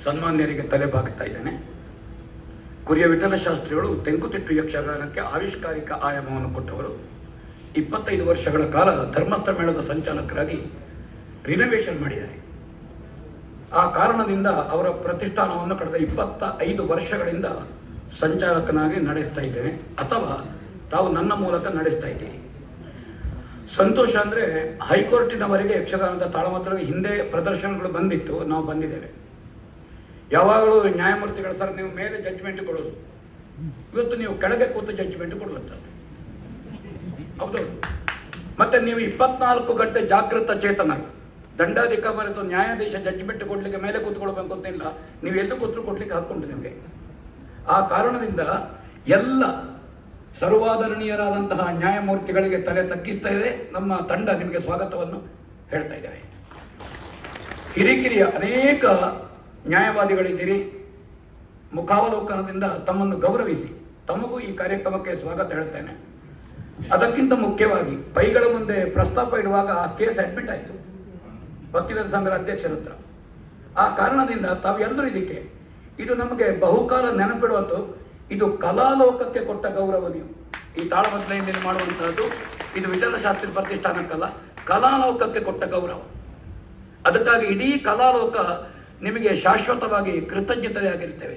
ಸನ್ಮಾನ್ಯರಿಗೆ ತಲೆ ಬಾಗುತ್ತಾ ಇದ್ದೇನೆ ಕುರಿಯ ವಿಠಲ ಶಾಸ್ತ್ರಿಗಳು ತೆಂಕುತಿಟ್ಟು ಯಕ್ಷಗಾನಕ್ಕೆ ಆವಿಷ್ಕಾರಿಕ ಆಯಾಮವನ್ನು ಕೊಟ್ಟವರು ಇಪ್ಪತ್ತೈದು ವರ್ಷಗಳ ಕಾಲ ಧರ್ಮಸ್ಥಳ ಮೇಳದ ಸಂಚಾಲಕರಾಗಿ ರಿನೋವೇಷನ್ ಮಾಡಿದ್ದಾರೆ ಆ ಕಾರಣದಿಂದ ಅವರ ಪ್ರತಿಷ್ಠಾನವನ್ನು ಕಳೆದ ಇಪ್ಪತ್ತ ಐದು ವರ್ಷಗಳಿಂದ ಸಂಚಾಲಕನಾಗಿ ನಡೆಸ್ತಾ ಇದ್ದೇನೆ ಅಥವಾ ತಾವು ನನ್ನ ಮೂಲಕ ನಡೆಸ್ತಾ ಇದ್ದೀನಿ ಸಂತೋಷ ಅಂದರೆ ಹೈಕೋರ್ಟಿನವರೆಗೆ ಯಕ್ಷಗಾನದ ತಾಳಮದ್ದಳೆಗೆ ಹಿಂದೆ ಪ್ರದರ್ಶನಗಳು ಬಂದಿತ್ತು ನಾವು ಬಂದಿದ್ದೇವೆ ಯಾವಾಗಲೂ ನ್ಯಾಯಮೂರ್ತಿಗಳು ಸರ್ ನೀವು ಮೇಲೆ ಜಡ್ಜ್ಮೆಂಟ್ ಕೊಡೋದು ಇವತ್ತು ನೀವು ಕೆಳಗೆ ಕೂತು ಜಡ್ಜ್ಮೆಂಟ್ ಕೊಡುವಂಥದ್ದು ಹೌದೌದು ಮತ್ತೆ ನೀವು ಇಪ್ಪತ್ನಾಲ್ಕು ಗಂಟೆ ಜಾಗೃತ ಚೇತನ ದಂಡಾಧಿಕಾರಿ ಅಥವಾ ನ್ಯಾಯಾಧೀಶ ಜಡ್ಜ್ಮೆಂಟ್ ಕೊಡ್ಲಿಕ್ಕೆ ಮೇಲೆ ಕೂತ್ಕೊಳ್ಬೇಕು ಅಂತಿಲ್ಲ ನೀವು ಎಲ್ಲೂ ಕೂತ್ರು ಕೊಡ್ಲಿಕ್ಕೆ ಹಾಕೊಂಡು ನಿಮಗೆ ಆ ಕಾರಣದಿಂದ ಎಲ್ಲ ಸರ್ವಾದರಣೀಯರಾದಂತಹ ನ್ಯಾಯಮೂರ್ತಿಗಳಿಗೆ ತಲೆ ತಗ್ಗಿಸ್ತಾ ಇದೆ ನಮ್ಮ ತಂಡ ನಿಮಗೆ ಸ್ವಾಗತವನ್ನು ಹೇಳ್ತಾ ಇದ್ದೇವೆ ಹಿರಿಕಿರಿಯ ಅನೇಕ ನ್ಯಾಯವಾದಿಗಳಿದ್ದೀರಿ ಮುಖಾವಲೋಕನದಿಂದ ತಮ್ಮನ್ನು ಗೌರವಿಸಿ ತಮಗೂ ಈ ಕಾರ್ಯಕ್ರಮಕ್ಕೆ ಸ್ವಾಗತ ಹೇಳ್ತೇನೆ ಅದಕ್ಕಿಂತ ಮುಖ್ಯವಾಗಿ ಪೈಗಳ ಮುಂದೆ ಪ್ರಸ್ತಾಪ ಇಡುವಾಗ ಆ ಕೇಸ್ ಅಡ್ಮಿಟ್ ಆಯಿತು ವಕೀಲರ ಸಂಘದ ಅಧ್ಯಕ್ಷರ ಹತ್ರ ಆ ಕಾರಣದಿಂದ ತಾವೆಲ್ಲರೂ ಇದಕ್ಕೆ ಇದು ನಮಗೆ ಬಹುಕಾಲ ನೆನಪಿಡುವುದು ಇದು ಕಲಾಲೋಕಕ್ಕೆ ಕೊಟ್ಟ ಗೌರವ ನೀವು ಈ ತಾಳಮದ್ದಲೆಯಿಂದ ಮಾಡುವಂತಹದ್ದು ಇದು ವಿಠಲ ಶಾಸ್ತ್ರಿ ಪ್ರತಿಷ್ಠಾನಕ್ಕಲ್ಲ ಕಲಾಲೋಕಕ್ಕೆ ಕೊಟ್ಟ ಗೌರವ ಅದಕ್ಕಾಗಿ ಇಡೀ ಕಲಾಲೋಕ ನಿಮಗೆ ಶಾಶ್ವತವಾಗಿ ಕೃತಜ್ಞತೆಯಾಗಿರ್ತೇವೆ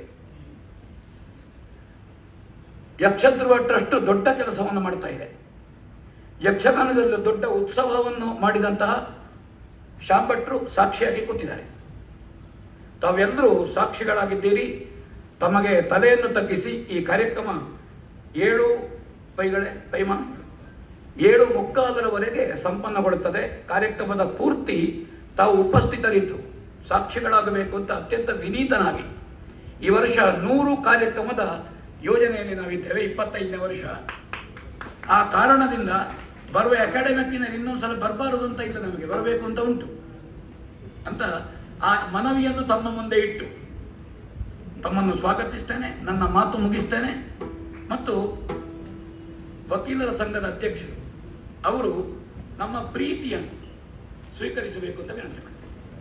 ಯಕ್ಷಧ್ರುವ ಟ್ರಸ್ಟ್ ದೊಡ್ಡ ಕೆಲಸವನ್ನು ಮಾಡ್ತಾ ಇದೆ ಯಕ್ಷಗಾನದಲ್ಲಿ ದೊಡ್ಡ ಉತ್ಸವವನ್ನು ಮಾಡಿದಂತಹ ಶಾಂಭಟ್ರು ಸಾಕ್ಷಿಯಾಗಿ ಕೂತಿದ್ದಾರೆ ತಾವೆಲ್ಲರೂ ಸಾಕ್ಷಿಗಳಾಗಿದ್ದೀರಿ ತಮಗೆ ತಲೆಯನ್ನು ತಗ್ಗಿಸಿ ಈ ಕಾರ್ಯಕ್ರಮ ಏಳು ಪೈಗಳೇ ಪೈಮಾನ ಏಳು ಮುಕ್ಕಾಲರವರೆಗೆ ಸಂಪನ್ನಗೊಳ್ಳುತ್ತದೆ ಕಾರ್ಯಕ್ರಮದ ಪೂರ್ತಿ ತಾವು ಉಪಸ್ಥಿತರಿದ್ದು ಸಾಕ್ಷಿಗಳಾಗಬೇಕು ಅಂತ ಅತ್ಯಂತ ವಿನೀತನಾಗಿ ಈ ವರ್ಷ ನೂರು ಕಾರ್ಯಕ್ರಮದ ಯೋಜನೆಯಲ್ಲಿ ನಾವಿದ್ದೇವೆ ಇಪ್ಪತ್ತೈದನೇ ವರ್ಷ ಆ ಕಾರಣದಿಂದ ಬರುವ ಅಕಾಡೆಮಿಕ್ಕಿನಲ್ಲಿ ಇನ್ನೊಂದ್ಸಲ ಬರಬಾರದು ಅಂತ ಇಲ್ಲ ನಮಗೆ ಬರಬೇಕು ಅಂತ ಉಂಟು ಅಂತ ಆ ಮನವಿಯನ್ನು ತಮ್ಮ ಮುಂದೆ ಇಟ್ಟು ತಮ್ಮನ್ನು ಸ್ವಾಗತಿಸ್ತೇನೆ ನನ್ನ ಮಾತು ಮುಗಿಸ್ತೇನೆ ಮತ್ತು ವಕೀಲರ ಸಂಘದ ಅಧ್ಯಕ್ಷರು ಅವರು ನಮ್ಮ ಪ್ರೀತಿಯನ್ನು ಸ್ವೀಕರಿಸಬೇಕು ಅಂತ ವಿನಂತಿ ಮಾಡ್ತೇನೆ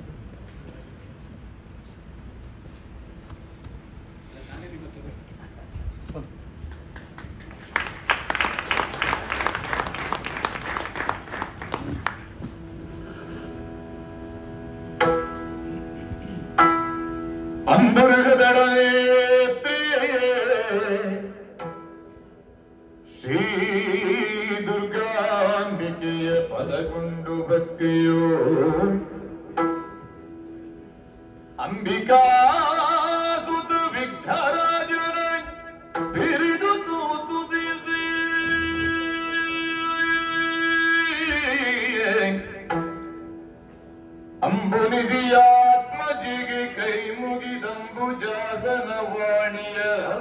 ಅಂಬರಗದಳೇತ್ರಿ ಶ್ರೀ ದುರ್ಗಾಂಬಿಕೆಯ ಪದಗೊಂಡು ಭಕ್ತಿಯೋ ಅಂಬಿಕಾ ಸುತ ವಿಘ್ನರಾಜನ ಬಿರಿದು ತೂತುದಿಸಿ ಅಂಬುನಿಧಿಯಾತ್ಮಜಿಗೆ ಕೈ ಮುಗಿದಂಬುಜಾಸನ ವಾಣಿಯ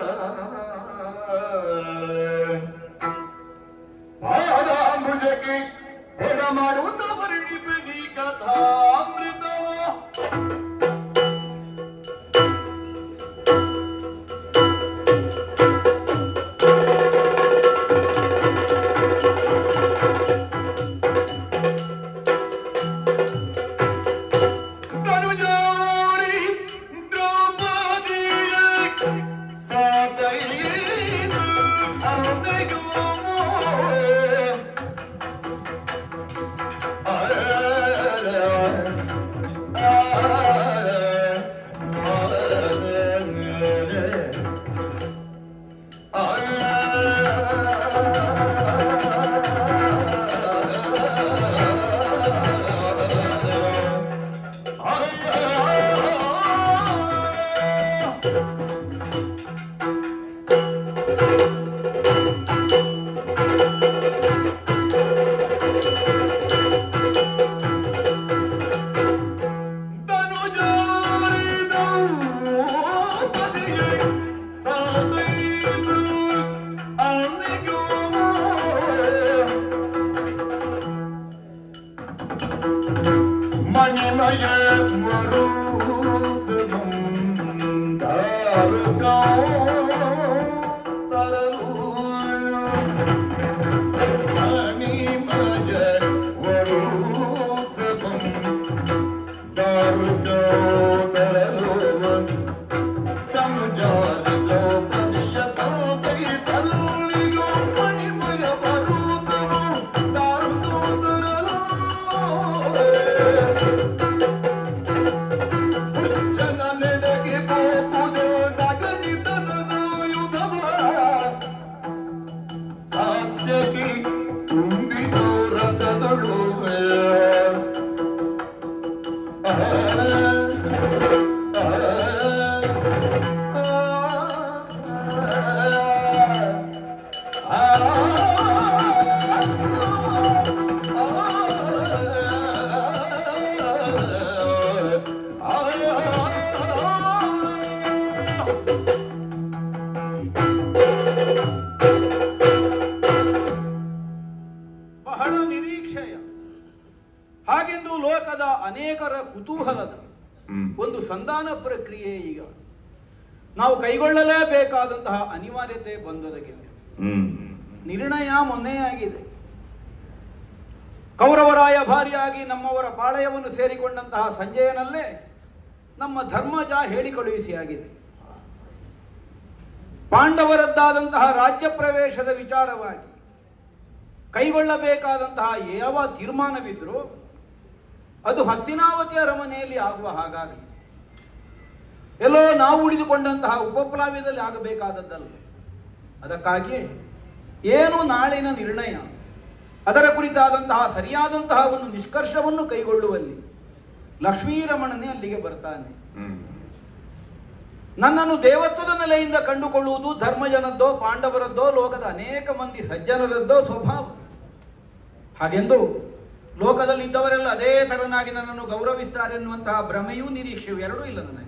ಪಾದಾಂಬುಜಕ್ಕೆ ಎಡಮರುತ ವರ್ಣಿಪನಿ ಕಥಾಮೃತವ ಬಹಳ ನಿರೀಕ್ಷೆಯ ಹಾಗೆಂದು ಲೋಕದ ಅನೇಕರ ಕುತೂಹಲದ ಒಂದು ಸಂಧಾನ ಪ್ರಕ್ರಿಯೆ ಈಗ ನಾವು ಕೈಗೊಳ್ಳಲೇಬೇಕಾದಂತಹ ಅನಿವಾರ್ಯತೆ ಬಂದೊದಗಿದೆ ನಿರ್ಣಯ ಮೊನ್ನೆ ಆಗಿದೆ ಕೌರವರಾಯ ಭಾರಿಯಾಗಿ ನಮ್ಮವರ ಪಾಳಯವನ್ನು ಸೇರಿಕೊಂಡಂತಹ ಸಂಜಯನಲ್ಲೇ ನಮ್ಮ ಧರ್ಮಜ ಹೇಳಿ ಕಳುಹಿಸಿ ಆಗಿದೆ ಪಾಂಡವರದ್ದಾದಂತಹ ರಾಜ್ಯ ಪ್ರವೇಶದ ವಿಚಾರವಾಗಿ ಕೈಗೊಳ್ಳಬೇಕಾದಂತಹ ಯಾವ ತೀರ್ಮಾನವಿದ್ರೂ ಅದು ಹಸ್ತಿನಾವತಿ ಅರಮನೆಯಲ್ಲಿ ಆಗುವ ಹಾಗಾಗಿ ಎಲ್ಲೋ ನಾವು ಉಳಿದುಕೊಂಡಂತಹ ಉಪಪ್ಲಾವ್ಯದಲ್ಲಿ ಆಗಬೇಕಾದದ್ದಲ್ಲ ಅದಕ್ಕಾಗಿ ಏನು ನಾಳಿನ ನಿರ್ಣಯ ಅದರ ಕುರಿತಾದಂತಹ ಸರಿಯಾದಂತಹ ಒಂದು ನಿಷ್ಕರ್ಷವನ್ನು ಕೈಗೊಳ್ಳುವಲ್ಲಿ ಲಕ್ಷ್ಮೀರಮಣನೇ ಅಲ್ಲಿಗೆ ಬರ್ತಾನೆ ನನ್ನನ್ನು ದೇವತ್ವದ ನೆಲೆಯಿಂದ ಕಂಡುಕೊಳ್ಳುವುದು ಧರ್ಮಜನದ್ದೋ ಪಾಂಡವರದ್ದೋ ಲೋಕದ ಅನೇಕ ಮಂದಿ ಸಜ್ಜನರದ್ದೋ ಸ್ವಭಾವ ಹಾಗೆಂದು ಲೋಕದಲ್ಲಿದ್ದವರೆಲ್ಲ ಅದೇ ತರನಾಗಿ ನನ್ನನ್ನು ಗೌರವಿಸ್ತಾರೆ ಎನ್ನುವಂತಹ ಭ್ರಮೆಯೂ ನಿರೀಕ್ಷೆಯೂ ಎರಡೂ ಇಲ್ಲ ನನಗೆ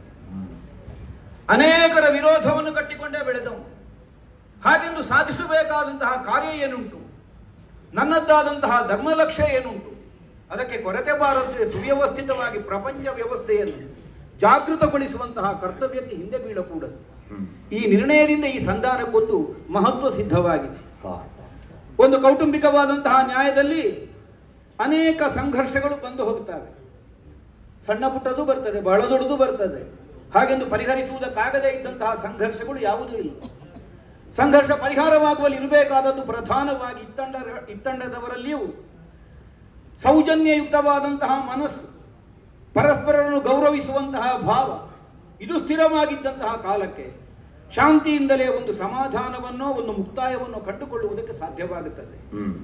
ಅನೇಕರ ವಿರೋಧವನ್ನು ಕಟ್ಟಿಕೊಂಡೇ ಬೆಳೆದವು ಹಾಗೆಂದು ಸಾಧಿಸಬೇಕಾದಂತಹ ಕಾರ್ಯ ಏನುಂಟು ನನ್ನದ್ದಾದಂತಹ ಧರ್ಮಲಕ್ಷ್ಯ ಏನುಂಟು ಅದಕ್ಕೆ ಕೊರತೆ ಬಾರದೆ ಸುವ್ಯವಸ್ಥಿತವಾಗಿ ಪ್ರಪಂಚ ವ್ಯವಸ್ಥೆಯನ್ನು ಜಾಗೃತಗೊಳಿಸುವಂತಹ ಕರ್ತವ್ಯಕ್ಕೆ ಹಿಂದೆ ಬೀಳಕೂಡದು ಈ ನಿರ್ಣಯದಿಂದ ಈ ಸಂಧಾನಕ್ಕೊಂದು ಮಹತ್ವ ಸಿದ್ಧವಾಗಿದೆ ಒಂದು ಕೌಟುಂಬಿಕವಾದಂತಹ ನ್ಯಾಯದಲ್ಲಿ ಅನೇಕ ಸಂಘರ್ಷಗಳು ಬಂದು ಹೋಗ್ತವೆ ಸಣ್ಣ ಪುಟ್ಟದು ಬರ್ತದೆ ಬಹಳ ದೊಡ್ಡದು ಬರ್ತದೆ ಹಾಗೆಂದು ಪರಿಹರಿಸುವುದಕ್ಕಾಗದೇ ಇದ್ದಂತಹ ಸಂಘರ್ಷಗಳು ಯಾವುದೂ ಇಲ್ಲ ಸಂಘರ್ಷ ಪರಿಹಾರವಾಗುವಲ್ಲಿ ಇರಬೇಕಾದದ್ದು ಪ್ರಧಾನವಾಗಿ ಇತ್ತಂಡ ಇತ್ತಂಡದವರಲ್ಲಿಯೂ ಸೌಜನ್ಯಯುಕ್ತವಾದಂತಹ ಮನಸ್ಸು ಪರಸ್ಪರರನ್ನು ಗೌರವಿಸುವಂತಹ ಭಾವ ಇದು ಸ್ಥಿರವಾಗಿದ್ದಂತಹ ಕಾಲಕ್ಕೆ ಶಾಂತಿಯಿಂದಲೇ ಒಂದು ಸಮಾಧಾನವನ್ನೋ ಒಂದು ಮುಕ್ತಾಯವನ್ನು ಕಂಡುಕೊಳ್ಳುವುದಕ್ಕೆ ಸಾಧ್ಯವಾಗುತ್ತದೆ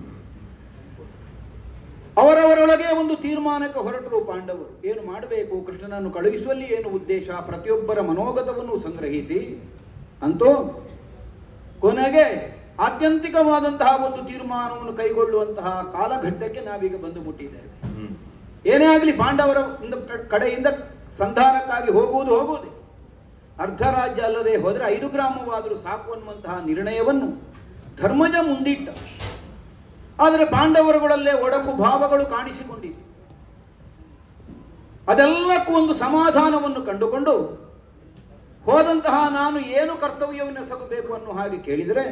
ಅವರವರೊಳಗೆ ಒಂದು ತೀರ್ಮಾನಕ್ಕೆ ಹೊರಟರು ಪಾಂಡವರು ಏನು ಮಾಡಬೇಕು ಕೃಷ್ಣನನ್ನು ಕಳುಹಿಸುವಲ್ಲಿ ಏನು ಉದ್ದೇಶ ಪ್ರತಿಯೊಬ್ಬರ ಮನೋಗತವನ್ನು ಸಂಗ್ರಹಿಸಿ ಅಂತೂ ಕೊನೆಗೆ ಆತ್ಯಂತಿಕವಾದಂತಹ ಒಂದು ತೀರ್ಮಾನವನ್ನು ಕೈಗೊಳ್ಳುವಂತಹ ಕಾಲಘಟ್ಟಕ್ಕೆ ನಾವೀಗ ಬಂದು ಮುಟ್ಟಿದ್ದೇವೆ ಏನೇ ಆಗಲಿ ಪಾಂಡವರ ಒಂದು ಕ- ಕಡೆಯಿಂದ ಸಂಧಾನಕ್ಕಾಗಿ ಹೋಗುವುದು ಹೋಗುವುದೇ ಅರ್ಧ ರಾಜ್ಯ ಅಲ್ಲದೆ ಹೋದರೆ ಐದು ಗ್ರಾಮವಾದರೂ ಸಾಕು ಅನ್ನುವಂತಹ ನಿರ್ಣಯವನ್ನು ಧರ್ಮಜ ಮುಂದಿಟ್ಟ ಆದರೆ ಪಾಂಡವರುಗಳಲ್ಲೇ ಒಡಕು ಭಾವಗಳು ಕಾಣಿಸಿಕೊಂಡಿತು ಅದೆಲ್ಲಕ್ಕೂ ಒಂದು ಸಮಾಧಾನವನ್ನು ಕಂಡುಕೊಂಡು ಹೋದಂತಹ ನಾನು ಏನು ಕರ್ತವ್ಯವನ್ನು ಎಸಗಬೇಕು ಅನ್ನೋ ಹಾಗೆ ಕೇಳಿದರೆ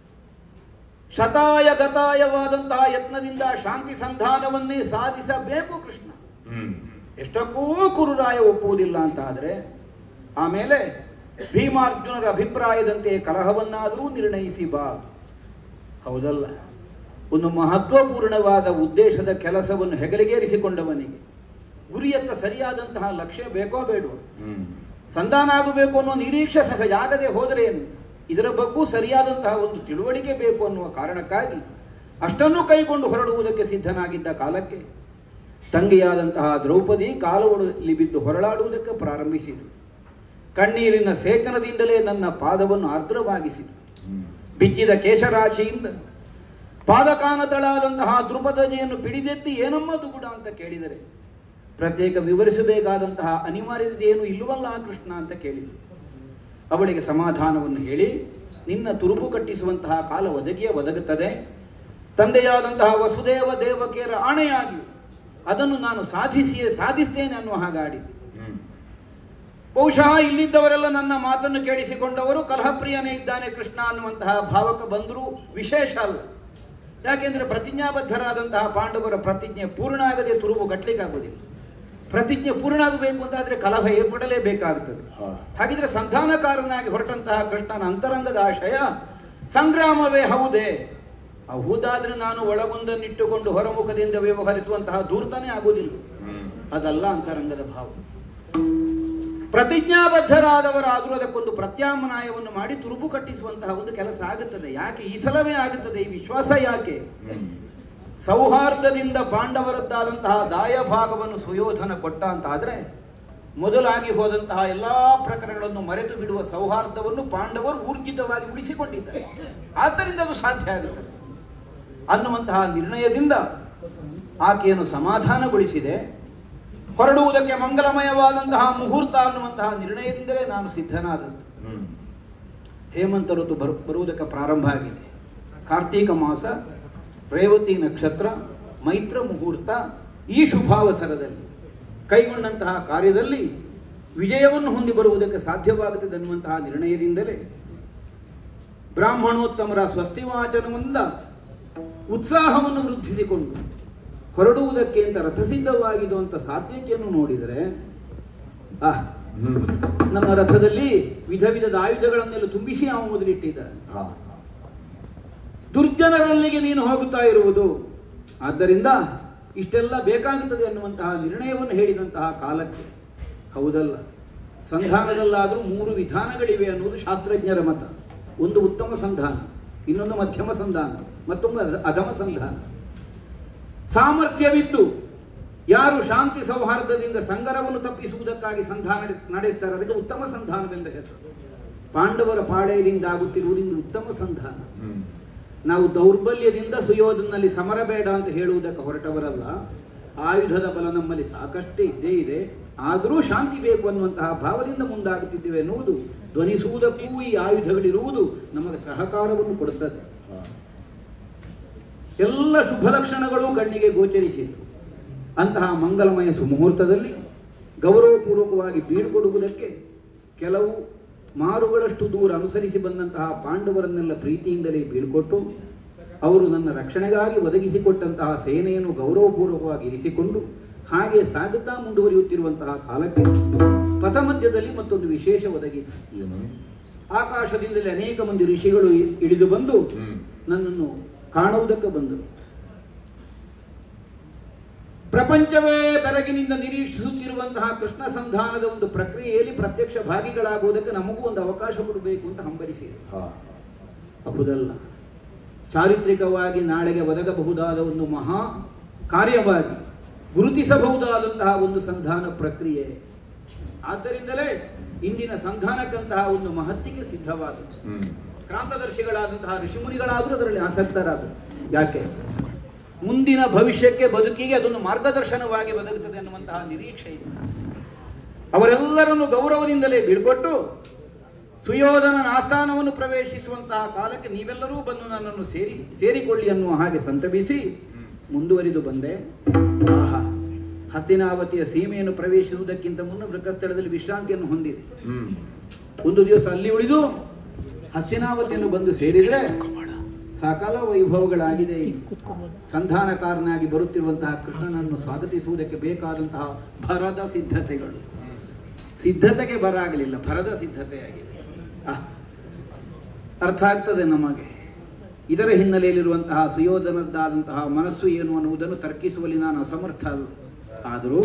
ಶತಾಯ ಗತಾಯವಾದಂತಹ ಯತ್ನದಿಂದ ಶಾಂತಿ ಸಂಧಾನವನ್ನೇ ಸಾಧಿಸಬೇಕು ಕೃಷ್ಣ ಎಷ್ಟಕ್ಕೂ ಕುರುರಾಯ ಒಪ್ಪುವುದಿಲ್ಲ ಅಂತ ಆದರೆ ಆಮೇಲೆ ಭೀಮಾರ್ಜುನರ ಅಭಿಪ್ರಾಯದಂತೆ ಕಲಹವನ್ನಾದರೂ ನಿರ್ಣಯಿಸಿ ಬಾ ಹೌದಲ್ಲ ಒಂದು ಮಹತ್ವಪೂರ್ಣವಾದ ಉದ್ದೇಶದ ಕೆಲಸವನ್ನು ಹೆಗಲಿಗೇರಿಸಿಕೊಂಡವನಿಗೆ ಗುರಿಯತ್ತ ಸರಿಯಾದಂತಹ ಲಕ್ಷ್ಯ ಬೇಕೋ ಬೇಡವೋ ಸಂಧಾನ ಆಗಬೇಕು ಅನ್ನೋ ನಿರೀಕ್ಷೆ ಸಹಜ ಆಗದೆ ಹೋದರೆ ಏನು ಇದರ ಬಗ್ಗೂ ಸರಿಯಾದಂತಹ ಒಂದು ತಿಳುವಳಿಕೆ ಬೇಕು ಅನ್ನುವ ಕಾರಣಕ್ಕಾಗಿ ಅಷ್ಟನ್ನು ಕೈಗೊಂಡು ಹೊರಡುವುದಕ್ಕೆ ಸಿದ್ಧನಾಗಿದ್ದ ಕಾಲಕ್ಕೆ ತಂಗಿಯಾದಂತಹ ದ್ರೌಪದಿ ಕಾಲುವಳಲ್ಲಿ ಬಿದ್ದು ಹೊರಳಾಡುವುದಕ್ಕೆ ಪ್ರಾರಂಭಿಸಿದರು ಕಣ್ಣೀರಿನ ಸೇಚನದಿಂದಲೇ ನನ್ನ ಪಾದವನ್ನು ಆರ್ದ್ರವಾಗಿಸಿತು ಬಿಚ್ಚಿದ ಕೇಶರಾಶಿಯಿಂದ ಪಾದಕಾನತಳಾದಂತಹ ದ್ರುಪದನೆಯನ್ನು ಪಿಡಿದೆತ್ತಿ ಏನಮ್ಮ ದುಗುಡ ಅಂತ ಕೇಳಿದರೆ ಪ್ರತ್ಯೇಕ ವಿವರಿಸಬೇಕಾದಂತಹ ಅನಿವಾರ್ಯತೆ ಏನು ಇಲ್ಲವಲ್ಲ ಕೃಷ್ಣ ಅಂತ ಕೇಳಿದರು ಅವಳಿಗೆ ಸಮಾಧಾನವನ್ನು ಹೇಳಿ ನಿನ್ನ ತುರುಪು ಕಟ್ಟಿಸುವಂತಹ ಕಾಲ ಒದಗಿಯೇ ಒದಗುತ್ತದೆ ತಂದೆಯಾದಂತಹ ವಸುದೇವ ದೇವಕಿಯರ ಆಣೆಯಾಗಿ ಅದನ್ನು ನಾನು ಸಾಧಿಸಿಯೇ ಸಾಧಿಸ್ತೇನೆ ಅನ್ನುವ ಹಾಗಾಡಿದೆ ಬಹುಶಃ ಇಲ್ಲಿದ್ದವರೆಲ್ಲ ನನ್ನ ಮಾತನ್ನು ಕೇಳಿಸಿಕೊಂಡವರು ಕಲಹಪ್ರಿಯನೇ ಇದ್ದಾನೆ ಕೃಷ್ಣ ಅನ್ನುವಂತಹ ಭಾವಕ್ಕೆ ಬಂದರೂ ವಿಶೇಷ ಅಲ್ಲ ಯಾಕೆಂದರೆ ಪ್ರತಿಜ್ಞಾಬದ್ಧರಾದಂತಹ ಪಾಂಡವರ ಪ್ರತಿಜ್ಞೆ ಪೂರ್ಣ ಆಗದೆ ತುರುಬು ಕಟ್ಟಲಿಕ್ಕಾಗುವುದಿಲ್ಲ ಪ್ರತಿಜ್ಞೆ ಪೂರ್ಣ ಆಗಬೇಕು ಅಂತಾದರೆ ಕಲಹ ಏರ್ಪಡಲೇಬೇಕಾಗುತ್ತದೆ ಹಾಗಿದ್ರೆ ಸಂಧಾನಕಾರನಾಗಿ ಹೊರಟಂತಹ ಕೃಷ್ಣನ ಅಂತರಂಗದ ಆಶಯ ಸಂಗ್ರಾಮವೇ ಹೌದೇ ಹೌದಾದ್ರೆ ನಾನು ಒಳಗೊಂದನ್ನಿಟ್ಟುಕೊಂಡು ಹೊರಮುಖದಿಂದ ವ್ಯವಹರಿಸುವಂತಹ ದೂರ್ತನೇ ಆಗುವುದಿಲ್ಲ ಅದಲ್ಲ ಅಂತರಂಗದ ಭಾವ ಪ್ರತಿಜ್ಞಾಬದ್ಧರಾದವರಾದರೂ ಅದಕ್ಕೊಂದು ಪ್ರತ್ಯಾಮ್ನಾಯವನ್ನು ಮಾಡಿ ತುರುಬು ಕಟ್ಟಿಸುವಂತಹ ಒಂದು ಕೆಲಸ ಆಗುತ್ತದೆ ಯಾಕೆ ಈ ಸಲವೇ ಆಗುತ್ತದೆ ಈ ವಿಶ್ವಾಸ ಯಾಕೆ ಸೌಹಾರ್ದದಿಂದ ಪಾಂಡವರದ್ದಾದಂತಹ ದಾಯ ಭಾಗವನ್ನು ಸುಯೋಧನ ಕೊಟ್ಟ ಅಂತ ಆದರೆ ಮೊದಲಾಗಿ ಹೋದಂತಹ ಎಲ್ಲ ಪ್ರಕರಣಗಳನ್ನು ಮರೆತು ಬಿಡುವ ಸೌಹಾರ್ದವನ್ನು ಪಾಂಡವರು ಊರ್ಜಿತವಾಗಿ ಉಳಿಸಿಕೊಂಡಿದ್ದಾರೆ ಆದ್ದರಿಂದ ಅದು ಸಾಧ್ಯ ಆಗುತ್ತದೆ ಅನ್ನುವಂತಹ ನಿರ್ಣಯದಿಂದ ಆಕೆಯನ್ನು ಸಮಾಧಾನಗೊಳಿಸಿದೆ ಹೊರಡುವುದಕ್ಕೆ ಮಂಗಲಮಯವಾದಂತಹ ಮುಹೂರ್ತ ಅನ್ನುವಂತಹ ನಿರ್ಣಯದಿಂದಲೇ ನಾನು ಸಿದ್ಧನಾದದ್ದು ಹ್ಮ್ ಹೇಮಂತ ಋತು ಬರು ಬರುವುದಕ್ಕೆ ಪ್ರಾರಂಭ ಆಗಿದೆ ಕಾರ್ತೀಕ ಮಾಸ ರೇವತಿ ನಕ್ಷತ್ರ ಮೈತ್ರ ಮುಹೂರ್ತ ಈ ಶುಭಾವಸರದಲ್ಲಿ ಕೈಗೊಂಡಂತಹ ಕಾರ್ಯದಲ್ಲಿ ವಿಜಯವನ್ನು ಹೊಂದಿ ಬರುವುದಕ್ಕೆ ಸಾಧ್ಯವಾಗುತ್ತದೆ ಅನ್ನುವಂತಹ ನಿರ್ಣಯದಿಂದಲೇ ಬ್ರಾಹ್ಮಣೋತ್ತಮರ ಸ್ವಸ್ತಿವಾಚನದಿಂದ ಉತ್ಸಾಹವನ್ನು ವೃದ್ಧಿಸಿಕೊಂಡು ಹೊರಡುವುದಕ್ಕೆ ಅಂತ ರಥಸಿದ್ಧವಾಗಿರುವಂಥ ಸಾಧ್ಯತೆಯನ್ನು ನೋಡಿದರೆ ಆಹ್ ಹ್ಮ್ ನಮ್ಮ ರಥದಲ್ಲಿ ವಿಧ ವಿಧದ ಆಯುಧಗಳನ್ನೆಲ್ಲ ತುಂಬಿಸಿ ಅವ ಮೊದಲಿಟ್ಟಿದ್ದಾನೆ ಹಾ ದುರ್ಜನರಲ್ಲಿಗೆ ನೀನು ಹೋಗುತ್ತಾ ಇರುವುದು ಆದ್ದರಿಂದ ಇಷ್ಟೆಲ್ಲ ಬೇಕಾಗುತ್ತದೆ ಅನ್ನುವಂತಹ ನಿರ್ಣಯವನ್ನು ಹೇಳಿದಂತಹ ಕಾಲಕ್ಕೆ ಹೌದಲ್ಲ ಸಂಧಾನದಲ್ಲಾದರೂ ಮೂರು ವಿಧಾನಗಳಿವೆ ಅನ್ನುವುದು ಶಾಸ್ತ್ರಜ್ಞರ ಮತ ಒಂದು ಉತ್ತಮ ಸಂಧಾನ ಇನ್ನೊಂದು ಮಧ್ಯಮ ಸಂಧಾನ ಮತ್ತೊಂದು ಅಧ- ಅಧಮ ಸಂಧಾನ ಸಾಮರ್ಥ್ಯವಿದ್ದು ಯಾರು ಶಾಂತಿ ಸೌಹಾರ್ದದಿಂದ ಸಂಗರವನ್ನು ತಪ್ಪಿಸುವುದಕ್ಕಾಗಿ ಸಂಧಾನ ನಡೆಸ್- ನಡೆಸ್ತಾರೆ ಅದಕ್ಕೆ ಉತ್ತಮ ಸಂಧಾನವೆಂದ ಹೆಸರು ಪಾಂಡವರ ಪಾಳೆಯದಿಂದ ಆಗುತ್ತಿರುವುದರಿಂದ ಉತ್ತಮ ಸಂಧಾನ ಹ್ಮ್ ನಾವು ದೌರ್ಬಲ್ಯದಿಂದ ಸುಯೋಧನಲ್ಲಿ ಸಮರ ಬೇಡ ಅಂತ ಹೇಳುವುದಕ್ಕೆ ಹೊರಟವರಲ್ಲ ಆಯುಧದ ಬಲ ನಮ್ಮಲ್ಲಿ ಸಾಕಷ್ಟೇ ಇದ್ದೇ ಇದೆ ಆದರೂ ಶಾಂತಿ ಬೇಕು ಅನ್ನುವಂತಹ ಭಾವದಿಂದ ಮುಂದಾಗುತ್ತಿದ್ದೇವೆ ಎನ್ನುವುದು ಧ್ವನಿಸುವುದಕ್ಕೂ ಈ ಆಯುಧಗಳಿರುವುದು ನಮಗೆ ಸಹಕಾರವನ್ನು ಕೊಡುತ್ತದೆ ಹಾ ಎಲ್ಲ ಶುಭ ಲಕ್ಷಣಗಳು ಕಣ್ಣಿಗೆ ಗೋಚರಿಸಿತು ಅಂತಹ ಮಂಗಲಮಯ ಸುಮುಹೂರ್ತದಲ್ಲಿ ಗೌರವಪೂರ್ವಕವಾಗಿ ಬೀಳ್ಕೊಡುವುದಕ್ಕೆ ಕೆಲವು ಮಾರುಗಳಷ್ಟು ದೂರ ಅನುಸರಿಸಿ ಬಂದಂತಹ ಪಾಂಡವರನ್ನೆಲ್ಲ ಪ್ರೀತಿಯಿಂದಲೇ ಬೀಳ್ಕೊಟ್ಟು ಅವರು ನನ್ನ ರಕ್ಷಣೆಗಾಗಿ ಒದಗಿಸಿಕೊಟ್ಟಂತಹ ಸೇನೆಯನ್ನು ಗೌರವಪೂರ್ವಕವಾಗಿ ಇರಿಸಿಕೊಂಡು ಹಾಗೆ ಸಾಗುತ್ತಾ ಮುಂದುವರಿಯುತ್ತಿರುವಂತಹ ಕಾಲಕ್ಕೆ ಪಥಮಧ್ಯದಲ್ಲಿ ಮತ್ತೊಂದು ವಿಶೇಷ ಒದಗಿತು ಏನು ಆಕಾಶದಿಂದಲೇ ಅನೇಕ ಮಂದಿ ಋಷಿಗಳು ಇ- ಇಳಿದು ಬಂದು ಹ್ಮ್ ನನ್ನನ್ನು ಕಾಣುವುದಕ್ಕೆ ಬಂದರು ಪ್ರಪಂಚವೇ ಬೆರಗಿನಿಂದ ನಿರೀಕ್ಷಿಸುತ್ತಿರುವಂತಹ ಕೃಷ್ಣ ಸಂಧಾನದ ಒಂದು ಪ್ರಕ್ರಿಯೆಯಲ್ಲಿ ಪ್ರತ್ಯಕ್ಷ ಭಾಗಿಗಳಾಗುವುದಕ್ಕೆ ನಮಗೂ ಒಂದು ಅವಕಾಶ ಕೊಡಬೇಕು ಅಂತ ಹಂಬಲಿಸಿದೆ ಹಾ ಹೌದಲ್ಲ ಚಾರಿತ್ರಿಕವಾಗಿ ನಾಳೆಗೆ ಒದಗಬಹುದಾದ ಒಂದು ಮಹಾ ಕಾರ್ಯವಾಗಿ ಗುರುತಿಸಬಹುದಾದಂತಹ ಒಂದು ಸಂಧಾನ ಪ್ರಕ್ರಿಯೆ ಆದ್ದರಿಂದಲೇ ಇಂದಿನ ಸಂಧಾನಕ್ಕಂತಹ ಒಂದು ಮಹತ್ತಿಗೆ ಸಿದ್ಧವಾದದ್ದು ಹ್ಮ್ ಕ್ರಾಂತದರ್ಶಿಗಳಾದಂತಹ ಋಷಿಮುನಿಗಳಾದರೂ ಅದರಲ್ಲಿ ಆಸಕ್ತರಾದರು ಯಾಕೆ ಮುಂದಿನ ಭವಿಷ್ಯಕ್ಕೆ ಬದುಕಿಗೆ ಅದೊಂದು ಮಾರ್ಗದರ್ಶನವಾಗಿ ಬದುಕುತ್ತದೆ ಅನ್ನುವಂತಹ ನಿರೀಕ್ಷೆ ಇದೆ ಅವರೆಲ್ಲರನ್ನು ಗೌರವದಿಂದಲೇ ಬೀಳ್ಕೊಟ್ಟು ಸುಯೋಧನನ ಆಸ್ಥಾನವನ್ನು ಪ್ರವೇಶಿಸುವಂತಹ ಕಾಲಕ್ಕೆ ನೀವೆಲ್ಲರೂ ಬಂದು ನನ್ನನ್ನು ಸೇರಿ ಸೇರಿಕೊಳ್ಳಿ ಅನ್ನುವ ಹಾಗೆ ಸಂತಪಿಸಿ ಮುಂದುವರಿದು ಬಂದೆ ಆಹಾ ಹಸ್ತಿನಾವತಿಯ ಸೀಮೆಯನ್ನು ಪ್ರವೇಶಿಸುವುದಕ್ಕಿಂತ ಮುನ್ನ ಮೃಗಸ್ಥಳದಲ್ಲಿ ವಿಶ್ರಾಂತಿಯನ್ನು ಹೊಂದಿದೆ ಹ್ಮ್ ಒಂದು ದಿವಸ ಅಲ್ಲಿ ಉಳಿದು ಹಸ್ತಿನಾವತಿಯನ್ನು ಬಂದು ಸೇರಿದರೆ ಸಕಲ ವೈಭವಗಳಾಗಿದೆ ಇಲ್ಲಿ. ಸಂಧಾನಕಾರನಾಗಿ ಬರುತ್ತಿರುವಂತಹ ಕೃಷ್ಣನನ್ನು ಸ್ವಾಗತಿಸುವುದಕ್ಕೆ ಬೇಕಾದಂತಹ ಭರದ ಸಿದ್ಧತೆಗಳು ಸಿದ್ಧತೆಗೆ ಬರ ಆಗಲಿಲ್ಲ ಭರದ ಸಿದ್ಧತೆಯಾಗಿದೆ ಆಹ್. ಅರ್ಥ ಆಗ್ತದೆ ನಮಗೆ ಇದರ ಹಿನ್ನೆಲೆಯಲ್ಲಿರುವಂತಹ ಸುಯೋಧನದ್ದಾದಂತಹ ಮನಸ್ಸು ಏನು ಅನ್ನುವುದನ್ನು ತರ್ಕಿಸುವಲ್ಲಿ ನಾನು ಅಸಮರ್ಥ ಅಲ್ಲ ಆದರೂ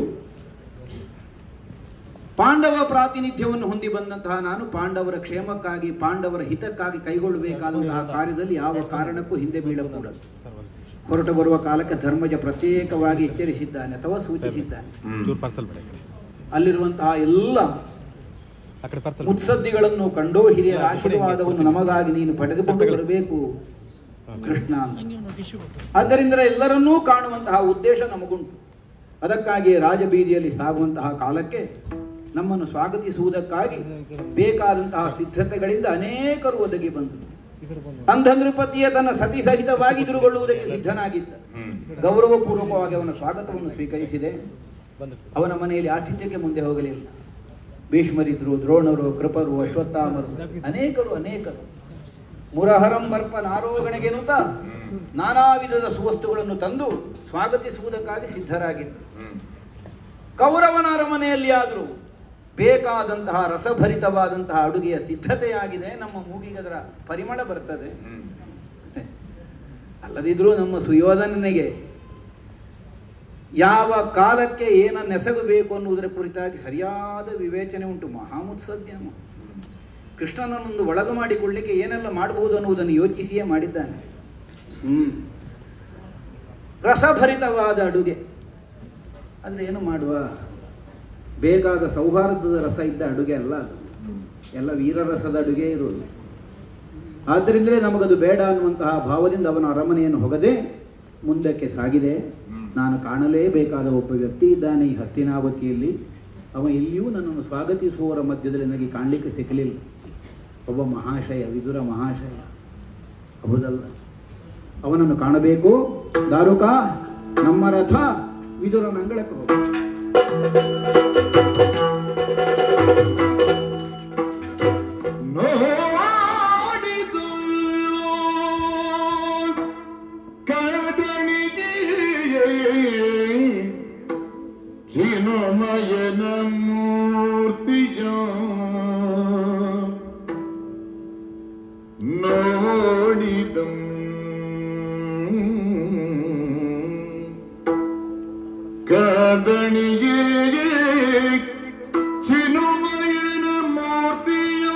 ಪಾಂಡವ ಪ್ರಾತಿನಿಧ್ಯವನ್ನು ಹೊಂದಿ ಬಂದಂತಹ ನಾನು ಪಾಂಡವರ ಕ್ಷೇಮಕ್ಕಾಗಿ ಪಾಂಡವರ ಹಿತಕ್ಕಾಗಿ ಕೈಗೊಳ್ಳಬೇಕಾದಂತಹ ಕಾರ್ಯದಲ್ಲಿ ಯಾವ ಕಾರಣಕ್ಕೂ ಹಿಂದೆ ಬೀಳಕೂಡದು ಹೊರಟು ಬರುವ ಕಾಲಕ್ಕೆ ಧರ್ಮಜ ಪ್ರತ್ಯೇಕವಾಗಿ ಎಚ್ಚರಿಸಿದ್ದಾನೆ ಅಥವಾ ಸೂಚಿಸಿದ್ದಾನೆ ಹ್ಮ್ ಚೂರು ಪಾರ್ಸಲ್ ಬೇಡ ಅಲ್ಲಿರುವಂತಹ ಎಲ್ಲ ಆ ಕಡೆ ಪಾರ್ಸಲ್ ಮುತ್ಸದ್ದಿಗಳನ್ನು ಕಂಡು ಹಿರಿಯರ ಆಶೀರ್ವಾದವನ್ನು ನಮಗಾಗಿ ನೀನು ಪಡೆದುಕೊಂಡು ಬರಬೇಕು ಕೃಷ್ಣ ಅಂತ. ಆದ್ದರಿಂದ ಎಲ್ಲರನ್ನೂ ಕಾಣುವಂತಹ ಉದ್ದೇಶ ನಮಗುಂಟು ಅದಕ್ಕಾಗಿ ರಾಜಬೀದಿಯಲ್ಲಿ ಸಾಗುವಂತಹ ಕಾಲಕ್ಕೆ ನಮ್ಮನ್ನು ಸ್ವಾಗತಿಸುವುದಕ್ಕಾಗಿ ಬೇಕಾದಂತಹ ಸಿದ್ಧತೆಗಳಿಂದ ಅನೇಕರು ಒದಗಿ ಬಂದರು ಅಂಧನೃಪತಿಯ ತನ್ನ ಸತಿ ಸಹಿತವಾಗಿ ಎದುರುಗೊಳ್ಳುವುದಕ್ಕೆ ಸಿದ್ಧನಾಗಿದ್ದ ಹ್ಮ್ ಗೌರವಪೂರ್ವಕವಾಗಿ ಅವನ ಸ್ವಾಗತವನ್ನು ಸ್ವೀಕರಿಸಿದೆ ಬಂದು ಅವನ ಮನೆಯಲ್ಲಿ ಆತಿಥ್ಯಕ್ಕೆ ಮುಂದೆ ಹೋಗಲಿಲ್ಲ ಭೀಷ್ಮರಿದ್ರು ದ್ರೋಣರು ಕೃಪರು ಅಶ್ವತ್ಥಾಮರು ಅನೇಕರು ಅನೇಕರು ಮುರಹರಂ ಬರ್ಪ ನಾರೋಗಣೆಗೆನುತ ನಾನಾ ವಿಧದ ಸುವಸ್ತುಗಳನ್ನು ತಂದು ಸ್ವಾಗತಿಸುವುದಕ್ಕಾಗಿ ಸಿದ್ಧರಾಗಿದ್ದರು ಹ್ಮ್ ಕೌರವನ ಅರಮನೆಯಲ್ಲಿ ಆದರೂ ಬೇಕಾದಂತಹ ರಸಭರಿತವಾದಂತಹ ಅಡುಗೆಯ ಸಿದ್ಧತೆಯಾಗಿದೆ ನಮ್ಮ ಮೂಗಿಗೆ ಅದರ ಪರಿಮಳ ಬರ್ತದೆ ಹ್ಮ್ ಅಲ್ಲದಿದ್ರೂ ನಮ್ಮ ಸುಯೋಧನನಿಗೆ ಯಾವ ಕಾಲಕ್ಕೆ ಏನನ್ನೆಸಗಬೇಕು ಅನ್ನುವುದರ ಕುರಿತಾಗಿ ಸರಿಯಾದ ವಿವೇಚನೆ ಉಂಟು ಮಹಾಮುತ್ಸದ್ಯಮ ಕೃಷ್ಣನನ್ನೊಂದು ಒಳಗು ಮಾಡಿಕೊಳ್ಳಿಕ್ಕೆ ಏನೆಲ್ಲ ಮಾಡಬಹುದು ಅನ್ನುವುದನ್ನು ಯೋಚಿಸಿಯೇ ಮಾಡಿದ್ದಾನೆ ಹ್ಮ್ ರಸಭರಿತವಾದ ಅಡುಗೆ ಆದರೆ ಏನು ಮಾಡುವ ಬೇಕಾದ ಸೌಹಾರ್ದದ ರಸ ಇದ್ದ ಅಡುಗೆ ಅಲ್ಲ ಅದು ಹ್ಮ್ ಎಲ್ಲ ವೀರರಸದ ಅಡುಗೆ ಇರುವುದು ಆದ್ದರಿಂದಲೇ ನಮಗದು ಬೇಡ ಅನ್ನುವಂತಹ ಭಾವದಿಂದ ಅವನ ಅರಮನೆಯನ್ನು ಹೊಗದೆ ಮುಂದಕ್ಕೆ ಸಾಗಿದೆ ಹ್ಮ್ ನಾನು ಕಾಣಲೇಬೇಕಾದ ಒಬ್ಬ ವ್ಯಕ್ತಿ ಇದ್ದಾನೆ ಈ ಹಸ್ತಿನಾವತಿಯಲ್ಲಿ ಅವ ಎಲ್ಲಿಯೂ ನನ್ನನ್ನು ಸ್ವಾಗತಿಸುವವರ ಮಧ್ಯದಲ್ಲಿ ನನಗೆ ಕಾಣಲಿಕ್ಕೆ ಸಿಕ್ಕಲಿಲ್ಲ ಒಬ್ಬ ಮಹಾಶಯ ವಿದುರ ಮಹಾಶಯ ಹೌದಲ್ಲ ಅವನನ್ನು ಕಾಣಬೇಕು ದಾರುಕ ನಮ್ಮ ರಥ ವಿದುರನ ಅಂಗಳಕ್ಕೆ ಹೋಗ ನೋಡಿದು ಕಡನಿಗೆ ಚಿನ್ಮಯನ ಮೂರ್ತಿಯ ನೋಡಿದಂ ಕದಣಿಗೆ ಚಿನ್ಮಯನ ಮೂರ್ತಿಯೋ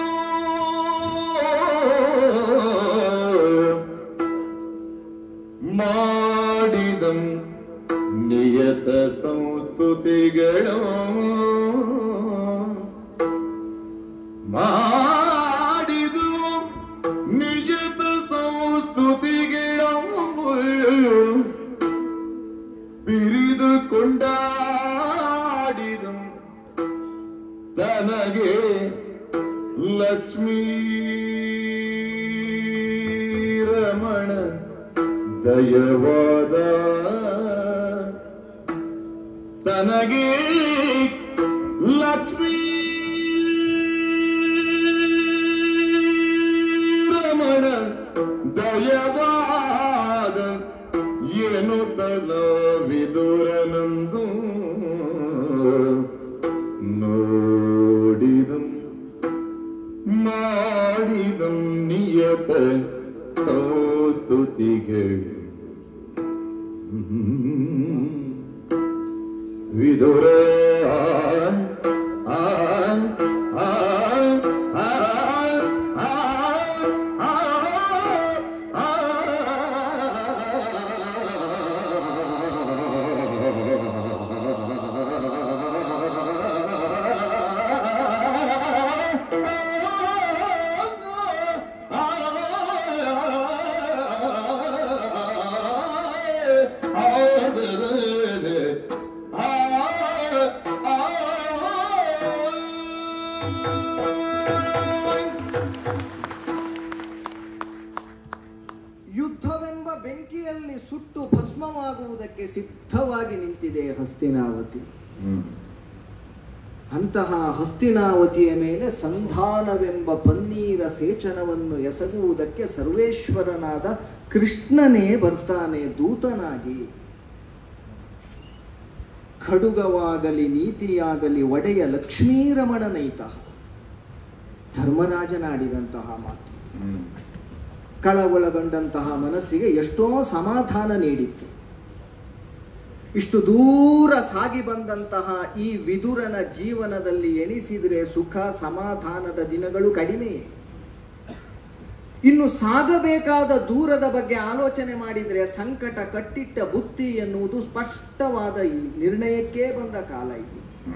ಮಾಡಿದಂ ನಿಯತ ಸಂಸ್ತುತಿಗಳು ಮಾಡಿದು ನಿಯತ ಸಂಸ್ತುತಿಗಳು ಬಿರಿದು ಕೊಂಡಾಡಿದಂ ತನಗೆ ಲಕ್ಷ್ಮೀ ರಮಣ ದಯವಾದ ತನಗೆ ಲಕ್ಷ್ಮೀ ರಮಣ ದಯವಾದ ಏನು ತಲ ವಿದುರನಂದು ನೋಡಿದಂ ಮಾಡಿದಂ ನಿಯತ ಸಂಸ್ತುತಿಗಳು ವಿದುರ ಆ, ಆ, ಆ, ಆ, ಆ, ಆ, ಯುದ್ಧವೆಂಬ ಬೆಂಕಿಯಲ್ಲಿ ಸುಟ್ಟು ಭಸ್ಮವಾಗುವುದಕ್ಕೆ ಸಿದ್ಧವಾಗಿ ನಿಂತಿದೆ ಹಸ್ತಿನಾವತಿ ಅಂತಹ ಹಸ್ತಿನಾವತಿಯ ಮೇಲೆ ಸಂಧಾನವೆಂಬ ಪನ್ನೀರ ಸೇಚನವನ್ನು ಎಸಗುವುದಕ್ಕೆ ಸರ್ವೇಶ್ವರನಾದ ಕೃಷ್ಣನೇ ಬರ್ತಾನೆ ದೂತನಾಗಿ ಖಡುಗವಾಗಲಿ ನೀತಿಯಾಗಲಿ ಒಡೆಯ ಲಕ್ಷ್ಮೀರಮಣನೈತಃ ಧರ್ಮರಾಜನಾಡಿದಂತಹ ಮಾತು ಕಳವಳಗೊಂಡಂತಹ ಮನಸ್ಸಿಗೆ ಎಷ್ಟೋ ಸಮಾಧಾನ ನೀಡಿತ್ತು ಇಷ್ಟು ದೂರ ಸಾಗಿ ಬಂದಂತಹ ಈ ವಿದುರನ ಜೀವನದಲ್ಲಿ ಎಣಿಸಿದರೆ ಸುಖ ಸಮಾಧಾನದ ದಿನಗಳು ಕಡಿಮೆಯೇ ಇನ್ನು ಸಾಗಬೇಕಾದ ದೂರದ ಬಗ್ಗೆ ಆಲೋಚನೆ ಮಾಡಿದರೆ ಸಂಕಟ ಕಟ್ಟಿಟ್ಟ ಬುತ್ತಿ ಎನ್ನುವುದು ಸ್ಪಷ್ಟವಾದ ಈ ನಿರ್ಣಯಕ್ಕೇ ಬಂದ ಕಾಲ ಇದು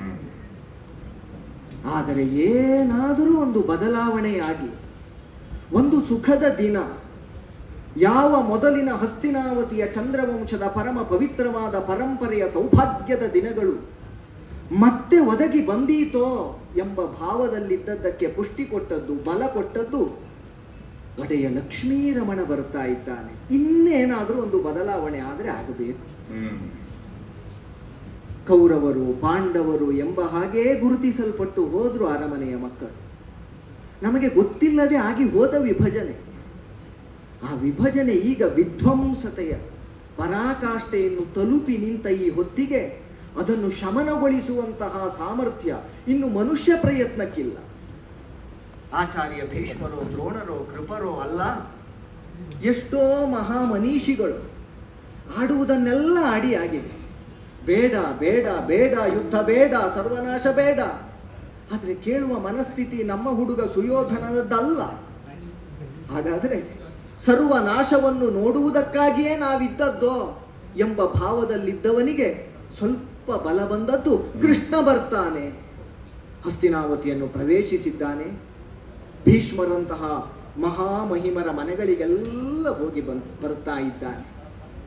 ಆದರೆ ಏನಾದರೂ ಒಂದು ಬದಲಾವಣೆಯಾಗಿ ಒಂದು ಸುಖದ ದಿನ ಯಾವ ಮೊದಲಿನ ಹಸ್ತಿನಾವತಿಯ ಚಂದ್ರವಂಶದ ಪರಮ ಪವಿತ್ರವಾದ ಪರಂಪರೆಯ ಸೌಭಾಗ್ಯದ ದಿನಗಳು ಮತ್ತೆ ಒದಗಿ ಬಂದೀತೋ ಎಂಬ ಭಾವದಲ್ಲಿದ್ದದ್ದಕ್ಕೆ ಪುಷ್ಟಿ ಕೊಟ್ಟದ್ದು ಬಲ ಕೊಟ್ಟದ್ದು ಒಡೆಯ ಲಕ್ಷ್ಮೀರಮಣ ಬರ್ತಾ ಇದ್ದಾನೆ ಇನ್ನೇನಾದರೂ ಒಂದು ಬದಲಾವಣೆ ಆದರೆ ಆಗಬೇಕು ಕೌರವರು ಪಾಂಡವರು ಎಂಬ ಹಾಗೇ ಗುರುತಿಸಲ್ಪಟ್ಟು ಹೋದ್ರು ಅರಮನೆಯ ಮಕ್ಕಳು ನಮಗೆ ಗೊತ್ತಿಲ್ಲದೆ ಆಗಿ ಹೋದ ವಿಭಜನೆ ಆ ವಿಭಜನೆ ಈಗ ವಿಧ್ವಂಸತೆಯ ಪರಾಕಾಷ್ಠೆಯನ್ನು ತಲುಪಿ ನಿಂತ ಈ ಹೊತ್ತಿಗೆ ಅದನ್ನು ಶಮನಗೊಳಿಸುವಂತಹ ಸಾಮರ್ಥ್ಯ ಇನ್ನು ಮನುಷ್ಯ ಪ್ರಯತ್ನಕ್ಕಿಲ್ಲ ಆಚಾರ್ಯ ಭೀಷ್ಮರೋ ದ್ರೋಣರೋ ಕೃಪರೋ ಅಲ್ಲ ಎಷ್ಟೋ ಮಹಾಮನೀಷಿಗಳು ಆಡುವುದನ್ನೆಲ್ಲ ಆಡಿಯಾಗಿದೆ ಬೇಡ ಬೇಡ ಬೇಡ ಯುದ್ಧ ಬೇಡ ಸರ್ವನಾಶ ಬೇಡ ಆದರೆ ಕೇಳುವ ಮನಸ್ಥಿತಿ ನಮ್ಮ ಹುಡುಗ ಸುಯೋಧನದಲ್ಲ ಹಾಗಾದರೆ ಸರ್ವನಾಶವನ್ನು ನೋಡುವುದಕ್ಕಾಗಿಯೇ ನಾವಿದ್ದದ್ದೋ ಎಂಬ ಭಾವದಲ್ಲಿದ್ದವನಿಗೆ ಸ್ವಲ್ಪ ಬಲ ಬಂದದ್ದು ಕೃಷ್ಣ ಬರ್ತಾನೆ ಹಸ್ತಿನಾವತಿಯನ್ನು ಪ್ರವೇಶಿಸಿದ್ದಾನೆ ಭೀಷ್ಮರಂತಹ ಮಹಾಮಹಿಮರ ಮನೆಗಳಿಗೆಲ್ಲ ಹೋಗಿ ಬಂದ್ ಬರ್ತಾ ಇದ್ದಾನೆ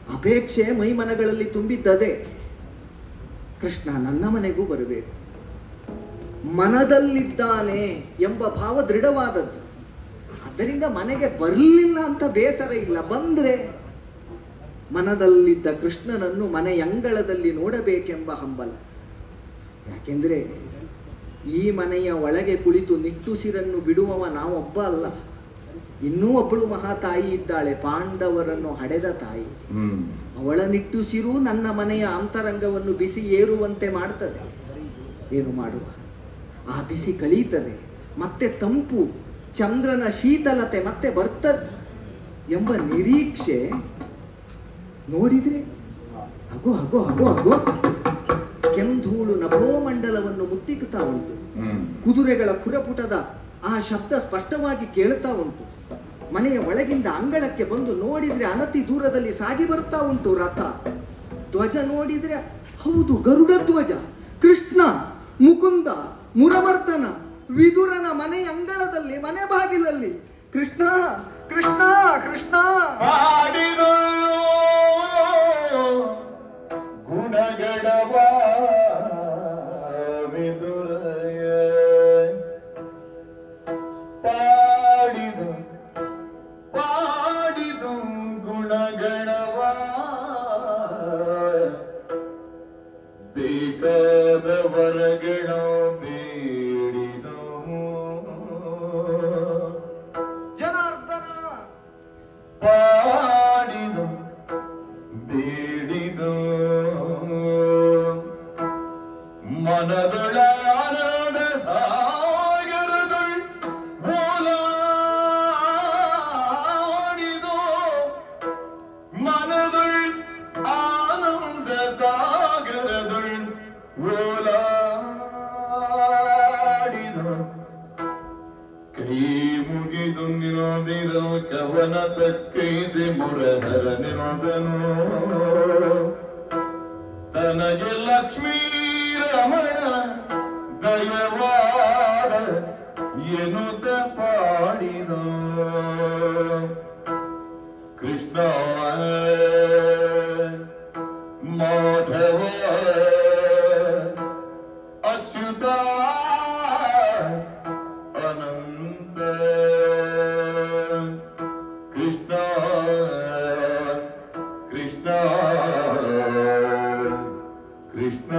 ಅಪೇಕ್ಷೆ ಮೈಮನಗಳಲ್ಲಿ ತುಂಬಿದ್ದದೆ ಕೃಷ್ಣ ನನ್ನ ಮನೆಗೂ ಬರಬೇಕು ಮನದಲ್ಲಿದ್ದಾನೆ ಎಂಬ ಭಾವ ದೃಢವಾದದ್ದು ಆದ್ದರಿಂದ ಮನೆಗೆ ಬರಲಿಲ್ಲ ಅಂತ ಬೇಸರ ಇಲ್ಲ ಬಂದ್ರೆ ಮನದಲ್ಲಿದ್ದ ಕೃಷ್ಣನನ್ನು ಮನೆಯಂಗಳದಲ್ಲಿ ನೋಡಬೇಕೆಂಬ ಹಂಬಲ ಯಾಕೆಂದ್ರೆ ಈ ಮನೆಯ ಒಳಗೆ ಕುಳಿತು ನಿಟ್ಟುಸಿರನ್ನು ಬಿಡುವವ ನಾವೊಬ್ಬ ಅಲ್ಲ ಇನ್ನೂ ಒಬ್ಬಳು ಮಹಾತಾಯಿ ಇದ್ದಾಳೆ ಪಾಂಡವರನ್ನು ಹಡೆದ ತಾಯಿ ಹ್ಮ್ ಅವಳ ನಿಟ್ಟುಸಿರು ನನ್ನ ಮನೆಯ ಅಂತರಂಗವನ್ನು ಬಿಸಿ ಏರುವಂತೆ ಮಾಡ್ತದೆ ಏನು ಮಾಡುವ ಆ ಬಿಸಿ ಕಳೀತದೆ ಮತ್ತೆ ತಂಪು ಚಂದ್ರನ ಶೀತಲತೆ ಮತ್ತೆ ಬರ್ತದೆ ಎಂಬ ನಿರೀಕ್ಷೆ ನೋಡಿದ್ರೆ ಅಗೋ ಅಗೋ ಅಗೋ ಅಗೋ ಕೆಂಧೂಳು ನಭೋಮಂಡಲವನ್ನು ಮುತ್ತಿಕ್ತಾ ಉಂಟು ಹ್ಮ್ ಕುದುರೆಗಳ ಖುರಪುಟದ ಆ ಶಬ್ದ ಸ್ಪಷ್ಟವಾಗಿ ಕೇಳ್ತಾ ಉಂಟು ಮನೆಯ ಒಳಗಿಂದ ಅಂಗಳಕ್ಕೆ ಬಂದು ನೋಡಿದ್ರೆ ಅನತಿ ದೂರದಲ್ಲಿ ಸಾಗಿ ಬರ್ತಾ ಉಂಟು ರಥ ಧ್ವಜ ನೋಡಿದ್ರೆ ಹೌದು ಗರುಡ ಧ್ವಜ ಕೃಷ್ಣ ಮುಕುಂದ ಮುರಮರ್ದನ ವಿದುರನ ಮನೆ ಅಂಗಳದಲ್ಲಿ ಮನೆ ಬಾಗಿಲಲ್ಲಿ ಕೃಷ್ಣ ಕೃಷ್ಣ ಕೃಷ್ಣ ಗುಣಗಡವ ವಿದುರಯ ಪಾಡಿದು ಪಾಡಿದು ಗುಣಗಣವ ಬೇಕಾದ ವರಗಳ ಬೇಡಿದವು ಜನಾರ್ದನ ಪಾಡಿದು ಬೇಡಿದು ಮನದೊಳಾನದ ಸಾಗರದೊಳ್ ಓಲಾಡಿದು ಮನದೊಳ್ ಆನಂದ ಸಾಗರದೊಳ್ ಓಲಾಡಿದು ಕೈ ಮುಗಿದು ನಿರೋದಿರೋ ಕವನ ತಕ್ಕೈಸಿ ಮುರಹರ ನಿರೋದನು ತನಗೆ ಲಕ್ಷ್ಮೀ ರಮಣ ದಯವಾದ ಎನ್ನುತ್ತ ಪಾಡಿದ ಕೃಷ್ಣ ಮಾಧವ ಅಚ್ಯುತ ಅನಂತ ಕೃಷ್ಣ ಕೃಷ್ಣ ಕೃಷ್ಣ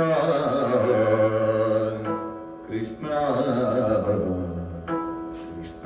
ಕೃಷ್ಣ ಕೃಷ್ಣ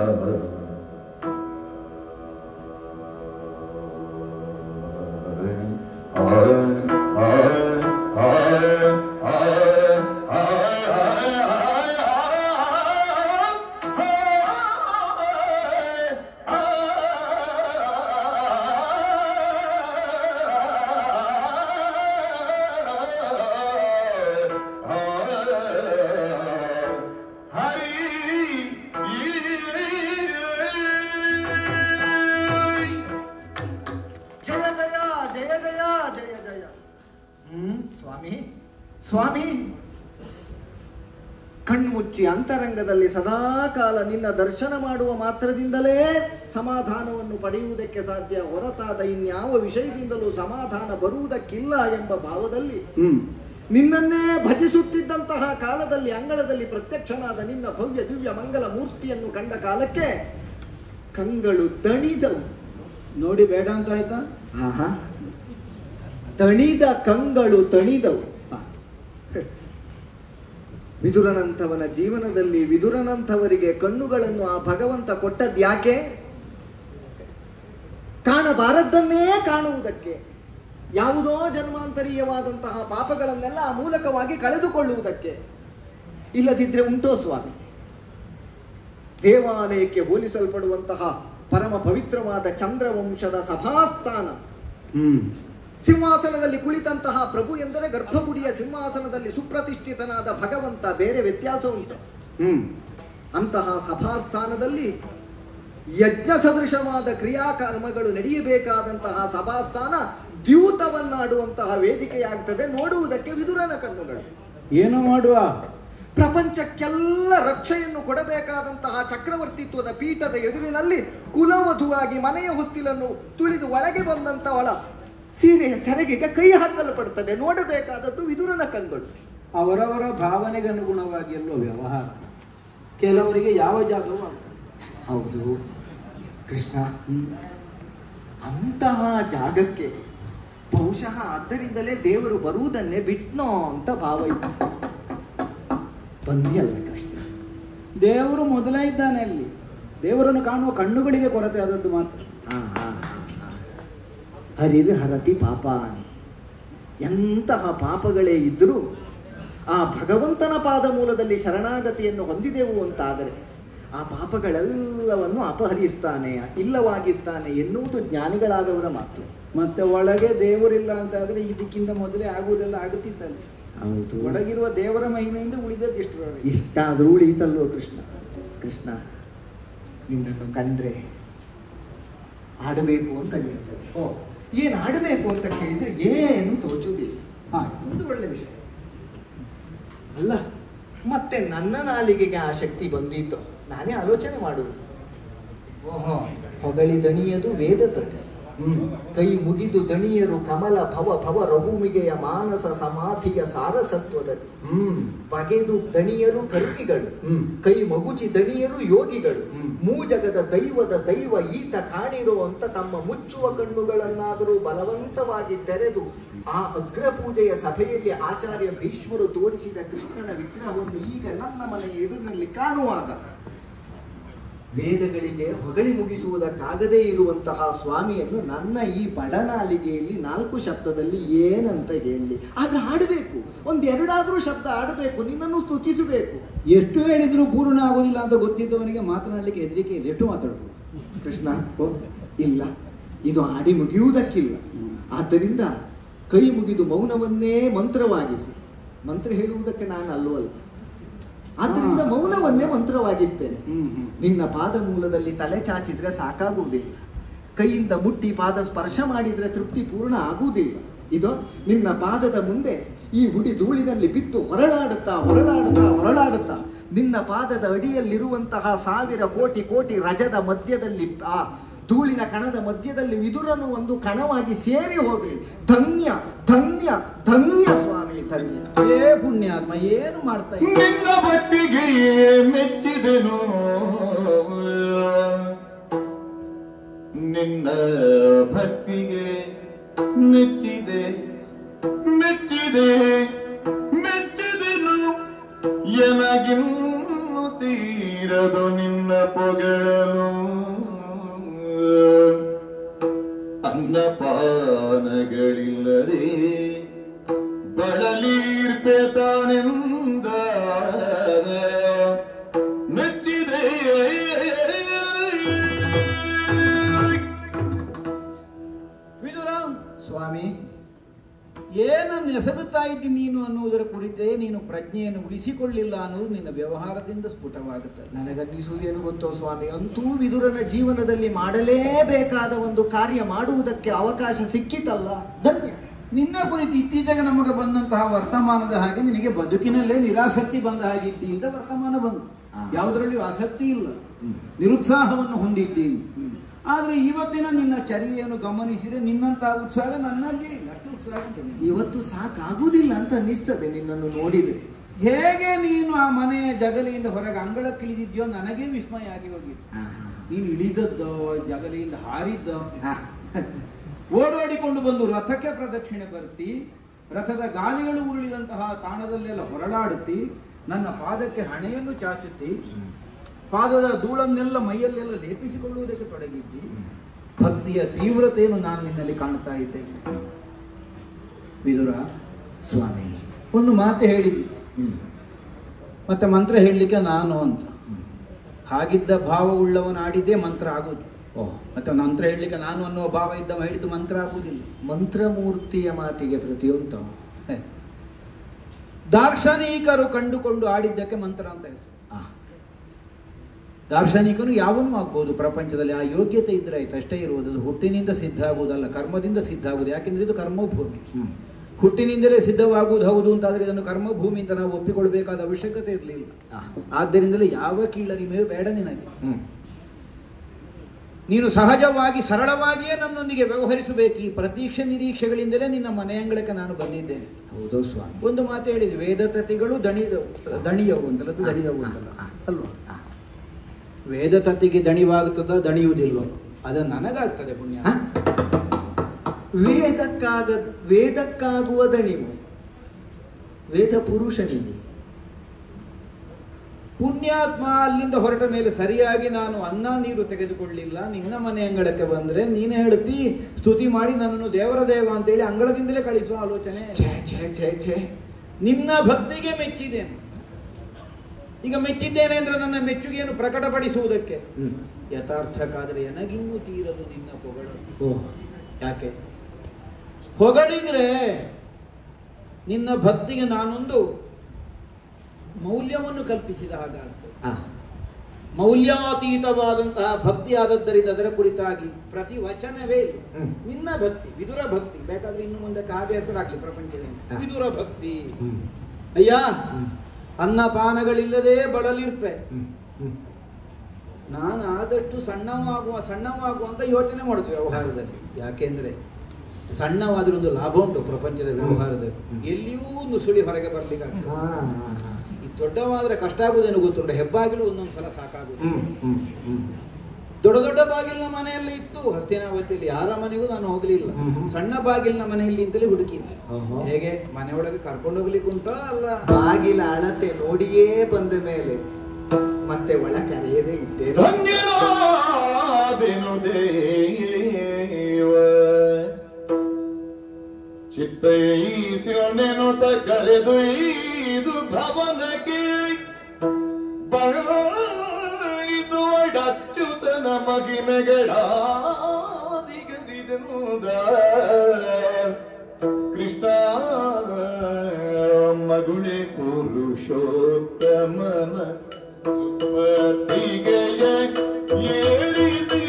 ಹರಿ ಜಯ ಜಯ ಜಯ ಜಯ ಜಯ ಜಯ ಹ್ಮ್ ಸ್ವಾಮಿ ಸ್ವಾಮಿ ಕಣ್ಣು ಮುಚ್ಚಿ ಅಂತರಂಗದಲ್ಲಿ ಸದಾಕಾಲ ನಿನ್ನ ದರ್ಶನ ಮಾಡುವ ಮಾತ್ರದಿಂದಲೇ ಸಮಾಧಾನವನ್ನು ಪಡೆಯುವುದಕ್ಕೆ ಸಾಧ್ಯ ಹೊರತಾದ ಇನ್ಯಾವ ವಿಷಯದಿಂದಲೂ ಸಮಾಧಾನ ಬರುವುದಕ್ಕಿಲ್ಲ ಎಂಬ ಭಾವದಲ್ಲಿ ನಿನ್ನನ್ನೇ ಭಜಿಸುತ್ತಿದ್ದಂತಹ ಕಾಲದಲ್ಲಿ ಅಂಗಳದಲ್ಲಿ ಪ್ರತ್ಯಕ್ಷನಾದ ನಿನ್ನ ಭವ್ಯ ದಿವ್ಯ ಮಂಗಲ ಮೂರ್ತಿಯನ್ನು ಕಂಡ ಕಾಲಕ್ಕೆ ಕಂಗಳು ದಣಿದವು ನೋಡಿ ಬೇಡ ಅಂತ ಆಯ್ತಾ ಆಹಾ ತಣಿದ ಕಂಗಳು ತಣಿದವು ಹಾ. ವಿದುರನಂಥವನ ಜೀವನದಲ್ಲಿ ವಿದುರನಂಥವರಿಗೆ ಕಣ್ಣುಗಳನ್ನು ಆ ಭಗವಂತ ಕೊಟ್ಟದ್ಯಾಕೆ ಕಾಣಬಾರದ್ದನ್ನೇ ಕಾಣುವುದಕ್ಕೆ ಯಾವುದೋ ಜನ್ಮಾಂತರೀಯವಾದಂತಹ ಪಾಪಗಳನ್ನೆಲ್ಲ ಆ ಮೂಲಕವಾಗಿ ಕಳೆದುಕೊಳ್ಳುವುದಕ್ಕೆ ಇಲ್ಲದಿದ್ರೆ ಉಂಟೋ ಸ್ವಾಮಿ ದೇವಾಲಯಕ್ಕೆ ಹೋಲಿಸಲ್ಪಡುವಂತಹ ಪರಮ ಪವಿತ್ರವಾದ ಚಂದ್ರವಂಶದ ಸಭಾಸ್ಥಾನ ಹ್ಮ್ ಸಿಂಹಾಸನದಲ್ಲಿ ಕುಳಿತಂತಹ ಪ್ರಭು ಎಂದರೆ ಗರ್ಭಗುಡಿಯ ಸಿಂಹಾಸನದಲ್ಲಿ ಸುಪ್ರತಿಷ್ಠಿತನಾದ ಭಗವಂತ ಬೇರೆ ವ್ಯತ್ಯಾಸ ಉಂಟು ಹ್ಮ್ ಅಂತಹ ಸಭಾಸ್ಥಾನದಲ್ಲಿ ಯಜ್ಞ ಸದೃಶವಾದ ಕ್ರಿಯಾಕರ್ಮಗಳು ನಡೆಯಬೇಕಾದಂತಹ ಸಭಾಸ್ಥಾನ ದ್ಯೂತವನ್ನಾಡುವಂತಹ ವೇದಿಕೆಯಾಗ್ತದೆ ನೋಡುವುದಕ್ಕೆ ವಿದುರನ ಕಣ್ಣುಗಳು ಏನು ಮಾಡುವ ಪ್ರಪಂಚಕ್ಕೆಲ್ಲ ರಕ್ಷೆಯನ್ನು ಕೊಡಬೇಕಾದಂತಹ ಚಕ್ರವರ್ತಿತ್ವದ ಪೀಠದ ಎದುರಿನಲ್ಲಿ ಕುಲವಧುವಾಗಿ ಮನೆಯ ಹೊಸ್ತಿಲನ್ನು ತುಳಿದು ಒಳಗೆ ಬಂದಂತವಳ ಸೀರೆಯ ಸೆರಗಿಗೆ ಕೈ ಹಾಕಲ್ಪಡ್ತದೆ ನೋಡಬೇಕಾದದ್ದು ವಿದುರನ ಕಂಗಳು ಅವರವರ ಭಾವನೆಗೆ ಅನುಗುಣವಾಗಿ ಎಲ್ಲೋ ವ್ಯವಹಾರ ಕೆಲವರಿಗೆ ಯಾವ ಜಾಗವೂ ಆಗ್ತದೆ ಹೌದು ಕೃಷ್ಣ ಅಂತಹ ಜಾಗಕ್ಕೆ ಬಹುಶಃ ಆದ್ದರಿಂದಲೇ ದೇವರು ಬರುವುದನ್ನೇ ಬಿಟ್ನೋ ಅಂತ ಭಾವ ಇತ್ತು ಬಂದಿಯಲ್ಲ ಕೃಷ್ಣ ದೇವರು ಮೊದಲೇ ಇದ್ದಾನೆ ಅಲ್ಲಿ ದೇವರನ್ನು ಕಾಣುವ ಕಣ್ಣುಗಳಿಗೆ ಕೊರತೆ ಆದದ್ದು ಮಾತ್ರ ಹಾ ಹಾ ಹಾ ಹಾ ಹರಿರ್ ಹರತಿ ಪಾಪಾನಿ ಎಂತಹ ಪಾಪಗಳೇ ಇದ್ದರೂ ಆ ಭಗವಂತನ ಪಾದ ಮೂಲದಲ್ಲಿ ಶರಣಾಗತಿಯನ್ನು ಹೊಂದಿದೆವು ಅಂತಾದರೆ ಆ ಪಾಪಗಳೆಲ್ಲವನ್ನು ಅಪಹರಿಸ್ತಾನೆ ಇಲ್ಲವಾಗಿಸ್ತಾನೆ ಎನ್ನುವುದು ಜ್ಞಾನಿಗಳಾದವರ ಮಾತು ಮತ್ತೆ ಒಳಗೆ ದೇವರಿಲ್ಲ ಅಂತ ಆದ್ರೆ ಇದಕ್ಕಿಂತ ಮೊದಲೇ ಆಗುವುದೆಲ್ಲ ಆಗುತ್ತಿತ್ತಲ್ಲ ಹೌದು ಒಳಗಿರುವ ದೇವರ ಮಹಿಮೆಯಿಂದ ಉಳಿದದ್ದು ಎಷ್ಟು ಇಷ್ಟಾದರೂ ಉಳಿಯಿತಲ್ಲೋ ಕೃಷ್ಣ ಕೃಷ್ಣ ನಿನ್ನನ್ನು ಕಂಡ್ರೆ ಆಡಬೇಕು ಅಂತ ಅನ್ನಿಸ್ತದೆ ಓ ಏನು ಆಡಬೇಕು ಅಂತ ಕೇಳಿದ್ರೆ ಏನು ತೋಚುವುದಿಲ್ಲ ಹಾ ಒಂದು ಒಳ್ಳೆ ವಿಷಯ ಅಲ್ಲ ಮತ್ತೆ ನನ್ನ ನಾಲಿಗೆಗೆ ಆ ಶಕ್ತಿ ಬಂದಿತ್ತು ನಾನೇ ಆಲೋಚನೆ ಮಾಡುವುದು ಓಹೋ ಹೊಗಳಿ ದಣಿಯದು ವೇದ ತತೆ ಕೈ ಮುಗಿದು ದಣಿಯರು ಕಮಲ ಭವ ಭವ ರಘುಮಿಗೆಯ ಮಾನಸ ಸಮಾಧಿಯ ಸಾರಸತ್ವದಲ್ಲಿ ಹ್ಮ್ ಬಗೆದು ದಣಿಯರು ಕರ್ಮಿಗಳು ಹ್ಮ್. ಕೈ ಮಗುಚಿ ದಣಿಯರು ಯೋಗಿಗಳು ಹ್ಮ್. ಮೂಜಗದ ದೈವದ ದೈವ ಈತ ಕಾಣಿರೋ ಅಂತ ತಮ್ಮ ಮುಚ್ಚುವ ಕಣ್ಣುಗಳನ್ನಾದರೂ ಬಲವಂತವಾಗಿ ತೆರೆದು ಆ ಅಗ್ರಪೂಜೆಯ ಸಭೆಯಲ್ಲಿ ಆಚಾರ್ಯ ಭೀಷ್ಮರು ತೋರಿಸಿದ ಕೃಷ್ಣನ ವಿಗ್ರಹವನ್ನು ಈಗ ನನ್ನ ಮನೆಯ ಎದುರಿನಲ್ಲಿ ಕಾಣುವಾಗ ವೇದಗಳಿಗೆ ಹೊಗಳಿ ಮುಗಿಸುವುದಕ್ಕಾಗದೇ ಇರುವಂತಹ ಸ್ವಾಮಿಯನ್ನು ನನ್ನ ಈ ಬಡನಾಲಿಗೆಯಲ್ಲಿ ನಾಲ್ಕು ಶಬ್ದದಲ್ಲಿ ಏನಂತ ಹೇಳಲಿ ಆದ್ರೆ ಆಡಬೇಕು ಒಂದೆರಡಾದ್ರೂ ಶಬ್ದ ಆಡಬೇಕು ನಿನ್ನನ್ನು ಸ್ತುತಿಸಬೇಕು ಎಷ್ಟು ಹೇಳಿದ್ರು ಪೂರ್ಣ ಆಗುದಿಲ್ಲ ಅಂತ ಗೊತ್ತಿದ್ದವನಿಗೆ ಮಾತನಾಡಲಿಕ್ಕೆ ಹೆದರಿಕೆ ಇಲ್ಲ ಎಷ್ಟು ಮಾತಾಡ್ಬೋದು ಕೃಷ್ಣ ಇಲ್ಲ ಇದು ಆಡಿ ಮುಗಿಯುವುದಕ್ಕಿಲ್ಲ ಆದ್ದರಿಂದ ಕೈ ಮುಗಿದು ಮೌನವನ್ನೇ ಮಂತ್ರವಾಗಿಸಿ ಮಂತ್ರ ಹೇಳುವುದಕ್ಕೆ ನಾನು ಅಲ್ಲವಲ್ಲ ಆದ್ದರಿಂದ ಹಾ. ಮೌನವನ್ನೇ ಮಂತ್ರವಾಗಿಸ್ತೇನೆ ಹ್ಮ್ ಹ್ಮ್ ನಿನ್ನ ಪಾದ ಮೂಲದಲ್ಲಿ ತಲೆ ಚಾಚಿದ್ರೆ ಸಾಕಾಗುವುದಿಲ್ಲ ಕೈಯಿಂದ ಮುಟ್ಟಿ ಪಾದ ಸ್ಪರ್ಶ ಮಾಡಿದ್ರೆ ತೃಪ್ತಿ ಪೂರ್ಣ ಆಗುವುದಿಲ್ಲ ಇದು ನಿನ್ನ ಪಾದದ ಮುಂದೆ ಈ ಹುಡಿ ಧೂಳಿನಲ್ಲಿ ಬಿದ್ದು ಹೊರಳಾಡುತ್ತಾ ಹೊರಳಾಡುತ್ತಾ ಹೊರಳಾಡುತ್ತಾ ನಿನ್ನ ಪಾದದ ಅಡಿಯಲ್ಲಿರುವಂತಹ ಸಾವಿರ ಕೋಟಿ ಕೋಟಿ ರಜದ ಮಧ್ಯದಲ್ಲಿ ಆ ಧೂಳಿನ ಕಣದ ಮಧ್ಯದಲ್ಲಿ ವಿದುರನು ಒಂದು ಕಣವಾಗಿ ಸೇರಿ ಹೋಗಲಿ ಧನ್ಯ ಧನ್ಯ ಧನ್ಯ ಸ್ವಾಮಿ ಧನ್ಯ ಏ ಪುಣ್ಯಾತ್ಮ ಏನು ಮಾಡ್ತಾ ಇದ್ದ ನಿನ್ನ ಭಕ್ತಿಗೆ ಮೆಚ್ಚಿದೆನು ನಿನ್ನ ಭಕ್ತಿಗೆ ಮೆಚ್ಚಿದೆ ಮೆಚ್ಚಿದೆ ಮೆಚ್ಚಿದೆನು ಎನಗಿನ್ನು ತೀರದು ನಿನ್ನ ಪೊಗಳಲು ಅನ್ನಪಾನಗಳಿಲ್ಲದೆ ಬಳಲೀರ್ಪೆ ತಾನೆಂದ ಮೆಚ್ಚಿದೆ ವಿದುರ ಸ್ವಾಮಿ ಏನನ್ನು ಎಸಗುತ್ತಾ ಇದ್ದೀನಿ ನೀನು ಅನ್ನುವುದರ ಕುರಿತೇ ನೀನು ಪ್ರಜ್ಞೆಯನ್ನು ಉಳಿಸಿಕೊಳ್ಳಿಲ್ಲ ಅನ್ನೋದು ನಿನ್ನ ವ್ಯವಹಾರದಿಂದ ಸ್ಫುಟವಾಗುತ್ತದೆ ನನಗನ್ನಿಸುವುದೇನು ಗೊತ್ತೋ ಸ್ವಾಮಿ ಅಂತೂ ವಿದುರನ ಜೀವನದಲ್ಲಿ ಮಾಡಲೇಬೇಕಾದ ಒಂದು ಕಾರ್ಯ ಮಾಡುವುದಕ್ಕೆ ಅವಕಾಶ ಸಿಕ್ಕಿತಲ್ಲ ಧನ್ಯ ನಿನ್ನ ಕುರಿತು ಇತ್ತೀಚೆಗೆ ನಮಗೆ ಬಂದಂತಹ ವರ್ತಮಾನದ ಹಾಗೆ ನಿನಗೆ ಬದುಕಿನಲ್ಲೇ ನಿರಾಸಕ್ತಿ ಬಂದ ಹಾಗಿದ್ದಿ ಅಂತ ವರ್ತಮಾನ ಬಂತು ಆ. ಯಾವುದರಲ್ಲಿಯೂ ಆಸಕ್ತಿ ಇಲ್ಲ ಹ್ಮ್. ನಿರುತ್ಸಾಹವನ್ನು ಹೊಂದಿದ್ದೀನಿ ಹ್ಮ್. ಆದ್ರೆ ಇವತ್ತಿನ ನಿನ್ನ ಚರ್ಯೆಯನ್ನು ಗಮನಿಸಿದರೆ ನಿನ್ನಂತಹ ಉತ್ಸಾಹ ನನ್ನಲ್ಲಿ ಇಲ್ಲ ಅಷ್ಟು ಉತ್ಸಾಹ ಉಂಟು ನಿನ್ನಲ್ಲಿ. ಇವತ್ತು ಸಾಕಾಗುವುದಿಲ್ಲ ಅಂತ ಅನ್ನಿಸ್ತದೆ ನಿನ್ನನ್ನು ನೋಡಿದರೆ ಹೇಗೆ ನೀನು ಆ ಮನೆಯ ಜಗಲಿಯಿಂದ ಹೊರಗೆ ಅಂಗಳಕ್ಕಿಳಿದಿದ್ಯೋ ನನಗೆ ವಿಸ್ಮಯ ಆಗಿ ಹೋಗಿದೆ ನೀನು ಇಳಿದದ್ದೋ ಜಗಲಿಯಿಂದ ಹಾರಿದ್ದೋ ಓಡೋಡಿಕೊಂಡು ಬಂದು ರಥಕ್ಕೆ ಪ್ರದಕ್ಷಿಣೆ ಬರ್ತಿ ರಥದ ಗಾಲಿಗಳು ಉರುಳಿದಂತಹ ತಾಣದಲ್ಲೆಲ್ಲ ಹೊರಳಾಡುತ್ತಿ ನನ್ನ ಪಾದಕ್ಕೆ ಹಣೆಯನ್ನು ಚಾಚುತ್ತಿ ಪಾದದ ಧೂಳನ್ನೆಲ್ಲ ಮೈಯಲ್ಲೆಲ್ಲ ಲೇಪಿಸಿಕೊಳ್ಳುವುದಕ್ಕೆ ತೊಡಗಿದ್ದಿ ಭಕ್ತಿಯ ತೀವ್ರತೆಯನ್ನು ನಾನು ನಿನ್ನಲ್ಲಿ ಕಾಣ್ತಾ ಇದ್ದೇನೆ ವಿದುರ ಸ್ವಾಮಿ ಒಂದು ಮಾತು ಹೇಳಿದ್ದಿ ಹ್ಮ್. ಮತ್ತೆ ಮಂತ್ರ ಹೇಳಲಿಕ್ಕೆ ನಾನು ಅಂತ ಹಾಗಿದ್ದ ಭಾವವುಳ್ಳವನು ಆಡಿದ್ದೇ ಮಂತ್ರ ಆಗೋದು ಓ ಮತ್ತೆ ಮಂತ್ರ ಹೇಳಲಿಕ್ಕೆ ನಾನು ಅನ್ನುವ ಭಾವ ಇದ್ದವ ಹೇಳಿದ್ದು ಮಂತ್ರ ಆಗುವುದಿಲ್ಲ ಮಂತ್ರಮೂರ್ತಿಯ ಮಾತಿಗೆ ಪ್ರತಿಯುಂಟು ಹೇ. ದಾರ್ಶನಿಕರು ಕಂಡುಕೊಂಡು ಆಡಿದ್ದಕ್ಕೆ ಮಂತ್ರ ಅಂತ ಹೆಸರು ಆ, ದಾರ್ಶನಿಕನು ಯಾವನೂ ಆಗ್ಬೋದು ಪ್ರಪಂಚದಲ್ಲಿ ಆ ಯೋಗ್ಯತೆ ಇದ್ರೆ ಆಯ್ತು ಅಷ್ಟೇ ಇರುವುದು ಅದು ಹುಟ್ಟಿನಿಂದ ಸಿದ್ಧ ಆಗುವುದಲ್ಲ ಕರ್ಮದಿಂದ ಸಿದ್ಧ ಆಗುವುದು ಯಾಕೆಂದ್ರೆ ಇದು ಕರ್ಮಭೂಮಿ ಹ್ಮ್. ಹುಟ್ಟಿನಿಂದಲೇ ಸಿದ್ಧವಾಗುವುದು ಹೌದು ಅಂತಾದ್ರೆ ಇದನ್ನು ಕರ್ಮಭೂಮಿ ಅಂತ ನಾವು ಒಪ್ಪಿಕೊಳ್ಬೇಕಾದ ಅವಶ್ಯಕತೆ ಇರಲಿಲ್ಲ ಆ, ಆದ್ದರಿಂದಲೇ ಯಾವ ಕೀಳರಿಮೆಯೂ ಬೇಡ ನಿನಗೆ ಹ್ಮ್. ನೀನು ಸಹಜವಾಗಿ ಸರಳವಾಗಿಯೇ ನನ್ನೊಂದಿಗೆ ವ್ಯವಹರಿಸಬೇಕು ಈ ಪ್ರತೀಕ್ಷೆ ನಿರೀಕ್ಷೆಗಳಿಂದಲೇ ನಿನ್ನ ಮನೆಯಂಗಳಕ್ಕೆ ನಾನು ಬಂದಿದ್ದೇನೆ ಹೌದು ಸ್ವಾಮಿ ಒಂದು ಮಾತು ಹೇಳಿದೆ ವೇದತತಿಗಳು ದಣಿದವು ದಣಿಯವು ಅಂತಲ್ಲ ಅದು ದಣಿದವು ಅಂತಲ್ಲ ಅಲ್ವಾ ವೇದತತಿಗೆ ದಣಿವಾಗುತ್ತದ ದಣಿಯುವುದಿಲ್ವ ಅದು ನನಗಾಗ್ತದೆ ಪುಣ್ಯ ಹ? ವೇದಕ್ಕಾಗ ವೇದಕ್ಕಾಗುವ ದಣಿವು ವೇದ ಪುರುಷನಿಗೆ ಪುಣ್ಯಾತ್ಮ ಅಲ್ಲಿಂದ ಹೊರಟ ಮೇಲೆ ಸರಿಯಾಗಿ ನಾನು ಅನ್ನ ನೀರು ತೆಗೆದುಕೊಳ್ಳಿಲ್ಲ ನಿನ್ನ ಮನೆ ಅಂಗಳಕ್ಕೆ ಬಂದ್ರೆ ನೀನೇ ಹೇಳ್ತಿ ಸ್ತುತಿ ಮಾಡಿ ನನ್ನನ್ನು ದೇವರ ದೇವ ಅಂತೇಳಿ ಅಂಗಳದಿಂದಲೇ ಕಳಿಸುವ ಆಲೋಚನೆ ಛೇ ಛೇ ಛೇ ಛೇ ನಿನ್ನ ಭಕ್ತಿಗೆ ಮೆಚ್ಚಿದ್ದೇನೆ ಈಗ ಮೆಚ್ಚಿದ್ದೇನೆ ಅಂದ್ರೆ ನನ್ನ ಮೆಚ್ಚುಗೆಯನ್ನು ಪ್ರಕಟಪಡಿಸುವುದಕ್ಕೆ ಹ್ಮ್. ಯಥಾರ್ಥಕ್ಕಾದರೆ ನನಗಿನ್ನೂ ತೀರದು ನಿನ್ನ ಪೊಗಳು ಓ ಯಾಕೆ ಹೊಗಳಿದ್ರೆ ನಿನ್ನ ಭಕ್ತಿಗೆ ನಾನೊಂದು ಮೌಲ್ಯವನ್ನು ಕಲ್ಪಿಸಿದ ಹಾಗಾಗ್ತದೆ ಆ ಮೌಲ್ಯಾತೀತವಾದಂತಹ ಭಕ್ತಿ ಆದದ್ದರಿಂದ ಅದರ ಕುರಿತಾಗಿ ಪ್ರತಿ ವಚನವೇ ಇಲ್ಲ. ಹ್ಮ್. ನಿನ್ನ ಭಕ್ತಿ ವಿದುರ ಭಕ್ತಿ ಬೇಕಾದ್ರೆ ಇನ್ನು ಮುಂದೆ ಕಾಗೆ ಹೆಸರಾಗ್ಲಿ ಪ್ರಪಂಚದಲ್ಲಿ ಹ. ವಿದುರ ಭಕ್ತಿ ಹ್ಮ್ ಅಯ್ಯ ಹ್ಮ್. ಅನ್ನಪಾನಗಳಿಲ್ಲದೆ ಬಳಲಿರ್ಪೆ ಹ್ಮ್ ಹ್ಮ್ ನಾನು ಆದಷ್ಟು ಸಣ್ಣವಾಗುವ ಸಣ್ಣವಾಗುವ ಅಂತ ಯೋಚನೆ ಮಾಡುದು ವ್ಯವಹಾರದಲ್ಲಿ ಯಾಕೆಂದ್ರೆ ಸಣ್ಣವಾದ್ರೆ ಒಂದು ಲಾಭ ಉಂಟು ಪ್ರಪಂಚದ ವ್ಯವಹಾರದಲ್ಲಿ ಹ್ಮ್. ಎಲ್ಲಿಯೂ ನುಸುಳಿ ಹೊರಗೆ ಬರ್ಲಿಕ್ಕಾಗ್ತದೆ ಹಾ ಹಾ ಹಾ ಈ ದೊಡ್ಡವಾದ್ರೆ ಕಷ್ಟ ಆಗುದೇನು ಗೊತ್ತುಂಟು ಹೆಬ್ಬಾಗಿಲು ಒಂದೊಂದು ಸಲ ಸಾಕಾಗುದು ಹ್ಮ್ ಹ್ಮ್ ಹ್ಮ್ ದೊಡ್ಡ ದೊಡ್ಡ ಬಾಗಿಲಿನ ಮನೆಯಲ್ಲಿ ಇತ್ತು ಹಸ್ತಿನಾವತಿಯಲ್ಲಿ ಯಾರ ಮನೆಗೂ ನಾನು ಹೋಗಲಿಲ್ಲ ಹ್ಮ್ ಹ್ಮ್. ಸಣ್ಣ ಬಾಗಿಲಿನ ಮನೆಯಲ್ಲಿ ಅಂತಲೇ ಹುಡುಕಿದ್ದೆ ಓಹೋ. ಹೇಗೆ ಮನೆಯೊಳಗೆ ಕರ್ಕೊಂಡು ಹೋಗ್ಲಿಕ್ಕೆ ಉಂಟೋ ಅಲ್ಲ ಬಾಗಿಲ ಅಳತೆ ನೋಡಿಯೇ ಬಂದ ಮೇಲೆ ಮತ್ತೆ ಒಳ ಕರೆಯದೇ ಇದ್ದೇನೆ ಧನ್ಯನಾದೆನು ದೇವ ಚಿತ್ತೈಸಿನೆನುತ ಕರೆದೊಯ್ದು ಭವನಕ್ಕೆ ಬಳಿಸುವಡಚ್ಚುತನ ಮಹಿಮೆಗಳ ನಿಗದಿದನುದ ಕೃಷ್ಣ ಮಗುಳೆ ಪುರುಷೋತ್ತಮನ ಸುಪತಿಗೆಯ ಏರಿಸಿ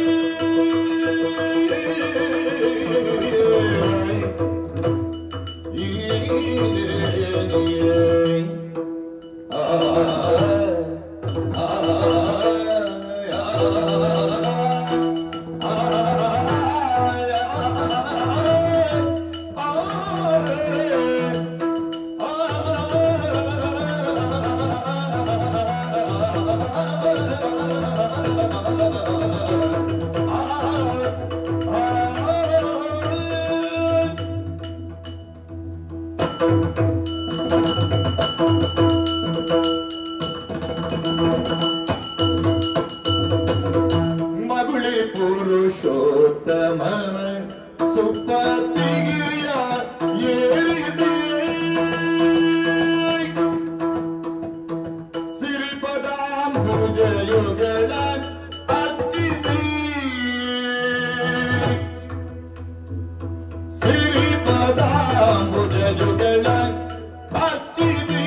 ಮಗುಳಿ ಪುರುಷೋತ್ತಮನ ಸುಪತಿಗೆಯ ಏರಿಸಿ ಸಿರಿಪದಾಂಬುಜಯುಗಳ ಅರ್ಚಿಸಿ ಸಿರಿಪದಾಂಬುಜಯುಗಳ ಅರ್ಚಿಸಿ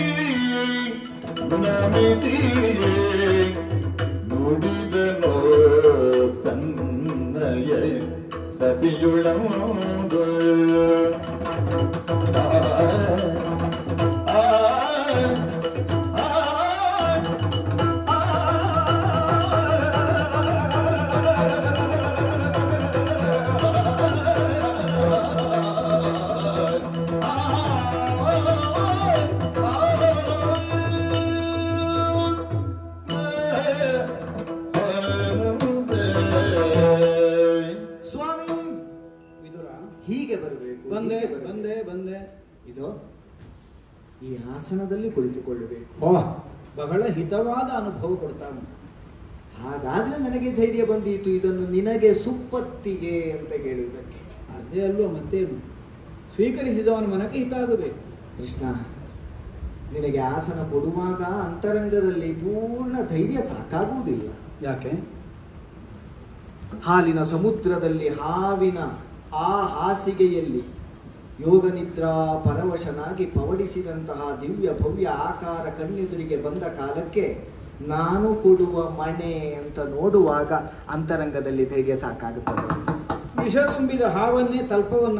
ನಮಿಸಿ ನುಡಿದನೋ ತನ್ನಯ ಸತಿಯುಳಂದು ಆ, ಆ, ಆ, ಸ್ವಾಮಿ ವಿದುರ ಹೀಗೆ ಬರಬೇಕು ಬಂದೆ ಹೀಗೆ ಬರಬೇಕು. ಬಂದೆ ಬಂದೆ ಇದು ಈ ಆಸನದಲ್ಲಿ ಕುಳಿತುಕೊಳ್ಳಬೇಕು ಓ ಬಹಳ ಹಿತವಾದ ಅನುಭವ ಕೊಡ್ತಾ ಉಂಟು ಹಾಗಾದ್ರೆ ನನಗೆ ಧೈರ್ಯ ಬಂದೀತು ಇದನ್ನು ನಿನಗೆ ಸುಪ್ಪತ್ತಿಗೆ ಅಂತ ಹೇಳುವುದಕ್ಕೆ ಅದೇ ಅಲ್ವಾ ಮತ್ತೇನು ಸ್ವೀಕರಿಸಿದವನ ಮನಕ್ಕೆ ಹಿತ ಆಗಬೇಕು ಕೃಷ್ಣ ನಿನಗೆ ಆಸನ ಕೊಡುವಾಗ ಅಂತರಂಗದಲ್ಲಿ ಪೂರ್ಣ ಧೈರ್ಯ ಸಾಕಾಗುವುದಿಲ್ಲ ಯಾಕೆ ಹಾಲಿನ ಸಮುದ್ರದಲ್ಲಿ ಹಾವಿನ ಆ ಹಾಸಿಗೆಯಲ್ಲಿ ಯೋಗನಿದ್ರಾ ಪರವಶನಾಗಿ ಪವಡಿಸಿದಂತಹ ದಿವ್ಯ ಭವ್ಯ ಆಕಾರ ಕಣ್ಣೆದುರಿಗೆ ಬಂದ ಕಾಲಕ್ಕೆ ನಾನು ಕೊಡುವ ಮಣೆ ಅಂತ ನೋಡುವಾಗ ಅಂತರಂಗದಲ್ಲಿ ಧೈರ್ಯ ಸಾಕಾಗುತ್ತದೆ ವಿಷ ತುಂಬಿದ ಹಾವನ್ನೇ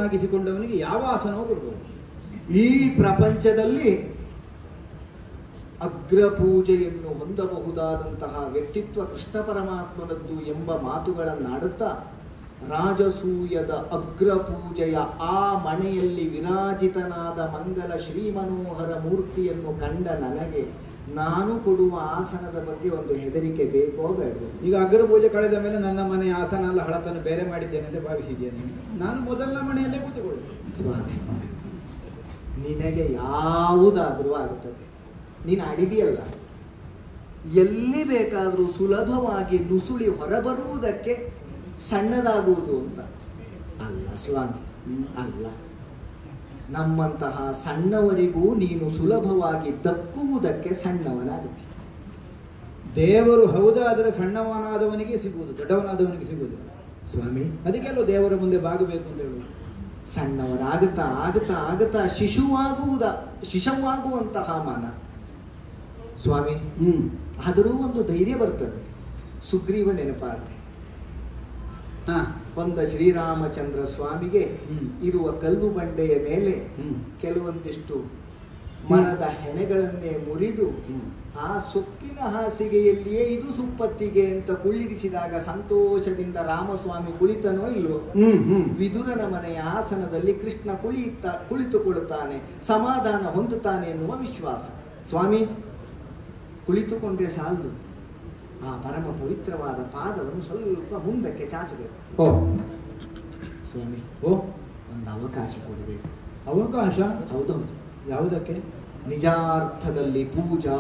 ತಲ್ಪವನ್ನಾಗಿಸಿಕೊಂಡವನಿಗೆ ಯಾವ ಆಸನವೂ ಕೊಡ್ಬೋದು ಈ ಪ್ರಪಂಚದಲ್ಲಿ ಅಗ್ರಪೂಜೆಯನ್ನು ಹೊಂದಬಹುದಾದಂತಹ ವ್ಯಕ್ತಿತ್ವ ಕೃಷ್ಣ ಪರಮಾತ್ಮನದ್ದು ಎಂಬ ಮಾತುಗಳನ್ನಾಡುತ್ತಾ ರಾಜಸೂಯದ ಅಗ್ರಪೂಜೆಯ ಆ ಮನೆಯಲ್ಲಿ ವಿರಾಜಿತನಾದ ಮಂಗಲ ಶ್ರೀಮನೋಹರ ಮೂರ್ತಿಯನ್ನು ಕಂಡ ನನಗೆ ನಾನು ಕೊಡುವ ಆಸನದ ಬಗ್ಗೆ ಒಂದು ಹೆದರಿಕೆ ಬೇಕೋ ಬೇಡವೋ ಈಗ ಅಗ್ರ ಪೂಜೆ ಕಳೆದ ಮೇಲೆ ನನ್ನ ಮನೆ ಆಸನ ಎಲ್ಲ ಹಳತನ್ನು ಬೇರೆ ಮಾಡಿದ್ದೇನೆ ಅಂತ ಭಾವಿಸಿದ್ಯಾ ನೀನು ನಾನು ಮೊದಲ ಮನೆಯಲ್ಲೇ ಕೂತುಕೊಳ್ಳು ಸ್ವಾಮಿ ನಿನಗೆ ಯಾವುದಾದರೂ ಆಗುತ್ತದೆ ನೀನು ಅಡಿದೆಯಲ್ಲ ಎಲ್ಲಿ ಬೇಕಾದರೂ ಸುಲಭವಾಗಿ ನುಸುಳಿ ಹೊರಬರುವುದಕ್ಕೆ ಸಣ್ಣದಾಗುವುದು ಅಂತ ಅಲ್ಲ ಸ್ವಾಮಿ ಅಲ್ಲ ನಮ್ಮಂತಹ ಸಣ್ಣವರಿಗೂ ನೀನು ಸುಲಭವಾಗಿ ದಕ್ಕುವುದಕ್ಕೆ ಸಣ್ಣವನಾಗುತ್ತಿ ದೇವರು ಹೌದಾದರೆ ಸಣ್ಣವನಾದವನಿಗೆ ಸಿಗುವುದು ದೊಡ್ಡವನಾದವನಿಗೆ ಸಿಗುವುದಿಲ್ಲ ಸ್ವಾಮಿ ಅದಕ್ಕೆಲ್ಲೋ ದೇವರ ಮುಂದೆ ಬಾಗಬೇಕು ಅಂತ ಹೇಳುವುದು ಸಣ್ಣವರಾಗುತ್ತಾ ಆಗುತ್ತಾ ಆಗುತ್ತಾ ಶಿಶುವಾಗುವುದ ಶಿಶುವಾಗುವಂತಹ ಮನ ಸ್ವಾಮಿ ಹ್ಮ್ ಆದರೂ ಒಂದು ಧೈರ್ಯ ಬರ್ತದೆ ಸುಗ್ರೀವ ನೆನಪಾದರೆ ಹಾ ಬಂದ ಶ್ರೀರಾಮಚಂದ್ರ ಸ್ವಾಮಿಗೆ ಹ್ಮ್. ಇರುವ ಕಲ್ಲು ಬಂಡೆಯ ಮೇಲೆ ಹ್ಮ್. ಕೆಲವೊಂದಿಷ್ಟು ಮರದ ಹೆಣೆಗಳನ್ನೇ ಮುರಿದು ಹ್ಮ್. ಆ ಸೊಪ್ಪಿನ ಹಾಸಿಗೆಯಲ್ಲಿಯೇ ಇದು ಸುಪ್ಪತ್ತಿಗೆ ಅಂತ ಕುಳ್ಳಿರಿಸಿದಾಗ ಸಂತೋಷದಿಂದ ರಾಮಸ್ವಾಮಿ ಕುಳಿತನೋ ಇಲ್ವೋ ಹ್ಮ್ ಹ್ಮ್ ವಿದುರನ ಮನೆಯ ಆಸನದಲ್ಲಿ ಕೃಷ್ಣ ಕುಳಿತ ಕುಳಿತುಕೊಳ್ಳುತ್ತಾನೆ ಸಮಾಧಾನ ಹೊಂದುತ್ತಾನೆ ಎನ್ನುವ ವಿಶ್ವಾಸ ಸ್ವಾಮಿ ಕುಳಿತುಕೊಂಡ್ರೆ ಸಾಲದು ಆ ಪರಮ ಪವಿತ್ರವಾದ ಪಾದವನ್ನು ಸ್ವಲ್ಪ ಮುಂದಕ್ಕೆ ಚಾಚಬೇಕು ಓ ಸ್ವಾಮಿ ಓ ಒಂದು ಅವಕಾಶ ಕೊಡಬೇಕು ಅವಕಾಶ ಹೌದೌದು ಯಾವುದಕ್ಕೆ ನಿಜಾರ್ಥದಲ್ಲಿ ಪೂಜಾ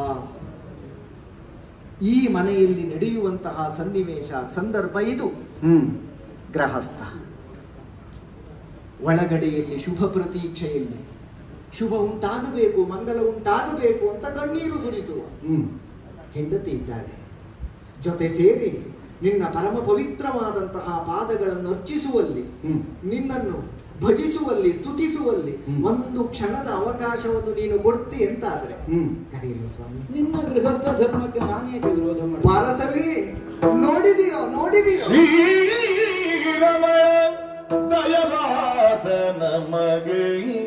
ಈ ಮನೆಯಲ್ಲಿ ನಡೆಯುವಂತಹ ಸನ್ನಿವೇಶ ಸಂದರ್ಭ ಇದು ಹ್ಮ್ ಗ್ರಹಸ್ಥ ಒಳಗಡೆಯಲ್ಲಿ ಶುಭ ಪ್ರತೀಕ್ಷೆಯಲ್ಲಿ ಶುಭ ಉಂಟಾಗಬೇಕು ಮಂಗಲ ಉಂಟಾಗಬೇಕು ಅಂತ ಕಣ್ಣೀರು ಸುರಿಸುವ ಹ್ಮ್ ಹೆಂಡತಿ ಇದ್ದಾಳೆ ಜೊತೆ ಸೇರಿ ನಿನ್ನ ಪರಮ ಪವಿತ್ರವಾದಂತಹ ಪಾದಗಳನ್ನು ಅರ್ಚಿಸುವಲ್ಲಿ ಹ್ಮ್. ನಿನ್ನನ್ನು ಭಜಿಸುವಲ್ಲಿ ಸ್ತುತಿಸುವಲ್ಲಿ ಹ್ಮ್. ಒಂದು ಕ್ಷಣದ ಅವಕಾಶವನ್ನು ನೀನು ಕೊಡ್ತಿ ಅಂತಾದ್ರೆ ಹ್ಮ್ ಕರೆಯಲ್ಲ ಸ್ವಾಮಿ ನಿನ್ನ ಗೃಹಸ್ಥ ಧರ್ಮಕ್ಕೆ ನಾನೇಕೆ ವಿರೋಧ ಮಾಡಿ ಪಾರಸವಿ ನೋಡಿದೆಯೋ ನೋಡಿದೆಯೋ ಶ್ರೀರಮಣ ದಯವಾದ ನಮಗೆ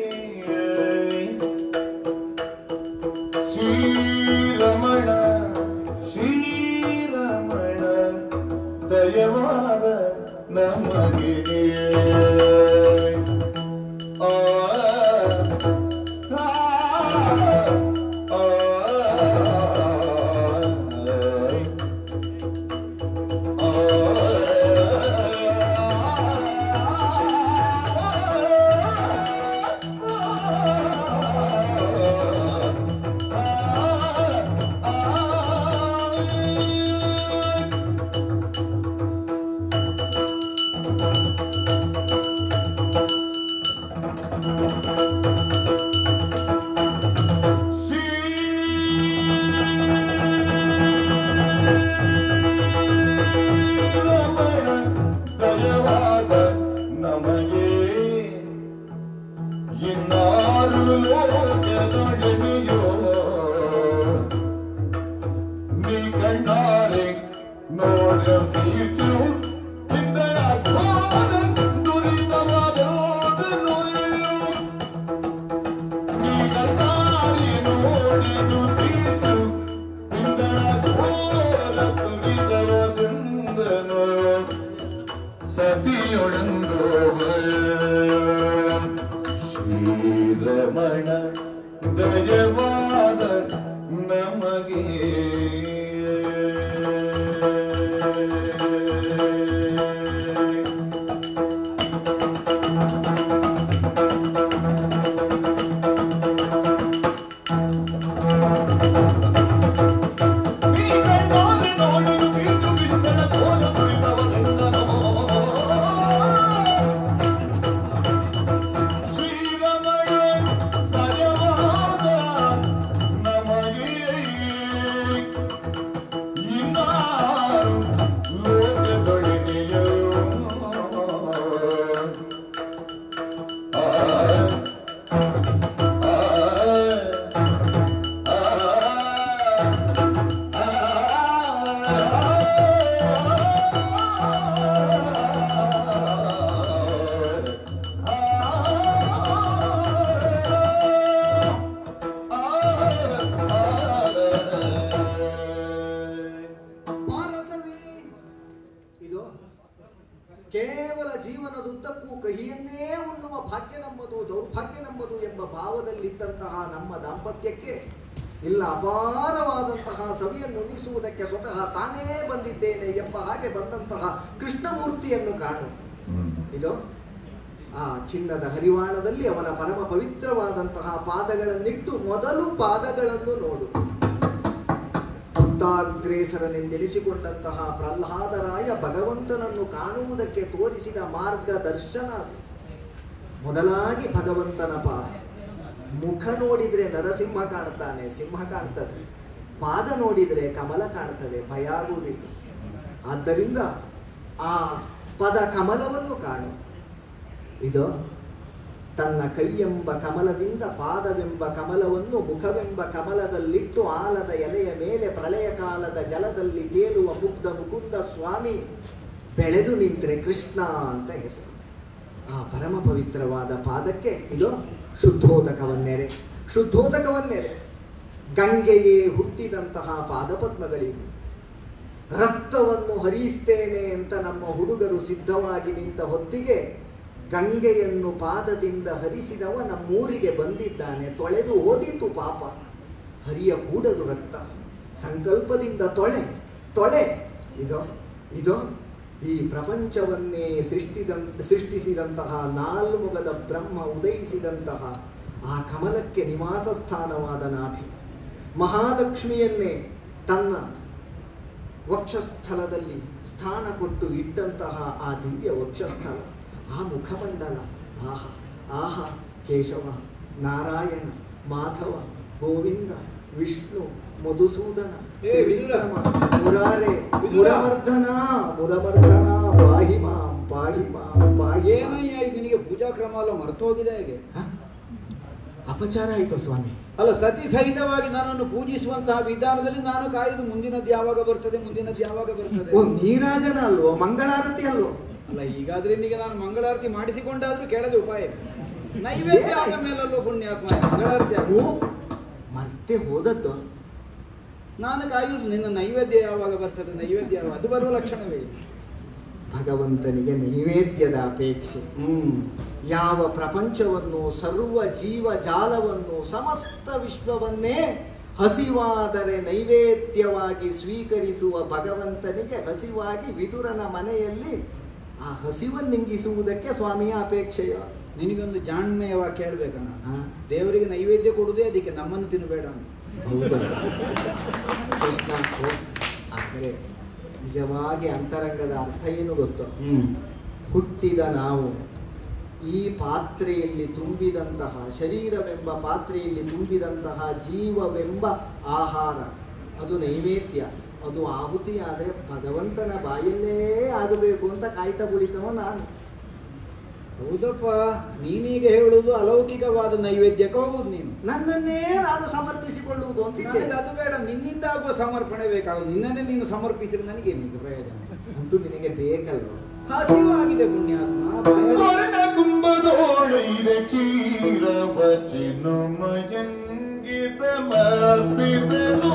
ಶ್ರೀರಮಣ ಶ್ರೀರಮಣ ದಯವಾದ ನಮಗೆ ಆ ಆ, ಆ, ಆ. ಶ್ರೀರಮಣ ದಯವಾದ ನಮಗೆ ಇನ್ನಾರು ಲೋಕದೊಡನೆಯೋ ನೀ ಕಂಡಾರೆ ನೋಡಬೇಕು ಇಂದರ ಘೋರ ದುರಿತವಾದೋದನು ನೀ ಕಂಡಾರೆ ನೋಡಿದು ತೀರ್ತು ಇಂದರ ಘೋರ ದುರಿತವಾದಿಂದನು ಸತಿಯೊಡಂದು ಶ್ರೀರಮಣ ದಯವಾದ ನಮಗೆ ಕೇವಲ ಜೀವನದುದ್ದಕ್ಕೂ ಕಹಿಯನ್ನೇ ಉಣ್ಣುವ ಭಾಗ್ಯ ನಮ್ಮದು ದೌರ್ಭಾಗ್ಯ ನಮ್ಮದು ಎಂಬ ಭಾವದಲ್ಲಿದ್ದಂತಹ ನಮ್ಮ ದಾಂಪತ್ಯಕ್ಕೆ ಇಲ್ಲ ಅಪಾರವಾದಂತಹ ಸವಿಯನ್ನು ಉಣಿಸುವುದಕ್ಕೆ ಸ್ವತಃ ತಾನೇ ಬಂದಿದ್ದೇನೆ ಎಂಬ ಹಾಗೆ ಬಂದಂತಹ ಕೃಷ್ಣಮೂರ್ತಿಯನ್ನು ಕಾಣು ಇದು ಆ ಚಿನ್ನದ ಹರಿವಾಣದಲ್ಲಿ ಅವನ ಪರಮ ಪವಿತ್ರವಾದಂತಹ ಪಾದಗಳನ್ನಿಟ್ಟು ಮೊದಲು ಪಾದಗಳನ್ನು ನೋಡು ಭಕ್ತಾಗ್ರೇಸರನೆಂದೆನಿಸಿಕೊಂಡಂತಹ ಪ್ರಹ್ಲಾದರಾಯ ಭಗವಂತನನ್ನು ಕಾಣುವುದಕ್ಕೆ ತೋರಿಸಿದ ಮಾರ್ಗದರ್ಶನ ಅದು. ಮೊದಲಾಗಿ ಭಗವಂತನ ಪಾದ ಮುಖ ನೋಡಿದರೆ ನರಸಿಂಹ ಕಾಣ್ತಾನೆ ಸಿಂಹ ಕಾಣ್ತದೆ ಪಾದ ನೋಡಿದರೆ ಕಮಲ ಕಾಣ್ತದೆ ಭಯ ಆಗುವುದಿಲ್ಲ ಆದ್ದರಿಂದ ಆ ಪದ ಕಮಲವನ್ನು ಕಾಣು ಇದು ತನ್ನ ಕೈಯೆಂಬ ಕಮಲದಿಂದ ಪಾದವೆಂಬ ಕಮಲವನ್ನು ಮುಖವೆಂಬ ಕಮಲದಲ್ಲಿಟ್ಟು ಆಲದ ಎಲೆಯ ಮೇಲೆ ಪ್ರಳಯ ಕಾಲದ ಜಲದಲ್ಲಿ ತೇಲುವ ಮುಗ್ಧ ಮುಕುಂದ ಸ್ವಾಮಿ ಬೆಳೆದು ನಿಂತರೆ ಕೃಷ್ಣ ಅಂತ ಹೆಸರು ಆ ಪರಮ ಪವಿತ್ರವಾದ ಪಾದಕ್ಕೆ ಇದು ಶುದ್ಧೋದಕವನ್ನೆರೆ ಶುದ್ಧೋದಕವನ್ನೆರೆ ಗಂಗೆಯೇ ಹುಟ್ಟಿದಂತಹ ಪಾದಪದ್ಮಗಳಿವೆ ರಕ್ತವನ್ನು ಹರಿಸ್ತೇನೆ ಅಂತ ನಮ್ಮ ಹುಡುಗರು ಸಿದ್ಧವಾಗಿ ನಿಂತ ಹೊತ್ತಿಗೆ ಗಂಗೆಯನ್ನು ಪಾದದಿಂದ ಹರಿಸಿದವ ನಮ್ಮೂರಿಗೆ ಬಂದಿದ್ದಾನೆ ತೊಳೆದು ಓದಿತು ಪಾಪ ಹರಿಯ ಕೂಡದು ರಕ್ತ ಸಂಕಲ್ಪದಿಂದ ತೊಳೆ ತೊಳೆ ಇದೋ ಇದೋ ಈ ಪ್ರಪಂಚವನ್ನೇ ಸೃಷ್ಟಿದಂತ ಸೃಷ್ಟಿಸಿದಂತಹ ನಾಲ್ಮುಗದ ಬ್ರಹ್ಮ ಉದಯಿಸಿದಂತಹ ಆ ಕಮಲಕ್ಕೆ ನಿವಾಸ ಸ್ಥಾನವಾದ ನಾಭಿ ಮಹಾಲಕ್ಷ್ಮಿಯನ್ನೇ ತನ್ನ ವಕ್ಷಸ್ಥಲದಲ್ಲಿ ಸ್ಥಾನ ಕೊಟ್ಟು ಇಟ್ಟಂತಹ ಆ ದಿವ್ಯ ವಕ್ಷಸ್ಥಲ ಆ ಮುಖಮಂಡಲ ಆಹ ಆಹ ಕೇಶವ ನಾರಾಯಣ ಮಾಧವ ಗೋವಿಂದ ವಿಷ್ಣು ಮಧುಸೂದನ ಏ, ವಿದುರ. ತ್ರಿವಿಕ್ರಮ ಮುರಾರೆ ವಿದುರ. ಮುರಮರ್ದನ ಮುರಮರ್ದನ ಪಾಹಿ ಮಾಂ ಪಾಹಿ ಮಾಂ ಪಾಹಿ ಮಾಂ. ಏನಯ್ಯ ಇದು ನಿನಗೆ ಪೂಜಾ ಕ್ರಮ ಎಲ್ಲ ಮರ್ತೋಗಿದೆ ಹೇಗೆ ಹ? ಅಪಚಾರ ಆಯಿತು ಸ್ವಾಮಿ ಅಲ್ಲ ಸತಿ ಸಹಿತವಾಗಿ ನನ್ನನ್ನು ಪೂಜಿಸುವಂತಹ ವಿಧಾನದಲ್ಲಿ ನಾನು ಕಾಯುದು ಮುಂದಿನದ್ದು ಯಾವಾಗ ಬರ್ತದೆ ಮುಂದಿನದ್ದು ಯಾವಾಗ ಬರ್ತದೆ ಓ ನೀರಾಜನ ಅಲ್ವೋ ಮಂಗಳಾರತಿ ಅಲ್ವೋ ಅಲ್ಲ ಈಗಾದ್ರೆ ನಿನಗೆ ನಾನು ಮಂಗಳಾರತಿ ಮಾಡಿಸಿಕೊಂಡಾದ್ರೂ ಕೇಳದೆ ಉಪಾಯ ಇಲ್ಲ. ನೈವೇದ್ಯ ಆದ ಮೇಲಲ್ಲೂ ಪುಣ್ಯಾತ್ಮ ಮಂಗಳಾರತಿ ಆಗ- ಓ ಮತ್ತೆ ಹೋದದ್ದು ನಾನು ಕಾಯುದು ನಿನ್ನ ನೈವೇದ್ಯ ಯಾವಾಗ ಬರ್ತದೆ ನೈವೇದ್ಯ ಯಾವಾಗ ಅದು ಬರುವ ಲಕ್ಷಣವೇ ಇಲ್ಲ. ಭಗವಂತನಿಗೆ ನೈವೇದ್ಯದ ಅಪೇಕ್ಷೆ ಹ್ಮ್ ಯಾವ ಪ್ರಪಂಚವನ್ನು ಸರ್ವ ಜೀವ ಜಾಲವನ್ನು ಸಮಸ್ತ ವಿಶ್ವವನ್ನೇ ಹಸಿವಾದರೆ ನೈವೇದ್ಯವಾಗಿ ಸ್ವೀಕರಿಸುವ ಭಗವಂತನಿಗೆ ಹಸಿವಾಗಿ ವಿದುರನ ಮನೆಯಲ್ಲಿ ಆ ಹಸಿವನ್ನಿಂಗಿಸುವುದಕ್ಕೆ ಸ್ವಾಮಿಯ ಅಪೇಕ್ಷೆಯ ನಿನಗೊಂದು ಜಾಣ್ಮೆಯ ವಾಕ್ಯ ಹೇಳ್ಬೇಕಣ್ಣ ಹಾ? ದೇವರಿಗೆ ನೈವೇದ್ಯ ಕೊಡುದೇ ಅದಕ್ಕೆ ನಮ್ಮನ್ನು ತಿನ್ನಬೇಡ ಅಂತ ಹೌದಾ ಕೃಷ್ಣ ಓ, ಆದರೆ ನಿಜವಾಗಿ ಅಂತರಂಗದ ಅರ್ಥ ಏನು ಗೊತ್ತು ಹ್ಮ್ ಹುಟ್ಟಿದ ನಾವು ಈ ಪಾತ್ರೆಯಲ್ಲಿ ತುಂಬಿದಂತಹ ಶರೀರವೆಂಬ ಪಾತ್ರೆಯಲ್ಲಿ ತುಂಬಿದಂತಹ ಜೀವವೆಂಬ ಆಹಾರ ಅದು ನೈವೇದ್ಯ ಅದು ಆಹುತಿ ಆದರೆ ಭಗವಂತನ ಬಾಯಲ್ಲೇ ಆಗಬೇಕು ಅಂತ ಕಾಯ್ತಾ ಕುಳಿತವ ನಾನು ಹೌದಪ್ಪ ನೀನೀಗ ಹೇಳುವುದು ಅಲೌಕಿಕವಾದ ನೈವೇದ್ಯಕ್ಕೆ ಹೋಗುದು ನೀನು ನನ್ನನ್ನೇ ನಾನು ಸಮರ್ಪಿಸಿಕೊಳ್ಳುವುದು ಅಂತಿದ್ದೆ ನನಗೆ ಅದು ಬೇಡ ನಿನ್ನಿಂದ ಆಗುವ ಸಮರ್ಪಣೆ ಬೇಕಾಗುದು ನಿನ್ನನ್ನೇ ನೀನು ಸಮರ್ಪಿಸಿದ್ರೆ ನನಗೇನಿದೆ ಪ್ರಯೋಜನ ಅಂತೂ ನಿನಗೆ ಬೇಕಲ್ವ ಹಸಿವಾಗಿದೆ ಪುಣ್ಯಾತ್ಮ ಬಾಯಲ್ಲಿ- ಸ್ವರ್ಣ ಕುಂಭದೋಳಿದೆ ಚೀರವಚಿನು ಮಯಂಗಿ ಸಮರ್ಪಿಸಲು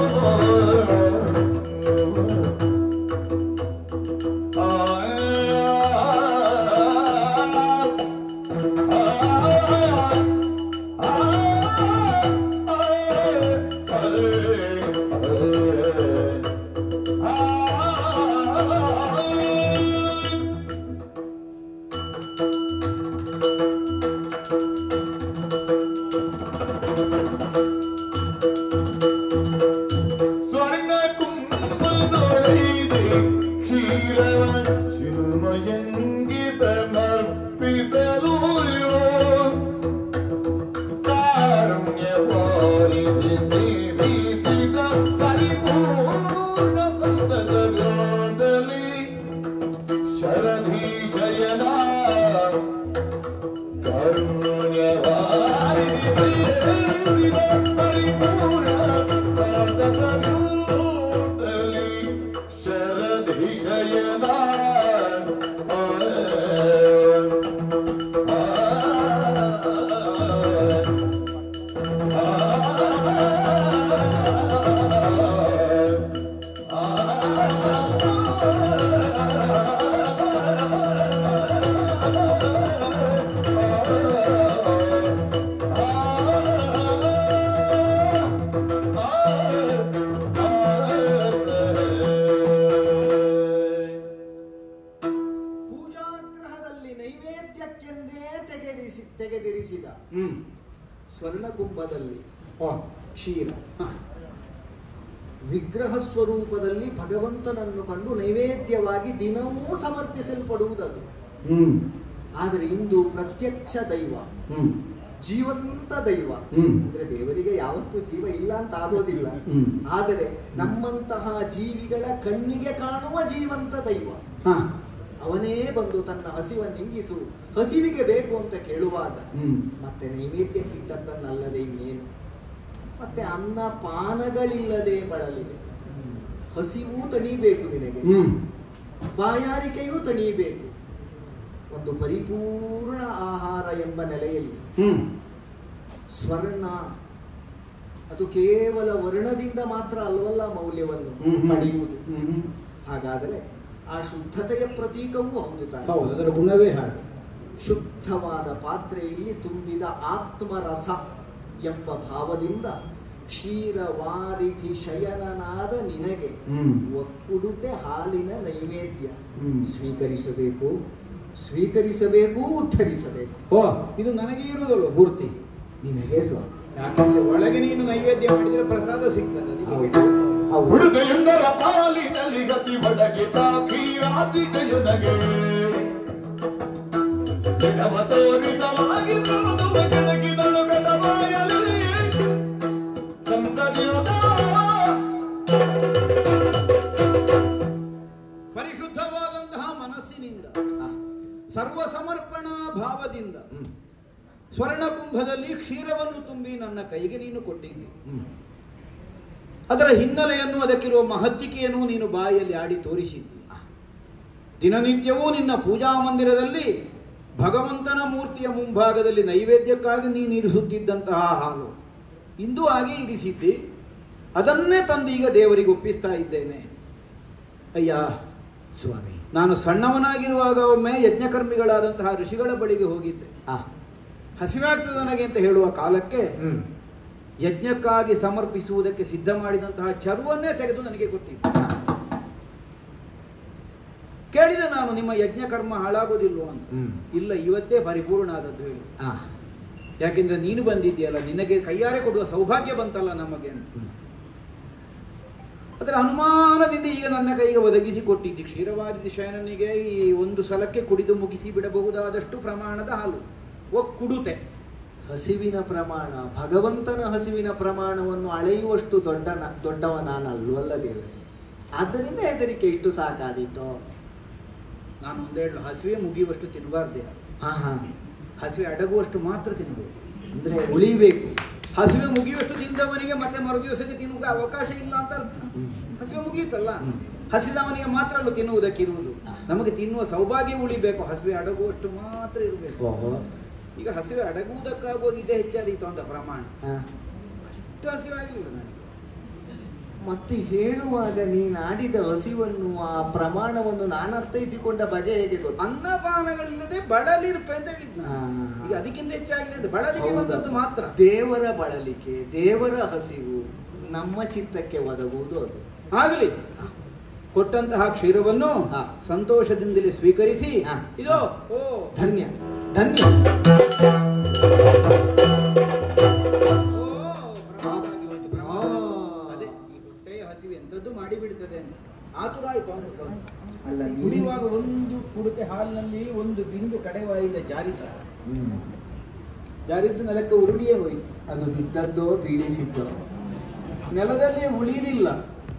ಆ, ಆ, ಆ, ಆ ಸ್ವರ್ಣ ಕುಂಭ ಹ್ಮ್ ಸ್ವರ್ಣಕುಂಭದಲ್ಲಿ ಓ ಕ್ಷೀರ ಹ. ವಿಗ್ರಹ ಸ್ವರೂಪದಲ್ಲಿ ಭಗವಂತನನ್ನು ಕಂಡು ನೈವೇದ್ಯವಾಗಿ ದಿನವೂ ಸಮರ್ಪಿಸಲ್ಪಡುವುದದು ಹ್ಮ್ ಆದರೆ ಇಂದು ಪ್ರತ್ಯಕ್ಷ ದೈವ ಹ್ಮ್ ಜೀವಂತ ದೈವ ಹ್ಮ್. ಅಂದ್ರೆ ದೇವರಿಗೆ ಯಾವತ್ತೂ ಜೀವ ಇಲ್ಲ ಅಂತ ಆಗೋದಿಲ್ಲ ಹ್ಮ್. ಆದರೆ ನಮ್ಮಂತಹ ಜೀವಿಗಳ ಕಣ್ಣಿಗೆ ಕಾಣುವ ಜೀವಂತ ದೈವ ಹ ಅವನೇ ಬಂದು ತನ್ನ ಹಸಿವನ್ನಿಂಗಿಸು ಹಸಿವಿಗೆ ಬೇಕು ಅಂತ ಕೇಳುವಾಗ ಹ್ಮ್ ಮತ್ತೆ ನೈವೇದ್ಯಕ್ಕಿಟ್ಟದ್ದನ್ನಲ್ಲದೆ ಇನ್ನೇನು ಮತ್ತೆ ಅನ್ನ ಪಾನಗಳಿಲ್ಲದೆ ಬಳಲಿದೆ ಹಸಿವು ತಣಿಬೇಕು ನಿನಗೆ ಹ್ಮ್ ಬಾಯಾರಿಕೆಯೂ ತಣಿಬೇಕು ಒಂದು ಪರಿಪೂರ್ಣ ಆಹಾರ ಎಂಬ ನೆಲೆಯಲ್ಲಿ ಹ್ಮ್ ಸ್ವರ್ಣ ಅದು ಕೇವಲ ವರ್ಣದಿಂದ ಮಾತ್ರ ಅಲ್ವಲ್ಲ ಮೌಲ್ಯವನ್ನು ಹ್ಮ್ ಹ್ಮ್. ಪಡೆಯುವುದು ಹ್ಮ್ ಹ್ಮ್. ಹಾಗಾದರೆ ಆ ಶುದ್ಧತೆಯ ಪ್ರತೀಕವೂ ಹೌದು ತಾನೆ ಹೌದು ಅದರ ಗುಣವೇ ಹಾಗೆ ಶುದ್ಧವಾದ ಪಾತ್ರೆಯಲ್ಲಿ ತುಂಬಿದ ಆತ್ಮರಸ ಎಂಬ ಭಾವದಿಂದ ಕ್ಷೀರವಾರಿಧಿ ಶಯನನಾದ ನಿನಗೆ ಹ್ಮ್. ಒಕ್ಕುಡುತೆ ಹಾಲಿನ ನೈವೇದ್ಯ ಹ್ಮ್. ಸ್ವೀಕರಿಸಬೇಕು ಸ್ವೀಕರಿಸಬೇಕು ಉದ್ಧರಿಸಬೇಕು ಓ ಇದು ನನಗೆ ಇರುವುದಲ್ಲ ಪೂರ್ತಿ ನಿನಗೆ ಸ್ವಾಮಿ ಯಾಕಂದ್ರೆ ಒಳಗೆ ನೀನು ನೈವೇದ್ಯ ಮಾಡಿದ್ರೆ ಪ್ರಸಾದ ಸಿಗ್ತದೆ ಅದಕ್ಕೆ ಹೌದು ಹೌದು ಹುಡುಗಯಂದರ ಪಾಲಿನಲ್ಲಿ ಗತಿ ಒಡಗಿತ ಕ್ಷೀರಾತಿಶಯನಗೆ ಜಗವ ತೋರಿಸಲಾಗಿ ನೋಡುವ ಕೆಣಕಿದನು ಗತಮಾಯಲಿ ಚಂದದಿಯೋದ ಪರಿಶುದ್ಧವಾದಂತಹ ಮನಸ್ಸಿನಿಂದ ಸರ್ವ ಸಮರ್ಪಣಾ ಭಾವದಿಂದ ಸ್ವರ್ಣಕುಂಭದಲ್ಲಿ ಕ್ಷೀರವನ್ನು ತುಂಬಿ ನನ್ನ ಕೈಗೆ ನೀನು ಕೊಟ್ಟಿದ್ದಿ ಅದರ ಹಿನ್ನೆಲೆಯನ್ನು ಅದಕ್ಕಿರುವ ಮಹತ್ತಿಕೆಯನ್ನು ನೀನು ಬಾಯಲ್ಲಿ ಆಡಿ ತೋರಿಸಿದ್ದಿ ದಿನನಿತ್ಯವೂ ನಿನ್ನ ಪೂಜಾ ಮಂದಿರದಲ್ಲಿ ಭಗವಂತನ ಮೂರ್ತಿಯ ಮುಂಭಾಗದಲ್ಲಿ ನೈವೇದ್ಯಕ್ಕಾಗಿ ನೀನು ಇರಿಸುತ್ತಿದ್ದಂತಹ ಹಾಲು ಇಂದು ಹಾಗೆ ಇರಿಸಿದ್ದಿ ಅದನ್ನೇ ತಂದು ಈಗ ದೇವರಿಗೆ ಒಪ್ಪಿಸ್ತಾ ಇದ್ದೇನೆ ಅಯ್ಯ ಸ್ವಾಮಿ ನಾನು ಸಣ್ಣವನಾಗಿರುವಾಗ ಒಮ್ಮೆ ಯಜ್ಞಕರ್ಮಿಗಳಾದಂತಹ ಋಷಿಗಳ ಬಳಿಗೆ ಹೋಗಿದ್ದೆ ಆ ಹಸಿವಾಗ್ತದೆ ನನಗೆ ಅಂತ ಹೇಳುವ ಕಾಲಕ್ಕೆ ಹ್ಮ್ ಯಜ್ಞಕ್ಕಾಗಿ ಸಮರ್ಪಿಸುವುದಕ್ಕೆ ಸಿದ್ಧ ಮಾಡಿದಂತಹ ಚರುವನ್ನೇ ತೆಗೆದು ನನಗೆ ಕೊಟ್ಟಿದ್ದೆ ಕೇಳಿದೆ ನಾನು ನಿಮ್ಮ ಯಜ್ಞ ಕರ್ಮ ಹಾಳಾಗೋದಿಲ್ವೋ ಅಂತ ಹ್ಮ್. ಇಲ್ಲ ಇವತ್ತೇ ಪರಿಪೂರ್ಣ ಆದದ್ದು ಹೇಳಿ ಆ ಯಾಕೆಂದ್ರೆ ನೀನು ಬಂದಿದ್ದೀಯಲ್ಲ ನಿನಗೆ ಕೈಯಾರೆ ಕೊಡುವ ಸೌಭಾಗ್ಯ ಬಂತಲ್ಲ ನಮಗೆ ಅಂತ ಹ್ಮ್. ಅದರ ಅನುಮಾನದಿಂದ ಈಗ ನನ್ನ ಕೈಗೆ ಒದಗಿಸಿ ಕೊಟ್ಟಿದ್ದಿ ಕ್ಷೀರವಾದಿ ಶಯನನಿಗೆ ಈ ಒಂದು ಸಲಕ್ಕೆ ಕುಡಿದು ಮುಗಿಸಿ ಬಿಡಬಹುದಾದಷ್ಟು ಪ್ರಮಾಣದ ಹಾಲು ಒಕ್ಕುಡುತೆ ಹಸಿವಿನ ಪ್ರಮಾಣ ಭಗವಂತನ ಹಸಿವಿನ ಪ್ರಮಾಣವನ್ನು ಅಳೆಯುವಷ್ಟು ದೊಡ್ಡ ದೊಡ್ಡವ ನಾನಲ್ವಲ್ಲ ದೇವರೇ ಆದ್ದರಿಂದ ಹೆದರಿಕೆ ಇಷ್ಟು ಸಾಕಾದೀತು ನಾನು ಒಂದೆರಡು ಹಸಿವೆ ಮುಗಿಯುವಷ್ಟು ತಿನ್ನಬಾರ್ದೆ ಹಾ ಹಾ ಹಸಿವೆ ಅಡಗುವಷ್ಟು ಮಾತ್ರ ತಿನ್ನಬೇಕು ಅಂದ್ರೆ ಉಳಿಬೇಕು ಹಸಿವೆ ಮುಗಿಯುವಷ್ಟು ತಿಂದವನಿಗೆ ಮತ್ತೆ ಮರು ದಿವಸಕ್ಕೆ ತಿನ್ನುವ ಅವಕಾಶ ಇಲ್ಲ ಅಂತ ಅರ್ಥ ಹ್ಮ್. ಹಸಿವೆ ಮುಗಿಯುತ್ತಲ್ಲ ಹ್ಮ್. ಹಸಿದವನಿಗೆ ಮಾತ್ರ ಅಲ್ಲೂ ತಿನ್ನುವುದಕ್ಕಿರುವುದು ಆ. ನಮಗೆ ತಿನ್ನುವ ಸೌಭಾಗ್ಯ ಉಳಿಬೇಕು ಹಸಿವೆ ಅಡಗುವಷ್ಟು ಮಾತ್ರ ಇರಬೇಕು ಓಹೋ ಈಗ ಹಸಿವೆ ಅಡಗುವುದಕ್ಕಾಗುವಾಗ ಇದೇ ಹೆಚ್ಚಾದೀತು ಅಂತ ಪ್ರಮಾಣ ಹಾ. ಅಷ್ಟು ಹಸಿವೆ ಆಗಲಿಲ್ಲ ನನಗೆ ಮತ್ತೆ ಹೇಳುವಾಗ ನೀನು ಆಡಿದ ಹಸಿವನ್ನು ಆ ಪ್ರಮಾಣವನ್ನು ನಾನು ಅರ್ಥೈಸಿಕೊಂಡ ಬಗೆ ಹೇಗೆ ಗೊತ್ತು ಅನ್ನಪಾನಗಳಿಲ್ಲದೆ ಬಳಲಿರ್ಪೆ ಅಂತ ಹೇಳಿದ್ ನಾನು. ಆ. ಈಗ ಅದಕ್ಕಿಂತ ಹೆಚ್ಚಾಗಿದೆ ಅದು ಬಳಲಿಗೆ ಹೌದಾ? ಬಂದದ್ದು ಮಾತ್ರ ದೇವರ ಬಳಲಿಕೆ ದೇವರ ಹಸಿವು ನಮ್ಮ ಚಿತ್ತಕ್ಕೆ ಒದಗುವುದು ಅದು ಆಗಲಿ ಕೊಟ್ಟಂತಹ ಕ್ಷೀರವನ್ನು ಹಾ. ಸಂತೋಷದಿಂದಲೇ ಸ್ವೀಕರಿಸಿ ಹಾ. ಇದು ಓ ಧನ್ಯ ಧನ್ಯ ಓ, ಪ್ರಮಾದ ಆಗಿ ಹೋಯ್ತು, ಪ್ರಮಾದ. ಆ. ಅದೇ ಈ ಹೊಟ್ಟೆಯ ಹಸಿವು ಎಂತದ್ದು ಮಾಡಿಬಿಡ್ತದೆ ಅಂತ ಆತುರ ಆಯ್ತು ಅವನು ಸ್ವಲ್ಪ. ಅಲ್ಲ ನೀನು- ಕುಡಿಯುವಾಗ ಒಂದು ಕುಡಿಕೆ ಹಾಲಿನಲ್ಲಿ ಒಂದು ಬಿಂದು ಕಡೆವಾಯಿದ ಜಾರಿತ ಹ್ಮ್. ಜಾರಿದ್ದು ನೆಲಕ್ಕೆ ಉರುಳಿಯೇ ಹೋಯಿತು ಅದು ಬಿದ್ದದ್ದೋ ಬೀಳಿಸಿದ್ದೋ ನೆಲದಲ್ಲಿ ಉಳಿಲಿಲ್ಲ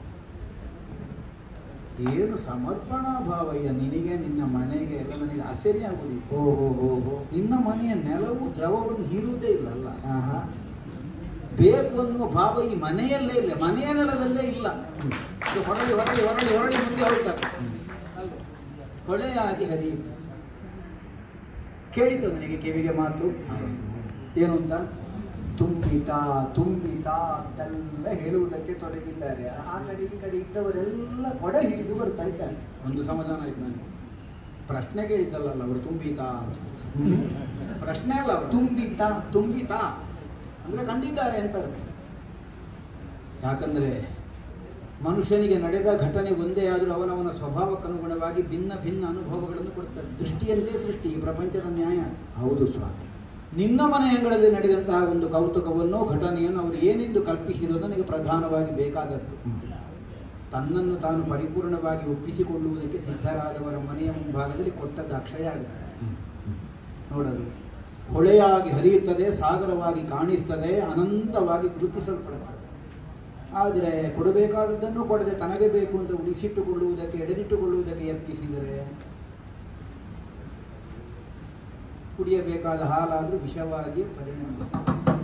ಏನು ಸಮರ್ಪಣಾ ಭಾವಯ್ಯ ನಿನಗೆ ನಿನ್ನ ಮನೆಗೆ ಎಲ್ಲ ನನಗೆ ಆಶ್ಚರ್ಯ ಆಗುದಿಲ್ಲ ಓ ಹೋ ಹೋ ಹೋ ನಿನ್ನ ಮನೆಯ ನೆಲವು ದ್ರವವನ್ನು ಹೀರುವುದೇ ಇಲ್ಲಲ್ಲ ಆಹಾ. ಬೇಕು ಅನ್ನುವ ಭಾವ ಈ ಮನೆಯಲ್ಲೇ ಇಲ್ಲ ಮನೆಯ ನೆಲದಲ್ಲೇ ಇಲ್ಲ ಇದು ಹೊರಳಿ ಹೊರಳಿ ಹೊರಳಿ ಹೊರಳಿ ಮುಂದೆ ಹೋಗ್ತಾರೆ ಅಲ್ವಾ? ಹೊಳೆಯಾಗಿ ಹರಿಯಿತು ಕೇಳಿತು ನನಗೆ ಕಿವಿಗೆ ಮಾತು ಏನು ಅಂತ ತುಂಬಿತ ತುಂಬಿತ ಅಂತೆಲ್ಲ ಹೇಳುವುದಕ್ಕೆ ತೊಡಗಿದ್ದಾರೆ ಆ ಕಡೆ ಈ ಕಡೆ ಇದ್ದವರೆಲ್ಲ ಕೊಡ ಹಿಡಿದು ಬರ್ತಾ ಇದ್ದಾರೆ ಒಂದು ಸಮಾಧಾನ ಆಯ್ತು ನನಗೆ ಪ್ರಶ್ನೆ ಕೇಳಿದ್ದಲ್ಲ ಅವರು ತುಂಬಿತಾ ಅಂತ. ಪ್ರಶ್ನೆ ಅಲ್ಲ ಅವರು ತುಂಬಿತ ತುಂಬಿತಾ ಅಂದ್ರೆ ಕಂಡಿದ್ದಾರೆ ಅಂತ ಅರ್ಥ ಯಾಕಂದ್ರೆ ಮನುಷ್ಯನಿಗೆ ನಡೆದ ಘಟನೆ ಒಂದೇ ಆದರೂ ಅವನವನ ಸ್ವಭಾವಕ್ಕನುಗುಣವಾಗಿ ಭಿನ್ನ ಭಿನ್ನ ಅನುಭವಗಳನ್ನು ಕೊಡ್ತಾರೆ ದೃಷ್ಟಿಯಂತೆ ಸೃಷ್ಟಿ ಈ ಪ್ರಪಂಚದ ನ್ಯಾಯ ಅದು. ಹೌದು ಸ್ವಾಮಿ ನಿನ್ನ ಮನೆ ಅಂಗಳದಲ್ಲಿ ನಡೆದಂತಹ ಒಂದು ಕೌತುಕವನ್ನು ಘಟನೆಯನ್ನು ಅವರು ಏನೆಂದು ಕಲ್ಪಿಸಿರೋದು ನನಗೆ ಪ್ರಧಾನವಾಗಿ ಬೇಕಾದದ್ದು ತನ್ನನ್ನು ತಾನು ಪರಿಪೂರ್ಣವಾಗಿ ಒಪ್ಪಿಸಿಕೊಳ್ಳುವುದಕ್ಕೆ ಸಿದ್ಧರಾದವರ ಮನೆಯ ಮುಂಭಾಗದಲ್ಲಿ ಕೊಟ್ಟದ್ದು ಅಕ್ಷಯ ಆಗುತ್ತದೆ ನೋಡಲು ಹೊಳೆಯಾಗಿ ಹರಿಯುತ್ತದೆ ಸಾಗರವಾಗಿ ಕಾಣಿಸ್ತದೆ ಅನಂತವಾಗಿ ಗುರುತಿಸಲ್ಪಡುತ್ತದೆ ಆದರೆ ಕೊಡಬೇಕಾದದ್ದನ್ನು ಕೊಡದೆ ತನಗೆ ಬೇಕು ಅಂತ ಉಳಿಸಿಟ್ಟುಕೊಳ್ಳುವುದಕ್ಕೆ ಎಳೆದಿಟ್ಟುಕೊಳ್ಳುವುದಕ್ಕೆ ಯತ್ನಿಸಿದರೆ ಕುಡಿಯಬೇಕಾದ ಹಾಲಾದರೂ ವಿಷವಾಗಿ ಪರಿಣಮಿಸ್ತದೆ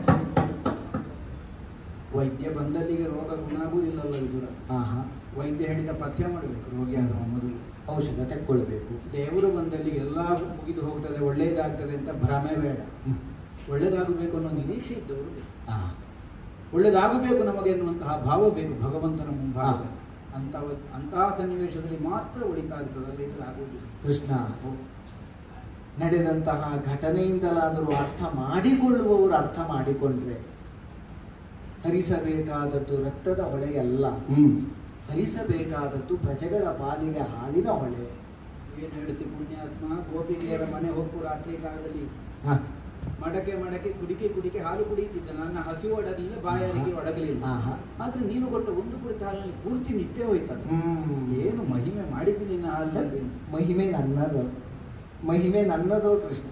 ವೈದ್ಯ ಬಂದಲ್ಲಿಗೆ ರೋಗ ಗುಣ ಆಗುವುದಿಲ್ಲಲ್ಲ ವಿದುರ ಆಹಾ ವೈದ್ಯ ಹೇಳಿದ ಪಥ್ಯ ಮಾಡಬೇಕು ರೋಗಿ ಆದವ ಮೊದಲು ಔಷಧ ತೆಕ್ಕೊಳ್ಬೇಕು ದೇವರು ಬಂದಲ್ಲಿ ಎಲ್ಲ ಮುಗಿದು ಹೋಗ್ತದೆ ಒಳ್ಳೆಯದಾಗ್ತದೆ ಅಂತ ಭ್ರಮೆ ಬೇಡ ಹ್ಮ್. ಒಳ್ಳೆಯದಾಗಬೇಕು ಅನ್ನೋ ನಿರೀಕ್ಷೆ ಇದ್ದವರು ಬೇಕು. ಆ, ಒಳ್ಳೆಯದಾಗಬೇಕು ನಮಗೆ ಎನ್ನುವಂತಹ ಭಾವ ಬೇಕು ಭಗವಂತನ ಮುಂಭಾಗದಲ್ಲಿ ಅಂತಹ ಅಂತಹ ಸನ್ನಿವೇಶದಲ್ಲಿ ಮಾತ್ರ ಒಳಿತಾಗ್ತದೆ ಅಲ್ಲಿ ಆಗುವುದಿಲ್ಲ ಕೃಷ್ಣ ನಡೆದಂತಹ ಘಟನೆಯಿಂದಲಾದರೂ ಅರ್ಥ ಮಾಡಿಕೊಳ್ಳುವವರು ಅರ್ಥ ಮಾಡಿಕೊಂಡ್ರೆ ಹರಿಸಬೇಕಾದದ್ದು ರಕ್ತದ ಹೊಳೆಯಲ್ಲ ಹ್ಮ್ ಹರಿಸಬೇಕಾದದ್ದು ಪ್ರಜೆಗಳ ಪಾಲಿಗೆ ಹಾಲಿನ ಹೊಳೆ ಏನು ಹೇಳ್ತಿ ಪುಣ್ಯಾತ್ಮ ಗೋಪಿಗೆಯರ ಮನೆ ಹೋಗು ರಾತ್ರಿ ಕಾಲದಲ್ಲಿ ಹ, ಮಡಕೆ ಮಡಕೆ ಕುಡಿಕೆ ಕುಡಿಕೆ ಹಾಲು ಕುಡಿಯುತ್ತಿದ್ದೆ ನನ್ನ ಹಸಿವು ಒಡಗಲಿಲ್ಲ ಬಾಯಾರಿಕೆ ಒಡಗಲಿಲ್ಲ ಆಹಾ. ಆದ್ರೆ ನೀನು ಕೊಟ್ಟ ಒಂದು ಕುಡಿತ ಹಾಲಿನಲ್ಲಿ ಪೂರ್ತಿ ನಿತ್ಯ ಹೋಯ್ತದೆ ಹ್ಮ್. ಏನು ಮಹಿಮೆ ಮಾಡಿದ್ದೀನಿ ನಿನ್ನ ಹಾಲಿನಲ್ಲಿ ಅಂತ. ಮಹಿಮೆ ನನ್ನದು ಮಹಿಮೆ ನನ್ನದು ಕೃಷ್ಣ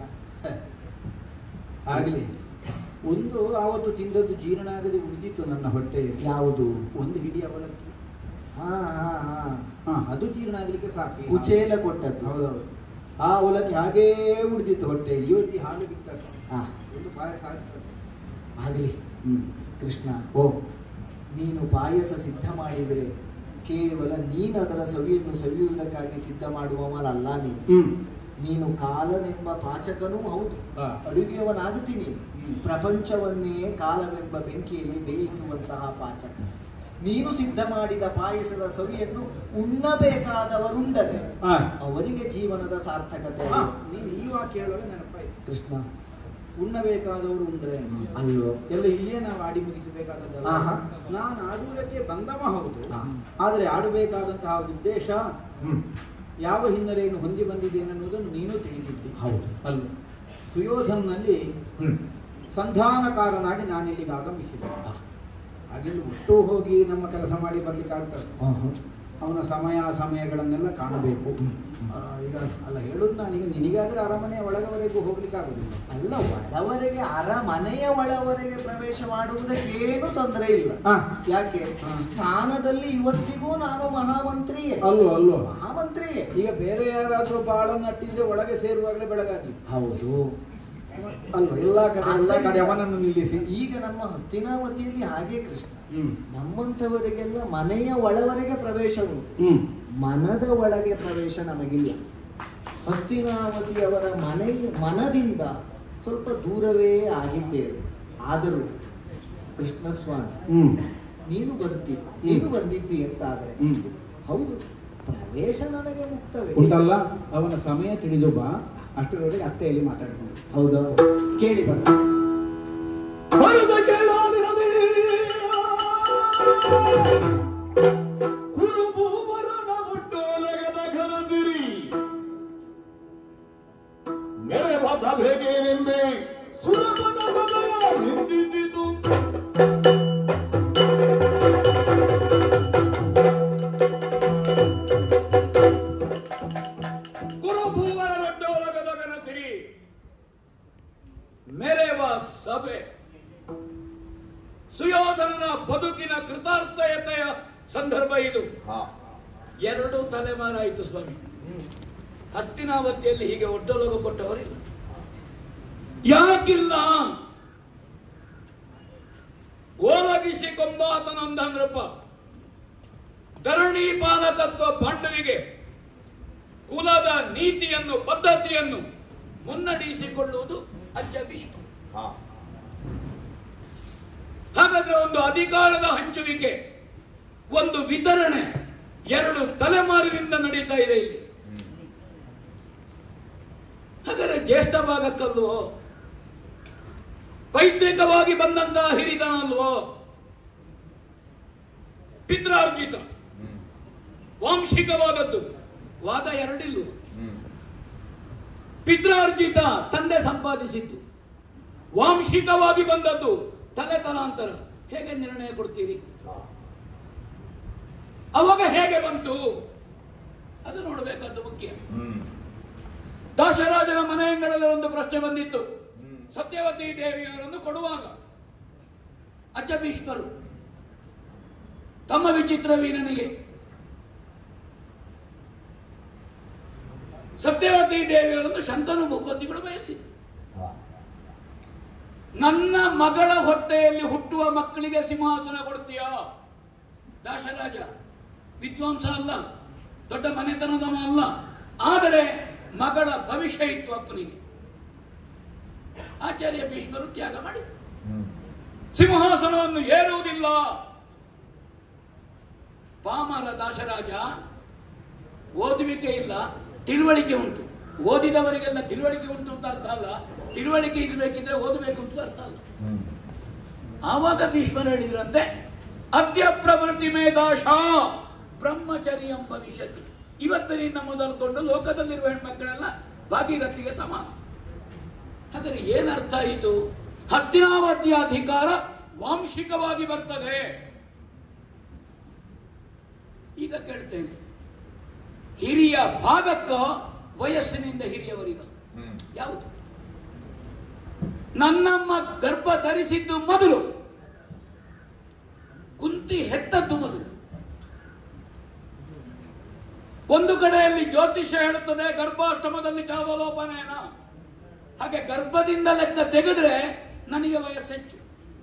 ಆಗಲಿ ಒಂದು ಆವತ್ತು ತಿಂದದ್ದು ಜೀರ್ಣ ಆಗದೆ ಉಳಿದಿತ್ತು ನನ್ನ ಹೊಟ್ಟೆಯಲ್ಲಿ ಯಾವುದು ಒಂದು ಹಿಡಿ ಅವಲಕ್ಕಿ ಹಾ ಹಾ ಹಾ ಹಾ ಅದು ಜೀರ್ಣ ಆಗಲಿಕ್ಕೆ ಸಾಕು ಕುಚೇಲ ಕೊಟ್ಟದ್ದು ಹೌದೌದು ಆ ಅವಲಕ್ಕಿ ಹಾಗೇ ಉಳಿದಿತ್ತು ಹೊಟ್ಟೆಯಲ್ಲಿ ಇವತ್ತು ಈ ಹಾಲು ಬಿಟ್ಟಾಗ ಆ, ಒಂದು ಪಾಯಸ ಆಗ್ತದೆ ಆಗಲಿ ಹ್ಮ್ ಕೃಷ್ಣ ಓ ನೀನು ಪಾಯಸ ಸಿದ್ಧ ಮಾಡಿದರೆ ಕೇವಲ ನೀನು ಅದರ ಸವಿಯನ್ನು ಸವಿಯುವುದಕ್ಕಾಗಿ ಸಿದ್ಧ ಮಾಡುವವನಲ್ಲ ನೀನು ಹ್ಮ್ ನೀನು ಕಾಲನೆಂಬ ಪಾಚಕನೂ ಹೌದು ಆ. ಅಡುಗೆಯವನಾಗುತ್ತೀನಿ ಹ್ಮ್. ಪ್ರಪಂಚವನ್ನೇ ಕಾಲವೆಂಬ ಬೆಂಕಿಯಲ್ಲಿ ಬೇಯಿಸುವಂತಹ ಪಾಚಕ ನೀನು ಸಿದ್ಧ ಮಾಡಿದ ಪಾಯಸದ ಸವಿಯನ್ನು ಉಣ್ಣಬೇಕಾದವರುಂಡರೆ ಆ. ಅವರಿಗೆ ಜೀವನದ ಸಾರ್ಥಕತೆ ಆ, ನೀನು ಈ ವಾಕ್ಯ ಹೇಳುವಾಗ ನೆನಪಾಯ್ತು ಕೃಷ್ಣ ಉಣ್ಣಬೇಕಾದವರು ಉಂಡ್ರೆ ಅಲ್ವೋ ಎಲ್ಲ ಇಲ್ಲೇ ನಾವು ಆಡಿ ಮುಗಿಸಬೇಕಾದದ್ದು ಆಹಾ. ನಾನು ಆಡುವುದಕ್ಕೆ ಬಂದವ ಹೌದು ಆ. ಆದರೆ ಆಡಬೇಕಾದಂತಹ ಉದ್ದೇಶ ಹ್ಮ್ ಯಾವ ಹಿನ್ನೆಲೆಯನ್ನು ಹೊಂದಿ ಬಂದಿದ್ದೇನೆ ಅನ್ನೋದನ್ನು ನೀನು ತಿಳಿದಿದ್ದಿ ಹೌದು ಅಲ್ಲ ಸುಯೋಧನ್ನಲ್ಲಿ ಹ್ಮ್ ಸಂಧಾನಕಾರನಾಗಿ ನಾನಿಲ್ಲಿಗೆ ಆಗಮಿಸಿದೆ ಆ. ಹಾಗೆಲ್ಲ ಒಟ್ಟು ಹೋಗಿ ನಮ್ಮ ಕೆಲಸ ಮಾಡಿ ಬರ್ಲಿಕ್ಕೆ ಆಗ್ತದೆ ಆಹಾ. ಅವನ ಸಮಯ ಸಮಯಗಳನ್ನೆಲ್ಲ ಕಾಣಬೇಕು ಹ್ಮ್, ಹ್ಮ್. ಆ, ಈಗ ಅಲ್ಲ ಹೇಳುದು ನಾನೀಗ ನಿನಗಾದ್ರೆ ಅರಮನೆಯ ಒಳಗವರೆಗೂ ಹೋಗ್ಲಿಕ್ಕೆ ಆಗುದಿಲ್ಲ ಅಲ್ಲ ಒಳವರೆಗೆ ಅರಮನೆಯ ಒಳವರೆಗೆ ಪ್ರವೇಶ ಮಾಡುವುದಕ್ಕೇನು ತೊಂದರೆ ಇಲ್ಲ ಆ. ಯಾಕೆ ಹಾ. ಸ್ಥಾನದಲ್ಲಿ ಇವತ್ತಿಗೂ ನಾನು ಮಹಾಮಂತ್ರಿಯೇ ಅಲ್ಲೋ ಅಲ್ಲೋ ಮಹಾಮಂತ್ರಿಯೇ ಈಗ ಬೇರೆ ಯಾರಾದ್ರೂ ಬಾಳನ್ನು ಅಟ್ಟಿದ್ರೆ ಒಳಗೆ ಸೇರುವಾಗಲೇ ಬೆಳಗಾದಿ ಹೌದು ಅಲ್ವಾ ಎಲ್ಲಾ ಕಡೆ ಎಲ್ಲಾ ಕಡೆ ಅವನನ್ನು ನಿಲ್ಲಿಸಿ ಈಗ ನಮ್ಮ ಹಸ್ತಿನಾವತಿಯಲ್ಲಿ ಹಾಗೆ ಕೃಷ್ಣ ಹ್ಮ್ ನಮ್ಮಂಥವರಿಗೆಲ್ಲ ಮನೆಯ ಒಳವರೆಗೆ ಪ್ರವೇಶ ಉಂಟು ಹ್ಮ್ ಮನದ ಒಳಗೆ ಪ್ರವೇಶ ನಮಗಿಲ್ಲ ಹಸ್ತಿನಾವತಿಯವರ ಮನೆ ಮನದಿಂದ ಸ್ವಲ್ಪ ದೂರವೇ ಆಗಿದ್ದೇವೆ ಆದರೂ ಕೃಷ್ಣಸ್ವಾಮಿ ಹ್ಮ್ ನೀನು ಬರ್ತಿ ನೀನು ಬಂದಿದ್ದಿ ಅಂತಾದರೆ ಹ್ಮ್ ಹೌದು ಪ್ರವೇಶ ನನಗೆ ಮುಕ್ತವೇ ಉಂಟಲ್ಲ ಅವನ ಸಮಯ ತಿಳಿದು ಬಾ ಅಷ್ಟರವರೆಗೆ ಅತ್ತೆಯಲ್ಲಿ ಮಾತಾಡ್ಕೊಂಡು ಹೌದಾ ಕೇಳಿ ಬರ ಬರದ ಕೇಳಾದಿರದೆ ಕುರುಬೂವರನ ಮುಟ್ಟೋಲಗದ ಘನದಿರಿ ಮೆರೆವ ಸಭೆಗೇನೆಂಬೆ ಸುರಮನ ಹೃದಯ ನಿಂದಿಸಿತು ಗುರುಭೂವರ ರೊಡ್ಡೊಳಗದಗನ ಸಿರಿ ಮೆರೆವ ಸಭೆ ಸುಯೋಧನನ ಬದುಕಿನ ಕೃತಾರ್ಥಯತೆಯ ಸಂದರ್ಭ ಇದು ಎರಡು ತಲೆಮಾರಾಯಿತು ಸ್ವಾಮಿ ಹಸ್ತಿನಾವತಿಯಲ್ಲಿ ಹೀಗೆ ಒಡ್ಡಲೋಗ ಕೊಟ್ಟವರಿಲ್ಲ ಯಾಕಿಲ್ಲ ಓಲಗಿಸಿ ಕೊಂಬಾತನೊಂದನೃಪ ಧರಣಿ ಪಾಲಕತ್ವ ಪಾಂಡವಿಗೆ ಕುಲದ ನೀತಿಯನ್ನು ಪದ್ಧತಿಯನ್ನು ಮುನ್ನಡೆಸಿಕೊಳ್ಳುವುದು ಅಜ್ಜ ಭೀಷ್ಮ ಹಾಗಾದ್ರೆ ಒಂದು ಅಧಿಕಾರದ ಹಂಚುವಿಕೆ ಒಂದು ವಿತರಣೆ ಎರಡು ತಲೆಮಾರಿನಿಂದ ನಡೀತಾ ಇದೆ ಇಲ್ಲಿ ಹಾಗಾದ್ರೆ ಜ್ಯೇಷ್ಠ ಭಾಗಕ್ಕಲ್ವೋ ಪೈತೃಕವಾಗಿ ಬಂದಂತಹ ಹಿರಿತನ ಅಲ್ವೋ ಪಿತ್ರಾರ್ಜಿತ ವಾಂಶಿಕವಾದದ್ದು ವಾದ ಎರಡಿಲ್ವ ಪಿತ್ರಾರ್ಜಿತ ತಂದೆ ಸಂಪಾದಿಸಿದ್ದು ವಾಂಶಿಕವಾಗಿ ಬಂದದ್ದು ತಲೆ ತಲಾಂತರ ಹೇಗೆ ನಿರ್ಣಯ ಕೊಡ್ತೀರಿ ಅವಾಗ ಹೇಗೆ ಬಂತು ಅದು ನೋಡಬೇಕಾದ್ದು ಮುಖ್ಯ ದಾಸರಾಜನ ಮನೆಯಂಗಳಲ್ಲಿ ಒಂದು ಪ್ರಶ್ನೆ ಬಂದಿತ್ತು ಸತ್ಯವತಿ ದೇವಿಯವರನ್ನು ಕೊಡುವಾಗ ಅಜ್ಜ ಭೀಷ್ಮರು ತಮ್ಮ ವಿಚಿತ್ರ ವೀರನಿಗೆ ಸತ್ಯವತಿ ದೇವಿಯವರನ್ನು ಶಂತನು ಭೂಪತಿಗಳು ಬಯಸಿ ನನ್ನ ಮಗಳ ಹೊಟ್ಟೆಯಲ್ಲಿ ಹುಟ್ಟುವ ಮಕ್ಕಳಿಗೆ ಸಿಂಹಾಸನ ಕೊಡ್ತೀಯಾ ದಾಸರಾಜ ವಿದ್ವಾಂಸ ಅಲ್ಲ ದೊಡ್ಡ ಮನೆತನದವ ಅಲ್ಲ ಆದರೆ ಮಗಳ ಭವಿಷ್ಯ ಇತ್ತು ಅಪ್ಪನಿಗೆ ಆಚಾರ್ಯ ಭೀಷ್ಮರು ತ್ಯಾಗ ಮಾಡಿದರು ಸಿಂಹಾಸನವನ್ನು ಏರುವುದಿಲ್ಲ ಪಾಮರ ದಾಸರಾಜ ಓದುವಿಕೆ ಇಲ್ಲ ತಿಳುವಳಿಕೆ ಉಂಟು ಓದಿದವರಿಗೆಲ್ಲ ತಿಳುವಳಿಕೆ ಉಂಟು ಅಂತ ಅರ್ಥ ಅಲ್ಲ ತಿಳುವಳಿಕೆ ಇರಬೇಕಿದ್ರೆ ಓದಬೇಕು ಅಂತ ಅರ್ಥ ಅಲ್ಲ ಆವಾಗ ಭೀಷ್ಮರು ಹೇಳಿದ್ರಂತೆ ಅದ್ಯ ಪ್ರವೃತ್ತಿ ಮೇಧಾಶ ಬ್ರಹ್ಮಚರ್ಯಂ ಭವಿಷ್ಯತಿ ಇವತ್ತಿನಿಂದ ಮೊದಲುಕೊಂಡು ಲೋಕದಲ್ಲಿರುವ ಹೆಣ್ಮಕ್ಕಳೆಲ್ಲ ಭಾಗೀರಥಿಗೆ ಸಮಾನ ಹಾಗಾದ್ರೆ ಏನರ್ಥ ಆಯಿತು ಹಸ್ತಿನಾವತಿಯ ಅಧಿಕಾರ ವಾಂಶಿಕವಾಗಿ ಬರ್ತದೆ ಈಗ ಕೇಳ್ತೇನೆ ಹಿರಿಯ ಭಾಗಕ್ಕ ವಯಸ್ಸಿನಿಂದ ಹಿರಿಯವರಿಗ ಯಾವುದು ನನ್ನಮ್ಮ ಗರ್ಭ ಧರಿಸಿದ್ದು ಮೊದಲು ಕುಂತಿ ಹೆತ್ತದ್ದು ಮೊದಲು ಒಂದು ಕಡೆಯಲ್ಲಿ ಜ್ಯೋತಿಷ್ಯ ಹೇಳುತ್ತದೆ ಗರ್ಭಾಷ್ಟಮದಲ್ಲಿ ಚಾವಲೋಪನಯನ ಹಾಗೆ ಗರ್ಭದಿಂದ ಲೆಕ್ಕ ತೆಗೆದ್ರೆ ನನಗೆ ವಯಸ್ಸು ಹೆಚ್ಚು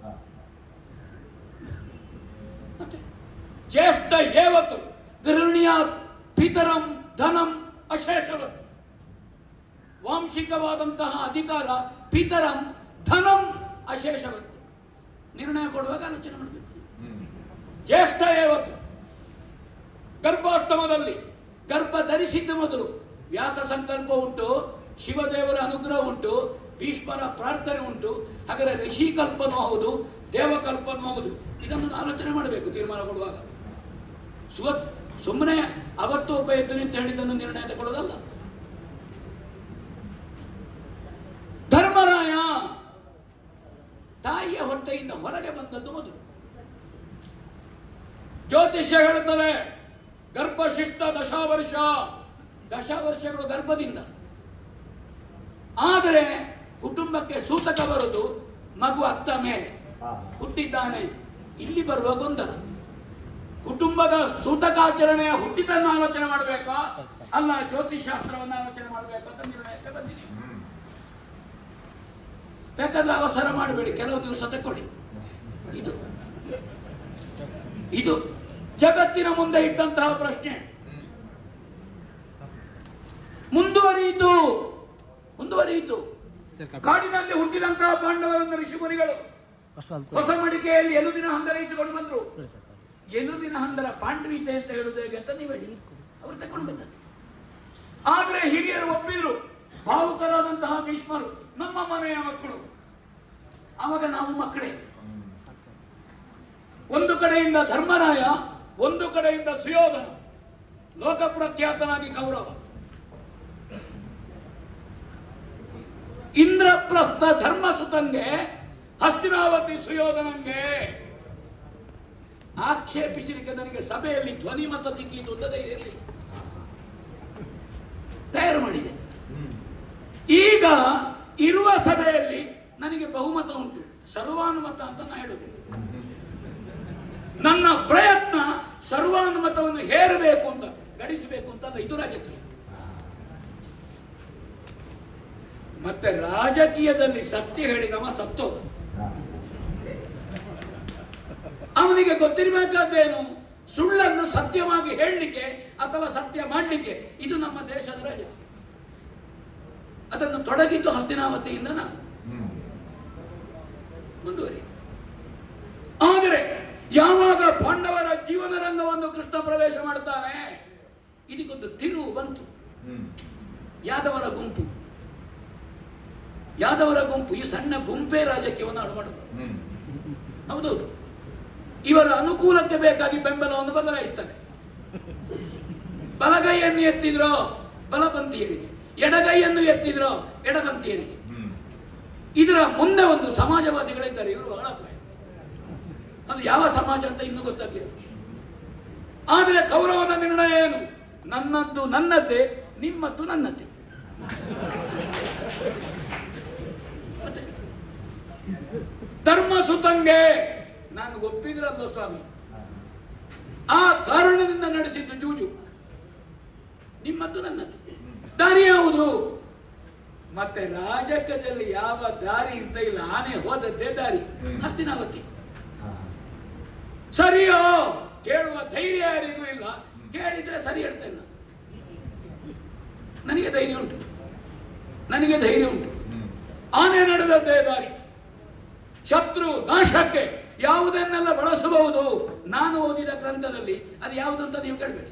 ಮತ್ತೆ ಜ್ಯೇಷ್ಠ ಏವತ್ತು ಗೃಹಿಣಿಯಾತ್ ಪಿತರಂ ಧನಂ ಅಶೇಷವತ್ ವಾಂಶಿಕವಾದಂತಹ ಅಧಿಕಾರ ಪಿತರಂ ಧನಂ ಅಶೇಷವತ್ ನಿರ್ಣಯ ಕೊಡುವಾಗ ಆಲೋಚನೆ ಮಾಡಬೇಕು ಜ್ಯೇಷ್ಠ ಏವತ್ತು ಗರ್ಭಾಷ್ಟಮದಲ್ಲಿ ಗರ್ಭ ಧರಿಸಿದ್ದ ಮೊದಲು ವ್ಯಾಸ ಸಂಕಲ್ಪ ಉಂಟು ಶಿವದೇವರ ಅನುಗ್ರಹ ಉಂಟು ಭೀಷ್ಮರ ಪ್ರಾರ್ಥನೆ ಉಂಟು ಹಾಗಾದ್ರೆ ಋಷಿ ಕಲ್ಪನೂ ಹೌದು ದೇವಕಲ್ಪನೂ ಹೌದು ಇದನ್ನು ಆಲೋಚನೆ ಮಾಡಬೇಕು ತೀರ್ಮಾನ ಕೊಡುವಾಗ ಸುವತ್ ಸುಮ್ಮನೆ ಅವತ್ತು ಒಬ್ಬ ಎದ್ದು ನಿಂತು ಹೇಳಿದ್ದನ್ನು ನಿರ್ಣಯ ತಗೊಳ್ಳೋದಲ್ಲ ಧರ್ಮರಾಯ ತಾಯಿಯ ಹೊಟ್ಟೆಯಿಂದ ಹೊರಗೆ ಬಂದದ್ದು ಮೊದಲು ಜ್ಯೋತಿಷ್ಯ ಹೇಳುತ್ತದೆ ಗರ್ಭಶಿಷ್ಟ ದಶಾವರ್ಷ ದಶಾವರ್ಷಗಳು ಗರ್ಭದಿಂದ ಆದರೆ ಕುಟುಂಬಕ್ಕೆ ಸೂತಕ ಬರುವುದು ಮಗು ಅತ್ತ ಮೇಲೆ ಹುಟ್ಟಿದ್ದಾನೆ ಇಲ್ಲಿ ಬರುವ ಗೊಂದಲ ಕುಟುಂಬದ ಸೂತಕಾಚರಣೆಯ ಹುಟ್ಟಿದನ್ನು ಆಲೋಚನೆ ಮಾಡಬೇಕಾ ಅಲ್ಲ ಜ್ಯೋತಿಷಾಸ್ತ್ರವನ್ನು ಆಲೋಚನೆ ಮಾಡಬೇಕಾ ಅಂತ ನಿರ್ಣಯಕ್ಕೆ ಬಂದಿದೆ ಬೇಕಾದ್ರೆ ಅವಸರ ಮಾಡಬೇಡಿ ಕೆಲವು ದಿವಸ ತಕ್ಕೊಳ್ಳಿ ಇದು ಇದು ಜಗತ್ತಿನ ಮುಂದೆ ಇಟ್ಟಂತಹ ಪ್ರಶ್ನೆ ಮುಂದುವರಿಯಿತು ಮುಂದುವರಿಯಿತು ಕಾಡಿನಲ್ಲಿ ಹುಟ್ಟಿದಂತಹ ಪಾಂಡವರನ್ನು ಋಷಿಮುನಿಗಳು ಹೊಸ ಮಡಿಕೆಯಲ್ಲಿ ಎಲುಬಿನ ಹಂದರ ಇಟ್ಟುಕೊಂಡು ಬಂದ್ರು ಎಲುಬಿನ ಹಂದರ ಪಾಂಡವಿದ್ದೆ ಅಂತ ಹೇಳುದು ಹೇಗೆ ಅಂತ ನೀವು ಹೇಳಿ ಅವರು ತಕೊಂಡು ಬಂದದ್ದು ಆದ್ರೆ ಹಿರಿಯರು ಒಪ್ಪಿದ್ರು ಭಾವುಕರಾದಂತಹ ಭೀಷ್ಮರು ನಮ್ಮ ಮನೆಯ ಮಕ್ಕಳು ಅವಾಗ ನಾವು ಮಕ್ಕಳೇ ಒಂದು ಕಡೆಯಿಂದ ಧರ್ಮರಾಯ ಒಂದು ಕಡೆಯಿಂದ ಸುಯೋಧನ ಲೋಕಪ್ರಖ್ಯಾತನಾಗಿ ಕೌರವ ಇಂದ್ರಪ್ರಸ್ಥ ಧರ್ಮಸುತಂಗೆ ಹಸ್ತಿನಾವತಿ ಸುಯೋಧನಂಗೆ ಆಕ್ಷೇಪಿಸಲಿಕ್ಕೆ ನನಗೆ ಸಭೆಯಲ್ಲಿ ಧ್ವನಿ ಮತ ಸಿಕ್ಕಿತು ಅಂತ ಧೈರ್ಯ ಇರಲಿಲ್ಲ ತಯಾರು ಮಾಡಿದೆ ಈಗ ಇರುವ ಸಭೆಯಲ್ಲಿ ನನಗೆ ಬಹುಮತ ಉಂಟು ಸರ್ವಾನುಮತ ಅಂತ ನಾ ಹೇಳುವುದಿಲ್ಲ ನನ್ನ ಪ್ರಯತ್ನ ಸರ್ವಾನುಮತವನ್ನು ಹೇರಬೇಕು ಅಂತ ಗಳಿಸಬೇಕು ಅಂತ ಅಲ್ಲ ಇದು ರಾಜಕೀಯ ಮತ್ತೆ ರಾಜಕೀಯದಲ್ಲಿ ಸತ್ಯ ಹೇಳಿದವ ಸತ್ತೋದ ಅವನಿಗೆ ಗೊತ್ತಿರಬೇಕಾದ್ದೇನು ಸುಳ್ಳನ್ನು ಸತ್ಯವಾಗಿ ಹೇಳಲಿಕ್ಕೆ ಅಥವಾ ಸತ್ಯ ಮಾಡಲಿಕ್ಕೆ ಇದು ನಮ್ಮ ದೇಶದ ರಾಜಕೀಯ ಅದನ್ನು ತೊಡಗಿದ್ದು ಹಸ್ತಿನಾವತಿಯಿಂದ ನಾನು ಮುಂದುವರಿ ಆದರೆ ಯಾವಾಗ ಪಾಂಡವರ ಜೀವನ ರಂಗವನ್ನು ಕೃಷ್ಣ ಪ್ರವೇಶ ಮಾಡ್ತಾನೆ ಇದಕ್ಕೊಂದು ತಿರುವು ಬಂತು ಯಾದವರ ಗುಂಪು ಯಾದವರ ಗುಂಪು ಈ ಸಣ್ಣ ಗುಂಪೇ ರಾಜಕೀಯವನ್ನು ಹಾಳು ಮಾಡುದು ಹೌದೌದು ಇವರ ಅನುಕೂಲಕ್ಕೆ ಬೇಕಾಗಿ ಬೆಂಬಲವನ್ನು ಬದಲಾಯಿಸ್ತಾರೆ ಬಲಗೈಯನ್ನು ಎತ್ತಿದ್ರೋ ಬಲಪಂಥೀಯರಿಗೆ ಎಡಗೈಯನ್ನು ಎತ್ತಿದ್ರೋ ಎಡಪಂಥೀಯರಿಗೆ ಇದರ ಮುಂದೆ ಒಂದು ಸಮಾಜವಾದಿಗಳಿದ್ದಾರೆ ಇವರು ಬಹಳ ಅಪಾಯ ಅದು ಯಾವ ಸಮಾಜ ಅಂತ ಇನ್ನೂ ಗೊತ್ತಾಗಲಿಲ್ಲ ಆದರೆ ಕೌರವನ ನಿರ್ಣಯ ಏನು ನನ್ನದ್ದು ನನ್ನದ್ದೇ ನಿಮ್ಮದ್ದು ನನ್ನದ್ದೇ ಮತ್ತೆ ಧರ್ಮ ಸುತಂಗೆ ನಾನು ಒಪ್ಪಿದ್ರಲ್ಲ ಸ್ವಾಮಿ ಆ ಕಾರಣದಿಂದ ನಡೆಸಿದ್ದು ಜೂಜು ನಿಮ್ಮದ್ದು ನನ್ನದು ದಾರಿ ಯಾವುದು ಮತ್ತೆ ರಾಜಕದಲ್ಲಿ ಯಾವ ದಾರಿ ಅಂತ ಇಲ್ಲ ಆನೆ ಹೋದದ್ದೇ ದಾರಿ ಹಸ್ತಿನಾವತಿ ಸರಿಯೋ ಕೇಳುವ ಧೈರ್ಯ ಯಾರಿಗೂ ಇಲ್ಲ ಕೇಳಿದ್ರೆ ಸರಿ ಹೇಳ್ತೇನೆ ನಾನು. ನನಗೆ ಧೈರ್ಯ ಉಂಟು ನನಗೆ ಧೈರ್ಯ ಉಂಟು ಆನೆ ನಡೆದದ್ದೇ ದಾರಿ ಶತ್ರು ನಾಶಕ್ಕೆ ಯಾವುದನ್ನೆಲ್ಲ ಬಳಸಬಹುದು ನಾನು ಓದಿದ ಗ್ರಂಥದಲ್ಲಿ ಅದು ಯಾವುದು ಅಂತ ನೀವು ಕೇಳಬೇಡಿ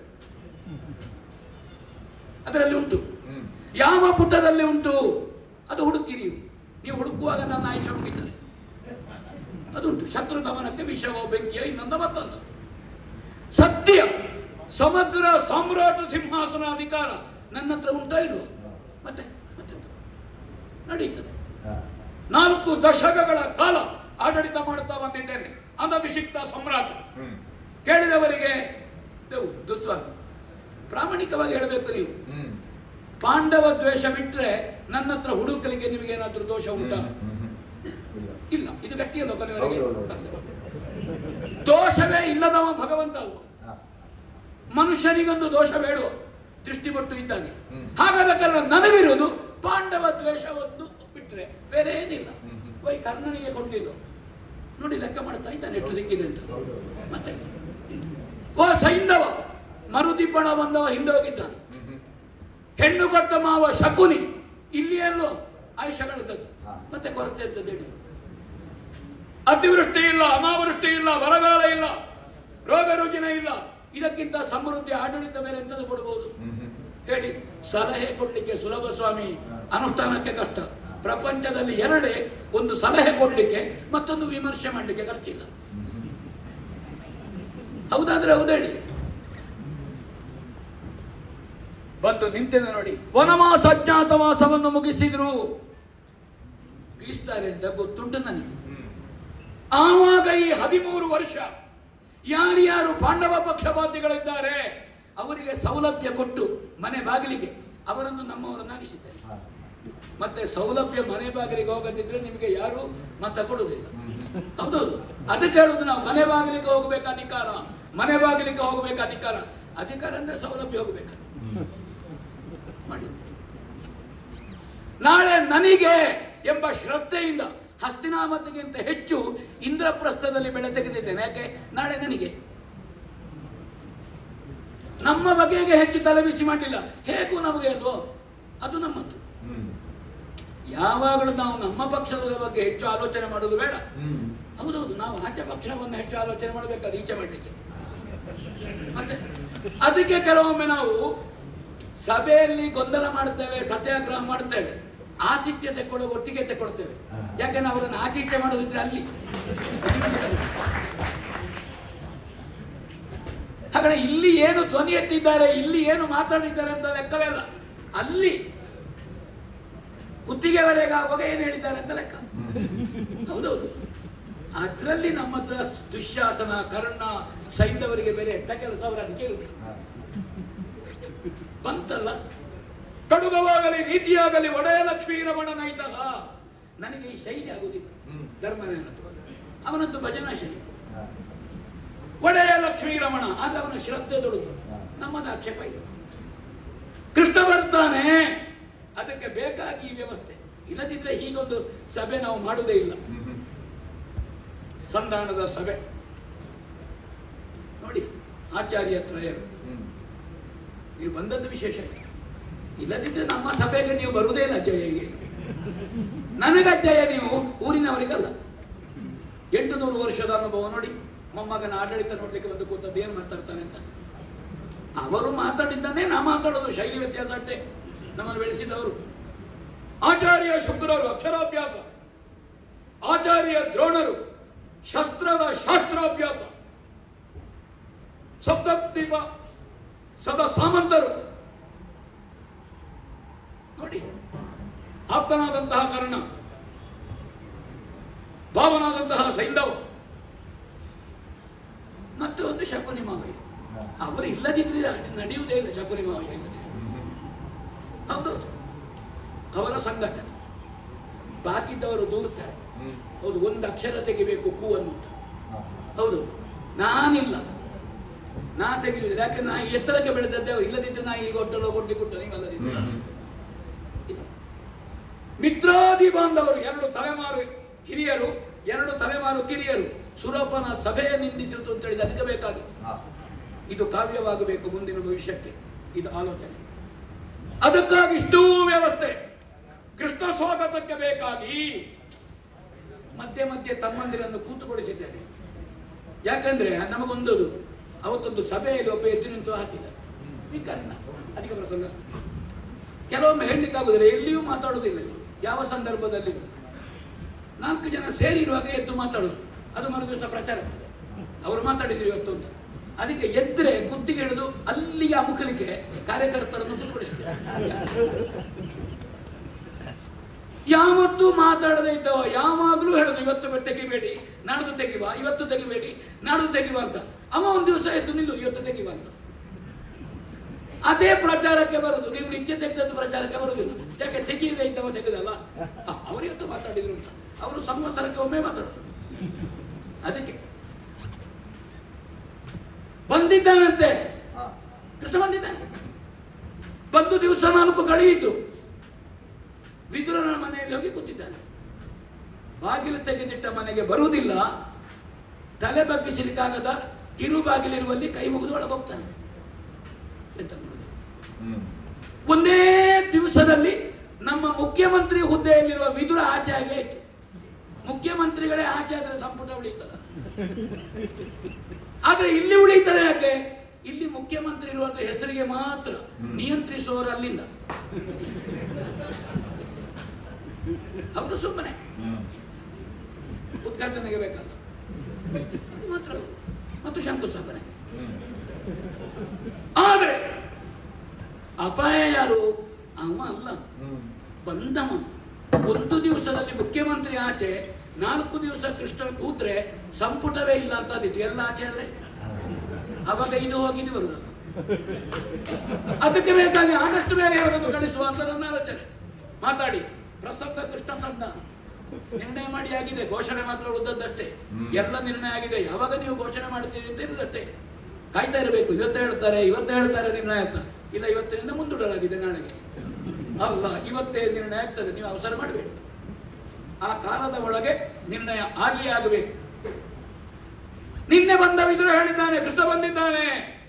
ಅದರಲ್ಲಿ ಉಂಟು ಯಾವ ಪುಟದಲ್ಲಿ ಉಂಟು ಅದು ಹುಡುಕಿ ನೀವು ನೀವು ಹುಡುಕುವಾಗ ನನ್ನ ಆಯುಷ್ಯ ಮುಗಿತದೆ ಅದುಂಟು ಶತ್ರು ದಮನಕ್ಕೆ ವಿಷವೋ ಬೆಂಕಿಯ ಇನ್ನೊಂದು ಮತ್ತೊಂದು ಸತ್ಯ ಸಮಗ್ರ ಸಾಮ್ರಾಟ ಸಿಂಹಾಸನ ಅಧಿಕಾರ ನನ್ನ ಹತ್ರ ಉಂಟಾ ಇಲ್ವೋ ಮತ್ತೆ ಮತ್ತೆ ನಡೀತದೆ ನಾಲ್ಕು ದಶಕಗಳ ಕಾಲ ಆಡಳಿತ ಮಾಡುತ್ತಾ ಬಂದಿದ್ದೇನೆ ಅನಭಿಷಿಕ್ತ ಸಮ್ರಾಟ ಕೇಳಿದವರಿಗೆ ದೇವು ದುಸ್ವಾಮಿ ಪ್ರಾಮಾಣಿಕವಾಗಿ ಹೇಳಬೇಕು ನೀವು ಪಾಂಡವ ದ್ವೇಷ ಬಿಟ್ರೆ ನನ್ನ ಹತ್ರ ಹುಡುಕಲಿಕ್ಕೆ ನಿಮಗೆ ಏನಾದ್ರೂ ದೋಷ ಉಂಟಾ ಇಲ್ಲ ಇದು ಗಟ್ಟಿಯಲ್ಲ ಕೊನೆಯವರೆಗೆ ದೋಷವೇ ಇಲ್ಲದವ ಭಗವಂತ ಅಲ್ವ ಮನುಷ್ಯನಿಗೊಂದು ದೋಷ ಬೇಡುವ ದೃಷ್ಟಿಪಟ್ಟು ಇದ್ದಾಗೆ ಹಾಗಾದ ಕಾರಣ ನನಗಿರುವುದು ಪಾಂಡವ ದ್ವೇಷ ಒಂದು ಬಿಟ್ರೆ ಬೇರೆ ಏನಿಲ್ಲ ವೈ ಕರ್ಣನಿಗೆ ಕೊಟ್ಟಿದ್ದು ನೋಡಿ ಲೆಕ್ಕ ಮಾಡ್ತಾ ಇದ್ದಾನೆ ಎಷ್ಟು ಸಿಕ್ಕಿದೆ ಅಂತ ಮತ್ತೆ ಓ ಸೈಂಧವ ಮರುದಿಬ್ಬಣ ಬಂದವ ಹಿಂದೆ ಹೋಗಿದ್ದಾನೆ ಹೆಣ್ಣು ಕೊಟ್ಟ ಮಾವ ಶಕುನಿ ಇಲ್ಲಿಯಲ್ಲೋ ಆಯುಷ್ಯ ಕಳೆದದ್ದು ಮತ್ತೆ ಕೊರತೆ ಅಂತದ್ದು ಹೇಳಿ ಅತಿವೃಷ್ಟಿ ಇಲ್ಲ ಅನಾವೃಷ್ಟಿ ಇಲ್ಲ ಬರಗಾಲ ಇಲ್ಲ ರೋಗ ರುಜಿನ ಇಲ್ಲ ಇದಕ್ಕಿಂತ ಸಮೃದ್ಧಿ ಆಡಳಿತ ಮೇಲೆ ಎಂತದ್ದು ಕೊಡಬಹುದು ಹೇಳಿ ಸಲಹೆ ಕೊಡ್ಲಿಕ್ಕೆ ಸುಲಭ ಸ್ವಾಮಿ ಅನುಷ್ಠಾನಕ್ಕೆ ಕಷ್ಟ ಪ್ರಪಂಚದಲ್ಲಿ ಎರಡೇ ಒಂದು ಸಲಹೆ ಕೊಡ್ಲಿಕ್ಕೆ ಮತ್ತೊಂದು ವಿಮರ್ಶೆ ಮಾಡಲಿಕ್ಕೆ ಖರ್ಚಿಲ್ಲ ಹೌದಾದ್ರೆ ಹೌದು ಹೇಳಿ ಬಂದು ನಿಂತಿದೆ ನೋಡಿ ವನವಾಸ ಅಜ್ಞಾತವಾಸವನ್ನು ಮುಗಿಸಿದ್ರು ತೀಸ್ತಾರೆ ಅಂತ ಗೊತ್ತುಂಟು ನನಗೆ ಆವಾಗ ಈ ಹದಿಮೂರು ವರ್ಷ ಯಾರ್ಯಾರು ಪಾಂಡವ ಪಕ್ಷಪಾತಿಗಳಿದ್ದಾರೆ ಅವರಿಗೆ ಸೌಲಭ್ಯ ಕೊಟ್ಟು ಮನೆ ಬಾಗಿಲಿಗೆ ಅವರನ್ನು ನಮ್ಮವರನ್ನಾಗಿಸಿದ್ದಾರೆ ಮತ್ತೆ ಸೌಲಭ್ಯ ಮನೆ ಬಾಗಿಲಿಗೆ ಹೋಗದಿದ್ರೆ ನಿಮಗೆ ಯಾರು ಮತ ಕೊಡುವುದಿಲ್ಲ ಹೌದೌದು ಅದಕ್ಕೆ ಹೇಳುದು ನಾವು ಮನೆ ಬಾಗಿಲಿಗೆ ಹೋಗ್ಬೇಕು ಅಧಿಕಾರ ಮನೆ ಬಾಗಿಲಿಗೆ ಹೋಗ್ಬೇಕು ಅಧಿಕಾರ ಅಧಿಕಾರ ಅಂದ್ರೆ ಸೌಲಭ್ಯ ಹೋಗ್ಬೇಕು ಮಾಡಿ ನಾಳೆ ನನಗೆ ಎಂಬ ಶ್ರದ್ಧೆಯಿಂದ ಹಸ್ತಿನಾಮತಿಗಿಂತ ಹೆಚ್ಚು ಇಂದ್ರಪ್ರಸ್ಥದಲ್ಲಿ ಬೆಳೆ ತೆಗೆದಿದ್ದೇನೆ ಯಾಕೆ ನಾಳೆ ನನಗೆ ನಮ್ಮ ಬಗೆಗೆ ಹೆಚ್ಚು ತಲೆಬಿಸಿ ಮಾಡಲಿಲ್ಲ ಹೇಗೂ ನಮಗೆ ಅಲ್ವೋ ಅದು ನಮ್ಮದು ಯಾವಾಗಲೂ ನಾವು ನಮ್ಮ ಪಕ್ಷದ ಬಗ್ಗೆ ಹೆಚ್ಚು ಆಲೋಚನೆ ಮಾಡೋದು ಬೇಡ ಹೌದೌದು ನಾವು ಆಚೆ ಪಕ್ಷವನ್ನು ಹೆಚ್ಚು ಆಲೋಚನೆ ಮಾಡಬೇಕು ಅದು ಈಚೆ ಮಾಡಲಿಕ್ಕೆ ಮತ್ತೆ ಅದಕ್ಕೆ ಕೆಲವೊಮ್ಮೆ ನಾವು ಸಭೆಯಲ್ಲಿ ಗೊಂದಲ ಮಾಡ್ತೇವೆ ಸತ್ಯಾಗ್ರಹ ಮಾಡ್ತೇವೆ ಆತಿಥ್ಯ ತೆಕ್ಕೊಳ್ಳೋ ಒಟ್ಟಿಗೆ ತೆಕ್ಕೊಳ್ತೇವೆ ಯಾಕೆ ನಾವು ಅವರನ್ನು ಆಚೆ ಈಚೆ ಮಾಡೋದಿದ್ರೆ ಅಲ್ಲಿ ಹಾಗಾದ್ರೆ ಇಲ್ಲಿ ಏನು ಧ್ವನಿ ಎತ್ತಿದ್ದಾರೆ ಇಲ್ಲಿ ಏನು ಮಾತಾಡಿದ್ದಾರೆ ಅಂತ ಲೆಕ್ಕವೇ ಅಲ್ಲ ಅಲ್ಲಿ ಕುತ್ತಿಗೆವರೆಗೆ ಆಗುವಾಗ ಏನು ಹೇಳಿದ್ದಾರೆ ಅಂತ ಲೆಕ್ಕ ಹೌದೌದು ಅದರಲ್ಲಿ ನಮ್ಮ ಹತ್ರ ದುಶ್ಯಾಸನ ಕರ್ಣ ಸೈಂಧವರಿಗೆ ಬೇರೆ ಎಂತ ಕೆಲಸ ಅವರು ಅದಕ್ಕೆ ಇರುವುದು ಬಂತಲ್ಲ ಕಡುಗವಾಗಲಿ ನೀತಿಯಾಗಲಿ ಒಡೆಯ ಲಕ್ಷ್ಮೀ ರಮಣನೈತಃ ನನಗೆ ಈ ಶೈಲಿ ಆಗುದಿಲ್ಲ ಧರ್ಮರಾಯನದ್ದು ಅವನದ್ದು ಭಜನಾ ಶೈಲಿ ಒಡೆಯ ಲಕ್ಷ್ಮೀ ರಮಣ ಆದ್ರೆ ಅವನ ಶ್ರದ್ಧೆ ದೊಡ್ಡದು ನಮ್ಮದು ಆಕ್ಷೇಪ ಇಲ್ಲ ಕೃಷ್ಣ ಬರ್ತಾನೆ ಅದಕ್ಕೆ ಬೇಕಾಗಿ ಈ ವ್ಯವಸ್ಥೆ ಇಲ್ಲದಿದ್ರೆ ಹೀಗೊಂದು ಸಭೆ ನಾವು ಮಾಡುವುದೇ ಇಲ್ಲ ಸಂಧಾನದ ಸಭೆ ನೋಡಿ ಆಚಾರ್ಯ ತ್ರಯರು ನೀವು ಬಂದದ್ದು ವಿಶೇಷ ಇಲ್ಲದಿದ್ರೆ ನಮ್ಮ ಸಭೆಗೆ ನೀವು ಬರುವುದೇ ಇಲ್ಲ ಜಯಗೆ ನನಗ ಜಯ ನೀವು ಊರಿನವರಿಗಲ್ಲ ಎಂಟು ನೂರು ವರ್ಷದ ಅನುಭವ ನೋಡಿ ಮೊಮ್ಮಗನ ಆಡಳಿತ ನೋಡ್ಲಿಕ್ಕೆ ಬಂದು ಕೂತದ್ದು ಏನು ಮಾತಾಡ್ತಾನೆ ಅಂತ ಅವರು ಮಾತಾಡಿದ್ದನ್ನೇ ನಾ ಮಾತಾಡೋದು ಶೈಲಿ ವ್ಯತ್ಯಾಸ ಅಷ್ಟೇ ನಮ್ಮನ್ನು ಬೆಳೆಸಿದವರು ಆಚಾರ್ಯ ಶುಕ್ರರು ಅಕ್ಷರಾಭ್ಯಾಸ ಆಚಾರ್ಯ ದ್ರೋಣರು ಶಸ್ತ್ರದ ಶಾಸ್ತ್ರಾಭ್ಯಾಸ ಸಪ್ತದ್ವೀಪ ಸದ ಸಾಮಂತರು ನೋಡಿ ಆಪ್ತನಾದಂತಹ ಕರ್ಣ ಭಾವನಾದಂತಹ ಸೈಂಧವ ಮತ್ತೆ ಒಂದು ಶಕುನಿ ಮಾವಯ್ಯ ಅವರು ಇಲ್ಲದಿದ್ರೆ ಅದು ನಡೆಯುವುದೇ ಇಲ್ಲ ಶಕುನಿ ಮಾವಯ್ಯ ಇಲ್ಲದಿದ್ರೆ ಹೌದೌದು ಅವರ ಸಂಘಟನೆ ಬಾಕಿದ್ದವರು ದೂರ್ತಾರೆ ಹೌದು ಒಂದು ಅಕ್ಷರ ತೆಗಿಬೇಕು ಕೂ ಅನ್ನುವಂತ ಹೌದು ನಾನಿಲ್ಲ ನಾ ತೆಗೆಯುವುದಿಲ್ಲ ಯಾಕೆ ನಾ ಎತ್ತರಕ್ಕೆ ಬೆಳೆದದ್ದೇ ಇಲ್ಲದಿದ್ದರೆ ನಾ ಈಗ ಒಡ್ಡಲು ಕೊಡ್ಲಿ ಕೊಟ್ಟ ನೀವಲ್ಲದಿದ್ರೆ ಇಲ್ಲ ಮಿತ್ರಾದಿ ಬಾಂಧವರು ಎರಡು ತಲೆಮಾರು ಹಿರಿಯರು ಎರಡು ತಲೆಮಾರು ಕಿರಿಯರು ಸುರಪನ ಸಭೆಯ ನಿಂದಿಸಿತು ಅಂತ ಹೇಳಿದ ಅದಕ್ಕೆ ಬೇಕಾಗಿ ಇದು ಕಾವ್ಯವಾಗಬೇಕು ಮುಂದಿನ ಭವಿಷ್ಯಕ್ಕೆ ಇದು ಆಲೋಚನೆ ಅದಕ್ಕಾಗಿ ಇಷ್ಟೂ ವ್ಯವಸ್ಥೆ ಕೃಷ್ಣ ಸ್ವಾಗತಕ್ಕೆ ಬೇಕಾಗಿ ಮಧ್ಯೆ ಮಧ್ಯೆ ತಮ್ಮಂದಿರನ್ನು ಕೂತುಗೊಳಿಸಿದ್ದೇನೆ ಯಾಕಂದ್ರೆ ನಮಗೊಂದು ಅವತ್ತೊಂದು ಸಭೆಯಲ್ಲಿ ಒಬ್ಬ ಎದ್ದು ನಿಂತು ಹಾಕಿದ ವಿಕರ್ಣ ಅಧಿಕ ಪ್ರಸಂಗ ಕೆಲವೊಮ್ಮೆ ಹೇಳಲಿಕ್ಕಾಗುದಿಲ್ಲ ಎಲ್ಲಿಯೂ ಮಾತಾಡೋದಿಲ್ಲ ಇವರು ಯಾವ ಸಂದರ್ಭದಲ್ಲಿಯೂ ನಾಲ್ಕು ಜನ ಸೇರಿರುವಾಗ ಎದ್ದು ಮಾತಾಡೋದು ಅದು ಮರು ದಿವಸ ಪ್ರಚಾರ ಆಗ್ತದೆ ಅವರು ಮಾತಾಡಿದ್ರು ಇವತ್ತು ಅಂತ ಅದಕ್ಕೆ ಎದ್ರೆ ಗುತ್ತಿಗೆ ಹಿಡಿದು ಅಲ್ಲಿಗೆ ಅಮುಖಲಿಕ್ಕೆ ಕಾರ್ಯಕರ್ತರನ್ನು ಕೂತ್ಕೊಳಿಸಿದ್ದಾರೆ ಯಾವತ್ತೂ ಮಾತಾಡದೇ ಇದ್ದವ ಯಾವಾಗಲೂ ಹೇಳುದು ಇವತ್ತು ಬೆ- ತೆಗಿಬೇಡಿ ನಾಡ್ದು ತೆಗಿವ ಇವತ್ತು ತೆಗಿಬೇಡಿ ನಾಡ್ದು ತೆಗಿವ ಅಂತ ಅವ ಒಂದು ದಿವಸ ಎದ್ದು ನಿಲ್ಲು ಇವತ್ತು ತೆಗಿವ ಅಂತ ಅದೇ ಪ್ರಚಾರಕ್ಕೆ ಬರುದು ನೀವು ನಿತ್ಯ ತೆಗೆದದ್ದು ಪ್ರಚಾರಕ್ಕೆ ಬರುದಿಲ್ಲ ಯಾಕೆ ತೆಗೆಯದೇ ಇದ್ದವ ತೆಗೆದಲ್ಲ ಆ, ಅವರು ಇವತ್ತು ಮಾತಾಡಿದ್ರು ಅಂತ ಅವರು ಸಂವತ್ಸರಕ್ಕೆ ಒಮ್ಮೆ ಮಾತಾಡ್ತಾರೆ ಅದಕ್ಕೆ ಬಂದಿದ್ದಾನಂತೆ ಕೃಷ್ಣ ಬಂದಿದ್ದಾನೆ ಬಂದು ದಿವಸ ನಾಲ್ಕು ಕಳೆಯಿತು ವಿದುರನ ಮನೆಯಲ್ಲಿ ಹೋಗಿ ಕೂತಿದ್ದಾನೆ ಬಾಗಿಲು ತೆಗೆದಿಟ್ಟ ಮನೆಗೆ ಬರುವುದಿಲ್ಲ ತಲೆ ಬಗ್ಗಿಸಲಿಕ್ಕಾಗದ ಕಿರು ಬಾಗಿಲಿರುವಲ್ಲಿ ಕೈ ಮುಗಿದು ಒಳಗೆ ಹೋಗ್ತಾನೆ ಎಂತ ಮಾಡುದು ಒಂದೇ ದಿವಸದಲ್ಲಿ ನಮ್ಮ ಮುಖ್ಯಮಂತ್ರಿ ಹುದ್ದೆಯಲ್ಲಿರುವ ವಿದುರ ಆಚೆ ಆಗಿ ಆಯ್ತು ಮುಖ್ಯಮಂತ್ರಿಗಳೇ ಆಚೆ ಆದ್ರೆ ಸಂಪುಟ ಉಳಿತದ ಆದ್ರೆ ಇಲ್ಲಿ ಉಳಿತಾರೆ ಯಾಕೆ ಇಲ್ಲಿ ಮುಖ್ಯಮಂತ್ರಿ ಇರುವಂತ ಹೆಸರಿಗೆ ಮಾತ್ರ ನಿಯಂತ್ರಿಸುವವರು ಅಲ್ಲಿಂದ ಅವರು ಸುಮ್ಮನೆ ಉದ್ಘಾಟನೆಗೆ ಬೇಕಲ್ಲ ಅದು ಮಾತ್ರ ಅವರು. ಮತ್ತು ಶಂಕುಸ್ಥಾಪನೆ ಆದರೆ ಅಪಾಯ ಯಾರು ಅವ ಅಲ್ಲ ಬಂದವ ಒಂದು ದಿವಸದಲ್ಲಿ ಮುಖ್ಯಮಂತ್ರಿ ಆಚೆ ನಾಲ್ಕು ದಿವಸ ಕೃಷ್ಣ ಕೂತ್ರೆ ಸಂಪುಟವೇ ಇಲ್ಲ ಅಂತ ಆದಿತ್ತು ಎಲ್ಲ ಆಚೆ ಆದ್ರೆ ಅವಾಗ ಇದು ಹೋಗಿದ್ದು ಬರುದಲ್ಲ ಅದಕ್ಕೆ ಬೇಕಾಗಿ ಆದಷ್ಟು ಬೇಗ ಅವರನ್ನು ಕಳಿಸುವ ಅಂತ ನನ್ನ ಆಲೋಚನೆ ಮಾತಾಡಿ ಪ್ರಸಂಗ ಕೃಷ್ಣ ಸಂದ ನಿರ್ಣಯ ಮಾಡಿ ಆಗಿದೆ ಘೋಷಣೆ ಮಾತ್ರ ಉದ್ದದ್ದಷ್ಟೇ ಎಲ್ಲ ನಿರ್ಣಯ ಆಗಿದೆ ಯಾವಾಗ ನೀವು ಘೋಷಣೆ ಮಾಡ್ತೀರಿ ಅಂತ ಇರುದಷ್ಟೇ ಕಾಯ್ತಾ ಇರಬೇಕು ಇವತ್ತು ಹೇಳ್ತಾರೆ ಇವತ್ತು ಹೇಳ್ತಾರೆ ನಿರ್ಣಯ ಅಂತ ಇಲ್ಲ ಇವತ್ತಿನಿಂದ ಮುಂದೂಡಲಾಗಿದೆ ನಾಳೆಗೆ ಅಲ್ಲ ಇವತ್ತೇ ನಿರ್ಣಯ ಆಗ್ತದೆ ನೀವು ಅವಸರ ಮಾಡಬೇಡಿ ಆ ಕಾಲದ ಒಳಗೆ ನಿರ್ಣಯ ಆಗಿಯೇ ಆಗಬೇಕು ನಿನ್ನೆ ಬಂದ ವಿದುರು ಹೇಳಿದ್ದಾನೆ ಕೃಷ್ಣ ಬಂದಿದ್ದಾನೆ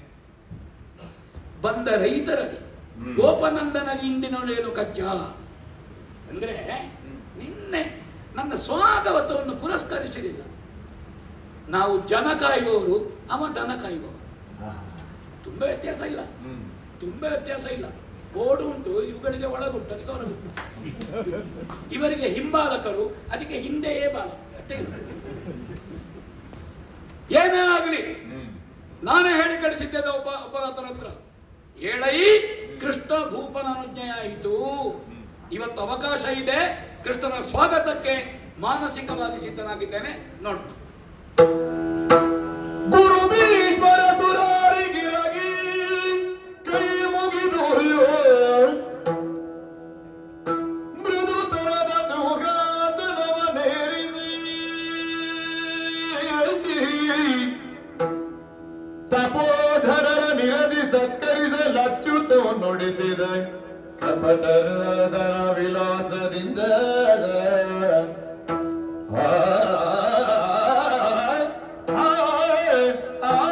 ಬಂದ ರೈತರಲ್ಲಿ ಗೋಪನಂದನಗೆ ಇಂದಿನೊಳೇನು ಕಚ್ಚ ಅಂದ್ರೆ ನಿನ್ನೆ ನನ್ನ ಸ್ವಾಗತವನ್ನು ಪುರಸ್ಕರಿಸಲಿಲ್ಲ ನಾವು ಜನ ಕಾಯುವವರು ಅವ ದನ ಕಾಯುವವರು ತುಂಬಾ ವ್ಯತ್ಯಾಸ ಇಲ್ಲ ತುಂಬಾ ವ್ಯತ್ಯಾಸ ಇಲ್ಲ ಬೋರ್ಡ್ ಉಂಟು ಇವುಗಳಿಗೆ ಒಳಗುಂಟು ಅದಕ್ಕೆ ಹೊರಗುಂಟು ಇವರಿಗೆ ಹಿಂಬಾಲಕರು ಅದಕ್ಕೆ ಹಿಂದೆಯೇ ಬಾಲ ಅಷ್ಟೇ ಇರೋದು. ಏನೇ ಆಗಲಿ ನಾನೇ ಹೇಳಿ ಕಳಿಸಿದ್ದೇನೆ ಒಬ್ಬ ಒಬ್ಬರಾತನ ಹತ್ರ ಹೇಳೈ ಕೃಷ್ಣ ಭೂಪನ ಅನುಜ್ಞೆ ಆಯಿತು ಇವತ್ತು ಅವಕಾಶ ಇದೆ ಕೃಷ್ಣನ ಸ್ವಾಗತಕ್ಕೆ ಮಾನಸಿಕವಾಗಿ ಸಿದ್ಧನಾಗಿದ್ದೇನೆ ನೋಡು ಗುರು ಭೀಷ್ಮರ ಸುರಾರಿಗಿರಗಿ ಕೈ ಮುಗಿದು ಮೃದು ತರದ ಸುಖಾಸನವನೇರಿಸಿ ತಪೋಧರರ ನಿರದಿ ಸತ್ಕರಿಸಲಚ್ಚುತೋ ನುಡಿಸಿದ ಕಪಟರದರ ವಿಲಾಸದಿಂದ ಆ, ಆ, ಆ, ಆ.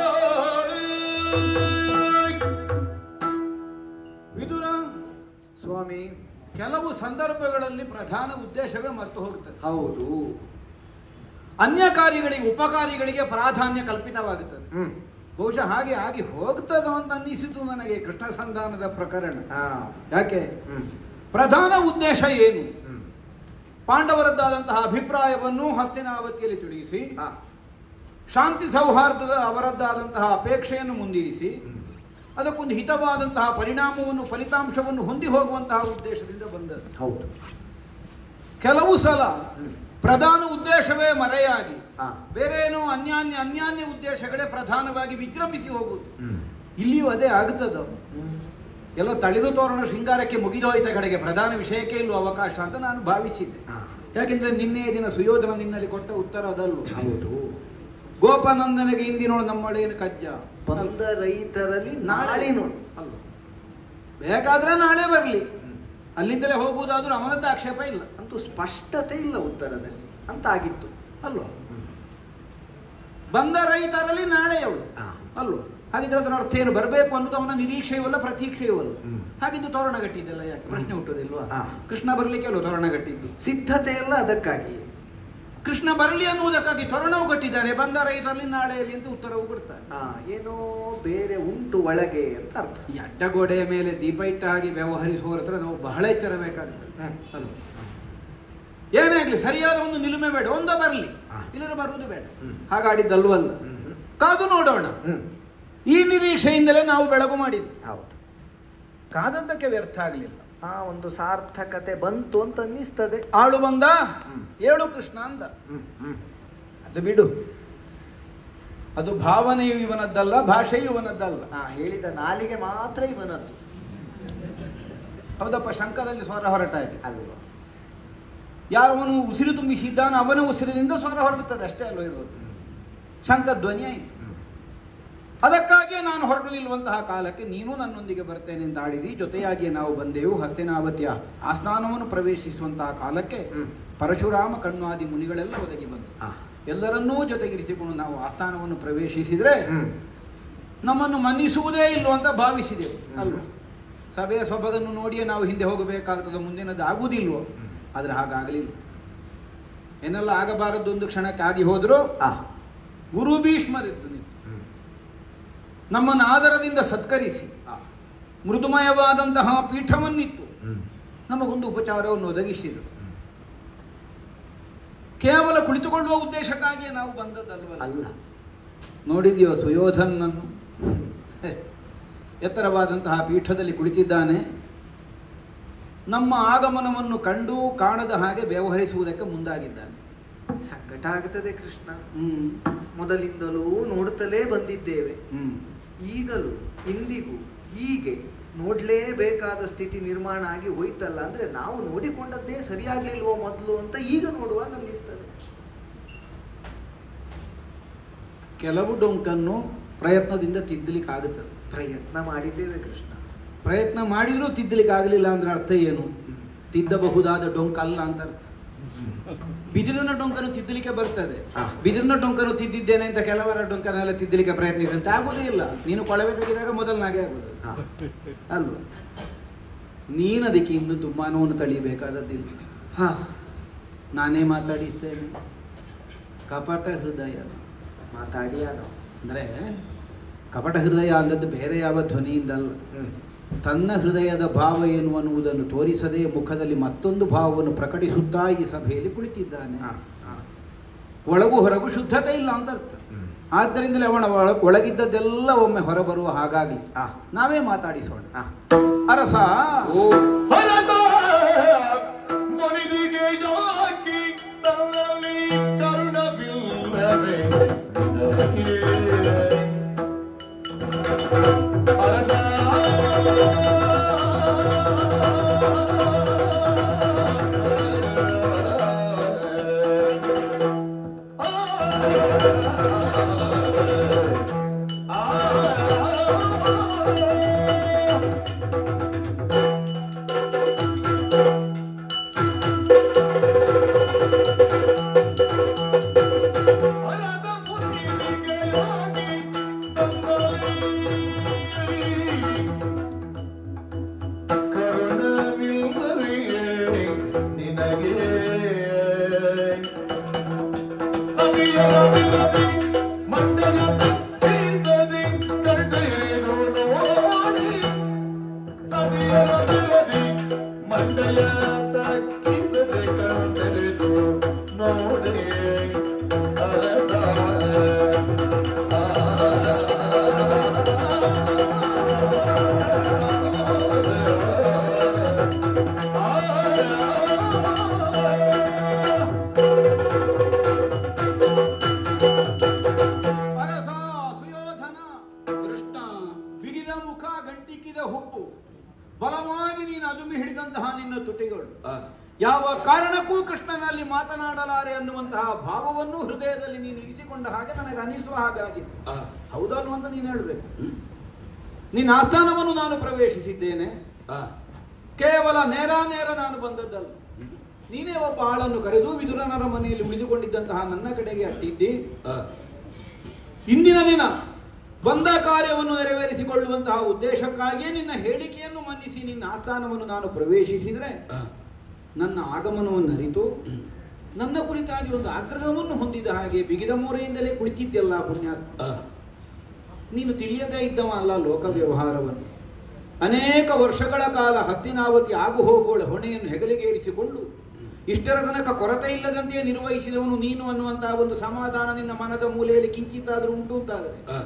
ವಿದುರ ಸ್ವಾಮಿ ಕೆಲವು ಸಂದರ್ಭಗಳಲ್ಲಿ ಪ್ರಧಾನ ಉದ್ದೇಶವೇ ಮರೆತು ಹೋಗುತ್ತದೆ ಹೌದು ಅನ್ಯ ಕಾರ್ಯಗಳಿಗೆ ಉಪಕಾರಿಗಳಿಗೆ ಪ್ರಾಧಾನ್ಯ ಕಲ್ಪಿತವಾಗುತ್ತದೆ ಹ್ಮ್ ಬಹುಶಃ ಹಾಗೆ ಆಗಿ ಹೋಗ್ತದೋ ಅಂತ ಅನ್ನಿಸಿತು ನನಗೆ ಕೃಷ್ಣ ಸಂಧಾನದ ಪ್ರಕರಣ ಆ, ಯಾಕೆ ಹ್ಮ್ ಪ್ರಧಾನ ಉದ್ದೇಶ ಏನು ಹ್ಮ್ ಪಾಂಡವರದ್ದಾದಂತಹ ಅಭಿಪ್ರಾಯವನ್ನು ಹಸ್ತಿನಾವತಿಯಲ್ಲಿ ತಿಳಿಸಿ ಆ, ಶಾಂತಿ ಸೌಹಾರ್ದದ ಅವರದ್ದಾದಂತಹ ಅಪೇಕ್ಷೆಯನ್ನು ಮುಂದಿರಿಸಿ ಅದಕ್ಕೊಂದು ಹಿತವಾದಂತಹ ಪರಿಣಾಮವನ್ನು ಫಲಿತಾಂಶವನ್ನು ಹೊಂದಿ ಹೋಗುವಂತಹ ಉದ್ದೇಶದಿಂದ ಬಂದದ್ದು ಹೌದು ಕೆಲವು ಸಲ ಪ್ರಧಾನ ಉದ್ದೇಶವೇ ಮರೆಯಾಗಿ ಆ. ಬೇರೆ ಏನೋ ಅನ್ಯಾನ್ಯ ಅನ್ಯಾನ್ಯ ಉದ್ದೇಶಗಳೇ ಪ್ರಧಾನವಾಗಿ ವಿಜೃಂಭಿಸಿ ಹೋಗುವುದು ಹ್ಮ್. ಇಲ್ಲಿಯೂ ಅದೇ ಆಗುತ್ತದ ಎಲ್ಲ ತಳಿರು ತೋರಣ ಶೃಂಗಾರಕ್ಕೆ ಮುಗಿದೋಯ್ತ ಕಡೆಗೆ ಪ್ರಧಾನ ವಿಷಯಕ್ಕೆ ಇಲ್ಲೂ ಅವಕಾಶ ಅಂತ ನಾನು ಭಾವಿಸಿದ್ದೆ ಆ. ಯಾಕೆಂದ್ರೆ ನಿನ್ನೆ ದಿನ ಸುಯೋಧನ ನಿನ್ನಲ್ಲಿ ಕೊಟ್ಟ ಉತ್ತರ ಅದಲ್ವ ಹೌದು ಗೋಪಾನಂದನಿಗೆ ಇಂದಿನೋಳು ನಮ್ಮಳೇನು ಕಜ್ಜ ಬಂದ ರೈತರಲ್ಲಿ ನಾಳೆ ನೋಡು ಅಲ್ಲ ಬೇಕಾದ್ರೆ ನಾಳೆ ಬರಲಿ ಅಲ್ಲಿಂದಲೇ ಹೋಗುವುದಾದ್ರೂ ಅವನದ್ದು ಆಕ್ಷೇಪ ಇಲ್ಲ ಅಂತೂ ಸ್ಪಷ್ಟತೆ ಇಲ್ಲ ಉತ್ತರದಲ್ಲಿ ಅಂತ ಆಗಿತ್ತು ಅಲ್ವಾ ಬಂದ ರೈತರಲ್ಲಿ ನಾಳೆ ಅವಳು ಆ. ಅಲ್ವಾ ಹಾಗಿದ್ರೆ ಅದರ ಅರ್ಥ ಏನು ಬರಬೇಕು ಅನ್ನೋದು ಅವನ ನಿರೀಕ್ಷೆಯೂ ಅಲ್ಲ ಪ್ರತೀಕ್ಷೆಯೂ ಅಲ್ಲ ಹ್ಮ್. ಹಾಗಿದ್ದು ತೋರಣ ಗಟ್ಟಿದ್ದಲ್ಲ ಯಾಕೆ ಪ್ರಶ್ನೆ ಹುಟ್ಟೋದಿಲ್ವಾ ಆ. ಕೃಷ್ಣ ಬರಲಿಕ್ಕೆ ಅಲ್ವ ತೋರಣ ಗಟ್ಟಿದ್ದು ಸಿದ್ಧತೆ ಎಲ್ಲ ಅದಕ್ಕಾಗಿ ಕೃಷ್ಣ ಬರಲಿ ಅನ್ನುವುದಕ್ಕಾಗಿ ತೋರಣವು ಕಟ್ಟಿದ್ದಾನೆ ಬಂದ ರೈತರಲ್ಲಿ ನಾಳೆಯಲ್ಲಿ ಅಂತ ಉತ್ತರವು ಕೊಡ್ತಾರೆ ಆ, ಏನೋ ಬೇರೆ ಉಂಟು ಒಳಗೆ ಅಂತ ಅರ್ಥ ಈ ಅಡ್ಡಗೋಡೆಯ ಮೇಲೆ ದೀಪ ಇಟ್ಟ ಹಾಗೆ ವ್ಯವಹರಿಸುವವರ ಹತ್ರ ನಾವು ಬಹಳ ಎಚ್ಚರಬೇಕಾಗ್ತದೆ ಹ್ಮ್. ಅಲ್ವ ಏನೇ ಆಗಲಿ ಸರಿಯಾದ ಒಂದು ನಿಲುಮೆ ಬೇಡ ಒಂದ ಬರಲಿ ಆ. ಇಲ್ಲದ್ರೆ ಬರುವುದು ಬೇಡ ಹ್ಮ್. ಹಾಗಾಡಿದ್ದಲ್ವಲ್ಲ ಹ್ಮ್. ಕಾದು ನೋಡೋಣ ಹ್ಮ್ ಈ ನಿರೀಕ್ಷೆಯಿಂದಲೇ ನಾವು ಬೆಳಗು ಮಾಡಿದ್ವಿ ಹೌದು ಕಾದದ್ದಕ್ಕೆ ವ್ಯರ್ಥ ಆಗಲಿಲ್ಲ ಆ ಒಂದು ಸಾರ್ಥಕತೆ ಬಂತು ಅಂತ ಅನ್ನಿಸ್ತದೆ ಆಳು ಬಂದ ಹ್ಮ್. ಏಳು ಕೃಷ್ಣ ಅಂದ ಹ್ಮ್ ಹ್ಮ್ ಅದು ಬಿಡು ಅದು ಭಾವನೆಯು ಇವನದ್ದಲ್ಲ ಭಾಷೆಯು ಇವನದ್ದಲ್ಲ ಆ ಹೇಳಿದ ನಾಲಿಗೆ ಮಾತ್ರ ಇವನದ್ದು ಹೌದಪ್ಪ ಶಂಕದಲ್ಲಿ ಸ್ವರ ಹೊರಟಾಗಿ ಅಲ್ವಾ ಯಾರವನು ಉಸಿರು ತುಂಬಿಸಿದ್ದಾನ ಅವನ ಉಸಿರಿನಿಂದ ಸ್ವರ ಹೊರಡುತ್ತದೆ ಅಷ್ಟೇ ಅಲ್ವ ಇರೋದು ಶಂಕ ಧ್ವನಿ ಆಯಿತು ಅದಕ್ಕಾಗಿಯೇ ನಾನು ಹೊರಟು ನಿಲ್ಲುವಂತಹ ಕಾಲಕ್ಕೆ ನೀನು ನನ್ನೊಂದಿಗೆ ಬರ್ತೇನೆ ಅಂತ ಆಡಿದಿ ಜೊತೆಯಾಗಿಯೇ ನಾವು ಬಂದೆವು ಹಸ್ತಿನಾವತಿಯ ಆಸ್ಥಾನವನ್ನು ಪ್ರವೇಶಿಸುವಂತಹ ಕಾಲಕ್ಕೆ ಹ್ಮ್. ಪರಶುರಾಮ ಕಣ್ಣಾದಿ ಮುನಿಗಳೆಲ್ಲ ಒದಗಿ ಬಂದರು ಆ. ಎಲ್ಲರನ್ನೂ ಜೊತೆಗಿರಿಸಿಕೊಂಡು ನಾವು ಆಸ್ಥಾನವನ್ನು ಪ್ರವೇಶಿಸಿದರೆ ಹ್ಮ್ ನಮ್ಮನ್ನು ಮನ್ನಿಸುವುದೇ ಇಲ್ಲೋ ಅಂತ ಭಾವಿಸಿದೆವು ಹ್ಮ್. ಅಲ್ವ ಸಭೆಯ ಸೊಬಗನ್ನು ನೋಡಿಯೇ ನಾವು ಹಿಂದೆ ಹೋಗಬೇಕಾಗ್ತದೆ ಮುಂದಿನದು ಆಗುವುದಿಲ್ವೋ ಆದರೆ ಹಾಗಾಗಲಿಲ್ಲ ಏನೆಲ್ಲ ಆಗಬಾರದು ಒಂದು ಕ್ಷಣಕ್ಕೆ ಆಗಿ ಹೋದರೂ ಆ ಗುರು ಭೀಷ್ಮರಿದ್ದು ನಿಂತು ಹ್ಮ್. ನಮ್ಮನ್ನು ಆದರದಿಂದ ಸತ್ಕರಿಸಿ ಆ. ಮೃದುಮಯವಾದಂತಹ ಪೀಠವನ್ನಿತ್ತು ಹ್ಮ್. ನಮಗೊಂದು ಉಪಚಾರವನ್ನು ಒದಗಿಸಿದರು ಕೇವಲ ಕುಳಿತುಕೊಳ್ಳುವ ಉದ್ದೇಶಕ್ಕಾಗಿಯೇ ನಾವು ಬಂದದ್ದಲ್ವಲ್ಲ ಅಲ್ಲ ನೋಡಿದೆಯೋ ಸುಯೋಧನನ್ನು ಹೆ, ಎತ್ತರವಾದಂತಹ ಪೀಠದಲ್ಲಿ ಕುಳಿತಿದ್ದಾನೆ ನಮ್ಮ ಆಗಮನವನ್ನು ಕಂಡು ಕಾಣದ ಹಾಗೆ ವ್ಯವಹರಿಸುವುದಕ್ಕೆ ಮುಂದಾಗಿದ್ದಾನೆ ಸಂಕಟ ಆಗ್ತದೆ ಕೃಷ್ಣ ಹ್ಮ್ ಮೊದಲಿಂದಲೂ ನೋಡುತ್ತಲೇ ಬಂದಿದ್ದೇವೆ ಹ್ಮ್ ಈಗಲೂ ಇಂದಿಗೂ ಹೀಗೆ ನೋಡಲೇಬೇಕಾದ ಸ್ಥಿತಿ ನಿರ್ಮಾಣ ಆಗಿ ಹೋಯ್ತಲ್ಲ ಅಂದ್ರೆ ನಾವು ನೋಡಿಕೊಂಡದ್ದೇ ಸರಿಯಾಗ್ಲಿಲ್ವೋ ಮೊದಲು ಅಂತ ಈಗ ನೋಡುವಾಗ ಅನ್ನಿಸ್ತದೆ ಕೆಲವು ಡೊಂಕನ್ನು ಪ್ರಯತ್ನದಿಂದ ತಿದ್ದಲಿಕ್ಕಾಗುತ್ತದೆ ಪ್ರಯತ್ನ ಮಾಡಿದ್ದೇವೆ ಕೃಷ್ಣ ಪ್ರಯತ್ನ ಮಾಡಿದರೂ ತಿದ್ದಲಿಕ್ಕೆ ಆಗಲಿಲ್ಲ ಅಂದ್ರೆ ಅರ್ಥ ಏನು ತಿದ್ದಬಹುದಾದ ಡೊಂಕ ಅಲ್ಲ ಅಂತ ಅರ್ಥ ಬಿದಿರಿನ ಡೊಂಕನ್ನು ತಿದ್ದಲಿಕ್ಕೆ ಬರ್ತದೆ ಹಾ. ಬಿದಿರಿನ ಡೊಂಕನ್ನು ತಿದ್ದಿದ್ದೇನೆ ಅಂತ ಕೆಲವರ ಡೊಂಕನೆಲ್ಲ ತಿದ್ದಲಿಕ್ಕೆ ಪ್ರಯತ್ನಿಸಿದಂತೆ ಆಗುವುದೇ ಇಲ್ಲ ನೀನು ಕೊಳವೆ ತೆಗೆದಾಗ ಮೊದಲನಾಗೆ ಆಗುದು ಹಾ. ಅಲ್ವಾ ನೀನು ಅದಕ್ಕೆ ಇನ್ನು ದುಮ್ಮಾನವನ್ನು ತಳಿಬೇಕಾದದ್ದಿಲ್ಲ ಹಾ ನಾನೇ ಮಾತಾಡಿಸ್ತೇನೆ ಕಪಟ ಹೃದಯ ಮಾತಾಡಿ ನಾವು ಅಂದರೆ ಕಪಟ ಹೃದಯ ಅಂದದ್ದು ಬೇರೆ ಯಾವ ಧ್ವನಿಯಿಂದಲ್ಲ ಹ್ಮ್ ತನ್ನ ಹೃದಯದ ಭಾವ ಏನು ಅನ್ನುವುದನ್ನು ತೋರಿಸದೆ ಮುಖದಲ್ಲಿ ಮತ್ತೊಂದು ಭಾವವನ್ನು ಪ್ರಕಟಿಸುತ್ತಾ ಈ ಸಭೆಯಲ್ಲಿ ಕುಳಿತಿದ್ದಾನೆ ಹಾ ಹಾ ಒಳಗೂ ಹೊರಗೂ ಶುದ್ಧತೆ ಇಲ್ಲ ಅಂತ ಅರ್ಥ ಹ್ಮ್. ಆದ್ದರಿಂದಲೇ ಅವನ ಒಳ- ಒಳಗಿದ್ದದ್ದೆಲ್ಲ ಒಮ್ಮೆ ಹೊರಬರುವ ಹಾಗಾಗಲಿ ಆ. ನಾವೇ ಮಾತಾಡಿಸೋಣ ಹಾ ಅರಸ ಹರಸ ಮುನಿದಿಗೆ ಯಾಕಿ ತನ್ನಲ್ಲಿ ಕರುಣವಿಲ್ಲವೇ ನಿನಗೆ? ಅರಸ ಹರದ ಮುನಿದಿಗೆ ಯಾಕಿ ತನ್ನಲ್ಲಿ ಕರುಣವಿಲ್ಲವೇ ನಿನಗೆ ಸವಿಯರವಿಲ್ಲದೆ ಮಂಡಲ ತಪ್ಪಿಸದೆ ಕಣ್ತೆರೆದು ನೋಡಿ ಸವಿಯರವಿಲ್ಲದೆ ಮಂಡಲ ತಕ್ಕಿಸದೆ ಕಣ್ತೆರೆದು ನೋಡಿ ಅರಸ ಆ ಬಲವಾಗಿ ನೀನು ಅದುಮಿ ಹಿಡಿದಂತಹ ನಿನ್ನ ತುಟಿಗಳು ಆ, ಯಾವ ಕಾರಣಕ್ಕೂ ಕೃಷ್ಣನಲ್ಲಿ ಮಾತನಾಡಲಾರೆ ಅನ್ನುವಂತಹ ಭಾವವನ್ನು ಹೃದಯದಲ್ಲಿ ನೀನು ಇರಿಸಿಕೊಂಡ ಹಾಗೆ ನನಗೆ ಅನಿಸುವ ಹಾಗಾಗಿದೆ ಆ, ಹೌದಲ್ವ ಅಂತ ನೀನು ಹೇಳಬೇಕು ಹ್ಮ್, ನಿನ್ನ ಆಸ್ಥಾನವನ್ನು ನಾನು ಪ್ರವೇಶಿಸಿದ್ದೇನೆ ಆ, ಕೇವಲ ನೇರ ನೇರ ನಾನು ಬಂದದ್ದಲ್ಲ ಹ್ಮ್, ನೀನೇ ಒಬ್ಬ ಆಳನ್ನು ಕರೆದು ವಿದುರನರ ಮನೆಯಲ್ಲಿ ಉಳಿದುಕೊಂಡಿದ್ದಂತಹ ನನ್ನ ಕಡೆಗೆ ಅಟ್ಟಿದ್ದಿ ಆ, ಇಂದಿನ ದಿನ ಬಂದ ಕಾರ್ಯವನ್ನು ನೆರವೇರಿಸಿಕೊಳ್ಳುವಂತಹ ಉದ್ದೇಶಕ್ಕಾಗಿಯೇ ನಿನ್ನ ಹೇಳಿಕೆಯನ್ನು ಮನ್ನಿಸಿ ನಿನ್ನ ಆಸ್ಥಾನವನ್ನು ನಾನು ಪ್ರವೇಶಿಸಿದರೆ ಆ, ನನ್ನ ಆಗಮನವನ್ನು ಅರಿತು ಹ್ಮ್, ನನ್ನ ಕುರಿತಾಗಿ ಒಂದು ಆಗ್ರಹವನ್ನು ಹೊಂದಿದ ಹಾಗೆ ಬಿಗಿದ ಮೋರೆಯಿಂದಲೇ ಕುಳಿತಿದ್ದೆಲ್ಲ ಪುಣ್ಯ ಆ, ನೀನು ತಿಳಿಯದೇ ಇದ್ದವ ಅಲ್ಲ ಲೋಕ ವ್ಯವಹಾರವನ್ನು ಅನೇಕ ವರ್ಷಗಳ ಕಾಲ ಹಸ್ತಿನಾವತಿ ಆಗು ಹೋಗುಗಳ ಹೊಣೆಯನ್ನು ಹೆಗಲಿಗೇರಿಸಿಕೊಂಡು ಇಷ್ಟರ ತನಕ ಕೊರತೆ ಇಲ್ಲದಂತೆಯೇ ನಿರ್ವಹಿಸಿದವನು ನೀನು ಅನ್ನುವಂತಹ ಒಂದು ಸಮಾಧಾನ ನಿನ್ನ ಮನದ ಮೂಲೆಯಲ್ಲಿ ಕಿಂಚಿತ್ತಾದರೂ ಉಂಟು ಅಂತಾದರೆ ಆ,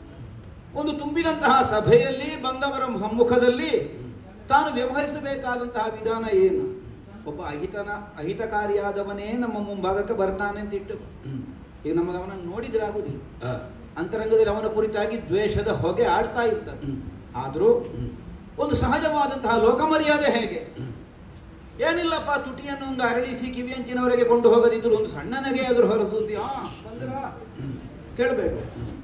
ಒಂದು ತುಂಬಿದಂತಹ ಸಭೆಯಲ್ಲಿ ಬಂದವರ ಸಮ್ಮುಖದಲ್ಲಿ ತಾನು ವ್ಯವಹರಿಸಬೇಕಾದಂತಹ ವಿಧಾನ ಏನು ಒಬ್ಬ ಅಹಿತನ ಅಹಿತಕಾರಿಯಾದವನೇ ನಮ್ಮ ಮುಂಭಾಗಕ್ಕೆ ಬರ್ತಾನೆ ಅಂತ ಇಟ್ಟು ಹ್ಮ್, ಈಗ ನಮಗೆ ಅವನನ್ನು ನೋಡಿದ್ರೆ ಆಗುದಿಲ್ಲ ಆ, ಅಂತರಂಗದಲ್ಲಿ ಅವನ ಕುರಿತಾಗಿ ದ್ವೇಷದ ಹೊಗೆ ಆಡ್ತಾ ಇರ್ತದೆ ಹ್ಮ್. ಆದರೂ ಹ್ಮ್, ಒಂದು ಸಹಜವಾದಂತಹ ಲೋಕಮರ್ಯಾದೆ ಹೇಗೆ ಹ್ಮ್, ಏನಿಲ್ಲಪ್ಪ ತುಟಿಯನ್ನು ಒಂದು ಅರಳಿಸಿ ಕಿವಿಯಂಚಿನವರೆಗೆ ಕೊಂಡು ಹೋಗದಿದ್ರು ಒಂದು ಸಣ್ಣನಗೆ ಅದ್ರ ಹೊರಸೂಸಿ ಆ ಬಂದ್ರ ಹ್ಮ್, ಕೇಳಬೇಡ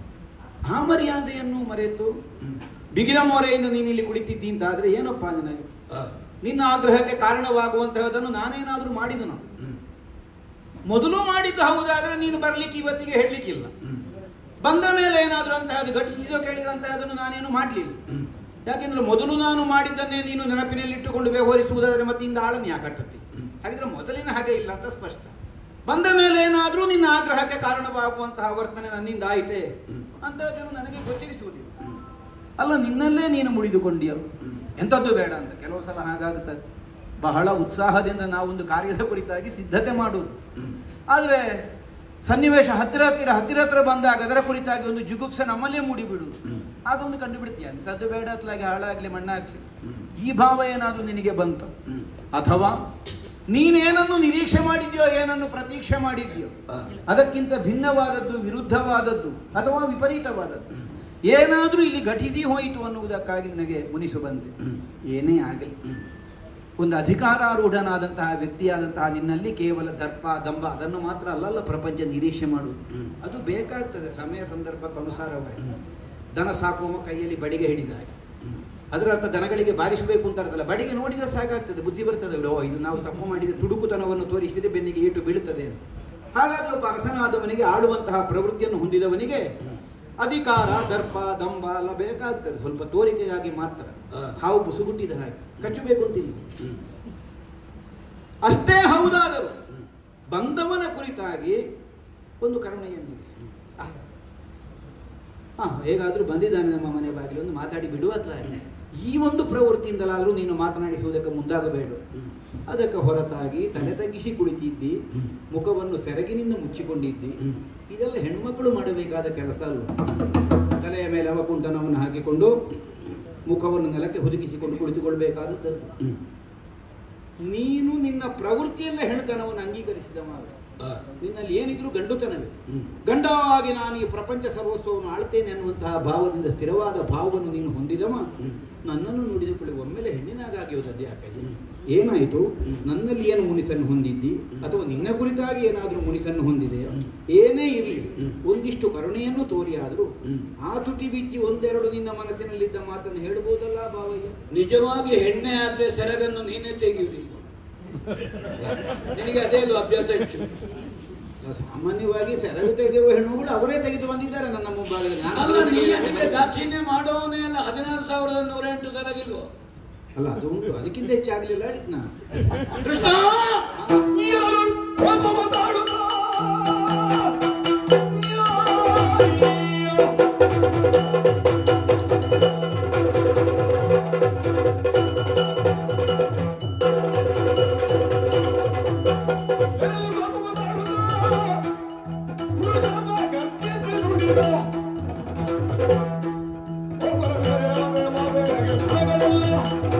ಆ ಮರ್ಯಾದೆಯನ್ನು ಮರೆತು ಹ್ಮ್, ಬಿಗಿದ ಮೊರೆಯಿಂದ ನೀನು ಇಲ್ಲಿ ಕುಳಿತಿದ್ದಿ ಅಂತಾದ್ರೆ ಏನಪ್ಪ ನಿನಗೆ ಆ, ನಿನ್ನ ಆಗ್ರಹಕ್ಕೆ ಕಾರಣವಾಗುವಂತಹದನ್ನು ನಾನೇನಾದ್ರೂ ಮಾಡಿದನು ಹ್ಮ್, ಮೊದಲು ಮಾಡಿದ್ದು ಹೌದಾದ್ರೆ ನೀನು ಬರ್ಲಿಕ್ಕೆ ಇವತ್ತಿಗೆ ಹೇಳಲಿಕ್ಕಿಲ್ಲ ಹ್ಮ್, ಬಂದ ಮೇಲೆ ಏನಾದರೂ ಅಂತಹದ್ದು ಘಟಿಸಿದೋ ಕೇಳಿದಂತಹದನ್ನು ನಾನೇನು ಮಾಡಲಿಲ್ಲ ಹ್ಮ್, ಯಾಕೆಂದ್ರೆ ಮೊದಲು ನಾನು ಮಾಡಿದ್ದನ್ನೇ ನೀನು ನೆನಪಿನಲ್ಲಿಟ್ಟುಕೊಂಡು ವ್ಯವಹರಿಸುವುದಾದರೆ ಮತ್ತೆ ಇಂದ ಆಳನ್ನು ಯಾಕಟ್ಟತಿ ಹ್ಮ್. ಹಾಗಿದ್ರೆ ಮೊದಲಿನ ಹಾಗೆ ಇಲ್ಲ ಅಂತ ಸ್ಪಷ್ಟ ಬಂದ ಮೇಲೆ ಏನಾದರೂ ನಿನ್ನ ಆಗ್ರಹಕ್ಕೆ ಕಾರಣವಾಗುವಂತಹ ವರ್ತನೆ ನನ್ನಿಂದ ಆಯಿತೆ ಹ್ಮ್. ಅಂತಹದ್ದನ್ನು ನನಗೆ ಗೋಚರಿಸುವುದಿಲ್ಲ ಹ್ಮ್, ಅಲ್ಲ ನಿನ್ನಲ್ಲೇ ನೀನು ಮುಳಿದುಕೊಂಡಿಯ ಹ್ಮ್. ಎಂಥದ್ದು ಬೇಡ ಅಂತ ಕೆಲವು ಸಲ ಹಾಗಾಗುತ್ತದೆ ಬಹಳ ಉತ್ಸಾಹದಿಂದ ನಾವೊಂದು ಕಾರ್ಯದ ಕುರಿತಾಗಿ ಸಿದ್ಧತೆ ಮಾಡುವುದು ಹ್ಮ್, ಆದರೆ ಸನ್ನಿವೇಶ ಹತ್ತಿರ ಹತ್ತಿರ ಹತ್ತಿರ ಹತ್ರ ಬಂದಾಗ ಅದರ ಕುರಿತಾಗಿ ಒಂದು ಜುಗುಪ್ಸೆ ನಮ್ಮಲ್ಲೇ ಮೂಡಿಬಿಡುವುದು ಹ್ಮ್. ಆಗ ಒಂದು ಕಂಡುಬಿಡ್ತೀಯ ಎಂಥದ್ದು ಬೇಡ ಅತ್ಲಾಗಿ ಹಾಳಾಗ್ಲಿ ಮಣ್ಣಾಗ್ಲಿ ಹ್ಮ್. ಈ ಭಾವ ಏನಾದರೂ ನಿನಗೆ ಬಂತು ಹ್ಮ್. ಅಥವಾ ನೀನೇನನ್ನು ನಿರೀಕ್ಷೆ ಮಾಡಿದ್ಯೋ ಏನನ್ನು ಪ್ರತೀಕ್ಷೆ ಮಾಡಿದ್ಯೋ ಆ, ಅದಕ್ಕಿಂತ ಭಿನ್ನವಾದದ್ದು ವಿರುದ್ಧವಾದದ್ದು ಅಥವಾ ವಿಪರೀತವಾದದ್ದು ಹ್ಮ್. ಏನಾದರೂ ಇಲ್ಲಿ ಘಟಿಸಿ ಹೋಯಿತು ಅನ್ನುವುದಕ್ಕಾಗಿ ನನಗೆ ಮುನಿಸು ಬಂದೆ ಹ್ಮ್. ಏನೇ ಆಗಲಿ ಹ್ಮ್, ಒಂದು ಅಧಿಕಾರಾರೂಢನಾದಂತಹ ವ್ಯಕ್ತಿಯಾದಂತಹ ನಿನ್ನಲ್ಲಿ ಕೇವಲ ದರ್ಪ ದಂಭ ಅದನ್ನು ಮಾತ್ರ ಅಲ್ಲಲ್ಲ ಪ್ರಪಂಚ ನಿರೀಕ್ಷೆ ಮಾಡುವುದು ಹ್ಮ್. ಅದು ಬೇಕಾಗ್ತದೆ ಸಮಯ ಸಂದರ್ಭಕ್ಕನುಸಾರವಾಗಿ ಹ್ಮ್. ದನ ಸಾಕುವ ಕೈಯಲ್ಲಿ ಬಡಿಗೆ ಹಿಡಿದಾಗ ಹ್ಮ್, ಅದರ ಅರ್ಥ ದನಗಳಿಗೆ ಬಾರಿಸಬೇಕು ಅಂತ ಅರ್ಥಲ್ಲ ಬಡಿಗೆ ನೋಡಿದ್ರೆ ಸಾಕಾಗ್ತದೆ ಬುದ್ಧಿ ಬರ್ತದೆ ಓ ಇದು ನಾವು ತಪ್ಪು ಮಾಡಿದ ತುಡುಕುತನವನ್ನು ತೋರಿಸಿದರೆ ಬೆನ್ನಿಗೆ ಏಟು ಬೀಳುತ್ತದೆ ಅಂತ ಹಾಗಾಗಿ ಒಬ್ಬ ಅರಸನಾದವನಿಗೆ ಆಡುವಂತಹ ಪ್ರವೃತ್ತಿಯನ್ನು ಹೊಂದಿದವನಿಗೆ ಹ್ಮ್. ಅಧಿಕಾರ ದರ್ಪ ದಂಭ ಎಲ್ಲ ಬೇಕಾಗ್ತದೆ ಸ್ವಲ್ಪ ತೋರಿಕೆಗಾಗಿ ಮಾತ್ರ ಆ. ಹಾವು ಬುಸುಗುಟ್ಟಿದ ಹಾಗೆ ಕಚ್ಚಬೇಕು ಅಂತಿಲ್ಲ ಹ್ಮ್, ಅಷ್ಟೇ ಹೌದಾದರೂ ಹ್ಮ್. ಬಂದವನ ಕುರಿತಾಗಿ ಒಂದು ಕರುಣೆಯನ್ನು ಇರಿಸಿ ಹಾ ಹೇಗಾದರೂ ಬಂದಿದ್ದಾನೆ ನಮ್ಮ ಮನೆ ಬಾಗಿಲು ಒಂದು ಮಾತಾಡಿ ಬಿಡುವ ಅತ್ಲಾಗಿ ಈ ಒಂದು ಪ್ರವೃತ್ತಿಯಿಂದಲಾದರೂ ನೀನು ಮಾತನಾಡಿಸುವುದಕ್ಕೆ ಮುಂದಾಗಬೇಡ ಹ್ಮ್. ಅದಕ್ಕೆ ಹೊರತಾಗಿ ತಲೆ ತಗ್ಗಿಸಿ ಕುಳಿತಿದ್ದಿ ಹ್ಮ್. ಮುಖವನ್ನು ಸೆರಗಿನಿಂದ ಮುಚ್ಚಿಕೊಂಡಿದ್ದಿ ಹ್ಮ್. ಇದೆಲ್ಲ ಹೆಣ್ಮಕ್ಕಳು ಮಾಡಬೇಕಾದ ಕೆಲಸ ಅಲ್ವ ತಲೆಯ ಮೇಲೆ ಅವಕುಂಟನವನ್ನು ಹಾಕಿಕೊಂಡು ಮುಖವನ್ನು ನೆಲಕ್ಕೆ ಹುದುಕಿಸಿಕೊಂಡು ಕುಳಿತುಕೊಳ್ಬೇಕಾದದ್ದು ಅದು. ಹ್ಮ್. ನೀನು ನಿನ್ನ ಪ್ರವೃತ್ತಿಯಲ್ಲ ಹೆಣ್ತನವನ್ನು ಅಂಗೀಕರಿಸಿದ ಮಾತ್ರ ಆ, ನಿನ್ನಲ್ಲಿ ಏನಿದ್ರು ಗಂಡುತನವೇ ಹ್ಮ್. ಗಂಡವಾಗಿ ನಾನು ಈ ಪ್ರಪಂಚ ಸರ್ವಸ್ವವನ್ನು ಆಳ್ತೇನೆ ಅನ್ನುವಂತಹ ಭಾವದಿಂದ ಸ್ಥಿರವಾದ ಭಾವವನ್ನು ನೀನು ಹೊಂದಿದವ ಹ್ಮ್. ನನ್ನನ್ನು ನೋಡಿದ ಕೂಡಲೇ ಒಮ್ಮೆಲೆ ಹೆಣ್ಣಿನಾಗಿ ಹೋದದ್ದು ಯಾಕೆ ಹ್ಮ್. ಏನಾಯಿತು ಹ್ಮ್. ನನ್ನಲ್ಲಿ ಏನು ಮುನಿಸನ್ನು ಹೊಂದಿದ್ದಿ ಹ್ಮ್. ಅಥವಾ ನಿನ್ನ ಕುರಿತಾಗಿ ಏನಾದರೂ ಮುನಿಸನ್ನು ಹೊಂದಿದೆ ಹ್ಮ್. ಏನೇ ಇರಲಿ ಹ್ಮ್. ಒಂದಿಷ್ಟು ಕರುಣೆಯನ್ನು ತೋರಿ ಆದರೂ ಹ್ಮ್. ಆ ತುಟಿ ಬಿಚ್ಚಿ ಒಂದೆರಡು ನಿನ್ನ ಮನಸ್ಸಿನಲ್ಲಿದ್ದ ಮಾತನ್ನು ಹೇಳ್ಬೋದಲ್ಲ ಭಾವಯ್ಯ ನಿಜವಾಗಿ ಹೆಣ್ಣೆ ಆದ್ರೆ ಸೆರಗನ್ನು ನೀನೇ ತೆಗೆಯುವುದಿಲ್ಲ ನಿನಗೆ ಅದೇ ಅಲ್ವಾ ಅಭ್ಯಾಸ ಹೆಚ್ಚು ಸಾಮಾನ್ಯವಾಗಿ ಸೆರಗು ತೆಗೆಯುವ ಹೆಣ್ಣುಗಳು ಅವರೇ ತೆಗೆದು ಬಂದಿದ್ದಾರೆ ನನ್ನ ಮುಂಭಾಗದಲ್ಲಿ ನಾನು ಅಲ್ಲ ಅದನ್ನು ನೀ ತೆಗೆಯಲಿಕ್ಕೆ ಅದಕ್ಕೆ ದಾಕ್ಷಿಣ್ಯ ಮಾಡೋವನೇ ಅಲ್ಲ ಹದಿನಾರು ಸಾವಿರದ ನೂರ ಎಂಟು ಸೆರಗಿಲ್ವೋ ಅಲ್ಲ ಅದು ಉಂಟು ಅದಕ್ಕಿಂತ ಹೆಚ್ಚಾಗಲಿಲ್ಲ ಹೇಳಿದ್ ನಾನು ಕೃಷ್ಣ ನೀರಲು ಕೋಪವ ತಾಳುತ್ತಾ. ನೀರಲು ಕೋಪವ ತಾಳುತ್ತಾ. ಗುರುಜನರ ಗರ್ಜಿಸಿ ನುಡಿದ. ಒಬ್ಬರ ಮೇಲೆ ಮಾದರಿಗೆ ಗುಣಗಳೆಲ್ಲ.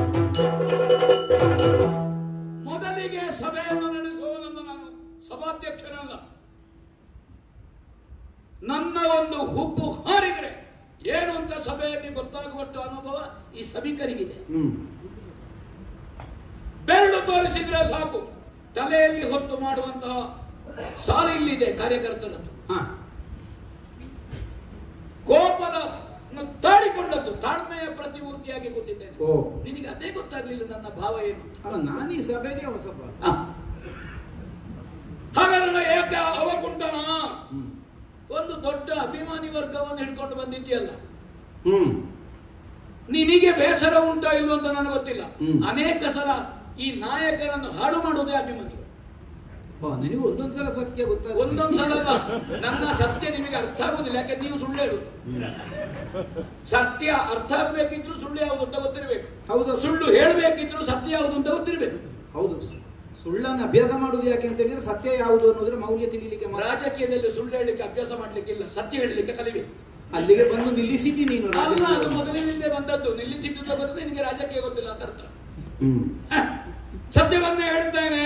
ಮೊದಲಿಗೆ ಸಭೆಯನ್ನು ನಡೆಸುವವನನ್ನು ನಾನು ಸಭಾಧ್ಯಕ್ಷನಲ್ಲ ನನ್ನ ಒಂದು ಹುಬ್ಬು ಹಾರಿದರೆ ಏನು ಅಂತ ಸಭೆಯಲ್ಲಿ ಗೊತ್ತಾಗುವಷ್ಟು ಅನುಭವ ಈ ಸಭಿಕರಿಗಿದೆ ಹ್ಮ್ ತೋರಿಸಿದ್ರೆ ಸಾಕು ತಲೆಯಲ್ಲಿ ಹೊತ್ತು ಮಾಡುವಂತಹ ಸಾಲು ಇಲ್ಲಿದೆ ಕಾರ್ಯಕರ್ತರದ್ದು ಹಾ ಕೋಪದ ತಾಡಿಕೊಂಡದ್ದು ತಾಳ್ಮೆಯ ಪ್ರತಿಮೂರ್ತಿಯಾಗಿ ಕೂತಿದ್ದೇನೆ ಓ ನಿನಗೆ ಅದೇ ಗೊತ್ತಾಗ್ಲಿಲ್ಲ ನನ್ನ ಭಾವ ಏನು ಅಲ್ಲ ನಾನು ಈ ಸಭೆಗೆ ಹೊಸಬ ಆ. ಹಾಗಾದ್ರೆ ಏಕೆ ಅವಕುಂಟನ ಹ್ಮ್ ಒಂದು ದೊಡ್ಡ ಅಭಿಮಾನಿ ವರ್ಗವನ್ನು ಹಿಡ್ಕೊಂಡು ಬಂದಿದ್ಯಲ್ಲ ಹ್ಮ್ ನಿನಗೆ ಬೇಸರ ಉಂಟಾ ಇಲ್ವೋ ಅಂತ ನನಗೆ ಗೊತ್ತಿಲ್ಲ ಹ್ಮ್. ಅನೇಕ ಸಲ ಈ ನಾಯಕರನ್ನು ಹಾಳು ಮಾಡುವುದೇ ಅಭಿಮಾನಿಗಳು ಓ ನಿನಗೆ ಒಂದೊಂದ್ಸಲ ಸತ್ಯ ಗೊತ್ತಾಗ ಒಂದೊಂದ್ಸಲ ಅಲ್ಲ ನನ್ನ ಸತ್ಯ ನಿಮಗೆ ಅರ್ಥ ಆಗುದಿಲ್ಲ ಯಾಕೆ ನೀವು ಸುಳ್ಳು ಹೇಳುದು ಸತ್ಯ ಅರ್ಥ ಆಗ್ಬೇಕಿದ್ರು ಸುಳ್ಳು ಯಾವುದು ಅಂತ ಗೊತ್ತಿರಬೇಕು ಹೌದು ಸುಳ್ಳು ಹೇಳಬೇಕಿದ್ರು ಸತ್ಯ ಯಾವುದು ಅಂತ ಗೊತ್ತಿರಬೇಕು ಹೌದು ಸುಳ್ಳನ್ನು ಅಭ್ಯಾಸ ಮಾಡುದು ಯಾಕೆ ಅಂತ ಹೇಳಿದ್ರೆ ಸತ್ಯ ಯಾವುದು ಅನ್ನೋದ್ರ ಮೌಲ್ಯ ತಿಳಿಲಿಕ್ಕೆ ಮಾತ್ರ. ರಾಜಕೀಯದಲ್ಲಿ ಸುಳ್ಳು ಹೇಳಲಿಕ್ಕೆ ಅಭ್ಯಾಸ ಮಾಡ್ಲಿಕ್ಕಿಲ್ಲ ಸತ್ಯ ಹೇಳಲಿಕ್ಕೆ ಕಲಿಬೇಕು ಅಲ್ಲಿಗೆ ಬಂದು ನಿಲ್ಲಿಸಿದಿ ನೀನು ಅಲ್ಲ ಅದು ರಾಜಕೀಯವನ್ನು. ಮೊದಲಿನಿಂದ ಬಂದದ್ದು ನಿಲ್ಲಿಸಿದ್ದು ಬಂದು ನಿನಗೆ ರಾಜಕೀಯ ಗೊತ್ತಿಲ್ಲ ಅಂತ ಅರ್ಥ ಹ್ಮ್ ಹ, ಸತ್ಯವನ್ನೇ ಹೇಳುತ್ತೇನೆ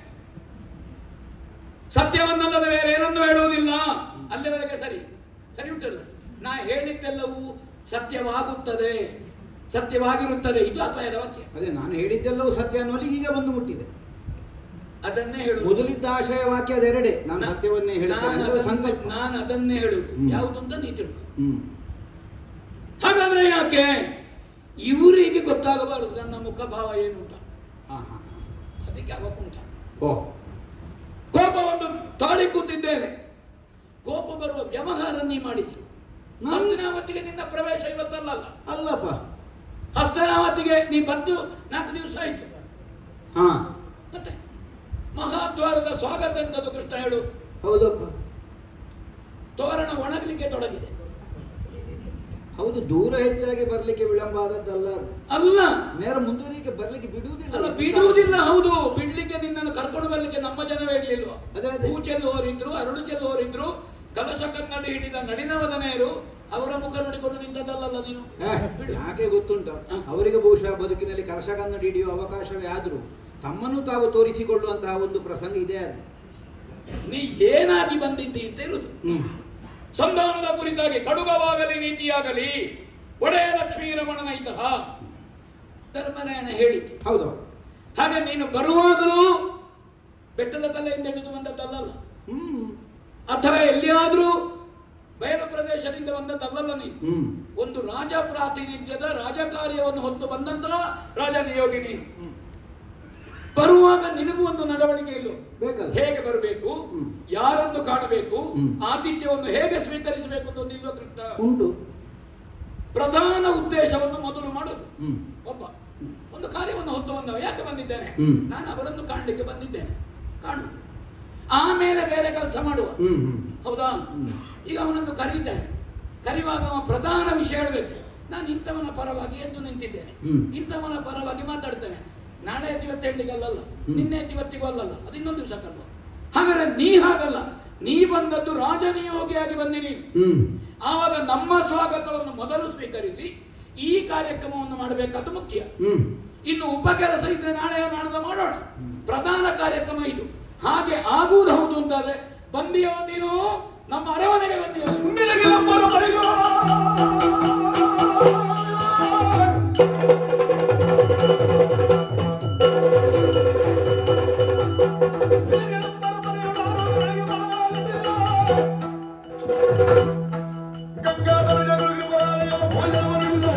ಸತ್ಯವನ್ನಲ್ಲದೆ ಬೇರೆ ಏನನ್ನೂ ಹೇಳುವುದಿಲ್ಲ ಅಲ್ಲಿವರೆಗೆ ಸರಿ ಸರಿ ಉಂಟದು ನಾ ಹೇಳಿದ್ದೆಲ್ಲವೂ ಸತ್ಯವಾಗುತ್ತದೆ ಸತ್ಯವಾಗಿರುತ್ತದೆ ಇದು ಅಪಾಯದ ವಾಕ್ಯ ಅದೇ ನಾನು ಹೇಳಿದ್ದೆಲ್ಲವೂ ಸತ್ಯ ಅನ್ನೋಲ್ಲಿ ಈಗ ಬಂದು ಮುಟ್ಟಿದೆ ಅದನ್ನೇ ಹೇಳುವುದು ಮೊದಲಿದ್ದ ಆಶಯ ವಾಕ್ಯ ಅದೆರಡೆ ನಾನು ನಾ- ಸತ್ಯವನ್ನೇ ಹೇಳ್ತೇನೆ ನಾನು ಅನ್ನೋದು ಅದನ್ನೇ- ಸಂಕಲ್ಪ ನಾನು ಅದನ್ನೇ ಹೇಳುವುದು ಹ್ಮ್. ಯಾವುದು ಅಂತ ನೀ ತಿಳ್ಕೊ ಹ್ಮ್ ಹಾಗಾದ್ರೆ ಯಾಕೆ ಇವರಿಗೆ ಗೊತ್ತಾಗಬಾರದು ನನ್ನ ಮುಖ ಭಾವ ಏನು ಅಂತ ಹಾ ಹಾ ಅದಕ್ಕೆ ಅವಕುಂಠ ಓ ಕೋಪವನ್ನು ತಾಳಿ ಕೂತಿದ್ದೇನೆ ಕೋಪ ಬರುವ ವ್ಯವಹಾರ ನೀ ಮಾಡಿದೆ ನಾನು- ಹಸ್ತನಾವತಿಗೆ ನಿನ್ನ ಪ್ರವೇಶ ಇವತ್ತಲ್ಲ ಅಲ್ಲಪ್ಪ ಹಸ್ತನಾವತಿಗೆ ನೀ ಬಂದು ನಾಲ್ಕು ದಿವಸ ಆಯ್ತು ಹಾ ಮತ್ತೆ ಮಹಾದ್ವಾರದ ಸ್ವಾಗತ ಎಂತದ್ದು ಕೃಷ್ಣ ಹೇಳು ಹೌದಪ್ಪ ತೋರಣ ಒಣಗಲಿಕ್ಕೆ ತೊಡಗಿದೆ ಹೌದು ದೂರ ಹೆಚ್ಚಾಗಿ ಬರ್ಲಿಕ್ಕೆ ವಿಳಂಬ ಆದದ್ದಲ್ಲ ಅದು. ಅಲ್ಲ ನೇರ ಮುಂದೂರಿಗೆ ಬರ್ಲಿಕ್ಕೆ ಬಿಡುವುದಿಲ್ಲ ಅಲ್ಲ ಬಿಡುವುದಿಲ್ಲ ಹೌದು ಬಿಡ್ಲಿಕ್ಕೆ ನಿನ್ನನ್ನು ಕರ್ಕೊಂಡು ಬರ್ಲಿಕ್ಕೆ ನಮ್ಮ ಜನವೇ ಇರ್ಲಿಲ್ವ ಅದೇ ಅದೇ. ಹೂ ಚೆಲ್ಲುವವರಿದ್ರು ಅರುಳು ಚೆಲ್ಲುವವರಿದ್ರು ಕಲಶ ಕನ್ನಡಿ ಹಿಡಿದ ನಳಿನವದನೆಯರು ಅವರ ಮುಖ ನೋಡಿಕೊಂಡು ನಿಂತದ್ದಲ್ಲ ನೀನು ಏ, ಬಿಡು. ಯಾಕೆ ಗೊತ್ತುಂಟ ಹ. ಅವರಿಗೆ ಬಹುಶಃ ಬದುಕಿನಲ್ಲಿ ಕಲಶ ಕನ್ನಡಿ ಹಿಡಿಯುವ ಅವಕಾಶವೇ ಆದರೂ ತಮ್ಮನ್ನು ತಾವು ತೋರಿಸಿಕೊಳ್ಳುವಂತಹ ಒಂದು ಪ್ರಸಂಗ ಇದೆ ಅದು ನೀ ಏನಾಗಿ ಬಂದಿದ್ದಿ ಅಂತ ಇರುವುದು ಹ್ಮ್ ಸಂಧಾನದ ಕುರಿತಾಗಿ ಕಡುಗವಾಗಲಿ ನೀತಿಯಾಗಲಿ ಒಡೆಯ ಲಕ್ಷ್ಮೀ ರಮಣನ ಇತಃ ಧರ್ಮರಾಯಣ ಹೇಳಿತು ಹೌದು ಹಾಗೆ ನೀನು ಬರುವಾಗಲೂ ಬೆಟ್ಟದ ತಲೆಯಿಂದ ಹಿಡಿದು ಬಂದದ್ದಲ್ಲ ಹ್ಮ್ ಅಥವಾ ಎಲ್ಲಿಯಾದರೂ ಬಯಲು ಪ್ರದೇಶದಿಂದ ಬಂದದ್ದಲ್ಲ ನೀನು ಹ್ಮ್ ಒಂದು ರಾಜ ಪ್ರಾತಿನಿಧ್ಯದ ರಾಜಕಾರ್ಯವನ್ನು ಹೊತ್ತು ಬಂದಂತಹ ರಾಜ ನಿಯೋಗಿ ನೀನು ಬರುವಾಗ ನಿನಗೂ ಒಂದು ನಡವಳಿಕೆ ಇಲ್ಲ ಬೇಕಲ್ಲ ಹೇಗೆ ಬರಬೇಕು ಹ್ಮ್. ಯಾರನ್ನು ಕಾಣಬೇಕು ಹ್ಮ್. ಆತಿಥ್ಯವನ್ನು ಹೇಗೆ ಸ್ವೀಕರಿಸಬೇಕು ಅಂತ ಒಂದಿಲ್ವ ಕೃಷ್ಣ ಉಂಟು ಪ್ರಧಾನ ಉದ್ದೇಶವನ್ನು ಮೊದಲು ಮಾಡೋದು ಹ್ಮ್ ಒಬ್ಬ ಒಂದು ಕಾರ್ಯವನ್ನು ಹೊತ್ತು ಬಂದವ ಯಾಕೆ ಬಂದಿದ್ದೇನೆ ಹ್ಮ್. ನಾನು ಅವರನ್ನು ಕಾಣಲಿಕ್ಕೆ ಬಂದಿದ್ದೇನೆ ಕಾಣುದು ಆಮೇಲೆ ಬೇರೆ ಕೆಲಸ ಮಾಡುವ ಹ್ಮ್ ಹ್ಮ್ ಹೌದಾ ಹ್ಮ್. ಈಗ ಅವನನ್ನು ಕರೀತೇನೆ ಕರೆಯುವಾಗ ಅವ ಪ್ರಧಾನ ವಿಷಯ ಹೇಳಬೇಕು ನಾನು ಇಂಥವನ ಪರವಾಗಿ ಎದ್ದು ನಿಂತಿದ್ದೇನೆ ಹ್ಮ್. ಇಂಥವನ ಪರವಾಗಿ ಮಾತಾಡ್ತೇನೆ ನಾಳೆ ಎದ್ದು ಇವತ್ತು ಹೇಳಲಿಕ್ಕೆ ಅಲ್ಲಲ್ಲ ಹ್ಮ್. ನಿನ್ನೆ ಎದ್ದು ಇವತ್ತಿಗೂ ಅಲ್ಲಲ್ಲ ಅದು ಇನ್ನೊಂದು ದಿವಸಕ್ಕಲ್ವ ಹಾಗಾದ್ರೆ ನೀ ಹಾಗಲ್ಲ ನೀ ಬಂದದ್ದು ರಾಜನಿಯೋಗಿಯಾಗಿ ಬಂದಿ ನೀನು ಹ್ಮ್ ಆವಾಗ ನಮ್ಮ ಸ್ವಾಗತವನ್ನು ಮೊದಲು ಸ್ವೀಕರಿಸಿ ಈ ಕಾರ್ಯಕ್ರಮವನ್ನು ಮಾಡಬೇಕಾದ್ದು ಮುಖ್ಯ ಹ್ಮ್ ಇನ್ನು ಉಪ ಕೆಲಸ ಇದ್ರೆ ನಾಳೆ ನಾಡದ ಮಾಡೋಣ ಪ್ರಧಾನ ಕಾರ್ಯಕ್ರಮ ಇದು ಹಾಗೆ ಆಗುವುದು ಹೌದು ಅಂತಾದ್ರೆ ಬಂದಿಯೋ ನೀನು ನಮ್ಮ ಅರಮನೆಗೆ ಬಂದಿಯೋ ನಿನಗೆ ನಮ್ಮರ ಬಳಿಗ ನಿನಗೆ ನಮ್ಮರ ಬಳಿಯೊಳಗೆ ಬರಲಾಗುತ್ತಿಲ್ಲ. ಗಂಗಾಧರ ಜನರಿಗೆ ಬರಲಾಗ ಭೋಜನವನ್ನಿಡಿದು.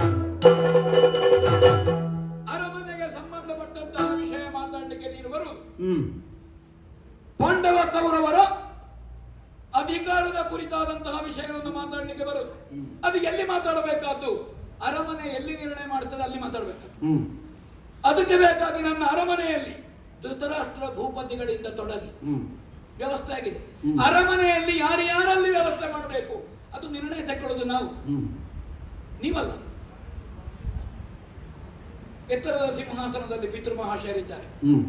ಅರಮನೆಗೆ ಸಂಬಂಧಪಟ್ಟಂತಹ ವಿಷಯ ಮಾತಾಡಲಿಕ್ಕೆ ನೀನು ಬರುವುದು ಹ್ಮ್ ಪಾಂಡವ ಕೌರವರ ಅಧಿಕಾರದ ಕುರಿತಾದಂತಹ ವಿಷಯವನ್ನು ಮಾತಾಡಲಿಕ್ಕೆ ಬರುವುದು ಅದು ಎಲ್ಲಿ ಮಾತಾಡಬೇಕಾದ್ದು ಅರಮನೆ ಎಲ್ಲಿ ನಿರ್ಣಯ ಮಾಡ್ತದೆ ಅಲ್ಲಿ ಮಾತಾಡಬೇಕಾದ್ದು ಹ್ಮ್ ಅದಕ್ಕೆ ಬೇಕಾಗಿ ನನ್ನ ಅರಮನೆಯಲ್ಲಿ ಧೃತರಾಷ್ಟ್ರ ಭೂಪತಿಗಳಿಂದ ತೊಡಗಿ ಹ್ಮ್ ವ್ಯವಸ್ಥೆ ಆಗಿದೆ ಹ್ಮ್. ಅರಮನೆಯಲ್ಲಿ ಯಾರು ಯಾರಲ್ಲಿ ವ್ಯವಸ್ಥೆ ಮಾಡಬೇಕು ಅದು ನಿರ್ಣಯ ತಗೊಳ್ಳೋದು ನಾವು ಹ್ಮ್ ನೀವಲ್ಲ ಎತ್ತರದ ಸಿಂಹಾಸನದಲ್ಲಿ ಪಿತೃಮಹಾಶಯರಿದ್ದಾರೆ ಹ್ಮ್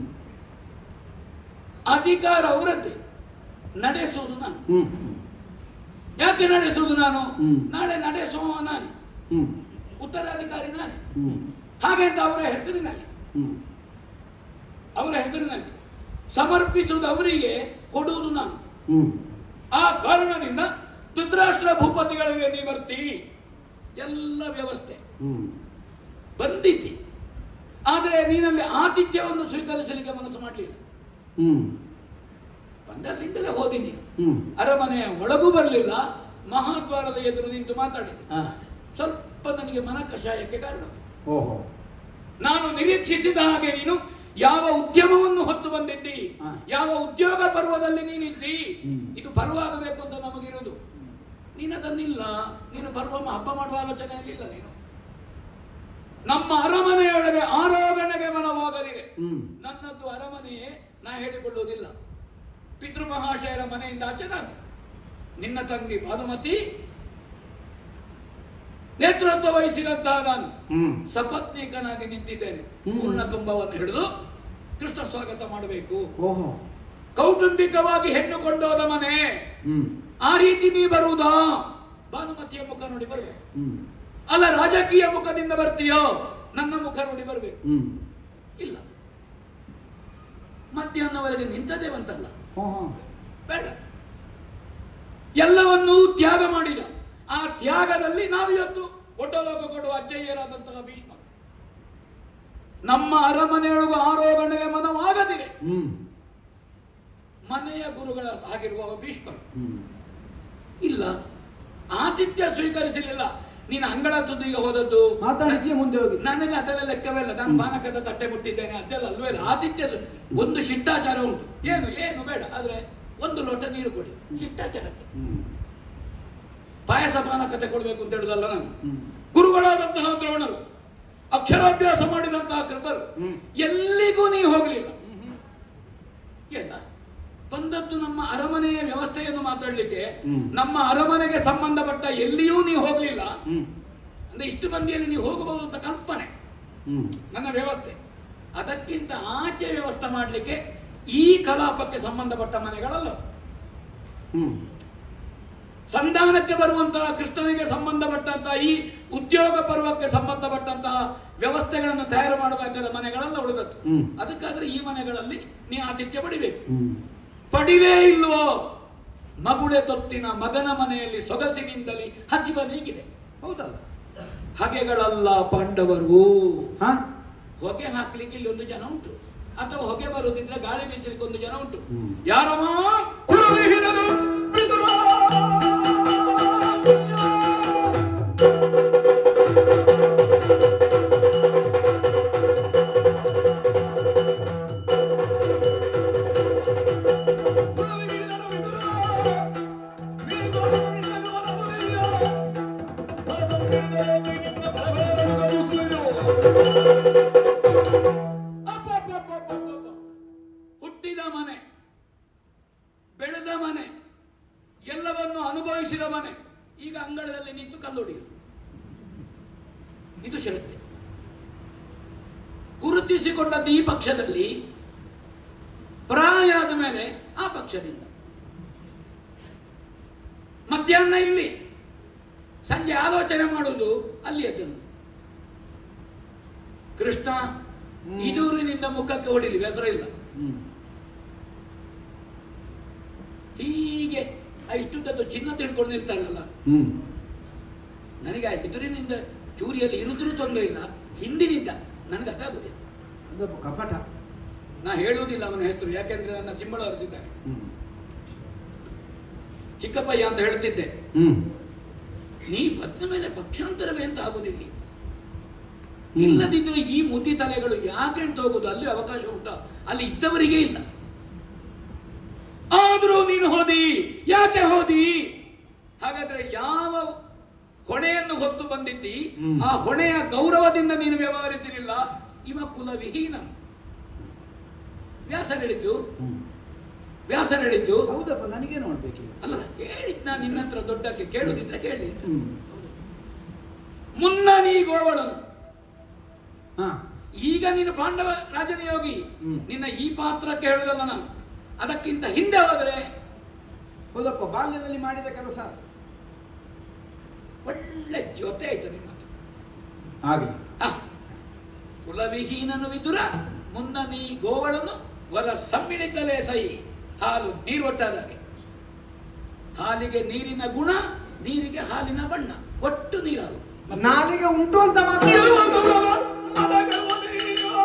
ಅಧಿಕಾರ ಅವರದ್ದೇ ನಡೆಸುವುದು ನಾನು ಹ್ಮ್ ಯಾಕೆ ನಡೆಸುವುದು ನಾನು ಹ್ಮ್. ನಾಳೆ ನಡೆಸುವ ನಾನೇ ಹ್ಮ್ ಉತ್ತರಾಧಿಕಾರಿ ನಾನೇ ಹ್ಮ್ ಹಾಗೆ ಅಂತ ಅವರ ಹೆಸರಿನಲ್ಲಿ ಹ್ಮ್ ಅವರ ಹೆಸರಿನಲ್ಲಿ ಸಮರ್ಪಿಸುವುದು ಅವರಿಗೆ ಕೊಡುವುದು ನಾನು ಹ್ಮ್ ಆ ಕಾರಣದಿಂದ ಧೃತರಾಷ್ಟ್ರ ಭೂಪತಿಗಳಿಗೆ ನೀ ಬರ್ತಿ ಎಲ್ಲ ವ್ಯವಸ್ಥೆ ಹ್ಮ್ ಬಂದಿದ್ದಿ ಆದರೆ ನೀನಲ್ಲಿ ಆತಿಥ್ಯವನ್ನು ಸ್ವೀಕರಿಸಲಿಕ್ಕೆ ಮನಸ್ಸು ಮಾಡಲಿಲ್ಲ ಹ್ಮ್ ಬಂದಲ್ಲಿಂದಲೇ ಹೋದಿ ನೀನು ಹ್ಮ್ ಅರಮನೆಯ ಒಳಗೂ ಬರಲಿಲ್ಲ ಮಹಾದ್ವಾರದ ಎದುರು ನಿಂತು ಮಾತಾಡಿದೆ ಆ, ಸ್ವಲ್ಪ ನನಗೆ ಮನ ಕಷಾಯಕ್ಕೆ ಕಾರಣ ಓಹೋ ನಾನು ನಿರೀಕ್ಷಿಸಿದ ಹಾಗೆ ನೀನು ಯಾವ ಉದ್ಯಮವನ್ನು ಹೊತ್ತು ಬಂದಿದ್ದಿ ಹಾ. ಯಾವ ಉದ್ಯೋಗ ಪರ್ವದಲ್ಲಿ ನೀನಿದ್ದಿ ಹ್ಮ್. ಇದು ಪರ್ವ ಆಗಬೇಕು ಅಂತ ನಮಗಿರೋದು ನೀನದನ್ನಿಲ್ಲ ನೀನು ಪರ್ವ ಹಬ್ಬ ಮಾಡುವ ಆಲೋಚನೆಯಲ್ಲಿಲ್ಲ ನೀನು ನಮ್ಮ ಅರಮನೆಯೊಳಗೆ ಆರೋಗಣೆಗೆ ಮನವಾಗಲಿದೆ ಹ್ಮ್ ನನ್ನದು ಅರಮನೆಯೇ ನಾ ಹೇಳಿಕೊಳ್ಳುವುದಿಲ್ಲ ಪಿತೃಮಹಾಶಯರ ಮನೆಯಿಂದ ಆಚೆ ನಾನು ನಿನ್ನ ತಂಗಿ ಭಾನುಮತಿ ನೇತೃತ್ವ ವಹಿಸಿದಂತಹ ನಾನು ಹ್ಮ್ ಸಪತ್ನೀಕನಾಗಿ ನಿಂತಿದ್ದೇನೆ ಹ್ಮ್. ಪೂರ್ಣ ಕುಂಭವನ್ನು ಹಿಡಿದು ಕೃಷ್ಣ ಸ್ವಾಗತ ಮಾಡಬೇಕು ಓಹೋ ಕೌಟುಂಬಿಕವಾಗಿ ಹೆಣ್ಣು ಕೊಂಡೋದ ಮನೆ ಹ್ಮ್ ಆ ರೀತಿ ನೀ ಬರುವುದಾ ಭಾನುಮತಿಯ ಮುಖ ನೋಡಿ ಬರಬೇಕು ಹ್ಮ್ ಅಲ್ಲ ರಾಜಕೀಯ ಮುಖದಿಂದ ಬರ್ತೀಯೋ ನನ್ನ ಮುಖ ನೋಡಿ ಬರಬೇಕು ಹ್ಮ್ ಇಲ್ಲ ಮಧ್ಯಾಹ್ನವರೆಗೆ ನಿಂತದೇವಂತಲ್ಲ ಓಹೋ ಬೇಡ ಎಲ್ಲವನ್ನೂ ತ್ಯಾಗ ಮಾಡಿದ ಆ ತ್ಯಾಗದಲ್ಲಿ ನಾವಿವತ್ತು ಒಟ್ಟಲೋಕ ಕೊಡುವ ಅಜ್ಜಯ್ಯರಾದಂತಹ ಭೀಷ್ಮ ನಮ್ಮ ಅರಮನೆಯೊಳಗೂ ಆರೋಗಣೆಗೆ ಮನವಾಗದಿರೆ ಹ್ಮ್ ಮನೆಯ ಗುರುಗಳ ಆಗಿರುವ ಭೀಷ್ಮರು ಹ್ಮ್ ಇಲ್ಲ ಆತಿಥ್ಯ ಸ್ವೀಕರಿಸಲಿಲ್ಲ ನೀನು ಅಂಗಳ ತುದಿಗೆ ಹೋದದ್ದು ಮಾತಾಡಿಸಿ ಮುಂದೆ ಹೋಗಿ ನನಗೆ ಅದೆಲ್ಲ ಲೆಕ್ಕವೇ ಇಲ್ಲ ನಾನು ಪಾನಕದ ತಟ್ಟೆ ಮುಟ್ಟಿದ್ದೇನೆ ಅದೆಲ್ಲ ಅಲ್ವೇ ಇಲ್ಲ ಆತಿಥ್ಯ ಸ- ಒಂದು ಶಿಷ್ಟಾಚಾರ ಉಂಟು ಏನು ಏನು ಬೇಡ ಆದ್ರೆ ಒಂದು ಲೋಟ ನೀರು ಕೊಡಿ ಶಿಷ್ಟಾಚಾರಕ್ಕೆ ಹ್ಮ್ ಪಾಯಸ ಪಾನಕತೆ ಕೊಡಬೇಕು ಅಂತ ಹೇಳುದಲ್ಲ ನಾನು ಹ್ಮ್ ಗುರುಗಳಾದಂತಹ ದ್ರೋಣರು ಅಕ್ಷರಾಭ್ಯಾಸ ಮಾಡಿದಂತಹ ಕೃಪರು ಹ್ಮ್. ಎಲ್ಲಿಗೂ ನೀ ಹೋಗಲಿಲ್ಲ ಎಲ್ಲ ಬಂದದ್ದು ನಮ್ಮ ಅರಮನೆಯ ವ್ಯವಸ್ಥೆಯನ್ನು ಮಾತಾಡ್ಲಿಕ್ಕೆ ಹ್ಮ್. ನಮ್ಮ ಅರಮನೆಗೆ ಸಂಬಂಧಪಟ್ಟ ಎಲ್ಲಿಯೂ ನೀವು ಹೋಗಲಿಲ್ಲ ಹ್ಮ್ ಅಂದ್ರೆ ಇಷ್ಟು ಮಂದಿಯಲ್ಲಿ ನೀವು ಹೋಗಬಹುದು ಅಂತ ಕಲ್ಪನೆ ಹ್ಮ್ ನನ್ನ ವ್ಯವಸ್ಥೆ ಅದಕ್ಕಿಂತ ಆಚೆ ವ್ಯವಸ್ಥೆ ಮಾಡಲಿಕ್ಕೆ ಈ ಕಲಾಪಕ್ಕೆ ಸಂಬಂಧಪಟ್ಟ ಮನೆಗಳಲ್ಲ ಹ್ಮ್ ಸಂಧಾನಕ್ಕೆ ಬರುವಂತಹ ಕೃಷ್ಣನಿಗೆ ಸಂಬಂಧಪಟ್ಟಂತಹ ಈ ಉದ್ಯೋಗ ಪರ್ವಕ್ಕೆ ಸಂಬಂಧಪಟ್ಟಂತಹ ವ್ಯವಸ್ಥೆಗಳನ್ನು ತಯಾರು ಮಾಡಬೇಕಾದ ಮನೆಗಳೆಲ್ಲ ಉಳಿದದ್ದು ಹ್ಮ್. ಅದಕ್ಕಾದ್ರೆ ಈ ಮನೆಗಳಲ್ಲಿ ನೀ ಆತಿಥ್ಯ ಪಡಿಬೇಕು ಹ್ಮ್ ಪಡಿಲೇ ಇಲ್ವೋ ಮಗುಳೆ ತೊಟ್ಟಿನ ಮಗನ ಮನೆಯಲ್ಲಿ ಸೊಗಸಿನಿಂದಲೇ ಹಸಿವ ನೀಗಿದೆ ಹೌದಲ್ಲ ಹಗೆಗಳಲ್ಲ ಪಾಂಡವರು ಹಾ ಹೊಗೆ ಹಾಕ್ಲಿಕ್ಕೆ ಇಲ್ಲಿ ಒಂದು ಜನ ಉಂಟು ಅಥವಾ ಹೊಗೆ ಬರುವುದಿದ್ರೆ ಗಾಳಿ ಬೀಸಲಿಕ್ಕೆ ಒಂದು ಜನ ಉಂಟು ಹ್ಮ್. ಯಾರಮ್ಮ ಕುರುವಿಹಿನದು ವಿದುರ ಕುರುವಿಹಿನದು ವಿದುರ ವೀರಗೋಡು ನಿನ್ನದು ವರವರಿಯ ಬರಸಂಬಿಡಿದರೆ ನಿನ್ನ ಬಲವೇರನ್ನು ಉಸಿರು ಅಬ್ಬಬ್ಬಬ್ಬಬ್ಬಬ್ಬ. ಹುಟ್ಟಿದ ಮನೆ ಬೆಳೆದ ಮನೆ ಎಲ್ಲವನ್ನು ಅನುಭವಿಸಿದ ಮನೆ ಈಗ ಅಂಗಳದಲ್ಲಿ ನಿಂತು ಕಲ್ಲೊಡೆಯುವುದು ಇದು ಶ್ರದ್ಧೆ ಗುರುತಿಸಿಕೊಂಡದ್ದು ಈ ಪಕ್ಷದಲ್ಲಿ ಪ್ರಾಯ ಆದ ಮೇಲೆ ಆ ಪಕ್ಷದಿಂದ ಮಧ್ಯಾಹ್ನ ಇಲ್ಲಿ ಸಂಜೆ ಆಲೋಚನೆ ಮಾಡುವುದು ಅಲ್ಲಿ ಎದ್ದನು ಕೃಷ್ಣ ಇದೂರಿನಿಂದ ಮುಖಕ್ಕೆ ಹೊಡಿಲಿ ಬೇಸರ ಇಲ್ಲ ಹ್ಮ್ ಹೀಗೆ ಆ ಇಷ್ಟುದ್ದದ್ದು ಚಿನ್ನ ತಿಳ್ಕೊಂಡು ನಿಲ್ತಾರಲ್ಲ ಹ್ಮ್ ನನಗೆ ಆ ಎದುರಿನಿಂದ ಚೂರಿಯಲ್ಲಿ ಇರುದ್ರೂ ತೊಂದರೆ ಇಲ್ಲ ಹಿಂದಿನಿಂದ ನನಗೆ ಅದಾಗುದಿಲ್ಲ ಅದೊಬ್ಬ ಕಪಟ ನಾ ಹೇಳುವುದಿಲ್ಲ ಅವನ ಹೆಸರು ಯಾಕೆಂದ್ರೆ ನನ್ನ ಸಿಂಬಳ ಹರಿಸಿದ್ದಾನೆ ಹ್ಮ್ ಚಿಕ್ಕಪ್ಪಯ್ಯ ಅಂತ ಹೇಳ್ತಿದ್ದೆ ಹ್ಮ್ ನೀ ಬದ್ದ ಮೇಲೆ ಪಕ್ಷಾಂತರವೇ ಅಂತ ಆಗುದಿಲ್ಲ ಹ್ಮ್. ಇಲ್ಲದಿದ್ರೆ ಈ ಮುದಿ ತಲೆಗಳು ಯಾಕೆ ಅಂತ ಹೋಗುದು ಅಲ್ಲಿ ಅವಕಾಶ ಉಂಟಾ ಅಲ್ಲಿ ಇದ್ದವರಿಗೆ ಇಲ್ಲ ಆದ್ರೂ ನೀನು ಹೋದಿ ಯಾಕೆ ಹೋದಿ ಹಾಗಾದ್ರೆ ಯಾವ ಹೊಣೆಯನ್ನು ಹೊತ್ತು ಬಂದಿದ್ದಿ ಹ್ಮ್. ಆ ಹೊಣೆಯ ಗೌರವದಿಂದ ನೀನು ವ್ಯವಹರಿಸಲಿಲ್ಲ ಇವ ಕುಲ ವಿಹೀನ ವ್ಯಾಸ ಹೇಳಿದ್ದು ಹ್ಮ್ ವ್ಯಾಸ ಹೇಳಿದ್ದು ಹೌದಪ್ಪ ನನಗೆ ನೋಡ್ಬೇಕೀಗ ಅಲ್ಲ ಹೇಳಿದ್ ನಾನು ನಿನ್ನ ಹತ್ರ ದೊಡ್ಡಕ್ಕೆ ಕೇಳುದಿದ್ರೆ ಕೇಳಿ ಅಂತ ಹ್ಮ್ ಮುನ್ನ ನೀ ಗೋವಳನು ಹಾ ಈಗ ನೀನು ಪಾಂಡವ ರಾಜನ ಯೋಗಿ ಹ್ಮ್. ನಿನ್ನ ಈ ಪಾತ್ರಕ್ಕೆ ಹೇಳುದಲ್ಲ ನಾನು ಅದಕ್ಕಿಂತ ಹಿಂದೆ ಹೋದರೆ ಹೌದಪ್ಪ ಬಾಲ್ಯದಲ್ಲಿ ಮಾಡಿದ ಕೆಲಸ ಒಳ್ಳೆ ಜೊತೆ ಆಯ್ತು ನಿಮ್ಮ ಹತ್ರ. ಹಾಗೆ ಹ. ಕುಲವಿಹೀನನು ವಿದುರ ಮುನ್ನ ನೀ ಗೋವಳನು ವರ ಸಮ್ಮಿಳಿತಲೇ ಸೈ ಹಾಲು ನೀರು ಒಟ್ಟಾದಾಗೆ ಹಾಲಿಗೆ ನೀರಿನ ಗುಣ ನೀರಿಗೆ ಹಾಲಿನ ಬಣ್ಣ ಒಟ್ಟು ನೀರಾಗು ನಾಲಿಗೆ ಉಂಟು ಅಂತ ಮಾತ್ರ ಗೆಲುವ ಗೌರವ ಮದ ಗೆಲುವ ನೀನು.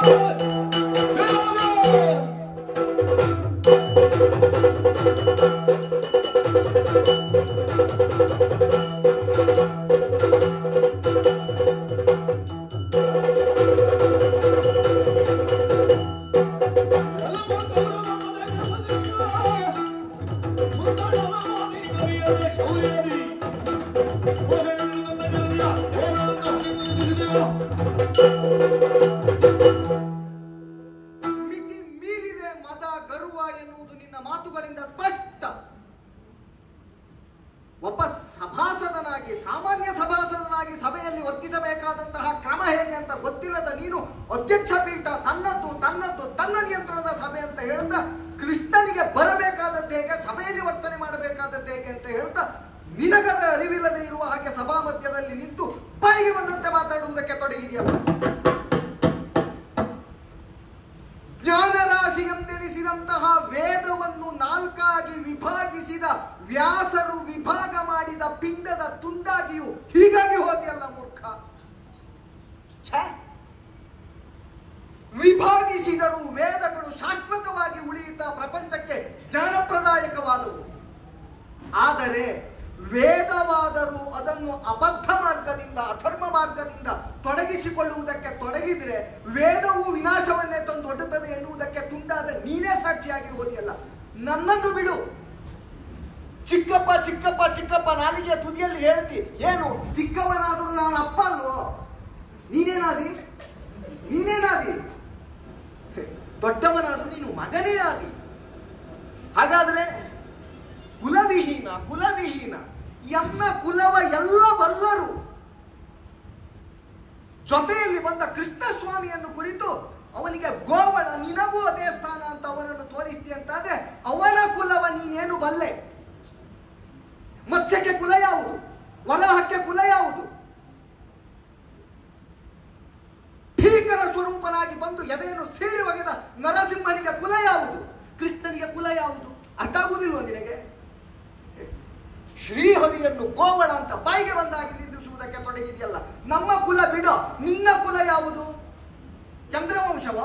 ಅಧ್ಯಕ್ಷ ಪೀಠ ತನ್ನದ್ದು ತನ್ನದ್ದು ತನ್ನ ನಿಯಂತ್ರಣದ ಸಭೆ ಅಂತ ಹೇಳ್ತಾ ಕೃಷ್ಣನಿಗೆ ಬರಬೇಕಾದದ್ದು ಹೇಗೆ ಸಭೆಯಲ್ಲಿ ವರ್ತನೆ ಮಾಡಬೇಕಾದದ್ದು ಹೇಗೆ ಅಂತ ಹೇಳ್ತಾ ನಿನಗದ ಅರಿವಿಲ್ಲದೆ ಇರುವ ಹಾಗೆ ಸಭಾ ಮಧ್ಯದಲ್ಲಿ ನಿಂತು ಬಾಯಿಗೆ ಬಂದಂತೆ ಮಾತಾಡುವುದಕ್ಕೆ ತೊಡಗಿದೆಯಲ್ಲ ಜ್ಞಾನರಾಶಿ ಎಂದೆನಿಸಿದಂತಹ ವೇದವನ್ನು ನಾಲ್ಕಾಗಿ ವಿಭಾಗಿಸಿದ ವ್ಯಾಸರು ವಿಭಾಗ ಮಾಡಿದ ಪಿಂಡದ ತುಂಡಾಗಿಯೂ ಹೀಗಾಗಿ ಹೋದಿಯಲ್ಲ ಮೂರ್ಖ ಛೇ! ವಿಭಾಗಿಸಿದರೂ ವೇದಗಳು ಶಾಶ್ವತವಾಗಿ ಉಳಿಯುತ್ತಾ ಪ್ರಪಂಚಕ್ಕೆ ಜ್ಞಾನಪ್ರದಾಯಕವಾದವು ಆದರೆ ವೇದವಾದರೂ ಅದನ್ನು ಅಬದ್ಧ ಮಾರ್ಗದಿಂದ ಅಧರ್ಮ ಮಾರ್ಗದಿಂದ ತೊಡಗಿಸಿಕೊಳ್ಳುವುದಕ್ಕೆ ತೊಡಗಿದರೆ ವೇದವು ವಿನಾಶವನ್ನೇ ತಂದು ಒಡ್ಡುತ್ತದೆ ಎನ್ನುವುದಕ್ಕೆ ತುಂಡಾದ ನೀನೇ ಸಾಕ್ಷಿಯಾಗಿ ಹೋದಿಯಲ್ಲ ನನ್ನನ್ನು ಬಿಡು ಚಿಕ್ಕಪ್ಪ ಚಿಕ್ಕಪ್ಪ ಚಿಕ್ಕಪ್ಪ ನಾಲಿಗೆಯ ತುದಿಯಲ್ಲಿ ಹೇಳ್ತಿ ಏನು ಚಿಕ್ಕವನಾದರೂ ನಾನು ಅಪ್ಪ ಅಲ್ವೋ ನೀನೇನಾದಿ ನೀನೇನಾದಿ ದೊಡ್ಡವನಾದರೂ ನೀನು ಮಗನೇ ಆದಿ ಹಾಗಾದ್ರೆ ಕುಲವಿಹೀನ ಕುಲವಿಹೀನ ಎನ್ನ ಕುಲವ ಎಲ್ಲ ಬಲ್ಲರು ಜೊತೆಯಲ್ಲಿ ಬಂದ ಕೃಷ್ಣಸ್ವಾಮಿಯನ್ನು ಕುರಿತು ಅವನಿಗೆ ಗೋವಳ ನಿನಗೂ ಅದೇ ಸ್ಥಾನ ಅಂತ ಅವನನ್ನು ತೋರಿಸ್ತಿ ಅಂತಾದ್ರೆ ಅವನ ಕುಲವ ನೀನೇನು ಬಲ್ಲೆ ಮತ್ಸ್ಯಕ್ಕೆ ಕುಲ ಯಾವುದು ವರಾಹಕ್ಕೆ ಕುಲ ಯಾವುದು ಭೀಕರ ಸ್ವರೂಪನಾಗಿ ಬಂದು ಎದೆಯನ್ನು ಸೀಳಿ ಒಗೆದ ನರಸಿಂಹನಿಗೆ ಕುಲ ಯಾವುದು ಕೃಷ್ಣನಿಗೆ ಕುಲ ಯಾವುದು ಅರ್ಥ ಆಗುವುದಿಲ್ವ ನಿನಗೆ ಶ್ರೀಹರಿಯನ್ನು ಗೋವಳ ಅಂತ ಬಾಯಿಗೆ ಬಂದಾಗಿ ನಿಂದಿಸುವುದಕ್ಕೆ ತೊಡಗಿದೆಯಲ್ಲ ನಮ್ಮ ಕುಲ ಬಿಡೋ ನಿನ್ನ ಕುಲ ಯಾವುದು ಚಂದ್ರವಂಶವ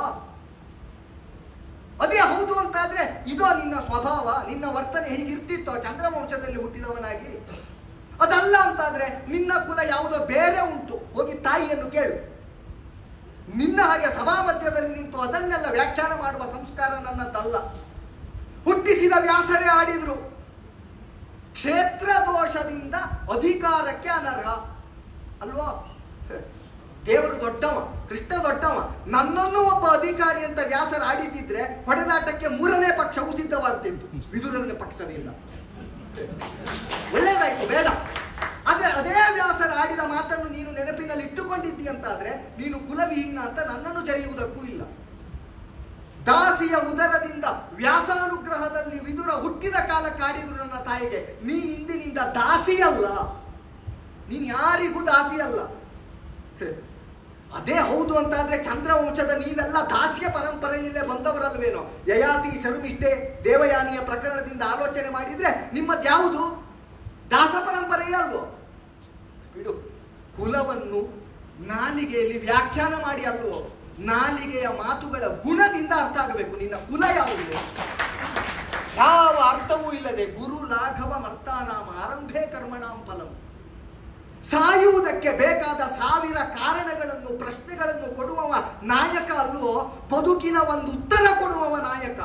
ಅದೇ ಹೌದು ಅಂತಾದ್ರೆ ಇದೋ ನಿನ್ನ ಸ್ವಭಾವ ನಿನ್ನ ವರ್ತನೆ ಹೀಗಿರ್ತಿತ್ತೋ ಚಂದ್ರವಂಶದಲ್ಲಿ ಹುಟ್ಟಿದವನಾಗಿ ಅದಲ್ಲ ಅಂತಾದ್ರೆ ನಿನ್ನ ಕುಲ ಯಾವುದೋ ಬೇರೆ ಉಂಟು ಹೋಗಿ ತಾಯಿಯನ್ನು ಕೇಳು ನಿನ್ನ ಹಾಗೆ ಸಭಾ ಮಧ್ಯದಲ್ಲಿ ನಿಂತು ಅದನ್ನೆಲ್ಲ ವ್ಯಾಖ್ಯಾನ ಮಾಡುವ ಸಂಸ್ಕಾರ ನನ್ನದಲ್ಲ ಹುಟ್ಟಿಸಿದ ವ್ಯಾಸರೇ ಆಡಿದ್ರು ಕ್ಷೇತ್ರ ದೋಷದಿಂದ ಅಧಿಕಾರಕ್ಕೆ ಅನರ್ಹ ಅಲ್ವಾ ದೇವರು ದೊಡ್ಡವ ಕೃಷ್ಣ ದೊಡ್ಡವ ನನ್ನನ್ನು ಒಬ್ಬ ಅಧಿಕಾರಿ ಅಂತ ವ್ಯಾಸರ ಆಡಿದ್ದಿದ್ರೆ ಹೊಡೆದಾಟಕ್ಕೆ ಮೂರನೇ ಪಕ್ಷವು ಸಿದ್ಧವಾಗ್ತಿತ್ತು ವಿದುರನ ಪಕ್ಷದಿಂದ ಒಳ್ಳೇದಾಯ್ತು ಬೇಡ ಆದ್ರೆ ಅದೇ ವ್ಯಾಸರ ಆಡಿದ ಮಾತನ್ನು ನೀನು ನೆನಪಿನಲ್ಲಿ ಇಟ್ಟುಕೊಂಡಿದ್ದಿ ಅಂತಾದ್ರೆ ನೀನು ಕುಲವಿಹೀನ ಅಂತ ನನ್ನನ್ನು ಜರೆಯುವುದಕ್ಕೂ ಇಲ್ಲ ದಾಸಿಯ ಉದರದಿಂದ ವ್ಯಾಸಾನುಗ್ರಹದಲ್ಲಿ ವಿದುರ ಹುಟ್ಟಿದ ಕಾಲ ಕಾಡಿದ್ರು ನನ್ನ ತಾಯಿಗೆ ನೀನ್ ಇಂದಿನಿಂದ ದಾಸಿ ಅಲ್ಲ ನೀನ್ ಯಾರಿಗೂ ದಾಸಿ ಅಲ್ಲ ಹೆ, ಅದೇ ಹೌದು ಅಂತಾದ್ರೆ ಚಂದ್ರವಂಶದ ನೀವೆಲ್ಲ ದಾಸ್ಯ ಪರಂಪರೆಯಲ್ಲೇ ಬಂದವರಲ್ವೇನೋ ಯಯಾತಿ ಶರ್ಮಿಷ್ಠೆ ದೇವಯಾನಿಯ ಪ್ರಕರಣದಿಂದ ಆಲೋಚನೆ ಮಾಡಿದ್ರೆ ನಿಮ್ಮದ್ಯಾವುದು ದಾಸ ಪರಂಪರೆಯೇ ಅಲ್ವೋ ಬಿಡು ಕುಲವನ್ನು ನಾಲಿಗೆಯಲ್ಲಿ ವ್ಯಾಖ್ಯಾನ ಮಾಡಿ ಅಲ್ವೋ ನಾಲಿಗೆಯ ಮಾತುಗಳ ಗುಣದಿಂದ ಅರ್ಥ ಆಗಬೇಕು ನಿನ್ನ ಕುಲ ಯಾವುದು ಯಾವ ಅರ್ಥವೂ ಇಲ್ಲದೆ ಗುರು ಲಾಘವ ಮರ್ತಾನಾಮ ಆರಂಭೆ ಕರ್ಮಣಾಂ ಫಲಂ ಸಾಯುವುದಕ್ಕೆ ಬೇಕಾದ ಸಾವಿರ ಕಾರಣಗಳನ್ನು ಪ್ರಶ್ನೆಗಳನ್ನು ಕೊಡುವವ ನಾಯಕ ಅಲ್ವೋ ಬದುಕಿನ ಒಂದು ಉತ್ತರ ಕೊಡುವವ ನಾಯಕ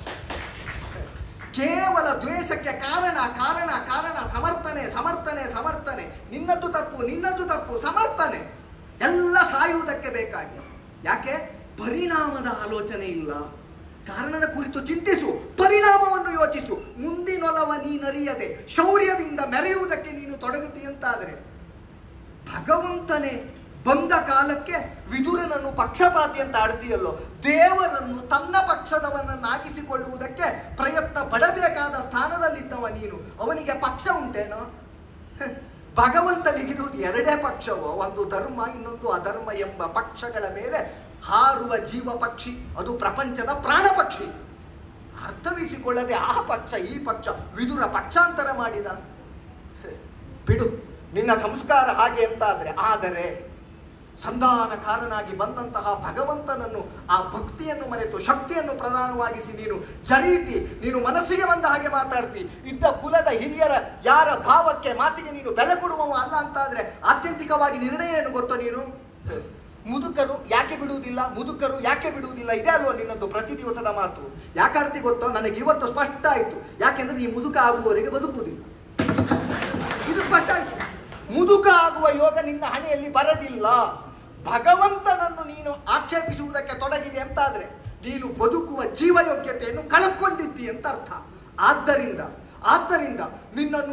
ಕೇವಲ ದ್ವೇಷಕ್ಕೆ ಕಾರಣ ಕಾರಣ ಕಾರಣ ಸಮರ್ಥನೆ ಸಮರ್ಥನೆ ಸಮರ್ಥನೆ ನಿನ್ನದ್ದು ತಪ್ಪು ನಿನ್ನದ್ದು ತಪ್ಪು ಸಮರ್ಥನೆ ಎಲ್ಲ ಸಾಯುವುದಕ್ಕೆ ಬೇಕಾಗಿ ಯಾಕೆ ಪರಿಣಾಮದ ಆಲೋಚನೆ ಇಲ್ಲ ಕಾರಣದ ಕುರಿತು ಚಿಂತಿಸು ಪರಿಣಾಮವನ್ನು ಯೋಚಿಸು ಮುಂದಿನೊಲವ ನೀನರಿಯದೆ ಶೌರ್ಯದಿಂದ ಮೆರೆಯುವುದಕ್ಕೆ ನೀನು ತೊಡಗುತ್ತಿ ಅಂತಾದರೆ ಭಗವಂತನೇ ಬಂದ ಕಾಲಕ್ಕೆ ವಿದುರನನ್ನು ಪಕ್ಷಪಾತಿ ಅಂತ ಆಡ್ತೀಯಲ್ಲೋ ದೇವರನ್ನು ತನ್ನ ಪಕ್ಷದವನನ್ನಾಗಿಸಿಕೊಳ್ಳುವುದಕ್ಕೆ ಪ್ರಯತ್ನ ಪಡಬೇಕಾದ ಸ್ಥಾನದಲ್ಲಿದ್ದವ ನೀನು ಅವನಿಗೆ ಪಕ್ಷ ಉಂಟೇನೋ ಹೆ, ಭಗವಂತನಿಗಿರುವುದು ಎರಡೇ ಪಕ್ಷವೋ ಒಂದು ಧರ್ಮ ಇನ್ನೊಂದು ಅಧರ್ಮ ಎಂಬ ಪಕ್ಷಗಳ ಮೇಲೆ ಹಾರುವ ಜೀವ ಪಕ್ಷಿ ಅದು ಪ್ರಪಂಚದ ಪ್ರಾಣ ಪಕ್ಷಿ ಅರ್ಥವಿಸಿಕೊಳ್ಳದೆ ಆ ಪಕ್ಷ ಈ ಪಕ್ಷ ವಿದುರ ಪಕ್ಷಾಂತರ ಮಾಡಿದ ಹೆ, ಬಿಡು ನಿನ್ನ ಸಂಸ್ಕಾರ ಹಾಗೆ ಅಂತ ಆದ್ರೆ ಆದರೆ ಸಂಧಾನಕಾರನಾಗಿ ಬಂದಂತಹ ಭಗವಂತನನ್ನು ಆ ಭಕ್ತಿಯನ್ನು ಮರೆತು ಶಕ್ತಿಯನ್ನು ಪ್ರಧಾನವಾಗಿಸಿ ನೀನು ಜರೀತಿ ನೀನು ಮನಸ್ಸಿಗೆ ಬಂದ ಹಾಗೆ ಮಾತಾಡ್ತಿ ಇದ್ದ ಕುಲದ ಹಿರಿಯರ ಯಾರ ಭಾವಕ್ಕೆ ಮಾತಿಗೆ ನೀನು ಬೆಲೆ ಕೊಡುವವ ಅಲ್ಲ ಅಂತಾದ್ರೆ ಆತ್ಯಂತಿಕವಾಗಿ ನಿರ್ಣಯ ಏನು ಗೊತ್ತೋ ನೀನು ಮುದುಕರು ಯಾಕೆ ಬಿಡುವುದಿಲ್ಲ ಮುದುಕರು ಯಾಕೆ ಬಿಡುವುದಿಲ್ಲ ಇದೆ ಅಲ್ವಾ ನಿನ್ನದು ಪ್ರತಿ ದಿವಸದ ಮಾತು ಯಾಕಾಡ್ತಿ ಗೊತ್ತೋ ನನಗೆ ಇವತ್ತು ಸ್ಪಷ್ಟ ಆಯಿತು ಯಾಕೆಂದ್ರೆ ನೀ ಮುದುಕ ಆಗುವವರೆಗೆ ಬದುಕುವುದಿಲ್ಲ ಇದು ಸ್ಪಷ್ಟ ಆಯ್ತು ಮುದುಕ ಆಗುವ ಯೋಗ ನಿನ್ನ ಹಣೆಯಲ್ಲಿ ಬರದಿಲ್ಲ ಭಗವಂತನನ್ನು ನೀನು ಆಕ್ಷೇಪಿಸುವುದಕ್ಕೆ ತೊಡಗಿದೆ ಅಂತಾದ್ರೆ ನೀನು ಬದುಕುವ ಜೀವಯೋಗ್ಯತೆಯನ್ನು ಕಳ್ಕೊಂಡಿದ್ದಿ ಅಂತ ಅರ್ಥ ಆದ್ದರಿಂದ ಆದ್ದರಿಂದ ನಿನ್ನನ್ನು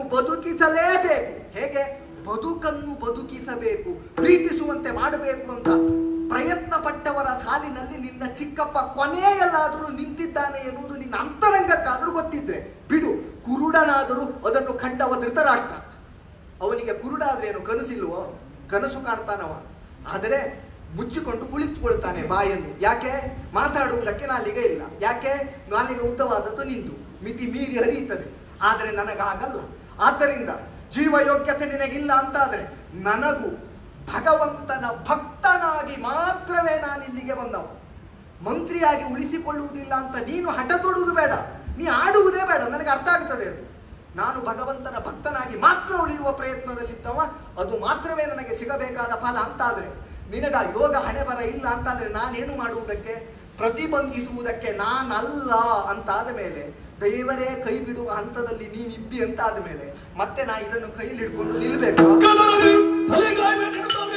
ಬದುಕಿಸಲೇಬೇಕು ಹೇಗೆ ಬದುಕನ್ನು ಬದುಕಿಸಬೇಕು ಪ್ರೀತಿಸುವಂತೆ ಮಾಡಬೇಕು ಅಂತ ಪ್ರಯತ್ನ ಪಟ್ಟವರ ಸಾಲಿನಲ್ಲಿ ನಿನ್ನ ಚಿಕ್ಕಪ್ಪ ಕೊನೆಯಲ್ಲಾದರೂ ನಿಂತಿದ್ದಾನೆ ಎನ್ನುವುದು ನಿನ್ನ ಅಂತರಂಗಕ್ಕಾದರೂ ಗೊತ್ತಿದ್ರೆ ಬಿಡು ಕುರುಡನಾದರೂ ಅದನ್ನು ಕಂಡವ ಧೃತರಾಷ್ಟ್ರ ಅವನಿಗೆ ಕುರುಡಾದ್ರೇನು ಕನಸಿಲ್ವೋ ಕನಸು ಕಾಣ್ತಾನವ ಆದರೆ ಮುಚ್ಚಿಕೊಂಡು ಕುಳಿತುಕೊಳ್ತಾನೆ ಬಾಯನ್ನು ಯಾಕೆ ಮಾತಾಡುವುದಕ್ಕೆ ನಾಲಿಗೆ ಇಲ್ಲ ಯಾಕೆ ನಾಲಿಗೆ ಉದ್ದವಾದದ್ದು ನಿಂದು ಮಿತಿ ಮೀರಿ ಹರಿಯುತ್ತದೆ ಆದರೆ ನನಗಾಗಲ್ಲ ಆದ್ದರಿಂದ ಜೀವಯೋಗ್ಯತೆ ನಿನಗಿಲ್ಲ ಅಂತಾದರೆ ನನಗೂ ಭಗವಂತನ ಭಕ್ತನಾಗಿ ಮಾತ್ರವೇ ನಾನು ಇಲ್ಲಿಗೆ ಬಂದವ ಮಂತ್ರಿಯಾಗಿ ಉಳಿಸಿಕೊಳ್ಳುವುದಿಲ್ಲ ಅಂತ ನೀನು ಹಠ ತೊಡುವುದು ಬೇಡ ನೀ ಆಡುವುದೇ ಬೇಡ ನನಗೆ ಅರ್ಥ ಆಗ್ತದೆ ಅದು ನಾನು ಭಗವಂತನ ಭಕ್ತನಾಗಿ ಮಾತ್ರ ಉಳಿಯುವ ಪ್ರಯತ್ನದಲ್ಲಿದ್ದವ ಅದು ಮಾತ್ರವೇ ನನಗೆ ಸಿಗಬೇಕಾದ ಫಲ ಅಂತಾದರೆ ನಿನಗ ಯೋಗ ಹಣೆ ಬರ ಇಲ್ಲ ಅಂತಾದರೆ ನಾನೇನು ಮಾಡುವುದಕ್ಕೆ ಪ್ರತಿಬಂಧಿಸುವುದಕ್ಕೆ ನಾನಲ್ಲ ಅಂತಾದ ಮೇಲೆ ದೇವರೇ ಕೈ ಬಿಡುವ ಹಂತದಲ್ಲಿ ನೀನಿದ್ದಿ ಅಂತಾದ ಮೇಲೆ ಮತ್ತೆ ನಾ ಇದನ್ನು ಕೈಲಿ ಹಿಡ್ಕೊಂಡು ನಿಲ್ಬೇಕು ಕದರಲಿ ತಲೆಗಾಯ ನೆಡುತ್ತವೆ.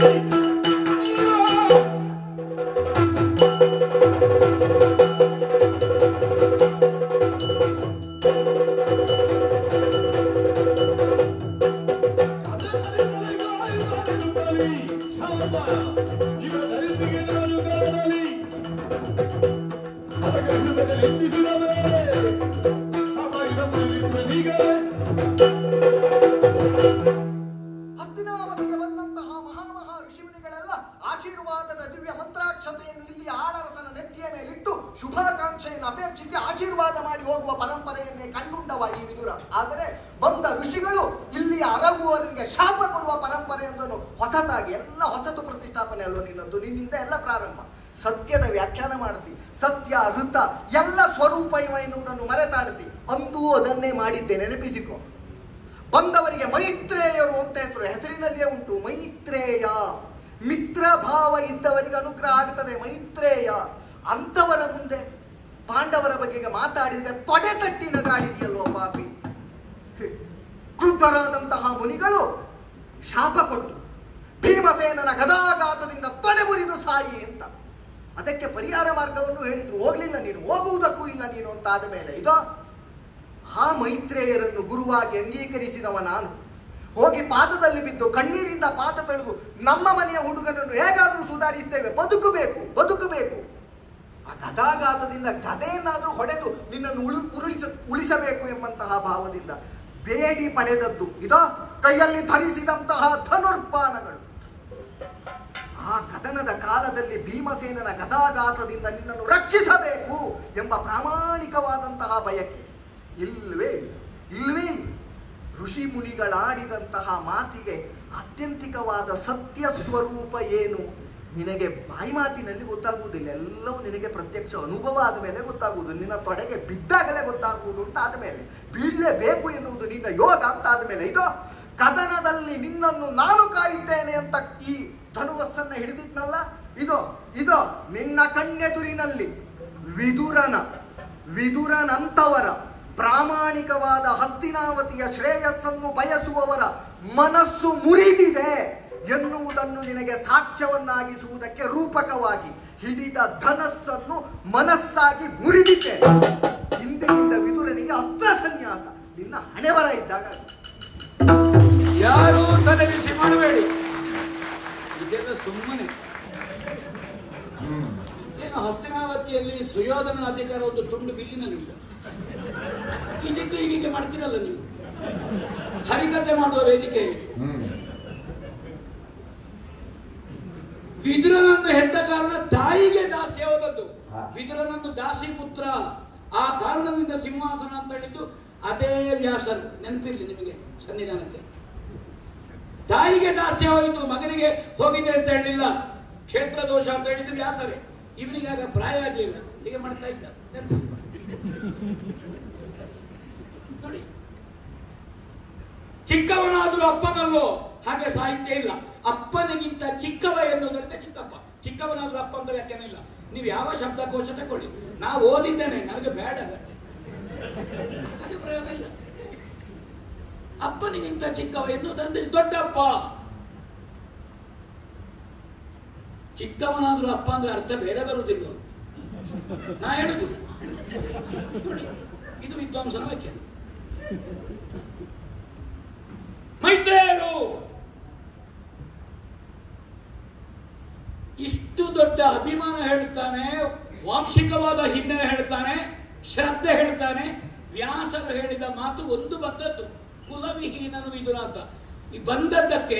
ಅದಲ್ಲದೆ ತಲೆಗಾಯ ನೆಡುತ್ತವೆ. ಶಾಪ. ಇವ ಧರಿಸಿಗೆ ನಾನು ಕದರಲಿ. ಅದಕ್ಕೆ ಹೃದಯದಲ್ಲಿ ಎತ್ತಿಸಿದ ಮೇಲೆ ಶಾಪ ಇದನ್ನು ನಿಲ್ಲಿಸುವನೀಗ. ಹಸ್ತಿನಾವತಿಗೆ ಬಂದಂತಹ ಮಹಾಮಹಾ ಋಷಿಮುನಿಗಳೆಲ್ಲ ಆಶೀರ್ವಾದದ ದಿವ್ಯ ಮಂತ್ರಾಕ್ಷತೆಯನ್ನು ಇಲ್ಲಿ ಆಳರಸನ ನೆತ್ತಿಯ ಮೇಲಿಟ್ಟು ಶುಭಾಕಾಂಕ್ಷೆಯನ್ನು ಅಪೇಕ್ಷಿಸಿ ಆಶೀರ್ವಾದ ಮಾಡಿ ಹೋಗುವ ಪರಂಪರೆಯನ್ನೇ ಕಂಡುಂಡವ ಈ ವಿದುರ ಆದರೆ ಬಂದ ಋಷಿಗಳು ಇಲ್ಲಿ ಅರಗುವವರಿಗೆ ಶಾಪ ಕೊಡುವ ಪರಂಪರೆಯೊಂದನ್ನು ಹೊಸತಾಗಿ ಎಲ್ಲ ಹೊಸತು ಪ್ರತಿಷ್ಠಾಪನೆ ಅಲ್ಲೋ ನಿನ್ನದ್ದು ನಿನ್ನಿಂದ ಎಲ್ಲ ಪ್ರಾರಂಭ ಸತ್ಯದ ವ್ಯಾಖ್ಯಾನ ಮಾಡ್ತಿ ಸತ್ಯ ಋತ ಎಲ್ಲ ಸ್ವರೂಪ ಇವ ಎನ್ನುವುದನ್ನು ಮರೆತಾಡ್ತಿ ಅಂದೂ ಅದನ್ನೇ ಮಾಡಿದ್ದೆ ನೆನಪಿಸಿಕೊ ಬಂದವರಿಗೆ ಮೈತ್ರೇಯರು ಅಂತ ಹೆಸರು ಹೆಸರಿನಲ್ಲಿಯೇ ಉಂಟು ಮೈತ್ರೇಯ ಮಿತ್ರ ಭಾವ ಇದ್ದವರಿಗೆ ಅನುಗ್ರಹ ಆಗ್ತದೆ ಮೈತ್ರೇಯ ಅಂಥವರ ಮುಂದೆ ಪಾಂಡವರ ಬಗೆಗೆ ಮಾತಾಡಿದರೆ ತೊಡೆ ತಟ್ಟಿ ನಗಾಡಿದೆಯಲ್ವ ಪಾಪಿ ಹೆ, ಕ್ರುದ್ಧರಾದಂತಹ ಮುನಿಗಳು ಶಾಪ ಕೊಟ್ಟು ಭೀಮಸೇನನ ಗದಾಘಾತದಿಂದ ತೊಡೆ ಮುರಿದು ಸಾಯಿ ಅಂತ ಅದಕ್ಕೆ ಪರಿಹಾರ ಮಾರ್ಗವನ್ನು ಹೇಳಿದ್ರು ಹೋಗ್ಲಿಲ್ಲ ನೀನು ಹೋಗುವುದಕ್ಕೂ ಇಲ್ಲ ನೀನು ಅಂತ ಆದ ಮೇಲೆ ಇದೋ ಆ ಮೈತ್ರೇಯರನ್ನು ಗುರುವಾಗಿ ಅಂಗೀಕರಿಸಿದವ ನಾನು ಹೋಗಿ ಪಾದದಲ್ಲಿ ಬಿದ್ದು ಕಣ್ಣೀರಿಂದ ಪಾದ ತೊಳೆದು ನಮ್ಮ ಮನೆಯ ಹುಡುಗನನ್ನು ಹೇಗಾದರೂ ಸುಧಾರಿಸ್ತೇವೆ ಬದುಕಬೇಕು ಬದುಕಬೇಕು ಆ ಗದಾಘಾತದಿಂದ ಗದೆಯನ್ನಾದರೂ ಹೊಡೆದು ನಿನ್ನನ್ನು ಉಳು ಉರುಳಿಸ ಉಳಿಸಬೇಕು ಎಂಬಂತಹ ಭಾವದಿಂದ ಬೇಡಿ ಪಡೆದದ್ದು ಇದೋ ಕೈಯಲ್ಲಿ ಧರಿಸಿದಂತಹ ಧನುರ್ಬಾಣಗಳು ಆ ಕದನದ ಕಾಲದಲ್ಲಿ ಭೀಮಸೇನನ ಗದಾಘಾತದಿಂದ ನಿನ್ನನ್ನು ರಕ್ಷಿಸಬೇಕು ಎಂಬ ಪ್ರಾಮಾಣಿಕವಾದಂತಹ ಬಯಕೆ ಇಲ್ವೇ ಇಲ್ಲ. ಇಲ್ವೇ ಇಲ್ಲ. ಋಷಿ ಮುನಿಗಳಾಡಿದಂತಹ ಮಾತಿಗೆ ಆತ್ಯಂತಿಕವಾದ ಸತ್ಯ ಸ್ವರೂಪ ಏನು ನಿನಗೆ ಬಾಯಿ ಮಾತಿನಲ್ಲಿ ಗೊತ್ತಾಗುವುದಿಲ್ಲ ಎಲ್ಲವೂ ನಿನಗೆ ಪ್ರತ್ಯಕ್ಷ ಅನುಭವ ಆದ ಮೇಲೆ ಗೊತ್ತಾಗುವುದು ನಿನ್ನ ತೊಡೆಗೆ ಬಿದ್ದಾಗಲೇ ಗೊತ್ತಾಗುವುದು ಅಂತ ಆದಮೇಲೆ ಬೀಳಲೇಬೇಕು ಎನ್ನುವುದು ನಿನ್ನ ಯೋಗ ಅಂತ ಆದಮೇಲೆ ಇದು ಕದನದಲ್ಲಿ ನಿನ್ನನ್ನು ನಾನು ಕಾಯುತ್ತೇನೆ ಅಂತ ಈ ಧನುವಸ್ಸನ್ನ ಹಿಡಿದಿದ್ನಲ್ಲ ಇದು ಇದು ನಿನ್ನ ಕಣ್ಣೆದುರಿನಲ್ಲಿ ವಿದುರನ ವಿದುರನಂತವರ ಪ್ರಾಮಾಣಿಕವಾದ ಹಸ್ತಿನಾವತಿಯ ಶ್ರೇಯಸ್ಸನ್ನು ಬಯಸುವವರ ಮನಸ್ಸು ಮುರಿದಿದೆ ಎನ್ನುವುದನ್ನು ನಿನಗೆ ಸಾಕ್ಷ್ಯವನ್ನಾಗಿಸುವುದಕ್ಕೆ ರೂಪಕವಾಗಿ ಹಿಡಿದ ಧನಸ್ಸನ್ನು ಮನಸ್ಸಾಗಿ ಮುರಿದಿದ್ದೆ ಹಿಂದಿನಿಂದ ವಿದುರನಿಗೆ ಅಸ್ತ್ರ ಸನ್ಯಾಸ ನಿನ್ನ ಹಣೆ ಬರ ಇದ್ದಾಗ ಯಾರೂ ತಲೆ ಬಿಸಿ ಮಾಡಬೇಡಿ ಇದೆಲ್ಲ ಸುಮ್ಮನೆ ಏನು ಹಸ್ತಿನಾವತಿಯಲ್ಲಿ ಸುಯೋಧನ ಅಧಿಕಾರ ಒಂದು ತುಂಡು ಬಿಲ್ಲಿನಲ್ಲಿಲ್ಲ ಇದಕ್ಕೆ ಹೀಗೆ ಮಾಡ್ತೀರಲ್ಲ ನೀವು ಹರಿಕತೆ ಮಾಡುವ ವೇದಿಕೆ ವಿದುರನನ್ನು ಹೆತ್ತ ಕಾರಣ ತಾಯಿಗೆ ದಾಸಿ ಹೋದದ್ದು ವಿದುರನನ್ನು ದಾಸಿ ಪುತ್ರ ಆ ಕಾರಣದಿಂದ ಸಿಂಹಾಸನ ಅಂತ ಹೇಳಿದ್ದು ಅದೇ ವ್ಯಾಸರು ನೆನಪಿರ್ಲಿ ನಿಮಗೆ ಸನ್ನಿಧಾನಕ್ಕೆ ತಾಯಿಗೆ ದಾಸ್ಯ ಹೋಯಿತು ಮಗನಿಗೆ ಹೋಗಿದೆ ಅಂತ ಹೇಳಲಿಲ್ಲ ಕ್ಷೇತ್ರ ದೋಷ ಅಂತ ಹೇಳಿದ್ದು ವ್ಯಾಸರೇ ಇವನಿಗೆ ಆಗ ಪ್ರಾಯ ಆಗಲಿಲ್ಲ ಹೀಗೆ ಮಾಡ್ತಾ ಇದ್ದ ನೆನಪು ನೋಡಿ ಚಿಕ್ಕವನಾದರೂ ಅಪ್ಪನಲ್ಲೋ ಹಾಗೆ ಸಾಹಿತ್ಯ ಇಲ್ಲ ಅಪ್ಪನಿಗಿಂತ ಚಿಕ್ಕವ ಎನ್ನುವುದರಿಂದ ಚಿಕ್ಕಪ್ಪ ಚಿಕ್ಕವನಾದರೂ ಅಪ್ಪ ಅಂತ ವ್ಯಾಖ್ಯಾನ ಇಲ್ಲ ನೀವು ಯಾವ ಶಬ್ದಕೋಶ ತಗೊಳ್ಳಿ ನಾವು ಓದಿದ್ದೇನೆ ನನಗೆ ಬೇಡ ಅದಕ್ಕೆ ಹಾಗೆ ಪ್ರಯೋಗ ಇಲ್ಲ ಅಪ್ಪನಿಗಿಂತ ಚಿಕ್ಕವ ಎನ್ನುವುದಂದ್ರೆ ದೊಡ್ಡಪ್ಪ ಚಿಕ್ಕವನಾದ್ರೂ ಅಪ್ಪ ಅಂದ್ರೆ ಅರ್ಥ ಬೇರೆ ಬರುವುದಿಲ್ಲ ನಾ ಹೇಳುದಿಲ್ಲ ನೋಡಿ ಇದು ವಿದ್ವಾಂಸನ ವ್ಯಾಖ್ಯಾನ ಮೈತ್ರೇಯರು ಇಷ್ಟು ದೊಡ್ಡ ಅಭಿಮಾನ ಹೇಳ್ತಾನೆ ವಾಂಶಿಕವಾದ ಹಿನ್ನೆಲೆ ಹೇಳ್ತಾನೆ ಶ್ರದ್ಧೆ ಹೇಳ್ತಾನೆ ವ್ಯಾಸರು ಹೇಳಿದ ಮಾತು ಒಂದು ಬಂದದ್ದು ಕುಲವಿಹೀನನು ವಿದುರ ಅಂತ ಈ ಬಂದದ್ದಕ್ಕೆ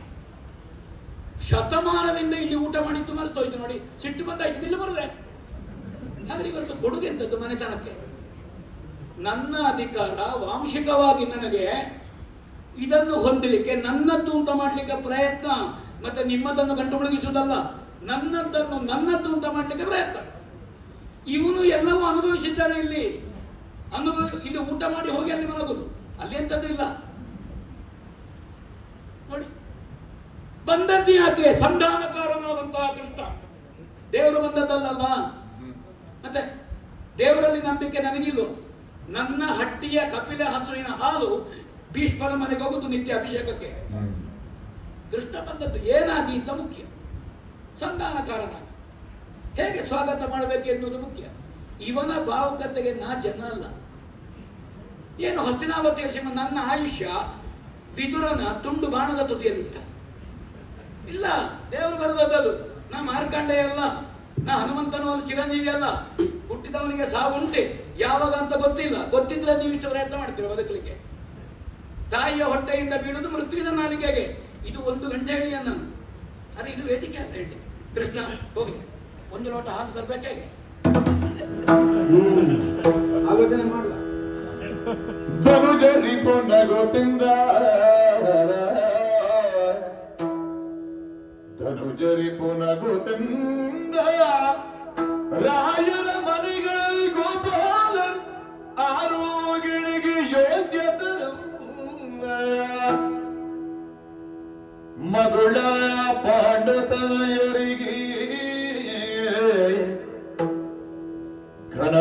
ಶತಮಾನದಿಂದ ಇಲ್ಲಿ ಊಟ ಮಾಡಿದ್ದು ಮರೆತೋಯ್ತು ನೋಡಿ ಸಿಟ್ಟು ಬಂದಾಯ್ತು ಬಿಲ್ಲು ಬರದೆ ಹಾಗಾದ್ರೆ ಇವತ್ತು ಕೊಡುಗೆ ಎಂತದ್ದು ಮನೆತನಕ್ಕೆ ನನ್ನ ಅಧಿಕಾರ ವಾಂಶಿಕವಾಗಿ ನನಗೆ ಇದನ್ನು ಹೊಂದಲಿಕ್ಕೆ ನನ್ನದ್ದು ಅಂತ ಮಾಡಲಿಕ್ಕೆ ಪ್ರಯತ್ನ ಮತ್ತೆ ನಿಮ್ಮದನ್ನು ಗಂಟು ಮುಳುಗಿಸುವುದಲ್ಲ ನನ್ನದನ್ನು ನನ್ನದ್ದು ಅಂತ ಮಾಡಲಿಕ್ಕೆ ಪ್ರಯತ್ನ ಇವನು ಎಲ್ಲವೂ ಅನುಭವಿಸಿದ್ದಾನೆ ಇಲ್ಲಿ ಅನುಭವ ಇಲ್ಲಿ ಊಟ ಮಾಡಿ ಹೋಗಿ ಅಲ್ಲಿ ಮಲಗುದು ಅಲ್ಲಿ ಎಂಥದ್ದು ಇಲ್ಲ ನೋಡಿ ಬಂದದ್ದು ಯಾಕೆ ಸಂಧಾನಕಾರನಾದಂತಹ ಕೃಷ್ಣ ದೇವರು ಬಂದದ್ದಲ್ಲ ಮತ್ತೆ ದೇವರಲ್ಲಿ ನಂಬಿಕೆ ನನಗಿಲ್ವೋ ನನ್ನ ಹಟ್ಟಿಯ ಕಪಿಲ ಹಸುವಿನ ಹಾಲು ಭೀಷ್ಮನ ಮನೆಗೆ ಹೋಗುದು ನಿತ್ಯ ಅಭಿಷೇಕಕ್ಕೆ ಕೃಷ್ಣ ಬಂದದ್ದು ಏನಾಗಿ ಅಂತ ಮುಖ್ಯ ಸಂಧಾನಕಾರನ ಹೇಗೆ ಸ್ವಾಗತ ಮಾಡಬೇಕು ಎನ್ನುವುದು ಮುಖ್ಯ ಇವನ ಭಾವುಕತೆಗೆ ನಾ ಜನ ಅಲ್ಲ ಏನು ಹಸ್ತಿನಾವತಿಯ ಸಿಂಹ ನನ್ನ ಆಯುಷ್ಯ ವಿದುರನ ತುಂಡು ಬಾಣದ ತುದಿಯಲ್ಲಿ ಇಟ್ಟ ಇಲ್ಲ ದೇವರು ಬರೆದದ್ದು ನಾ ಮಾರ್ಕಾಂಡೆಯ ಅಲ್ಲ ನಾ ಹನುಮಂತನು ಒಂದು ಚಿರಂಜೀವಿ ಅಲ್ಲ ಹುಟ್ಟಿದವನಿಗೆ ಸಾವುಂಟೆ ಯಾವಾಗ ಅಂತ ಗೊತ್ತಿಲ್ಲ ಗೊತ್ತಿದ್ರೆ ನೀವು ಇಷ್ಟು ಪ್ರಯತ್ನ ಮಾಡ್ತೀರ ಬದುಕಲಿಕ್ಕೆ ತಾಯಿಯ ಹೊಟ್ಟೆಯಿಂದ ಬೀಳುವುದು ಮೃತ್ಯುವಿನ ನಾಲಿಗೆಗೆ ಇದು ಒಂದು ಗಂಟೆ ಹೇಳಿ ನಾನು ಅರೆ ಇದು ವೇದಿಕೆ ಅಂತ ಹೇಳಲಿಕ್ಕೆ ಕೃಷ್ಣ ಹೋಗ್ಲಿ ಒಂದು ಲೋಟ ಹಾಲು ತರಬೇಕು ಹೇಗೆ ಆಲೋಚನೆ ಮಾಡುವ ಧನುಜರಿ ಪುನಗುತ್ತಿಂದ ಧನುಜರಿ ಪುನಗುತ್ತಿಂದ ರಾಯರ ಮನೆಗಳಲ್ಲಿ ಗೋಪಾಲ ಆರೋಗ್ಯನಿಗೆ ಯೋಗ್ಯತರ ಮಗಳ ಪಾಂಡತನಯರಿಗೆ ಘನ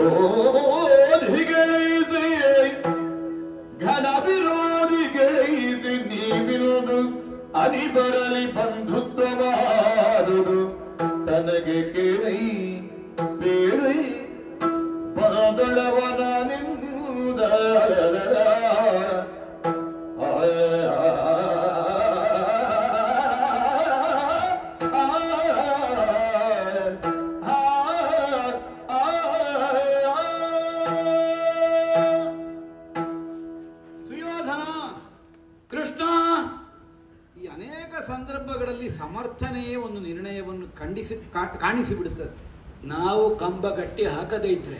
ವಿರೋಧಿಗಳಿಸಿ ಘನ ವಿರೋಧಿಗಳಿಸಿ ನೀವಿರುವುದು ಅನಿ ಬರಲಿ ಬಂಧುತ್ವವಾದುದು ತನಗೆ ಕೇಳಿ ಬೇಡಿ ಬರದಳವನ ನಿಂದ ಸುಯೋಧನ ಕೃಷ್ಣ ಈ ಅನೇಕ ಸಂದರ್ಭಗಳಲ್ಲಿ ಸಮರ್ಥನೆಯೇ ಒಂದು ನಿರ್ಣಯವನ್ನು ಖಂಡಿಸಿ ಕಾ- ಕಾಣಿಸಿಬಿಡುತ್ತದೆ ನಾವು ಕಂಬ ಕಟ್ಟಿ ಹಾಕದೇ ಇದ್ರೆ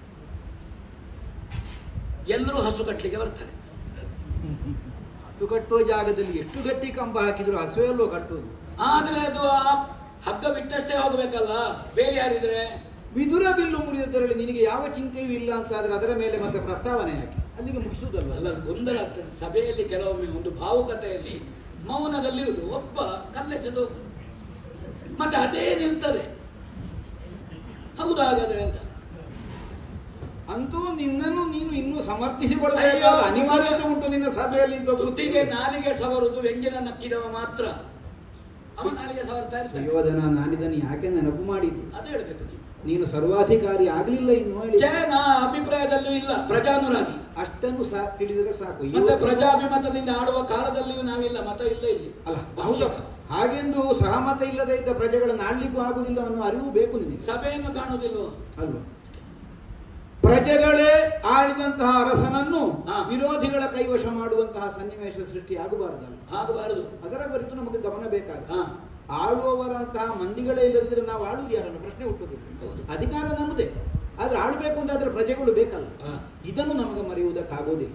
ಎಲ್ಲರೂ ಹಸು ಕಟ್ಟಲಿಕ್ಕೆ ಬರ್ತಾರೆ ಹಸು ಕಟ್ಟುವ ಜಾಗದಲ್ಲಿ ಎಷ್ಟು ಗಟ್ಟಿ ಕಂಬ ಹಾಕಿದ್ರು ಹಸುವೆ ಅಲ್ವೋ ಕಟ್ಟುವುದು ಆದ್ರೆ ಅದು ಆ ಹಗ್ಗ ಬಿಟ್ಟಷ್ಟೇ ಹೋಗ್ಬೇಕಲ್ಲ ಬೇಲಿ ಯಾರಿದ್ರೆ ವಿದುರ ಬಿಲ್ಲು ಮುರಿದದ್ದರಲ್ಲಿ ನಿನಗೆ ಯಾವ ಚಿಂತೆಯೂ ಇಲ್ಲ ಅಂತಾದ್ರೆ ಅದರ ಮೇಲೆ ಮತ್ತೆ ಪ್ರಸ್ತಾವನೆ ಯಾಕೆ ಅಲ್ಲಿಗೆ ಮುಗಿಸುವುದಲ್ಲ ಅಲ್ಲ ಅದು ಗೊಂದಲ ಆಗ್ತದೆ ಸಭೆಯಲ್ಲಿ ಕೆಲವೊಮ್ಮೆ ಒಂದು ಭಾವುಕತೆಯಲ್ಲಿ ಮೌನದಲ್ಲಿರುವುದು ಒಬ್ಬ ಕಲ್ಲೆಸೆದು ಹೋಗುದು. ಮತ್ತೆ ಅದೇ ನಿಲ್ತದೆ ಹೌದು ಹಾಗಾದ್ರೆ ಅಂತ ಅಂತೂ ನಿನ್ನನ್ನು ನೀನು ಇನ್ನೂ ಸಮರ್ಥಿಸಿಕೊಳ್ಳಬೇಕಾದ ಅಯ್ಯೋ, ಅನಿವಾರ್ಯತೆ ಉಂಟು ನಿನ್ನ ಸಭೆಯಲ್ಲಿ ಅಂತ ತುತ್ತಿಗೆ ನಾಲಿಗೆ ಸವರುದು ವ್ಯಂಜನ ನಕ್ಕಿದವ ಮಾತ್ರ ಅವ ನಾಲಿಗೆ ಸವರ್ತಾ ಇರ್ತಾನೆ ಸುಯೋಧನ ನಾನಿದನ್ನು ಯಾಕೆ ನೆನಪು ಮಾಡಿದ್ದು ಅದು ಹೇಳ್ಬೇಕು ನೀವು ನೀನು ಸರ್ವಾಧಿಕಾರಿ ಆಗಲಿಲ್ಲ ಇನ್ನು ಹೇಳಿ ಜನ ಅಭಿಪ್ರಾಯದಲ್ಲೂ ಇಲ್ಲ ಪ್ರಜಾನುರಾಗಿ ಅಷ್ಟನ್ನು ಸಾ ತಿಳಿದರೆ ಸಾಕು ಮತ್ತೆ ಇವತ್ತು- ಪ್ರಜಾಭಿಮತದಿಂದ ಆಡುವ ಕಾಲದಲ್ಲಿಯೂ ನಾವಿಲ್ಲ ಮತ ಇಲ್ಲ ಇಲ್ಲಿ ಅಲ್ಲ ವಂಶಕ. ಹೌದು. ಹಾಗೆಂದು ಸಹಮತ ಇಲ್ಲದೆ ಇದ್ದ ಪ್ರಜೆಗಳನ್ನು ಆಡ್ಲಿಕ್ಕೂ ಆಗುದಿಲ್ಲ ಅನ್ನೋ ಅರಿವು ಬೇಕು ನಿನಗೆ ಸಭೆಯನ್ನು ಕಾಣುವುದಿಲ್ವೋ ಅಲ್ವಾ ಪ್ರಜೆಗಳೇ ಆಳಿದಂತಹ ಅರಸನನ್ನು ಹಾ. ವಿರೋಧಿಗಳ ಕೈವಶ ಮಾಡುವಂತಹ ಸನ್ನಿವೇಶ ಸೃಷ್ಟಿ ಆಗಬಾರದಲ್ಲ ಆಗಬಾರದು ಅದರ ಕುರಿತು ನಮಗೆ ಗಮನ ಬೇಕಾಗ ಹಾ ಆಳುವವರಂತಹ ಮಂದಿಗಳೇ ಇಲ್ಲದಿದ್ರೆ ನಾವು ಆಳುವುದು ಯಾರನ್ನು ಪ್ರಶ್ನೆ ಹುಟ್ಟುವುದಿಲ್ಲ ಹೌದು. ಅಧಿಕಾರ ನಮ್ಮದೇ ಆದ್ರೆ ಆಳ್ಬೇಕು ಅಂತಾದ್ರೆ ಪ್ರಜೆಗಳು ಬೇಕಲ್ಲ ಹಾ. ಇದನ್ನು ನಮಗೆ ಮರೆಯುವುದಕ್ಕಾಗೋದಿಲ್ಲ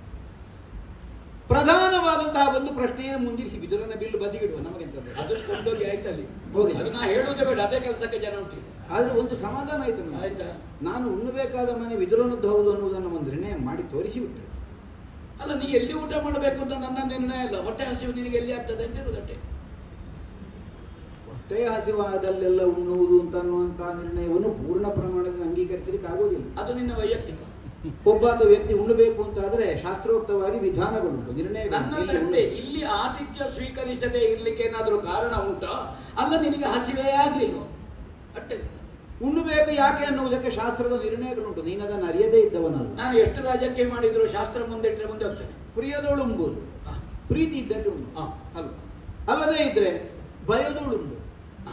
ಪ್ರಧಾನವಾದಂತಹ ಒಂದು ಪ್ರಶ್ನೆಯನ್ನು ಮುಂದಿರಿಸಿ ಬಿದುರನ ಬಿಲ್ಲು ಬದಿಗಿಡುವ ನಮಗೆಂತದ್ದು ಅದನ್ನು ಕೊಂಡೋಗಿ ಆಯ್ತಲ್ಲಿ ಹೋಗಿ. ಅದು ನಾ ಹೇಳುವುದೇ ಬೇಡ ಅದೇ ಕೆಲಸಕ್ಕೆ ಜನ ಉಂಟು ಆದ್ರೆ ಒಂದು ಸಮಾಧಾನ ಆಯ್ತು ನಮಗೆ ಆಯ್ತಾ ನಾನು ಉಣ್ಣಬೇಕಾದ ಮನೆ ವಿದುರನದ್ದು ಹೌದು ಅನ್ನುವುದನ್ನು ಒಂದು ನಿರ್ಣಯ ಮಾಡಿ ತೋರಿಸಿಬಿಟ್ಟೆ ಅಲ್ಲ ನೀ ಎಲ್ಲಿ ಊಟ ಮಾಡಬೇಕು ಅಂತ ನನ್ನ ನಿರ್ಣಯ ಇಲ್ಲ ಹೊಟ್ಟೆ ಹಸಿವು ನಿನಗೆ ಎಲ್ಲಿ ಆಗ್ತದೆ ಅಂತ ಇರುವುದಟ್ಟೆ ಹೊಟ್ಟೆಯ ಹಸಿವಾದಲ್ಲೆಲ್ಲ ಉಣ್ಣುವುದು ಅಂತ ಅನ್ನುವಂತಹ ನಿರ್ಣಯವನ್ನು ಪೂರ್ಣ ಪ್ರಮಾಣದಲ್ಲಿ ಅಂಗೀಕರಿಸಲಿಕ್ಕೆ ಆಗೋದಿಲ್ಲ ಅದು ನಿನ್ನ ವೈಯಕ್ತಿಕ ಒಬ್ಬಾತ ವ್ಯಕ್ತಿ ಉಣ್ಣಬೇಕು ಅಂತಾದ್ರೆ ಶಾಸ್ತ್ರೋಕ್ತವಾಗಿ ವಿಧಾನಗಳುಂಟು ನಿರ್ಣಯಗಳು ನನ್ನದಷ್ಟೇ ಇಲ್ಲಿ ಆತಿಥ್ಯ ಸ್ವೀಕರಿಸದೆ ಇರ್ಲಿಕ್ಕೆ ಏನಾದರೂ ಕಾರಣ ಉಂಟಾ ಅಲ್ಲ ನಿನಗೆ ಹಸಿವೇ ಆಗ್ಲಿಲ್ವೋ ಅಟ್ಟೆ ಉಣ್ಣಬೇಕು ಯಾಕೆ ಅನ್ನುವುದಕ್ಕೆ ಶಾಸ್ತ್ರದ ನಿರ್ಣಯಗಳುಂಟು ನೀನು ಅದನ್ನು ಅರಿಯದೇ ಇದ್ದವನಲ್ಲ ನಾನು ಎಷ್ಟು ರಾಜಕೀಯ ಮಾಡಿದ್ರು ಶಾಸ್ತ್ರ ಮುಂದೆ ಇಟ್ಟರೆ ಮುಂದೆ ಹೋಗ್ತೇನೆ ಪ್ರಿಯದೋಳುಂಬುದು ಹಾ. ಪ್ರೀತಿ ಇದ್ದದ್ದು ಉಂಟು ಹಾ. ಅಲ್ಲ ಅಲ್ಲದೇ ಇದ್ರೆ ಭಯದೋಳುಂಟು ಹಾ.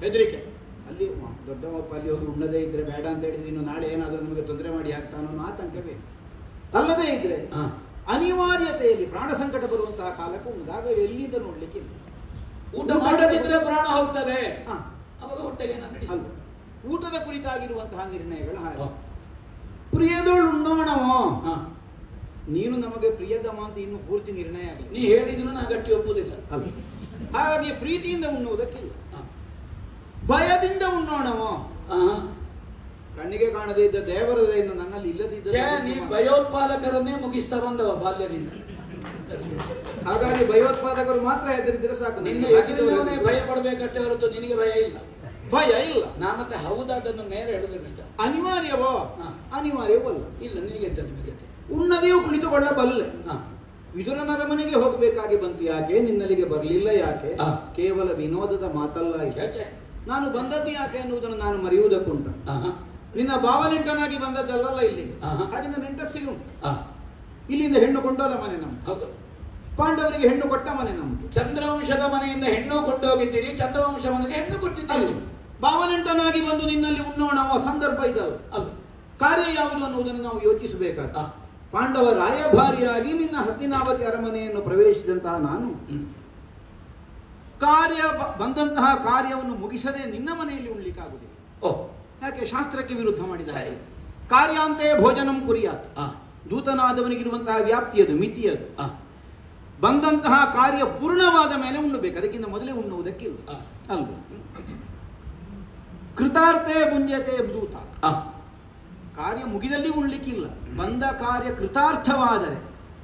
ಹೆದರಿಕೆ ಅಲ್ಲಿ ಮ- ದೊಡ್ಡವಪ್ಪ ಅಲ್ಲಿ ಹೋಗಿ ಉಣ್ಣದೇ ಇದ್ರೆ ಬೇಡ ಅಂತ ಹೇಳಿದ್ರೆ ಇನ್ನು ನಾಳೆ ಏನಾದರೂ ನಮಗೆ ತೊಂದರೆ ಮಾಡಿ ಹಾಕ್ತಾನೋ ಅನ್ನೋ ಆತಂಕ ಬೇಕು ಅಲ್ಲದೇ ಇದ್ರೆ ಹಾ. ಅನಿವಾರ್ಯತೆಯಲ್ಲಿ ಪ್ರಾಣ ಸಂಕಟ ಬರುವಂತಹ ಕಾಲಕ್ಕೆ ಉಂಟಾಗ ಎಲ್ಲಿಂದ ನೋಡ್ಲಿಕ್ಕೆ ಇಲ್ಲ ಊಟ ಮಾಡದಿದ್ರೆ ಪ್ರಾಣ ಹೋಗ್ತದೆ ಹಾ. ಅವಾಗ ಹೊಟ್ಟೆಗೆ ನಾನು ನಡೆಸಿ ಅಲ್ಲ ಊಟದ ಕುರಿತಾಗಿರುವಂತಹ ನಿರ್ಣಯಗಳು ಹಾಗೆ ಹಾ. ಪ್ರಿಯದೋಳು ಉಣ್ಣೋಣವೋ ಹಾ. ನೀನು ನಮಗೆ ಪ್ರಿಯದಮ ಅಂತ ಇನ್ನು ಪೂರ್ತಿ ನಿರ್ಣಯ ಆಗಲಿ ನೀ ಹೇಳಿದ್ರು ನಾ ಗಟ್ಟಿ ಒಪ್ಪುದಿಲ್ಲ ಅಲ್ಲ ಹಾಗಾಗಿ ಪ್ರೀತಿಯಿಂದ ಉಣ್ಣುವುದಕ್ಕಿಲ್ಲ ಹಾ. ಭಯದಿಂದ ಉಣ್ಣೋಣವೋ ಹಾ. ಕಣ್ಣಿಗೆ ಕಾಣದೇ ಇದ್ದ ದೇವರ ದಯೆಯಿಂದ ನನ್ನಲ್ಲಿ ಇಲ್ಲದಿದ್ದ ಛೇ ನೀ ಭಯೋತ್ಪಾದಕರನ್ನೇ ಮುಗಿಸ್ತಾ ಬಂದವ ಬಾಲ್ಯದಿಂದ ಹಾಗಾಗಿ ಭಯೋತ್ಪಾದಕರು ಮಾತ್ರ ಹೆದರಿದ್ರೆ ಸಾಕು ನಿನ್ನ ನನಗೆ ಎದುರಿನವನೇ ಹಾಕಿದವರಿಗೆ ಭಯ ಪಡಬೇಕಷ್ಟೇ ಹೊರತು ನಿನಗೆ ಭಯ ಇಲ್ಲ ಭಯ ಇಲ್ಲ ನಾ ಮತ್ತೆ ಹೌದಾದನ್ನು ಮೇಲೆ ಹೇಳಿದ್ರೆ ಕಷ್ಟ ಅನಿವಾರ್ಯವೋ ಹಾ. ಅನಿವಾರ್ಯವಲ್ಲ ಇಲ್ಲ ನಿನಗೆ ಎಂತ ನಿಮಗೆ ಉಣ್ಣದೆಯೂ ಕುಳಿತುಕೊಳ್ಳಬಲ್ಲೆ ಹಾ ವಿದುರನ ಅರಮನೆಗೆ ಹೋಗಬೇಕಾಗಿ ಬಂತು ಯಾಕೆ ನಿನ್ನಲ್ಲಿಗೆ ಬರಲಿಲ್ಲ ಯಾಕೆ ಹಾ. ಕೇವಲ ವಿನೋದದ ಮಾತಲ್ಲ ಇದು ಛೇ, ಛೇ. ನಾನು ಬಂದದ್ದು ಯಾಕೆ ಅನ್ನುವುದನ್ನು ನಾನು ಮರೆಯುವುದಕ್ಕುಂಟು ಆಹಾ. ನಿನ್ನ ಭಾವನೆಂಟನಾಗಿ ಬಂದದ್ದಲ್ಲ ಇಲ್ಲಿಗೆ ಆಹಾ. ಹಾಗಿಂದ ನೆಂಟಸ್ತಿಗೆ ಉಂಟು ಆ, ಇಲ್ಲಿಂದ ಹೆಣ್ಣು ಕೊಂಡೋದ ಮನೆ ನಮ್ದು ಹೌದು ಪಾಂಡವರಿಗೆ ಹೆಣ್ಣು ಕೊಟ್ಟ ಮನೆ ನಮ್ದು ಚಂದ್ರವಂಶದ ಮನೆಯಿಂದ ಹೆಣ್ಣು ಕೊಂಡೋಗಿದ್ದೀರಿ ಚಂದ್ರವಂಶ ಮನೆಗೆ ಹೆಣ್ಣು ಕೊಟ್ಟಿದ್ದೀರಿ ಅಲ್ಲಿ ಭಾವನೆಂಟನಾಗಿ ಬಂದು ನಿನ್ನಲ್ಲಿ ಉಣ್ಣೋಣವ ಸಂದರ್ಭ ಇದಲ್ಲ ಅಲ್ಲ ಕಾರ್ಯ ಯಾವುದು ಅನ್ನುವುದನ್ನು ನಾವು ಯೋಚಿಸಬೇಕಾದ ಆ, ಪಾಂಡವ ರಾಯಭಾರಿಯಾಗಿ ನಿನ್ನ ಹತ್ತಿನಾವತಿ ಅರಮನೆಯನ್ನು ಪ್ರವೇಶಿಸಿದಂತಹ ನಾನು ಹ್ಮ್. ಕಾರ್ಯ ಬ- ಬಂದಂತಹ ಕಾರ್ಯವನ್ನು ಮುಗಿಸದೆ ನಿನ್ನ ಮನೆಯಲ್ಲಿ ಉಣ್ಲಿಕ್ಕಾಗುವುದಿಲ್ಲ ಓ ಯಾಕೆ ಶಾಸ್ತ್ರಕ್ಕೆ ವಿರುದ್ಧ ಮಾಡಿದ್ದಾರೆ ಸರಿ. ಕಾರ್ಯಾಂತೆ ಭೋಜನಂ ಕುರಿಯಾತ್ ಆ, ದೂತನಾದವನಿಗಿರುವಂತಹ ವ್ಯಾಪ್ತಿಯದು ಮಿತಿಯದು ಆ, ಬಂದಂತಹ ಕಾರ್ಯ ಪೂರ್ಣವಾದ ಮೇಲೆ ಉಣ್ಣಬೇಕು ಅದಕ್ಕಿಂತ ಮೊದಲೇ ಉಣ್ಣುವುದಕ್ಕಿಲ್ಲ ಆ, ಅಲ್ವ ಕೃತಾರ್ಥೇ ಭುಂಜತೆ ದೂತ ಆ. ಕಾರ್ಯ ಮುಗಿದಲ್ಲಿ ಉಣ್ಲಿಕ್ಕಿಲ್ಲ ಬಂದ ಕಾರ್ಯ ಕೃತಾರ್ಥವಾದರೆ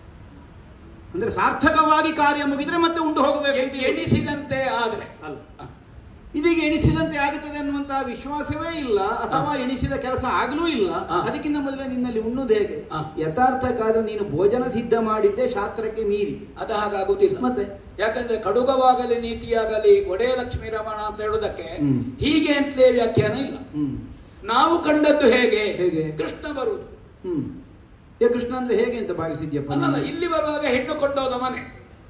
ಅಂದ್ರೆ ಸಾರ್ಥಕವಾಗಿ ಕಾರ್ಯ ಮುಗಿದ್ರೆ ಮತ್ತೆ ಉಂಡು ಹೋಗಬೇಕು ಅಂತ ಎ- ಎಣಿಸಿದಂತೆ ಆದ್ರೆ ಅಲ್ಲ ಆ, ಇದೀಗ ಎಣಿಸಿದಂತೆ ಆಗುತ್ತದೆ ಅನ್ನುವಂತಹ ವಿಶ್ವಾಸವೇ ಇಲ್ಲ ಅಥವಾ ಎಣಿಸಿದ ಕೆಲಸ ಆಗಲೂ ಇಲ್ಲ ಆ. ಅದಕ್ಕಿಂತ ಮೊದಲೇ ನಿನ್ನಲ್ಲಿ ಉಣ್ಣುವುದು ಹೇಗೆ ಆ. ಯಥಾರ್ಥಕ್ಕಾದ್ರೆ ನೀನು ಭೋಜನ ಸಿದ್ಧ ಮಾಡಿದ್ದೆ ಶಾಸ್ತ್ರಕ್ಕೆ ಮೀರಿ ಅದು ಹಾಗಾಗುದಿಲ್ಲ ಮತ್ತೆ ಯಾಕಂದ್ರೆ ಕಡುಗವಾಗಲಿ ನೀತಿಯಾಗಲಿ ಒಡೆಯ ಲಕ್ಷ್ಮೀ ರಮಣ ಅಂತ ಹೇಳುದಕ್ಕೆ ಹ್ಮ್. ಹೀಗೆ ಅಂತಲೇ ವ್ಯಾಖ್ಯಾನ ಇಲ್ಲ ಹ್ಮ್ ನಾವು ಕಂಡದ್ದು ಹೇಗೆ ಹೇಗೆ? ಕೃಷ್ಣ ಬರುವುದು ಹ್ಮ್ ಏ ಕೃಷ್ಣ ಅಂದ್ರೆ ಹೇಗೆ ಅಂತ ಭಾವಿಸಿದ್ಯಪ್ಪ ಅಲ್ಲಲ್ಲ ನೀನು? ಇಲ್ಲಿ ಬರುವಾಗ ಹೆಣ್ಣು ಕೊಂಡೋದ ಮನೆ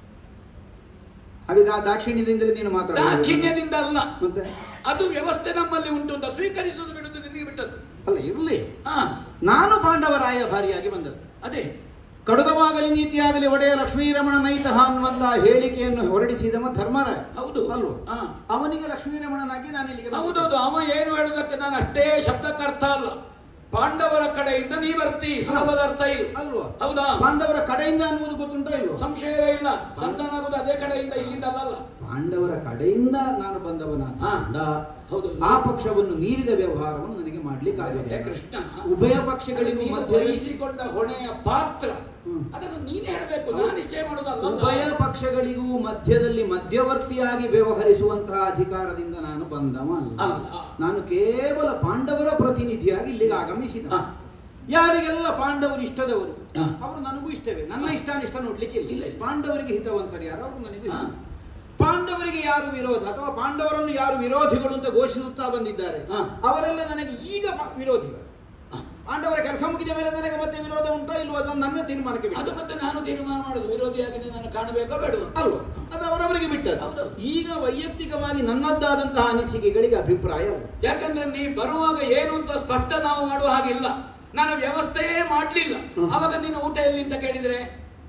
ಹಾಗಿದ್ರೆ ಆ ದಾಕ್ಷಿಣ್ಯದಿಂದಲೇ ನೀನು ಮಾತಾಡ ದಾಕ್ಷಿಣ್ಯದಿಂದ ಅಲ್ಲ ಮತ್ತೆ ಅದು ವ್ಯವಸ್ಥೆ ನಮ್ಮಲ್ಲಿ ಉಂಟು ಅಂತ ಸ್ವೀಕರಿಸುವುದು ಬಿಡುವುದು ನಿನಗೆ ಬಿಟ್ಟದ್ದು ಅಲ್ಲ ಇರ್ಲಿ ಹಾ ನಾನು ಪಾಂಡವರಾಯ ಭಾರಿಯಾಗಿ ಬಂದದ್ದು ಅದೇ ಕಡುಗವಾಗಲಿ ನೀತಿಯಾಗಲಿ ಒಡೆಯ ಲಕ್ಷ್ಮೀರಮಣ ನೈತಃ ಅನ್ನುವಂತಹ ಹೇಳಿಕೆಯನ್ನು ಹೊರಡಿಸಿದವ ಧರ್ಮರಾಯ ಹೌದು ಅಲ್ವ ಹಾ ಅವನಿಗೆ ಲಕ್ಷ್ಮೀರಮಣನಾಗಿ ನಾನು ಇಲ್ಲಿಗೆ ಬಂದೆ. ಹೌದೌದು ಅವ ಏನು ಹೇಳುದಕ್ಕೆ ನಾನು ಅಷ್ಟೇ ಶಬ್ದಕ್ಕೆ ಅರ್ಥ ಅಲ್ಲ ಪಾಂಡವರ ಕಡೆಯಿಂದ ನೀ ಬರ್ತಿ ಸುಲಭದ ಅರ್ಥ ಇದು ಅಲ್ವಾ ಹೌದಾ ಪಾಂಡವರ ಕಡೆಯಿಂದ ಅನ್ನುವುದು ಗೊತ್ತುಂಟೋ ಇಲ್ವೋ ಸಂಶಯವೇ ಇಲ್ಲ ಸಂತಾನಾಗುದು ಅದೇ ಕಡೆಯಿಂದ ಇಲ್ಲಿಂದ ಅಲ್ಲ ಪಾಂಡವರ ಕಡೆಯಿಂದ ನಾನು ಬಂದವನಾದ ಹೌದು ಆ ಪಕ್ಷವನ್ನು ಮೀರಿದ ವ್ಯವಹಾರವನ್ನು ನನಗೆ ಮಾಡ್ಲಿಕ್ಕೆ ಅದೇ ಆಗಿದೆ ಕೃಷ್ಣ ಉಭಯ ಪಕ್ಷಗಳಿಗೂ ನೀನು ಮಧ್ಯೆ ವಹಿಸಿಕೊಂಡ ಹೊಣೆಯ ಪಾತ್ರ ಹ್ಮ್. ಅದನ್ನು ನೀನೇ ಹೇಳಬೇಕು ನಾನು ನಿಶ್ಚಯ ಮಾಡೋದಲ್ಲ ಉಭಯ ಪಕ್ಷಗಳಿಗೂ ಮಧ್ಯದಲ್ಲಿ ಮಧ್ಯವರ್ತಿಯಾಗಿ ವ್ಯವಹರಿಸುವಂತಹ ಅಧಿಕಾರದಿಂದ ನಾನು ಬಂದವ ಅಲ್ಲ ಅಲ್ಲ. ನಾನು ಕೇವಲ ಪಾಂಡವರ ಪ್ರತಿನಿಧಿಯಾಗಿ ಇಲ್ಲಿಗೆ ಆಗಮಿಸಿದ ಹಾ. ಯಾರಿಗೆಲ್ಲ ಪಾಂಡವರು ಇಷ್ಟದವರು ಹಾ. ಅವರು ನನಗೂ ಇಷ್ಟವೇ ನನ್ನ ಇಷ್ಟಾನಿಷ್ಟ ನೋಡ್ಲಿಕ್ಕೆ ಇಲ್ಲ, ಇಲ್ಲ ಇಲ್ಲ. ಪಾಂಡವರಿಗೆ ಹಿತವಂತರು ಯಾರು ಅವರು ನನಗೂ ಹಾ. ಹಿತ. ಪಾಂಡವರಿಗೆ ಯಾರು ವಿರೋಧ ಅಥವಾ ಪಾಂಡವರನ್ನು ಯಾರು ವಿರೋಧಿಗಳು ಅಂತ ಘೋಷಿಸುತ್ತಾ ಬಂದಿದ್ದಾರೆ ಹಾ. ಅವರೆಲ್ಲ ನನಗೆ ಈಗ ಪ- ವಿರೋಧಿಗಳು ಹಾ. ಪಾಂಡವರ ಕೆಲಸ ಮುಗಿದ ಮೇಲೆ ನನಗೆ ಮತ್ತೆ ವಿರೋಧ ಉಂಟೋ ಇಲ್ವೋ ಅದನ್ನು ನನ್ನ ತೀರ್ಮಾನಕ್ಕೆ ಬಿಟ್ಟು ಅದು ಮತ್ತೆ ನಾನು ತೀರ್ಮಾನ ಮಾಡುದು ವಿರೋಧಿಯಾಗಿ ನಾನು ಕಾಣಬೇಕೋ ಬೇಡವೋ ಅಂತ. ಅಲ್ವಾ ಅದು ಅವರವರಿಗೆ ಬಿಟ್ಟದ್ದು ಹೌದು. ಈಗ ವೈಯಕ್ತಿಕವಾಗಿ ನನ್ನದ್ದಾದಂತಹ ಅನಿಸಿಕೆಗಳಿಗೆ ಅಭಿಪ್ರಾಯ ಅಲ್ಲ ಯಾಕಂದ್ರೆ ನೀ ಬರುವಾಗ ಏನು ಅಂತ ಸ್ಪಷ್ಟ ನಾವು ಮಾಡುವ ಹಾಗಿಲ್ಲ ನಾನು ವ್ಯವಸ್ಥೆಯೇ ಮಾಡ್ಲಿಲ್ಲ ಹ್ಮ್. ಅವಾಗ ನೀನು ಊಟ ಎಲ್ಲಿ ಅಂತ ಕೇಳಿದ್ರೆ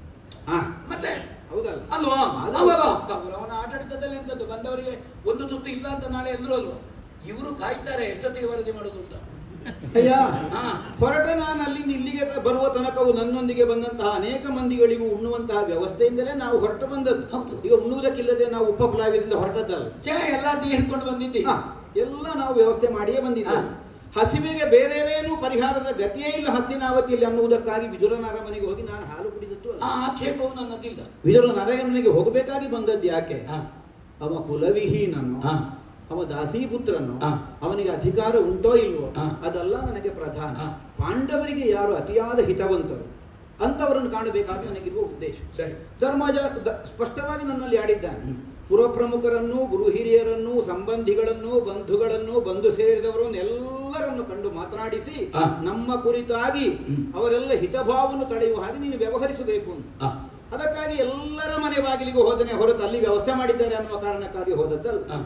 ಹಾ ಮತ್ತೆ ಹೌದಲ್ಲ ಅಲ್ವಾ ಅದು- ಅವಾಗ ಅವನ ಆಡಳಿತದಲ್ಲಿ ಎಂತದ್ದು ಬಂದವರಿಗೆ ಒಂದು ತುತ್ತು ಇಲ್ಲ ಅಂತ ನಾಳೆ ಎಲ್ಲರೂ ಅಲ್ವಾ ಇವರು ಕಾಯ್ತಾರೆ ಎಷ್ಟೊತ್ತಿಗೆ ವರದಿ ಮಾಡುದು ಅಂತ ಅಯ್ಯ ಹಾ ಹೊರಟ ನಾನು ಅಲ್ಲಿಂದ ಇಲ್ಲಿಗೆ ತ- ಬರುವ ತನಕವು ನನ್ನೊಂದಿಗೆ ಬಂದಂತಹ ಅನೇಕ ಮಂದಿಗಳಿಗೂ ಉಣ್ಣುವಂತಹ ವ್ಯವಸ್ಥೆಯಿಂದಲೇ ನಾವು ಹೊರಟು ಬಂದದ್ದು ಹೌದು. ಈಗ ಉಣ್ಣುವುದಕ್ಕಿಲ್ಲದೆ ನಾವು ಉಪಪ್ಲಾವ್ಯದಿಂದ ಹೊರಟದ್ದಲ್ಲ ಛೇ ಎಲ್ಲ ನೀ ಹಿಡ್ಕೊಂಡು ಬಂದಿದ್ದಿ ಹಾ, ಎಲ್ಲ ನಾವು ವ್ಯವಸ್ಥೆ ಮಾಡಿಯೇ ಬಂದಿದ್ದೇವೆ ಹಾ. ಹಸಿವಿಗೆ ಬೇರೆದೇನೂ ಪರಿಹಾರದ ಗತಿಯೇ ಇಲ್ಲ ಹಸ್ತಿನಾವತಿಯಲ್ಲಿ ಅನ್ನುವುದಕ್ಕಾಗಿ ವಿದುರನ ಅರಮನೆಗೆ ಹೋಗಿ ನಾನು ಹಾಲು ಕುಡಿದದ್ದು ಅಲ್ಲ ಆ ಆಕ್ಷೇಪವು ನನ್ನದಿಲ್ಲ ವಿದುರನ ಅರಮನೆಗೆ ಹೋಗಬೇಕಾಗಿ ಬಂದದ್ದು ಯಾಕೆ ಹಾ ಅವ ಕುಲವಿಹೀನನು ಹಾ. ಅವ ದಾಸೀಪುತ್ರನು ಹಾ. ಅವನಿಗೆ ಅಧಿಕಾರ ಉಂಟೋ ಇಲ್ವೋ ಹಾ. ಅದಲ್ಲ ನನಗೆ ಪ್ರಧಾನ ಹಾ. ಪಾಂಡವರಿಗೆ ಯಾರು ಅತಿಯಾದ ಹಿತವಂತರು ಅಂತವರನ್ನು ಕಾಣಬೇಕಾಗಿ ನನಗಿರುವ ಉದ್ದೇಶ ಸರಿ ಧರ್ಮಜ ದ- ಸ್ಪಷ್ಟವಾಗಿ ನನ್ನಲ್ಲಿ ಆಡಿದ್ದಾನೆ ಹ್ಮ್. ಪುರಪ್ರಮುಖರನ್ನು ಗುರು ಹಿರಿಯರನ್ನು ಸಂಬಂಧಿಗಳನ್ನು ಬಂಧುಗಳನ್ನು ಬಂಧು ಸೇರಿದವರನ್ನು ಎಲ್ಲರನ್ನು ಕಂಡು ಮಾತನಾಡಿಸಿ ಹಾ. ನಮ್ಮ ಕುರಿತಾಗಿ ಹ್ಮ್. ಅವರೆಲ್ಲ ಹಿತಭಾವವನ್ನು ತಳೆಯುವ ಹಾಗೆ ನೀನು ವ್ಯವಹರಿಸಬೇಕು ಅಂತ ಆ, ಅದಕ್ಕಾಗಿ ಎಲ್ಲರ ಮನೆ ಬಾಗಿಲಿಗೂ ಹೋದನೆ ಹೊರತು ಅಲ್ಲಿ ವ್ಯವಸ್ಥೆ ಮಾಡಿದ್ದಾರೆ ಅನ್ನುವ ಕಾರಣಕ್ಕಾಗಿ ಹೋದದ್ದಲ್ಲ ಆ,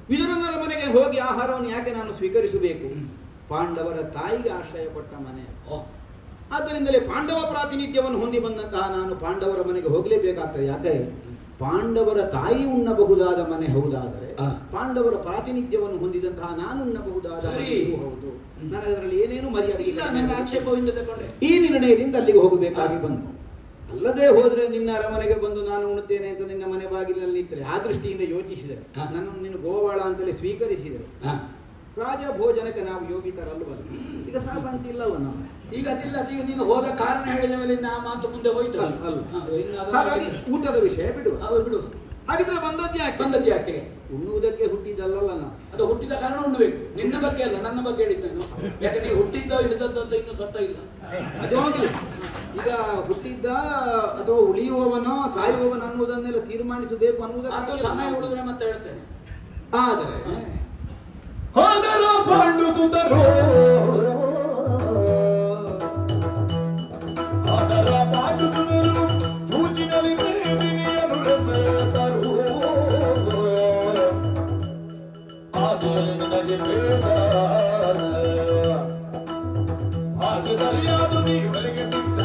ವಿದುರನರ ಮನೆಗೆ ಹೋಗಿ ಆಹಾರವನ್ನು ಯಾಕೆ ನಾನು ಸ್ವೀಕರಿಸಬೇಕು ಹ್ಮ್. ಪಾಂಡವರ ತಾಯಿಗೆ ಆಶ್ರಯ ಕೊಟ್ಟ ಮನೆ ಓ ಆದ್ದರಿಂದಲೇ ಪಾಂಡವ ಪ್ರಾತಿನಿಧ್ಯವನ್ನು ಹೊಂದಿ ಬಂದಂತಹ ನಾನು ಪಾಂಡವರ ಮನೆಗೆ ಹೋಗಲೇಬೇಕಾಗ್ತದೆ ಯಾಕೆ ಪಾಂಡವರ ತಾಯಿ ಉಣ್ಣಬಹುದಾದ ಮನೆ ಹೌದಾದರೆ ಆ. ಪಾಂಡವರ ಪ್ರಾತಿನಿಧ್ಯವನ್ನು ಹೊಂದಿದಂತಹ ನಾನು ಉಣ್ಣಬಹುದಾದ ಸರಿ. ಮನೆಯೂ ಹೌದು ಹ್ಮ್. ನನಗೆ ಅದರಲ್ಲಿ ಏನೇನು ಮರ್ಯಾದೆ ಇಲ್ಲ ನನ್ನ ಆಕ್ಷೇಪದಿಂದ ತಗೊಂಡೆ ಈ ನಿರ್ಣಯದಿಂದ ಅಲ್ಲಿಗೆ ಹೋಗಬೇಕಾಗಿ ಬಂತು ಅಲ್ಲದೆ ಹೋದ್ರೆ ನಿನ್ನ ಅರಮನೆಗೆ ಬಂದು ನಾನು ಉಣ್ತೇನೆ ಅಂತ ನಿನ್ನ ಮನೆ ಬಾಗಿಲಿನಲ್ಲಿ ನಿಂತರೆ ಆ ದೃಷ್ಟಿಯಿಂದ ಯೋಚಿಸಿದರೆ ಹಾ. ನನ್ನನ್ನು ನೀನು ಗೋವಾಳ ಅಂತಲೇ ಸ್ವೀಕರಿಸಿದರೆ ಹಾ. ರಾಜ ಭೋಜನಕ್ಕೆ ನಾವು ಯೋಗಿತರಲ್ವಲ್ಲ ಈಗ ಸಾಬಂತಿ ಇಲ್ಲವ ನಮ್ಮ ಈಗ ಅದಿಲ್ಲ ಅದೀಗ ನೀನು ಹೋದ ಕಾರಣ ಹೇಳಿದ ಮೇಲೆ ಇನ್ನು ಆ ಮಾತು ಮುಂದೆ ಹೋಯ್ತು ಅಲ್ಲ, ಅಲ್ಲ. ಹಾ, ಇನ್ನು ಅದನ್ನ ಹಾಗಾಗಿ ಊಟದ ವಿಷಯ ಬಿಡುವ ಹೌದು ಬಿಡು ಹಾಗಿದ್ರೆ ಬಂದದ್ದು ಯಾಕೆ ಬಂದದ್ದು ಯಾಕೆ ಉಣ್ಣುವುದಕ್ಕೆ ಹುಟ್ಟಿದಲ್ಲಲ್ಲ ನಾವು ಅದು ಹುಟ್ಟಿದ ಕಾರಣ ಉಣ್ಣಬೇಕು ನಿನ್ನ ಬಗ್ಗೆ ಅಲ್ಲ ನನ್ನ ಬಗ್ಗೆ ಹೇಳಿದ್ದಾನು ಯಾಕೆ ನೀವು ಹುಟ್ಟಿದ್ದೋ ಹಿಡಿದದ್ದು ಅಂತ ಇನ್ನೂ ಸತ್ತ ಇಲ್ಲ ಅದು ಹೋಗ್ಲಿ ಈಗ ಹುಟ್ಟಿದ್ದ ಅಥವಾ ಉಳಿಯುವವನೋ ಸಾಯುವವನ ಅನ್ನುವುದನ್ನೆಲ್ಲ ತೀರ್ಮಾನಿಸಬೇಕು ಅದು ಅನ್ನುವುದಕ್ಕೆ ಸಮಯ ಉಳಿದ್ರೆ ಮತ್ತೆ ಹೇಳ್ತೇನೆ ಆದರೆ ಹಾದರ ಪಾಂಡು ಸುತರು ಹಾದರ ಪಾಂಡು ಸುತರು ಜೂಜಿನಲ್ಲಿ ಮೇದಿನಿಯನ್ನು ರಸತರು ಆದರೆ ನನಗೆ ಬೇಡ ಹಾಗೆ ಸರಿಯಾದ ನೀವರಿಗೆ ಸಿದ್ಧ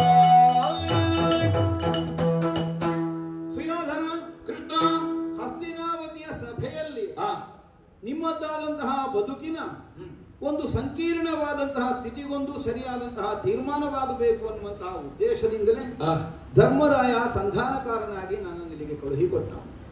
ಸುಯೋಧನ ಕೃಷ್ಣ ಹಸ್ತಿನಾವತಿಯ ಸಭೆಯಲ್ಲಿ ಹಾ ನಿಮ್ಮದ್ದಾದಂತಹ ಬದುಕಿನ ಹ್ಮ್. ಒಂದು ಸಂಕೀರ್ಣವಾದಂತಹ ಸ್ಥಿತಿಗೊಂದು ಸರಿಯಾದಂತಹ ತೀರ್ಮಾನವಾಗಬೇಕು ಅನ್ನುವಂತಹ ಉದ್ದೇಶದಿಂದಲೇ ಹಾ ಧರ್ಮರಾಯ ಸಂಧಾನಕಾರನಾಗಿ ನನ್ನನ್ನು ಇಲ್ಲಿಗೆ ಕಳುಹಿಕೊಟ್ಟ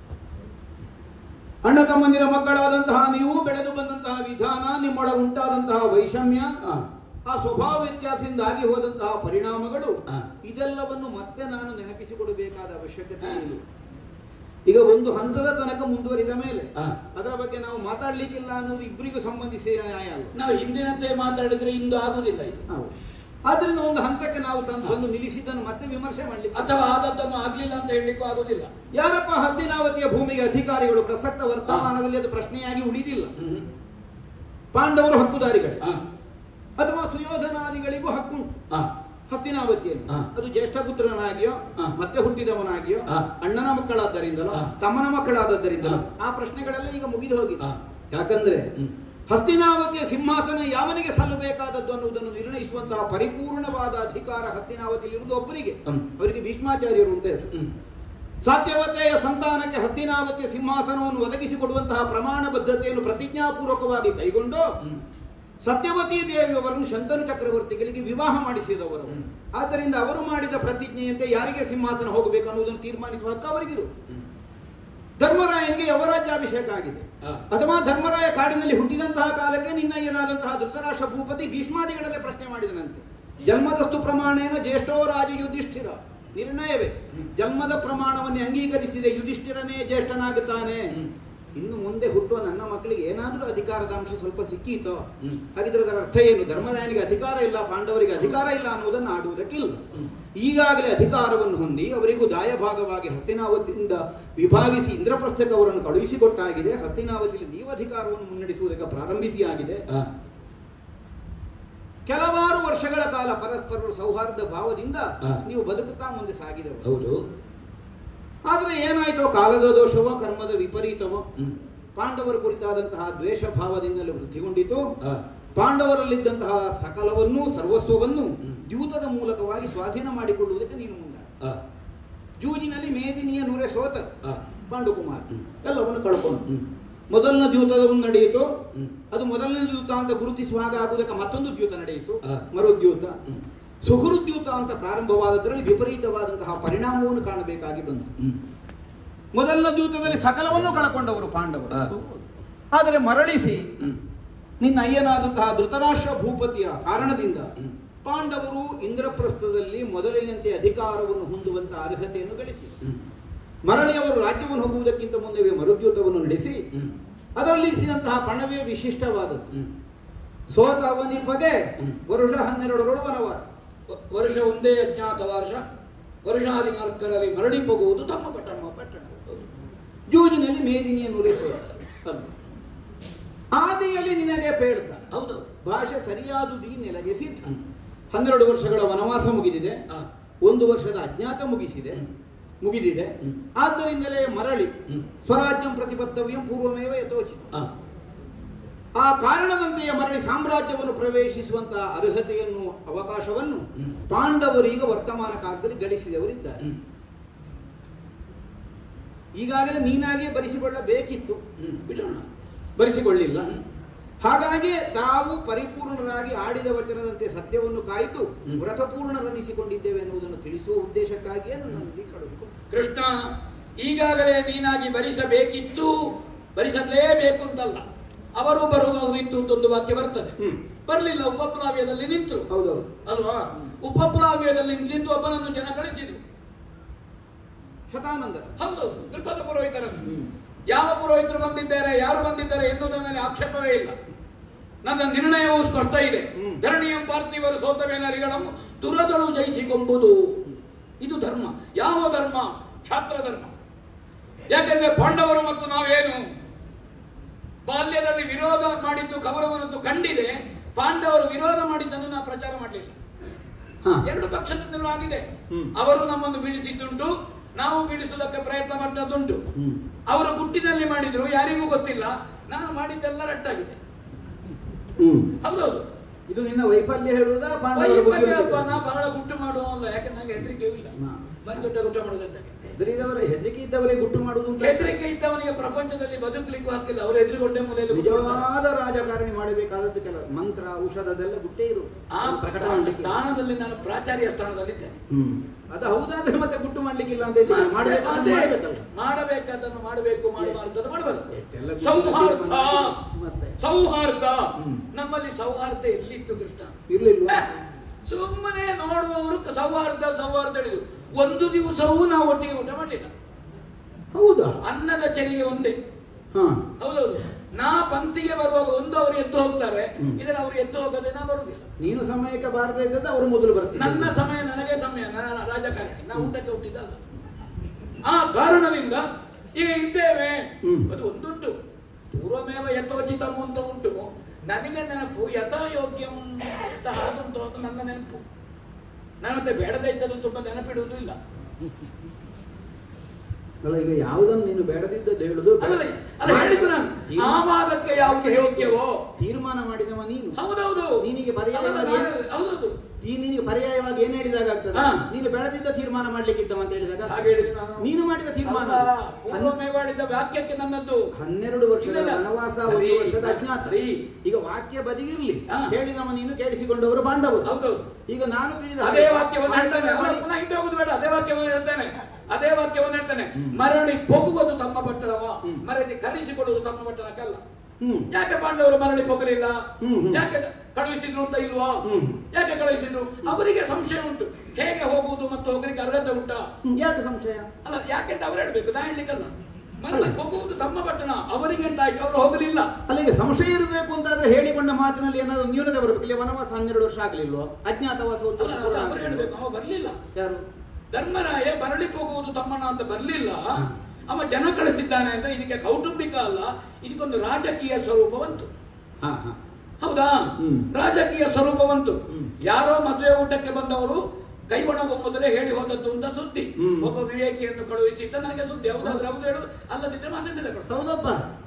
ಅಣ್ಣ ತಮ್ಮಂದಿರ ಮಕ್ಕಳಾದಂತಹ ನೀವು ಬೆಳೆದು ಬಂದಂತಹ ವಿಧಾನ ನಿಮ್ಮೊಳ ಉಂಟಾದಂತಹ ವೈಷಮ್ಯ ಹಾ. ಆ ಸ್ವಭಾವ ವ್ಯತ್ಯಾಸದಿಂದಾಗಿ ಹೋದಂತಹ ಪರಿಣಾಮಗಳು ಹಾ. ಇದೆಲ್ಲವನ್ನು ಮತ್ತೆ ನಾನು ನೆನಪಿಸಿಕೊಡಬೇಕಾದ ಅವಶ್ಯಕತೆ ಇಲ್ಲ ಈಗ ಒಂದು ಹಂತದ ತನಕ ಮುಂದುವರಿದ ಮೇಲೆ ಹಾ. ಅದರ ಬಗ್ಗೆ ನಾವು ಮಾತಾಡ್ಲಿಕ್ಕಿಲ್ಲ ಅನ್ನೋದು ಇಬ್ಬರಿಗೂ ಸಂಬಂಧಿಸಿ ನ್ಯಾಯ ಅಲ್ಲ ನಾವು ಹಿಂದಿನಂತೆ ಮಾತಾಡಿದ್ರೆ ಇಂದು ಆಗುದಿಲ್ಲ ಇದು ಹೌದು. ಆದ್ರಿಂದ ಒಂದು ಹಂತಕ್ಕೆ ನಾವು ತಂದು ಬಂದು ನಿಲ್ಲಿಸಿದ್ದನ್ನು ಮತ್ತೆ ವಿಮರ್ಶೆ ಮಾಡ್ಲಿಕ್ಕೆ ಅಥವಾ ಆದದ್ದನ್ನು ಆಗ್ಲಿಲ್ಲ ಅಂತ ಹೇಳಲಿಕ್ಕೂ ಆಗುದಿಲ್ಲ ಯಾರಪ್ಪ ಹಸ್ತಿನಾವತಿಯ ಭೂಮಿಗೆ ಅಧಿಕಾರಿಗಳು ಪ್ರಸಕ್ತ ವರ್ತಮಾನದಲ್ಲಿ ಅದು ಪ್ರಶ್ನೆಯಾಗಿ ಉಳಿದಿಲ್ಲ ಹ್ಮ್ ಪಾಂಡವರು ಹಕ್ಕುದಾರಿಗಳು ಹಾ ಅಥವಾ ಸುಯೋಧನಾದಿಗಳಿಗೂ ಹಕ್ಕು ಹಾ ಹಸ್ತಿನಾವತಿಯಲ್ಲಿ ಹಾ. ಅದು ಜ್ಯೇಷ್ಠ ಪುತ್ರನಾಗಿಯೋ ಹಾ. ಮತ್ತೆ ಹುಟ್ಟಿದವನಾಗಿಯೋ ಹಾ. ಅಣ್ಣನ ಮಕ್ಕಳಾದ್ದರಿಂದಲೋ ಹಾ. ತಮ್ಮನ ಮಕ್ಕಳಾದದ್ದರಿಂದಲೋ ಹಾ. ಆ ಪ್ರಶ್ನೆಗಳೆಲ್ಲ ಈಗ ಮುಗಿದು ಹೋಗಿದೆ ಹಾ. ಯಾಕಂದ್ರೆ ಹ್ಮ್. ಹಸ್ತಿನಾವತಿಯ ಸಿಂಹಾಸನ ಯಾವನಿಗೆ ಸಲ್ಲಬೇಕಾದದ್ದು ಅನ್ನುವುದನ್ನು ನಿರ್ಣಯಿಸುವಂತಹ ಪರಿಪೂರ್ಣವಾದ ಅಧಿಕಾರ ಹಸ್ತಿನಾವತಿಯಲ್ಲಿರುವುದು ಒಬ್ಬರಿಗೆ ಹ್ಮ್. ಅವರಿಗೆ ಭೀಷ್ಮಾಚಾರ್ಯರು ಅಂತ ಹೆಸರು ಹ್ಮ್ ಸಾತ್ಯವತೆಯ ಸಂತಾನಕ್ಕೆ ಹಸ್ತಿನಾವತಿಯ ಸಿಂಹಾಸನವನ್ನು ಒದಗಿಸಿಕೊಡುವಂತಹ ಪ್ರಮಾಣ ಬದ್ಧತೆಯನ್ನು ಪ್ರತಿಜ್ಞಾಪೂರ್ವಕವಾಗಿ ಕೈಗೊಂಡು ಹ್ಮ್. ಸತ್ಯವತಿ ದೇವಿಯವರನ್ನು ಶಂತನು ಚಕ್ರವರ್ತಿಗಳಿಗೆ ವಿವಾಹ ಮಾಡಿಸಿದವರು ಹ್ಮ್. ಆದ್ದರಿಂದ ಅವರು ಮಾಡಿದ ಪ್ರತಿಜ್ಞೆಯಂತೆ ಯಾರಿಗೆ ಸಿಂಹಾಸನ ಹೋಗಬೇಕು ಅನ್ನುವುದನ್ನು ತೀರ್ಮಾನಿಸುವ ಹಕ್ಕು ಅವರಿಗಿರು ಹ್ಮ್. ಧರ್ಮರಾಯನಿಗೆ ಯವರಾಜ್ಯಾಭಿಷೇಕ ಆಗಿದೆ ಹಾ. ಅಥವಾ ಧರ್ಮರಾಯ ಕಾಡಿನಲ್ಲಿ ಹುಟ್ಟಿದಂತಹ ಕಾಲಕ್ಕೆ ನಿನ್ನಯ್ಯನಾದಂತಹ ಧೃತರಾಷ್ಟ್ರ ಭೂಪತಿ ಭೀಷ್ಮಾದಿಗಳಲ್ಲೇ ಪ್ರಶ್ನೆ ಮಾಡಿದನಂತೆ ಜನ್ಮದಸ್ತು ಪ್ರಮಾಣೇನ ಜ್ಯೇಷ್ಠೋ ರಾಜ ಯುಧಿಷ್ಠಿರ ನಿರ್ಣಯವೇ ಜನ್ಮದ ಪ್ರಮಾಣವನ್ನು ಅಂಗೀಕರಿಸಿದ ಯುಧಿಷ್ಠಿರನೇ ಜ್ಯೇಷ್ಠನಾಗುತ್ತಾನೆ ಹ್ಮ್. ಇನ್ನು ಮುಂದೆ ಹುಟ್ಟುವ ನನ್ನ ಮಕ್ಕಳಿಗೆ ಏನಾದರೂ ಅಧಿಕಾರದ ಅಂಶ ಸ್ವಲ್ಪ ಸಿಕ್ಕೀತೋ ಹ್ಮ್. ಹಾಗಿದ್ರೆ ಅದರ ಅರ್ಥ ಏನು ಧರ್ಮರಾಯನಿಗೆ ಅಧಿಕಾರ ಇಲ್ಲ ಪಾಂಡವರಿಗೆ ಅಧಿಕಾರ ಇಲ್ಲ ಅನ್ನುವುದನ್ನು ಆಡುವುದಕ್ಕಿಲ್ಲ ಹ್ಮ್. ಈಗಾಗಲೇ ಅಧಿಕಾರವನ್ನು ಹೊಂದಿ ಅವರಿಗೂ ದಾಯಭಾಗವಾಗಿ ಹಸ್ತಿನಾವತಿಯಿಂದ ವಿಭಾಗಿಸಿ ಇಂದ್ರಪ್ರಸ್ಥಕ್ಕೆ ಅವರನ್ನು ಕಳುಹಿಸಿಕೊಟ್ಟಾಗಿದೆ ಹಸ್ತಿನಾವತಿಯಲ್ಲಿ ನೀವು ಅಧಿಕಾರವನ್ನು ಮುನ್ನಡೆಸುವುದಕ್ಕೆ ಪ್ರಾರಂಭಿಸಿ ಆಗಿದೆ ಹಾ ಕೆಲವಾರು ವರ್ಷಗಳ ಕಾಲ ಪರಸ್ಪರರ ಸೌಹಾರ್ದ ಭಾವದಿಂದ ಹಾ. ನೀವು ಬದುಕುತ್ತಾ ಮುಂದೆ ಸಾಗಿದವರು ಹೌದು ಆದರೆ ಏನಾಯ್ತೋ ಕಾಲದ ದೋಷವೋ ಕರ್ಮದ ವಿಪರೀತವೋ ಹ್ಮ್ ಪಾಂಡವರ ಕುರಿತಾದಂತಹ ದ್ವೇಷ ಭಾವದಿಂದಲೇ ವೃದ್ಧಿಗೊಂಡಿತು ಹಾ ಪಾಂಡವರಲ್ಲಿದ್ದಂತಹ ಸಕಲವನ್ನೂ ಸರ್ವಸ್ವವನ್ನು ಹ್ಮ್. ದ್ಯೂತದ ಮೂಲಕವಾಗಿ ಸ್ವಾಧೀನ ಮಾಡಿಕೊಳ್ಳುವುದಕ್ಕೆ ನೀನು ಮುಂದೆ ಹಾ ಜೂಜಿನಲ್ಲಿ ಮೇದಿನಿಯ ನೂರೆ ಸೋತ ಹಾ ಪಾಂಡುಕುಮಾರ್ ಹ್ಮ್. ಎಲ್ಲವನ್ನು ಕಳ್ಕೊಂಡು ಹ್ಮ್ ಮೊದಲನ ದ್ಯೂತವನ್ನು ನಡೆಯಿತು ಹ್ಮ್. ಅದು ಮೊದಲನೇ ದ್ಯೂತ ಅಂತ ಗುರುತಿಸುವ ಹಾಗೆ ಆಗುವುದಕ್ಕೆ ಮತ್ತೊಂದು ದ್ಯೂತ ನಡೆಯಿತು ಹಾ. ಮರುದ್ಯೂತ ಹ್ಮ್. ಸುಹೃದ್ಯೂತ ಅಂತ ಪ್ರಾರಂಭವಾದದ್ರಲ್ಲಿ ವಿಪರೀತವಾದಂತಹ ಪರಿಣಾಮವನ್ನು ಕಾಣಬೇಕಾಗಿ ಬಂತು ಹ್ಮ್ ಮೊದಲನ ದ್ಯೂತದಲ್ಲಿ ಸಕಲವನ್ನು ಕಳಕೊಂಡವರು ಪಾಂಡವರು ಹಾ. ಆದರೆ ಮರಳಿಸಿ ಹ್ಮ್ ನಿನ್ನ ಅಯ್ಯನಾದಂತಹ ಧೃತರಾಷ್ಟ್ರ ಭೂಪತಿಯ ಕಾರಣದಿಂದ ಹ್ಮ್. ಪಾಂಡವರು ಇಂದ್ರಪ್ರಸ್ಥದಲ್ಲಿ ಮೊದಲಿನಂತೆ ಅಧಿಕಾರವನ್ನು ಹೊಂದುವಂತಹ ಅರ್ಹತೆಯನ್ನು ಗಳಿಸಿ ಹ್ಮ್ ಮರಳಿ ಅವರು ರಾಜ್ಯವನ್ನು ಹೋಗುವುದಕ್ಕಿಂತ ಮುನ್ನವೇ ಮರುದ್ಯೂತವನ್ನು ನಡೆಸಿ ಹ್ಮ್ ಅದರಲ್ಲಿ ಇರಿಸಿದಂತಹ ಪಣವೇ ವಿಶಿಷ್ಟವಾದದ್ದು ಹ್ಮ್ ಸೋತ ಅವನಿಪಗೆ ಹ್ಮ್. ವರುಷ ಹನ್ನೆರಡರೊಳು ವನವಾಸ ವ- ವರ್ಷ ಒಂದೇ ಅಜ್ಞಾತ ವರ್ಷ ವರ್ಷಾದಿ ನಾಲ್ಕರಲ್ಲಿ ಮರಳಿ ಹೋಗುವುದು ತಮ್ಮ ಪಟ್ಟಣ ನಮ್ಮ ಪಟ್ಟಣ ಹೌದು. ಜೂಜಿನಲ್ಲಿ ಮೇದಿನಿಯನ್ನು ಉಳಿಸುತ್ತಾರೆ ಅದು ಆದಿಯಲ್ಲಿ ನಿನಗೆ ಪೇಳ್ತ ಹೌದು ಭಾಷೆ ಸರಿಯಾದುದಿ ನೆಲಗೆ ಸಿದ್ಧ ಹ್ಮ್. ಹನ್ನೆರಡು ವರ್ಷಗಳ ವನವಾಸ ಮುಗಿದಿದೆ ಹಾ. ಒಂದು ವರ್ಷದ ಅಜ್ಞಾತ ಮುಗಿಸಿದೆ ಹ್ಮ್. ಮುಗಿದಿದೆ ಹ್ಮ್. ಆದ್ದರಿಂದಲೇ ಮರಳಿ ಹ್ಮ್. ಸ್ವರಾಜ್ಯಂ ಪ್ರತಿಪತ್ತವ್ಯಂ ಪೂರ್ವಮೇವ ಯಥೋಚಿತ ಆ, ಆ ಕಾರಣದಂತೆಯೇ ಮರಳಿ ಸಾಮ್ರಾಜ್ಯವನ್ನು ಪ್ರವೇಶಿಸುವಂತಹ ಅರ್ಹತೆಯನ್ನು ಅವಕಾಶವನ್ನು ಹ್ಮ್. ಪಾಂಡವರು ಈಗ ವರ್ತಮಾನ ಕಾಲದಲ್ಲಿ ಗಳಿಸಿದವರಿದ್ದಾರೆ ಹ್ಮ್, ಈಗಾಗಲೇ ನೀನಾಗಿಯೇ ಬರಿಸಿಕೊಳ್ಳಬೇಕಿತ್ತು ಹ್ಮ್, ಬಿಡೋಣ ಬರಿಸಿಕೊಳ್ಳಿಲ್ಲ ಹ್ಮ್. ಹಾಗಾಗಿ ತಾವು ಪರಿಪೂರ್ಣರಾಗಿ ಆಡಿದ ವಚನದಂತೆ ಸತ್ಯವನ್ನು ಕಾಯ್ದು ಹ್ಮ್. ವ್ರತಪೂರ್ಣರನ್ನಿಸಿಕೊಂಡಿದ್ದೇವೆ ಎನ್ನುವುದನ್ನು ತಿಳಿಸುವ ಉದ್ದೇಶಕ್ಕಾಗಿಯೇ ನನ್ನಲ್ಲಿ ಕಳುಹಿಕೊ ಕೃಷ್ಣ ಈಗಾಗಲೇ ನೀನಾಗಿ ಭರಿಸಬೇಕಿತ್ತು ಭರಿಸಲೇಬೇಕು ಅಂತಲ್ಲ ಅವರು ಬರಬಹುದಿತ್ತು ಅಂತ ಒಂದು ವಾಕ್ಯ ಬರ್ತದೆ ಹ್ಮ್. ಬರಲಿಲ್ಲ ಉಪಪ್ಲಾವ್ಯದಲ್ಲಿ ನಿಂತರು ಹೌದೌದು ಅಲ್ವಾ ಉಪಪ್ಲಾವ್ಯದಲ್ಲಿ ನಿಂತು ಒಬ್ಬನನ್ನು ಜನ ಕಳಿಸಿದ್ರು ಶತಾನಂದ ಹೌದೌದು ನೃಪದ ಪುರೋಹಿತರನ್ನು ಹ್ಮ್. ಯಾವ ಪುರೋಹಿತರು ಬಂದಿದ್ದಾರೆ ಯಾರು ಬಂದಿದ್ದಾರೆ ಎನ್ನುವುದರ ಮೇಲೆ ಆಕ್ಷೇಪವೇ ಇಲ್ಲ ನನ್ನ ನಿರ್ಣಯವು ಸ್ಪಷ್ಟ ಇದೆ ಹ್ಮ್. ಧರಣಿಯಂ ಪಾರ್ಥಿವರು ಸೋತ ಮೇಲರಿಗಳನ್ನು ತುರದಳು ಜಯಿಸಿಕೊಂಬುದು ಇದು ಧರ್ಮ ಯಾವ ಧರ್ಮ ಛಾತ್ರ ಧರ್ಮ ಯಾಕೆಂದ್ರೆ ಪಾಂಡವರು ಮತ್ತು ನಾವೇನು ಬಾಲ್ಯದಲ್ಲಿ ವಿರೋಧ ಮಾಡಿದ್ದು ಕೌರವನದ್ದು ಕಂಡಿದೆ ಪಾಂಡವರು ವಿರೋಧ ಮಾಡಿದ್ದನ್ನು ನಾವು ಪ್ರಚಾರ ಮಾಡಲಿಲ್ಲ ಹಾ. ಎರಡು ಪಕ್ಷದಿಂದಲೂ ಆಗಿದೆ ಹ್ಮ್. ಅವರು ನಮ್ಮನ್ನು ಬೀಳಿಸಿದ್ದುಂಟು ನಾವು ಬೀಳಿಸುವುದಕ್ಕೆ ಪ್ರಯತ್ನ ಪಟ್ಟದ್ದುಂಟು ಹ್ಮ್. ಅವರು ಗುಟ್ಟಿನಲ್ಲಿ ಮಾಡಿದ್ರು ಯಾರಿಗೂ ಗೊತ್ತಿಲ್ಲ ನಾನು ಮಾಡಿದ್ದೆಲ್ಲ ರಟ್ಟಾಗಿದೆ ಹ್ಮ್. ಹೌದೌದು ಇದು ನಿನ್ನ ವೈಫಲ್ಯ ಹೇಳುವುದಾ ಪಾಂಡವರ ವೈಫಲ್ಯಪ್ಪ ಬುದ್ಧಿವಂತಿಕೆ? ನಾ ಬಹಳ ಗುಟ್ಟು ಮಾಡುವಲ್ಲ ಯಾಕಂದ್ರೆ ನನಗೆ ಹೆದರಿಕೆಯೂ ಇಲ್ಲ ಹಾ. ಬರೀ ದೊಡ್ಡ ಗುಟ್ಟ ಮಾಡೋದಂತ ಹೆದರಿದವರ ಹೆದರಿಕೆ ಇದ್ದವರೇ ಗುಟ್ಟು ಮಾಡುವುದು ಅಂತ ಹೆದರಿಕೆ ಇದ್ದವನಿಗೆ ಪ್ರಪಂಚದಲ್ಲಿ ಬದುಕಲಿಕ್ಕೂ ಹಾಕಿಲ್ಲ ಅವರು ಎದುರುಗೊಂಡೇ ಮೂಲೆಯಲ್ಲಿ ಕೂತ್ಕೊಳ್ತಾರೆ. ನಿಜವಾದ ರಾಜಕಾರಣಿ ಮಾಡಬೇಕಾದದ್ದು ಕೆಲ ಮಂತ್ರ ಔಷಧದೆಲ್ಲ ಗುಟ್ಟೇ ಇರು ಆ ಅದು ಪ್ರಕಟ ಮಾಡ್ಲಿಕ್ಕೆ ಸ್ಥಾನದಲ್ಲಿ ನಾನು ಪ್ರಾಚಾರ್ಯ ಸ್ಥಾನದಲ್ಲಿದ್ದೇನೆ ಹ್ಮ್. ಅದು ಹೌದಾದ್ರೆ ಮತ್ತೆ ಗುಟ್ಟು ಮಾಡ್ಲಿಕ್ಕಿಲ್ಲ ಅಂತ ಹೇಳಿ ಮತ್ತೆ ಮಾಡಬೇಕಾದ್ರೆ ಅದೇ ಮಾಡಬೇಕಲ್ಲ ಮಾಡಬೇಕಾದನ್ನು ಮಾಡಬೇಕು ಮಾಡಬಾರದನ್ನು ಮಾಡಬಾರದು ಎಷ್ಟೆಲ್ಲ ಗುಟ್ಟು ಸೌಹಾರ್ದ ಮತ್ತೆ ಸೌಹಾರ್ದ ಹ್ಮ್. ನಮ್ಮಲ್ಲಿ ಸೌಹಾರ್ದ ಎಲ್ಲಿತ್ತು ಕೃಷ್ಣ ಇರ್ಲಿಲ್ವಾ ಏ, ಸುಮ್ಮನೆ ನೋಡುವವರು ಕ- ಸೌಹಾರ್ದ ಸೌಹಾರ್ದ ಹೇಳಿದ್ರು ಒಂದು ದಿವಸವೂ ನಾವು ಒಟ್ಟಿಗೆ ಊಟ ಮಾಡಲಿಲ್ಲ ಹೌದಾ ಅನ್ನದ ಚೆರಿಗೆ ಒಂದೇ ಹಾ ಹೌದೌದು ನಾ ಪಂಕ್ತಿಗೆ ಬರುವಾಗ ಒಂದು ಅವರು ಎದ್ದು ಹೋಗ್ತಾರೆ ಹ್ಮ್. ಇದನ್ನ ಅವರು ಎದ್ದು ಹೋಗದೆ ನಾ ಬರುವುದಿಲ್ಲ ನೀನು ಸಮಯಕ್ಕೆ ಬಾರದೇ ಇದ್ದದ್ದು ಅವರು ಮೊದಲು ಬರ್ತಿದ್ರು ನನ್ನ ಸಮಯ ನನಗೆ ಸಮಯ ನನ್ನ ರಾಜಕಾರಣಿ ನಾ ಊಟಕ್ಕೆ ಹುಟ್ಟಿದ್ದಲ್ಲ ಆ ಕಾರಣದಿಂದ ಈಗ ಇದ್ದೇವೆ ಹ್ಮ್. ಅದು ಒಂದುಂಟು ಪೂರ್ವಮೇವ ಯಥೋಚಿತಂ ಅಂತ ಉಂಟು ನನಗೆ ನೆನಪು ಯಥಾಯೋಗ್ಯಂ ಅಂತ ಹಾಗಂತ ಒಂದು ನನ್ನ ನೆನಪು ನಾನು ಮತ್ತೆ ಬೇಡದೇ ಇದ್ದದ್ದು ತುಂಬಾ ನೆನಪಿಡುವುದು ಇಲ್ಲ ಅಲ್ಲ ಈಗ ಯಾವುದನ್ನು ನೀನು ಬೇಡದಿದ್ದದ್ದು ಹೇಳುದು ಅಲ್ಲ ಅಲ್ಲ ಹೇಳಿದ್ದು ನಾನು ತೀರ್ಮಾನ- ಆವಾಗಕ್ಕೆ ಯಾವುದು ಯೋಗ್ಯವೋ ತೀರ್ಮಾನ ಮಾಡಿದವ ನೀನು ಹೌದೌದು ನೀನಿಗೆ ಪರ್ಯಾಯವಾಗಿ ಅಲ್ಲ, ನಾನು- ಹೌದೌದು ಈ ನಿನಗೆ ಪರ್ಯಾಯವಾಗಿ ಏನ್ ಹೇಳಿದಾಗ ಆಗ್ತದೆ ಹಾ. ನೀನು ಬೆಳೆದಿದ್ದ ತೀರ್ಮಾನ ಮಾಡ್ಲಿಕ್ಕಿದ್ದವ ಅಂತ ಹೇಳಿದಾಗ ಹಾಗೆ ಹೇಳಿದ್ದು ನಾನು ನೀನು ಮಾಡಿದ ತೀರ್ಮಾನ ಅಲ್ಲ, ಅದು. ಪೂರ್ವಮೇ ಮಾಡಿದ ವಾಕ್ಯಕ್ಕೆ ನನ್ನದ್ದು ಹನ್ನೆರಡು ವರ್ಷದ ಇಲ್ಲ, ಇಲ್ಲ. ವನವಾಸ ಸರಿ, ಒಂದು ವರ್ಷದ ಅಜ್ಞಾತ ಸರಿ. ಈಗ ವಾಕ್ಯ ಬದಿಗಿರ್ಲಿ ಹಾ. ಹೇಳಿದವ ನೀನು ಕೇಳಿಸಿಕೊಂಡವರು ಪಾಂಡವರು ಹೌದೌದು ಈಗ ನಾನು ತಿಳಿದ ಅದೇ ಹಾಗೆ ವಾಕ್ಯವನ್ನು ಹೇಳ್ತಾನೆ ಪಾಂಡವ ಅಲ್ಲ, ಪುನಃ ಹಿಂದೆ ಹೋಗುದು ಬೇಡ ಅದೇ ವಾಕ್ಯವನ್ನು ಹೇಳ್ತಾನೆ ಅದೇ ವಾಕ್ಯವನ್ನು ಹೇಳ್ತಾನೆ ಮರಳಿ ಪೊಗುವುದು ತಮ್ಮ ಪಟ್ಟಣವ ಹ್ಮ್. ಮರಳಿ ಕರೆಸಿಕೊಳ್ಳುವುದು ತಮ್ಮ ಪಟ್ಟಣಕ್ಕಲ್ಲ ಹ್ಮ್ ಯಾಕೆ ಪಾಂಡವರು ಮರಳಿ ಪೊಗಲಿಲ್ಲ ಹ್ಮ್, ಹ್ಮ್. ಯಾಕೆ ಕಳುಹಿಸಿದ್ರು ಅಂತ ಇಲ್ವಾ ಹ್ಮ್. ಯಾಕೆ ಕಳುಹಿಸಿದ್ರು ಅವರಿಗೆ ಸಂಶಯ ಉಂಟು ಹೇಗೆ ಹೋಗುವುದು ಮತ್ತು ಹೋಗಲಿಕ್ಕೆ ಅರ್ಹತೆ ಉಂಟಾ ಹ್ಮ್, ಯಾಕೆ ಸಂಶಯ ಅಲ್ಲ ಯಾಕೆ ಅಂತ ಅವ್ರು ಹೇಳ್ಬೇಕು ನಾ ಹೇಳ್ಲಿಕ್ಕಲ್ಲ ಮರಳಿ ಹೋಗುವುದು ತಮ್ಮ ಪಟ್ಟಣ ಅವರಿಗೆ ಅಂತ ಆಯ್ತು ಅವರು ಹೋಗಲಿಲ್ಲ ಅಲ್ಲಿಗೆ ಸಂಶಯ ಇರಬೇಕು ಅಂತಾದ್ರೆ ಹೇಳಿಕೊಂಡ ಮಾತಿನಲ್ಲಿ ಏನಾದ್ರು ನ್ಯೂನತೆ ಬರಬೇಕು ಇಲ್ಲಿ ವನವಾಸ ಹನ್ನೆರಡು ವರ್ಷ ಆಗ್ಲಿಲ್ವೋ ಅಜ್ಞಾತವಾಸ ಒಂದು ಅಲ್ಲ, ವರ್ಷ ಅಲ್ಲ, ಪೂರ್ಣ ಅವ್ರು ಹೇಳ್ಬೇಕು ಅವ ಬರ್ಲಿಲ್ಲ ಯಾರು ಧರ್ಮರಾಯ ಮರಳಿ ಹೋಗುವುದು ತಮ್ಮನ ಅಂತ ಬರ್ಲಿಲ್ಲ ಅವ ಜನ ಕಳಿಸಿದ್ದಾನೆ ಅಂತ ಇದಕ್ಕೆ ಕೌಟುಂಬಿಕ ಅಲ್ಲ ಇದಕ್ಕೊಂದು ರಾಜಕೀಯ ಸ್ವರೂಪ ಬಂತು ಹಾ ಹಾ ಹೌದಾ ಹ್ಮ್. ರಾಜಕೀಯ ಸ್ವರೂಪ ಬಂತು ಹ್ಮ್. ಯಾರೋ ಮದುವೆ ಊಟಕ್ಕೆ ಬಂದವರು ಕೈ ಒಣಗುವ ಮೊದಲೇ ಹೇಳಿ ಹೋದದ್ದು ಅಂತ ಸುದ್ದಿ ಹ್ಮ್. ಒಬ್ಬ ವಿವೇಕಿಯನ್ನು ಕಳುಹಿಸಿದ್ದ ನನಗೆ ಸುದ್ದಿ ಹೌದಾದ್ರೆ ಹೌದು ಹೇಳು ಅಲ್ಲದಿದ್ರೆ ಮಾತಿಂದಲೇ ಕೊಡು ಹೌದಪ್ಪ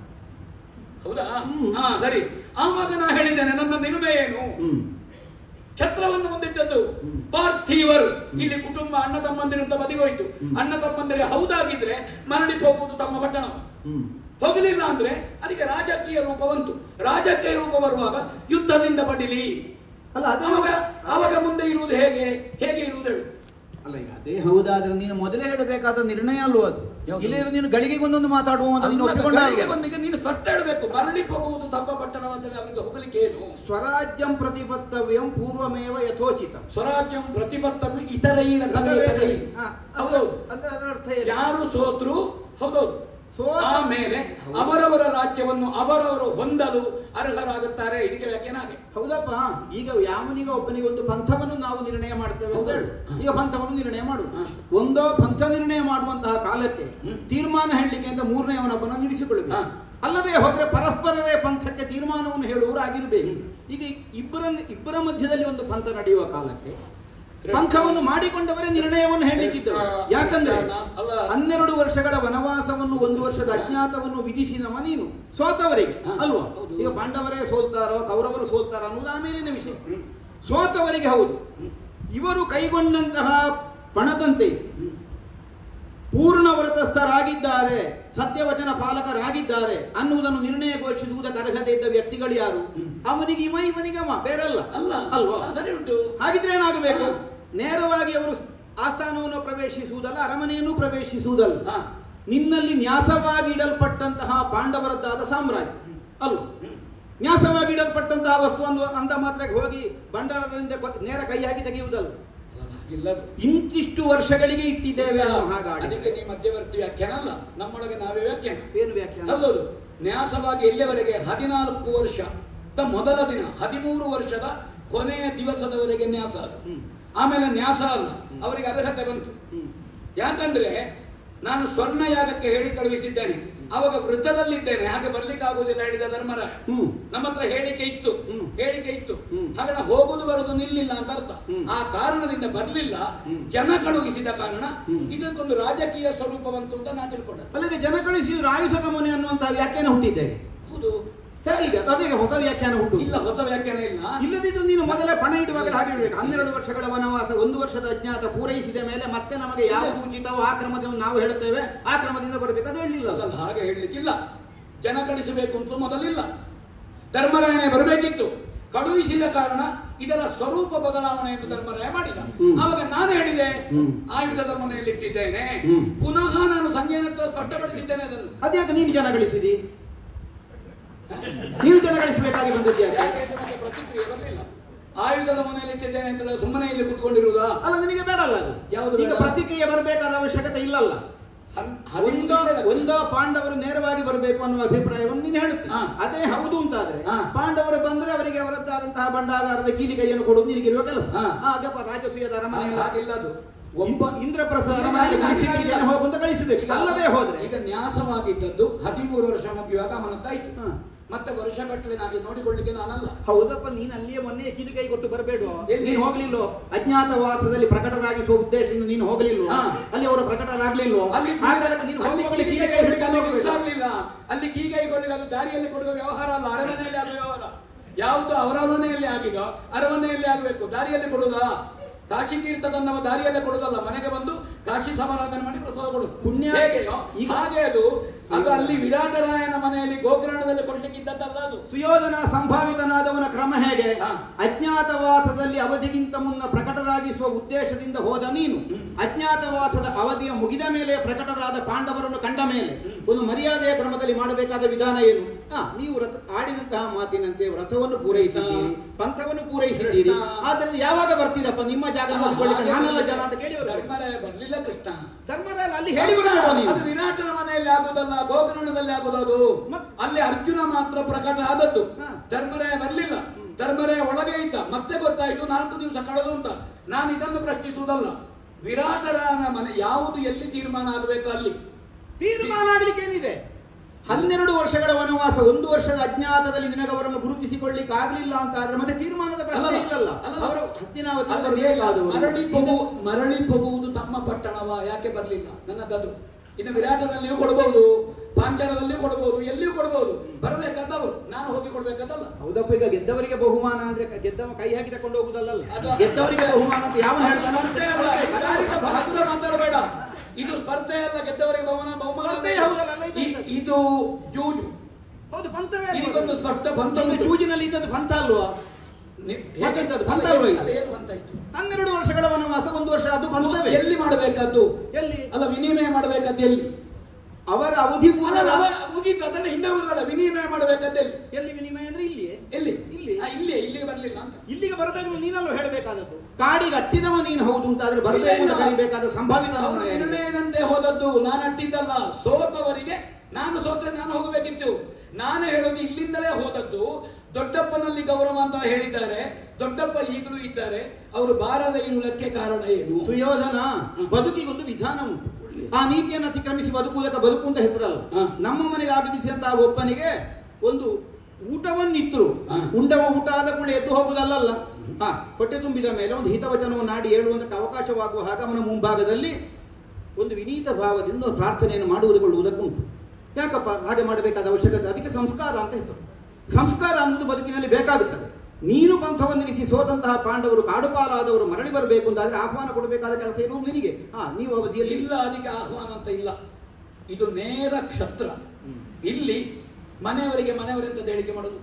ಹೌದಾ ಹ್ಮ್. ಹಾ ಸರಿ ಆವಾಗ ನಾ ಹೇಳಿದ್ದೇನೆ ನನ್ನ ನಿಲುಮೆ ಏನು ಹ್ಮ್ ಛತ್ರವನ್ನು ಮುಂದಿಟ್ಟದ್ದು ಹ್ಮ್. ಪಾರ್ಥಿವರ್ ಇಲ್ಲಿ ಕುಟುಂಬ ಅಣ್ಣ ತಮ್ಮಂದಿರಂತ ಬದಿಗೋಯ್ತು ಅಣ್ಣ ತಮ್ಮಂದಿರೆ ಹೌದಾಗಿದ್ರೆ ಮರಳಿ ಹೋಗುವುದು ತಮ್ಮ ಪಟ್ಟಣ ಹ್ಮ್ ಹೋಗಲಿಲ್ಲ ಅಂದ್ರೆ ಅದಕ್ಕೆ ರಾಜಕೀಯ ರೂಪ ಬಂತು ರಾಜಕೀಯ ರೂಪ ಬರುವಾಗ ಯುದ್ಧದಿಂದ ಪಡಿಲಿ ಅಲ್ಲ ಅದೇ ಅವಾಗ ಅವಾಗ ಮುಂದೆ ಇರುವುದು ಹೇಗೆ ಹೇಗೆ ಇರುವುದು ಹೇಳು ಅಲ್ಲ ಈಗ ಅದೇ ಹೌದಾದ್ರೆ ನೀನು ಮೊದಲೇ ಹೇಳಬೇಕಾದ ನಿರ್ಣಯ ಅಲ್ವೋ ಅದು ಯಾವುದು? ಇಲ್ಲದ್ರೆ ನೀನು ಗಳಿಗೆಗೊಂದೊಂದು ಮಾತಾಡುವ ಅಂತ ನೀನು ಅಲ್ಲ, ಒಪ್ಪಿಕೊಂಡ ಗಳಿಗೆ ಬಂದಿಗೆ ನೀನು ಸ್ಪಷ್ಟ ಹೇಳಬೇಕು ಮರಳಿ ಹೋಗುವುದು ತಮ್ಮ ಪಟ್ಟಣ ಅಂತೇಳಿ ಅವರಿಗೆ ಹೋಗಲಿಕ್ಕೆ ಏನು ಸ್ವರಾಜ್ಯಂ ಪ್ರತಿಪತ್ತವ್ಯಂ ಪೂರ್ವಮೇವ ಯಥೋಚಿತ ಸ್ವರಾಜ್ಯಂ ಪ್ರತಿಪತ್ತಮಿ ಇತರೈರ ತದೇತರೈ ಹಾ, ಹೌದೌದು ಅಂದ್ರೆ ಅದರ ಅರ್ಥ ಏನು ಯಾರು ಸೋತ್ರು ಹೌದೌದು ಸೋತ- ಆಮೇಲೆ ಅವರವರ ರಾಜ್ಯವನ್ನು ಅವರವರು ಹೊಂದಲು ಅರ್ಹರಾಗುತ್ತಾರೆ ಇದಕ್ಕೆ ವ್ಯಾಖ್ಯಾನ ಹಾಗೆ ಹೌದಪ್ಪ ಈಗ ಯಾವನಿಗ ಒಬ್ಬನಿಗೆ ಒಂದು ಪಂಥವನ್ನು ನಾವು ನಿರ್ಣಯ ಮಾಡ್ತೇವೆ ಅಂತ ಹೇಳು ಈಗ ಪಂಥವನ್ನು ನಿರ್ಣಯ ಮಾಡುದು ಹಾ. ಒಂದೋ ಪಂಥ ನಿರ್ಣಯ ಮಾಡುವಂತಹ ಕಾಲಕ್ಕೆ ಹ್ಮ್. ತೀರ್ಮಾನ ಹೇಳಲಿಕ್ಕೆ ಅಂತ ಮೂರನೆಯವನೊಬ್ಬನ ನಿಲ್ಲಿಸಿಕೊಳ್ಳಬೇಕು ಹಾ. ಅಲ್ಲದೆ ಹೋದ್ರೆ ಪರಸ್ಪರವೇ ಪಂಥಕ್ಕೆ ತೀರ್ಮಾನವನ್ನು ಹೇಳುವವರು ಆಗಿರಬೇಕು ಈಗ ಇಬ್ಬರ ಇಬ್ಬರ ಮಧ್ಯದಲ್ಲಿ ಒಂದು ಪಂಥ ನಡೆಯುವ ಕಾಲಕ್ಕೆ ಪಂಥವನ್ನು ಮಾಡಿಕೊಂಡವರೇ ನಿರ್ಣಯವನ್ನು ಹೇಳಲಿಕ್ಕಿದ್ದರು ಕೃಷ್ಣ, ಯಾಕಂದ್ರೆ ಕೃಷ್ಣ, ಅಲ್ಲ. ಹನ್ನೆರಡು ವರ್ಷಗಳ ವನವಾಸವನ್ನು ಒಂದು ವರ್ಷದ ಅಜ್ಞಾತವನ್ನು ವಿಧಿಸಿದವ ನೀನು ಸೋತವರಿಗೆ ಹಾ, ಅಲ್ವಾ ಹೌದು. ಈಗ ಪಾಂಡವರೇ ಸೋಲ್ತಾರೋ ಕೌರವರು ಸೋಲ್ತಾರೋ ಅನ್ನೋದು ಆಮೇಲಿನ ವಿಷಯ ಸೋತವರಿಗೆ ಹೌದು ಇವರು ಕೈಗೊಂಡಂತಹ ಪಣದಂತೆ ಪೂರ್ಣ ವ್ರತಸ್ಥರಾಗಿದ್ದಾರೆ ಸತ್ಯವಚನ ಪಾಲಕರಾಗಿದ್ದಾರೆ ಅನ್ನುವುದನ್ನು ನಿರ್ಣಯ ಘೋಷಿಸುವುದಕ್ಕೆ ಅರ್ಹತೆ ಇದ್ದ ವ್ಯಕ್ತಿಗಳು ಯಾರು ಅವನಿಗೆ ಇವ ಇವನಿಗೆ ಅವ ಬೇರೆಲ್ಲ ಅಲ್ಲ ಅಲ್ವಾ ಆ, ಸರಿ ಉಂಟು ಹಾಗಿದ್ರೆ ಏನಾಗಬೇಕು ಹಾ. ನೇರವಾಗಿ ಅವರು ಆಸ್ಥಾನವನ್ನು ಪ್ರವೇಶಿಸುವುದಲ್ಲ ಅರಮನೆಯನ್ನು ಪ್ರವೇಶಿಸುವುದಲ್ಲ ಹಾ. ನಿನ್ನಲ್ಲಿ ನ್ಯಾಸವಾಗಿ ಇಡಲ್ಪಟ್ಟಂತಹ ಪಾಂಡವರದ್ದಾದ ಸಾಮ್ರಾಜ್ಯ ಅಲ್ವ ನ್ಯಾಸವಾಗಿ ಇಡಲ್ಪಟ್ಟಂತಹ ವಸ್ತು ಅಂದು ಅಂದ ಮಾತ್ರಕ್ಕೆ ಹೋಗಿ ಭಂಡಾರದಿಂದ ಕೊ- ನೇರ ಕೈ ಹಾಕಿ ತೆಗೆಯುವುದಲ್ಲ ಅಲ್ಲ, ಹಾಗಿಲ್ಲ ಅದು. ಇಂತಿಷ್ಟು ವರ್ಷಗಳಿಗೆ ಇಟ್ಟಿದ್ದೇವೆ ಅನ್ನೋ ಹಾಗಾಗಿ ಅದಕ್ಕೆ ನೀವು ಮಧ್ಯವರ್ತಿ ವ್ಯಾಖ್ಯಾನ ಅಲ್ಲ ನಮ್ಮೊಳಗೆ ನಾವೇ ವ್ಯಾಖ್ಯಾನ ಏನು ವ್ಯಾಖ್ಯಾನ ಹೌದೌದು ನ್ಯಾಸವಾಗಿ ಎಲ್ಲಿವರೆಗೆ ಹದಿನಾಲ್ಕು ವರ್ಷ ದ ಮೊದಲ ದಿನ ಹದಿಮೂರು ವರ್ಷದ ಕೊನೆಯ ದಿವಸದವರೆಗೆ ನ್ಯಾಸ ಅದು ಹ್ಮ್. ಆಮೇಲೆ ನ್ಯಾಸ ಅಲ್ಲ ಅವರಿಗೆ ಅರ್ಹತೆ ಬಂತು ಹ್ಮ್. ಯಾಕಂದ್ರೆ ನಾನು ಸ್ವರ್ಣ ಯಾಗಕ್ಕೆ ಹೇಳಿ ಕಳುಹಿಸಿದ್ದೇನೆ ಅವಾಗ ವೃತ್ತದಲ್ಲಿದ್ದೇನೆ ಹಾಗೆ ಬರ್ಲಿಕ್ಕೆ ಆಗುದಿಲ್ಲ ಹೇಳಿದ ಧರ್ಮರಾಯ ಹ್ಮ್. ನಮ್ಮ ಹತ್ರ ಹೇಳಿಕೆ ಇತ್ತು ಹ್ಮ್. ಹೇಳಿಕೆ ಇತ್ತು ಹ್ಮ್. ಹಾಗೆ ಹೋಗುದು ಬರುದು ನಿಲ್ಲಿಲ್ಲ ಅಂತ ಅರ್ಥ ಹ್ಮ್. ಆ ಕಾರಣದಿಂದ ಬರ್ಲಿಲ್ಲ ಜನ ಕಳುಹಿಸಿದ ಕಾರಣ ಇದಕ್ಕೊಂದು ರಾಜಕೀಯ ಸ್ವರೂಪ ಬಂತು ಅಂತ ನಾ ತಿಳ್ಕೊಂಡೆ ಅಲ್ಲಿಗೆ ಜನ ಕಳಿಸಿದ್ರು ಆಯುಧದ ಮೊನೆ ಅನ್ನುವಂತಹ ವ್ಯಾಖ್ಯಾನ ಹುಟ್ಟಿದ್ದೇವೆ ಹೌದು ಹೇಗೀಗ ಅದೀಗ ಹೊಸ ವ್ಯಾಖ್ಯಾನ ಹುಟ್ಟು ಇಲ್ಲ ಹೊಸ ವ್ಯಾಖ್ಯಾನ ಇಲ್ಲ ಇಲ್ಲದಿದ್ರು ನೀನು ಮೊದಲೇ ಪಣ ಇಡುವಾಗ ಹಾಗೆ ಇಡಬೇಕು ಹನ್ನೆರಡು ವರ್ಷಗಳ ವನವಾಸ ಒಂದು ವರ್ಷದ ಅಜ್ಞಾತ ಪೂರೈಸಿದ ಮೇಲೆ ಮತ್ತೆ ನಮಗೆ ಯಾವುದು ಉಚಿತವೋ ಆ ಕ್ರಮದಿಂದ ನಾವು ಹೇಳುತ್ತೇವೆ ಆ ಕ್ರಮದಿಂದ ಬರಬೇಕು ಅದು ಹೇಳಿಲ್ಲ ಅಲ್ಲ ಹಾಗೆ ಹೇಳಲಿಕ್ಕಿಲ್ಲ ಜನ ಕಳಿಸಬೇಕು ಅಂತ ಮೊದಲಿಲ್ಲ ಧರ್ಮರಾಯನೇ ಬರಬೇಕಿತ್ತು ಕಳುಹಿಸಿದ ಕಾರಣ ಇದರ ಸ್ವರೂಪ ಬದಲಾವಣೆಯನ್ನು ಧರ್ಮರಾಯ ಮಾಡಿದ ಹ್ಮ್. ಆವಾಗ ನಾನು ಹೇಳಿದೆ ಹ್ಮ್. ಆಯುಧದ ಮನೆಯಲ್ಲಿಟ್ಟಿದ್ದೇನೆ ಹ್ಮ್. ಪುನಃ ನಾನು ಸಂಜಯನ ಹತ್ರ ಸ್ಪಷ್ಟಪಡಿಸಿದ್ದೇನೆ ಅದನ್ನು ಅದ್ಯಾಕೆ ನೀನು ಜನ ಗಳಿಸಿದಿ ನೀನು ಜನ ಗಳಿಸಬೇಕಾಗಿ ಬಂದದ್ದು ಯಾಕೆ ಯಾಕೆ ಅಂತ ಮತ್ತೆ ಪ್ರತಿಕ್ರಿಯೆ ಬರಲಿಲ್ಲ ಆಯುಧದ ಮನೆಯಲ್ಲಿಟ್ಟಿದ್ದೇನೆ ಅಂತ ಹೇಳಿ ಸುಮ್ಮನೆ ಇಲ್ಲಿ ಕುತ್ಕೊಂಡಿರುವುದಾ ಅಲ್ಲ ನಿನಗೆ ಬೇಡ ಅಲ್ಲ ಅದು ಯಾವುದು ಈಗ ಬೇಡ? ಪ್ರತಿಕ್ರಿಯೆ ಬರಬೇಕಾದ ಅವಶ್ಯಕತೆ ಇಲ್ಲಲ್ಲ ಹನ್- ಒಂದೋ ಹದಿಮೂರನೇ ಒಂದೋ ಪಾಂಡವರು ನೇರವಾಗಿ ಬರಬೇಕು ಅನ್ನುವ ಅಭಿಪ್ರಾಯವನ್ನು ನೀನು ಹೇಳುತ್ತೆ ಹಾ. ಅದೇ ಹೌದು ಅಂತಾದ್ರೆ ಹಾ. ಪಾಂಡವರು ಬಂದ್ರೆ ಅವರಿಗೆ ಅವರದ್ದಾದಂತಹ ಭಂಡಾಗಾರದ ಕೀಲಿಕೈಯನ್ನು ಕೊಡುವುದು ನಿನಗಿರುವ ಕೆಲಸ ಹಾ. ಆಗಪ್ಪ ರಾಜಸೂಯದ ಅರಮನೆ ಹಾಗಿಲ್ಲ ಅದು ಒಬ್ಬ ಇಂದ್ರಪ್ರಸಾದ ಅರಮನೆಗೆ ಕಳಿಸಿದ್ದೇನೆ ಹೋಗುಂತ ಕಳಿಸಬೇಕು ಈಗ- ಅಲ್ಲದೆ ಹೋದ್ರೆ ಈಗ ನ್ಯಾಸವಾಗಿದ್ದದ್ದು ಹದಿಮೂರು ವರ್ಷ ಮುಗಿಯುವಾಗ ಮನತ್ತಾಯ್ತು ಹಾ. ಮತ್ತೆ ವರ್ಷಗಟ್ಟಲೆ ನಾನು ನೋಡಿಕೊಳ್ಳಿಕ್ಕೆ ನಾನಲ್ಲ ಹೌದಪ್ಪ ನೀನ್ ಅಲ್ಲಿಯೇ ಮೊನ್ನೆ ಕೀಲಿಕೈ ಕೊಟ್ಟು ಬರಬೇಡ ಎಲ್ಲಿ? ನೀನು ಹೋಗ್ಲಿಲ್ಲೋ ಅಜ್ಞಾತವಾಸದಲ್ಲಿ ಪ್ರಕಟರಾಗಿಸುವ ಉದ್ದೇಶದಿಂದ ನೀನು ಹೋಗಲಿಲ್ವೋ ಹಾ. ಅಲ್ಲಿ ಅವರು ಪ್ರಕಟರಾಗ್ಲಿಲ್ವೋ ಅಲ್ಲಿ ಹಾಗಾದ್ರೆ ನೀನು ಅಲ್ಲಿ ಹೋಗುವಾಗಲೇ ಕೀಲಿಕೈ ಕೀಲಿಕೈ ಕೊಡ್ಲಿಕ್ಕೆ ಹಿಡ್ಕೊಂಡು ಅಲ್ಲಿ ಹೋಗ್ಬೇಕು. ಸಾಗ್ಲಿಲ್ಲ ಅಲ್ಲಿ ಕೀಗೈ ಕೊಡಲಿಕ್ಕೆ ಅದು ದಾರಿಯಲ್ಲಿ ಕೊಡುವ ವ್ಯವಹಾರ ಅಲ್ಲ ಅರಮನೆಯಲ್ಲಿ ಆಗುವ ವ್ಯವಹಾರ ಯಾವುದು ಅವರ ಮನೆಯಲ್ಲಿ ಆಗಿದೋ ಅರಮನೆಯಲ್ಲಿ ಆಗಬೇಕು ದಾರಿಯಲ್ಲಿ ಕೊಡುವುದಾ ಕಾಶಿ ತೀರ್ಥ ತನ್ನವ ದಾರಿಯಲ್ಲೇ ಕೊಡುದಲ್ಲ ಮನೆಗೆ ಬಂದು ಕಾಶಿ ಸಮಾರಾಧನೆ ಮಾಡಿ ಪ್ರಸಾದ ಕೊಡು ಪುಣ್ಯ- ಹೇಗೆಯೋ ಈಗ- ಹಾಗೆ ಅದು ಅದು ಅಲ್ಲಿ ವಿರಾಟರಾಯನ ಮನೆಯಲ್ಲಿ ಗೋಕರ್ಣದಲ್ಲಿ ಕೊಡ್ಲಿಕ್ಕಿದ್ದದ್ದಲ್ಲ ಅದು ಸುಯೋಧನ ಸಂಭಾವಿತನಾದವನ ಕ್ರಮ ಹೇಗೆ ಹಾ. ಅಜ್ಞಾತವಾಸದಲ್ಲಿ ಅವಧಿಗಿಂತ ಮುನ್ನ ಪ್ರಕಟರಾಗಿಸುವ ಉದ್ದೇಶದಿಂದ ಹೋದ ನೀನು ಅಜ್ಞಾತವಾಸದ ಅವಧಿಯ ಮುಗಿದ ಮೇಲೆ ಪ್ರಕಟರಾದ ಪಾಂಡವರನ್ನು ಕಂಡ ಮೇಲೆ ಒಂದು ಮರ್ಯಾದೆಯ ಕ್ರಮದಲ್ಲಿ ಮಾಡಬೇಕಾದ ವಿಧಾನ ಏನು ಹಾ ನೀವು ವ್ರತ ಆಡಿದಂತಹ ಮಾತಿನಂತೆ ವ್ರತವನ್ನು ಪೂರೈಸಿದ್ದೀರಿ ಪಂಥವನ್ನು ಪೂರೈಸಿದ್ದೀರಿ ಕೃಷ್ಣ. ಆದ್ದರಿಂದ ಯಾವಾಗ ಬರ್ತೀರಪ್ಪ ನಿಮ್ಮ ಜಾಗ ನೋಡಿಕೊಳ್ಳಿಕ್ಕೆ ನಾನೆಲ್ಲ ಜನ ಅಂತ ಕೇಳಿ ಬರಬೇಕು. ಧರ್ಮರಾಯ ಬರ್ಲಿಲ್ಲ ಕೃಷ್ಣ ಧರ್ಮರಾಯ ಅಲ್ಲಿ ಹೇಳಿ ಬರಬೇಕು ನೀನು ಅದು ವಿರಾಟನ ಮನೆಯಲ್ಲಿ ಆಗುದಲ್ಲ ಗೋಕರ್ಣದಲ್ಲಿ ಆಗುದು ಅದು ಮತ್- ಅಲ್ಲಿ ಅರ್ಜುನ ಮಾತ್ರ ಪ್ರಕಟ ಆದದ್ದು ಹಾ. ಧರ್ಮರಾಯ ಬರ್ಲಿಲ್ಲ ಧರ್ಮರಾಯ ಒಳಗೆ ಇದ್ದ ಮತ್ತೆ ಗೊತ್ತಾಯ್ತು ನಾಲ್ಕು ದಿವಸ ಕಳೆದು ಅಂತ ನಾನು ಇದನ್ನು ಪ್ರಶ್ನಿಸುವುದಲ್ಲ ವಿರಾಟರಾಯನ ಮನೆ ಯಾವುದು ಎಲ್ಲಿ ತೀರ್ಮಾನ ಆಗಬೇಕು ಅಲ್ಲಿ ತೀರ್ಮಾನ ಆಗ್ಲಿಕ್ಕೆ ಏನಿದೆ ಹನ್ನೆರಡು ವರ್ಷಗಳ ವನವಾಸ ಒಂದು ವರ್ಷದ ಅಜ್ಞಾತದಲ್ಲಿ ನಿನಗವರನ್ನು ಗುರುತಿಸಿಕೊಳ್ಳಿಕ್ಕೆ ಆಗ್ಲಿಲ್ಲ ಅಂತ ಆದ್ರೆ ಮತ್ತೆ ತೀರ್ಮಾನದ ಪ್ರಶ್ನೆ ಅಲ್ಲಲ್ಲ, ಇಲ್ಲಲ್ಲ ಅಲ್ಲಲ್ಲ. ಅವರು ಹತ್ತಿನಾವತಿ ಅಲ್ಲ, ಬರಬೇಕಾದವರು. ಮರಳಿ ಹೋಗು ಮರಳಿ ಹೋಗುವುದು ತಮ್ಮ ಪಟ್ಟಣವ ಯಾಕೆ ಬರಲಿಲ್ಲ ನನ್ನದದು ಇನ್ನು ವಿರಾಟದಲ್ಲಿಯೂ ಕೊಡಬಹುದು ಪಾಂಚಾಲದಲ್ಲಿಯೂ ಕೊಡಬಹುದು ಎಲ್ಲಿಯೂ ಕೊಡಬಹುದು ಬರಬೇಕಾದವರು ನಾನು ಹೋಗಿ ಕೊಡ್ಬೇಕಾದಲ್ಲ ಹೌದಪ್ಪ ಈಗ ಗೆದ್ದವರಿಗೆ ಬಹುಮಾನ ಅಂದ್ರೆ ಕ- ಗೆದ್ದವ ಕೈ ಹಾಕಿ ತಕೊಂಡು ಹೋಗುದಲ್ಲ ಅದು ಗೆದ್ದವರಿಗೆ ಬಹುಮಾನ ಅಂತ ಯಾವ ಅದು ಹೇಳ್ತಾನೋ ಸ್ಪರ್ಧೆ ಅಲ್ಲ. ಯಾರಿಗೂ ಬಹದ್ದೂರ ಮಾತಾಡಬೇಡ ಇದು ಸ್ಪರ್ಧೆ ಅಲ್ಲ ಗೆದ್ದವರಿಗೆ ಬಹುಮಾನ ಬಹುಮಾನ ಸ್ಪರ್ಧೆ ಹೌದಲ್ಲ, ಅಲ್ಲ ಇದು ಇ- ಇದು ಜೂಜು ಹೌದು ಪಂಥವೇ ಅದು. ಇದಕ್ಕೊಂದು ಸ್ಪಷ್ಟ ಪಂಥ ಈಗ ಉಂಟು. ಜೂಜಿನಲ್ಲಿ ಇದ್ದದ್ದು ಪಂಥ ಅಲ್ವಾ ನಿ- ಮತ್ತೆಂತದ್ದು? ಅಲ್ಲ, ಪಂಥ ಅಲ್ವಾ ಇದು? ಅಲ್ಲ, ಏನು ಪಂಥ ಇತ್ತು ಹನ್ನೆರಡು ವರ್ಷಗಳ ವನವಾಸ ಒಂದು ವರ್ಷ ಅದು ಪಂಥವೇ ಎಲ್ಲಿ ಮಾಡಬೇಕಾದ್ದು ಎಲ್ಲಿ ಅಲ್ಲ ವಿನಿಮಯ ಮಾಡಬೇಕಾದ್ದು ಎಲ್ಲಿ ಅವರ ಅವಧಿ ಅಲ್ಲ, ಪೂರ್ಣ ಅವರ ಮುಗೀತು ಅದನ್ನ ಹಿಂದೆ ಹೋಗಬೇಡ ವಿನಿಮಯ ಮಾಡಬೇಕಾದ್ದು ಎಲ್ಲಿ ಎಲ್ಲಿ ವಿನಿಮಯ ಅಂದ್ರೆ ಇಲ್ಲಿಯೇ ಎಲ್ಲಿ ಇಲ್ಲಿ. ಆ, ಇಲ್ಲಿಯೇ ಇಲ್ಲಿಗೆ ಬರಲಿಲ್ಲ ಅಂತ ಇಲ್ಲಿಗೆ ಬರಬೇಕು ನೀನಲ್ಲೂ ಹೇಳಬೇಕಾದದ್ದು ಕಾಡಿಗೆ ಅಟ್ಟಿದವ ನೀನು ಹೌದು ಅಂತ ಆದ್ರೆ ಬರಬೇಕು ಅಂತ ಇಲ್ಲ. ಕರಿಬೇಕಾದ ಸಂಭಾವಿತ ಅವರು ನಿರ್ಣಯದಂತೆ ಹೋದದ್ದು ನಾನು ಅಟ್ಟಿದ್ದಲ್ಲ ಸೋತವರಿಗೆ ನಾನು ಸೋತ್ರೆ ನಾನು ಹೋಗಬೇಕಿತ್ತು ನಾನು ಹೇಳೋದು ಇಲ್ಲಿಂದಲೇ ಹೋದದ್ದು ದೊಡ್ಡಪ್ಪನಲ್ಲಿ ಗೌರವ ಅಂತ ಹೇಳಿದ್ದಾರೆ ದೊಡ್ಡಪ್ಪ ಈಗಲೂ ಇದ್ದಾರೆ ಅವರು ಬಾರದ ಇರುವುದಕ್ಕೆ ಕಾರಣ ಏನು ಸುಯೋಧನ ಬದುಕಿಗೊಂದು ವಿಧಾನ ಉಂಟು ಆ ನೀತಿಯನ್ನು ಅತಿಕ್ರಮಿಸಿ ಬದುಕುವುದಕ್ಕೆ ಬದುಕು ಅಂತ ಹೆಸರಲ್ಲ ಹ. ನಮ್ಮ ಮನೆಗೆ ಆಗಮಿಸಿದಂತಹ ಒಬ್ಬನಿಗೆ ಒಂದು ಊಟವನ್ನಿತ್ತರು ಹ. ಉಂಡವ ಊಟ ಆದ ಕೂಡ ಎದ್ದು ಹೋಗುದಲ್ಲಲ್ಲ ಹಾ ಹೊಟ್ಟೆ ತುಂಬಿದ ಮೇಲೆ ಒಂದು ಹಿತವಚನವನ್ನು ನಾಡಿ ಹೇಳುವಂತಕ್ಕೆ ಅವಕಾಶವಾಗುವ ಹಾಗೆ ಅವನ ಮುಂಭಾಗದಲ್ಲಿ ಒಂದು ವಿನೀತ ಭಾವದಿಂದ ಒಂದು ಪ್ರಾರ್ಥನೆಯನ್ನು ಮಾಡುವುದಕ್ಕೊಳ್ಳುವುದಕ್ಕುಂಟು ಯಾಕಪ್ಪ ಹಾಗೆ ಮಾಡಬೇಕಾದ ಅವಶ್ಯಕತೆ ಅದಕ್ಕೆ ಸಂಸ್ಕಾರ ಅಂತ ಹೆಸರು ಸಂಸ್ಕಾರ ಅನ್ನೋದು ಬದುಕಿನಲ್ಲಿ ಬೇಕಾಗುತ್ತದೆ ನೀನು ಪಂಥವನ್ನಿರಿಸಿ ಸೋದಂತಹ ಪಾಂಡವರು ಕಾಡುಪಾಲಾದವರು ಮರಳಿ ಬರಬೇಕು ಅಂತಾದ್ರೆ ಆಹ್ವಾನ ಕೊಡಬೇಕಾದ ಕೆಲಸ ಇರುವುದು ನಿನಗೆ ಹಾ ನೀವು ಅವಧಿಯಲ್ಲಿ ಇಲ್ಲ ಅದಕ್ಕೆ ಆಹ್ವಾನ ಅಂತ ಇಲ್ಲ ಇದು ನೇರ ಕ್ಷತ್ರ ಇಲ್ಲಿ ಮನೆಯವರಿಗೆ ಮನೆಯವರೆಂತ ಹೇಳಿಕೆ ಮಾಡೋದು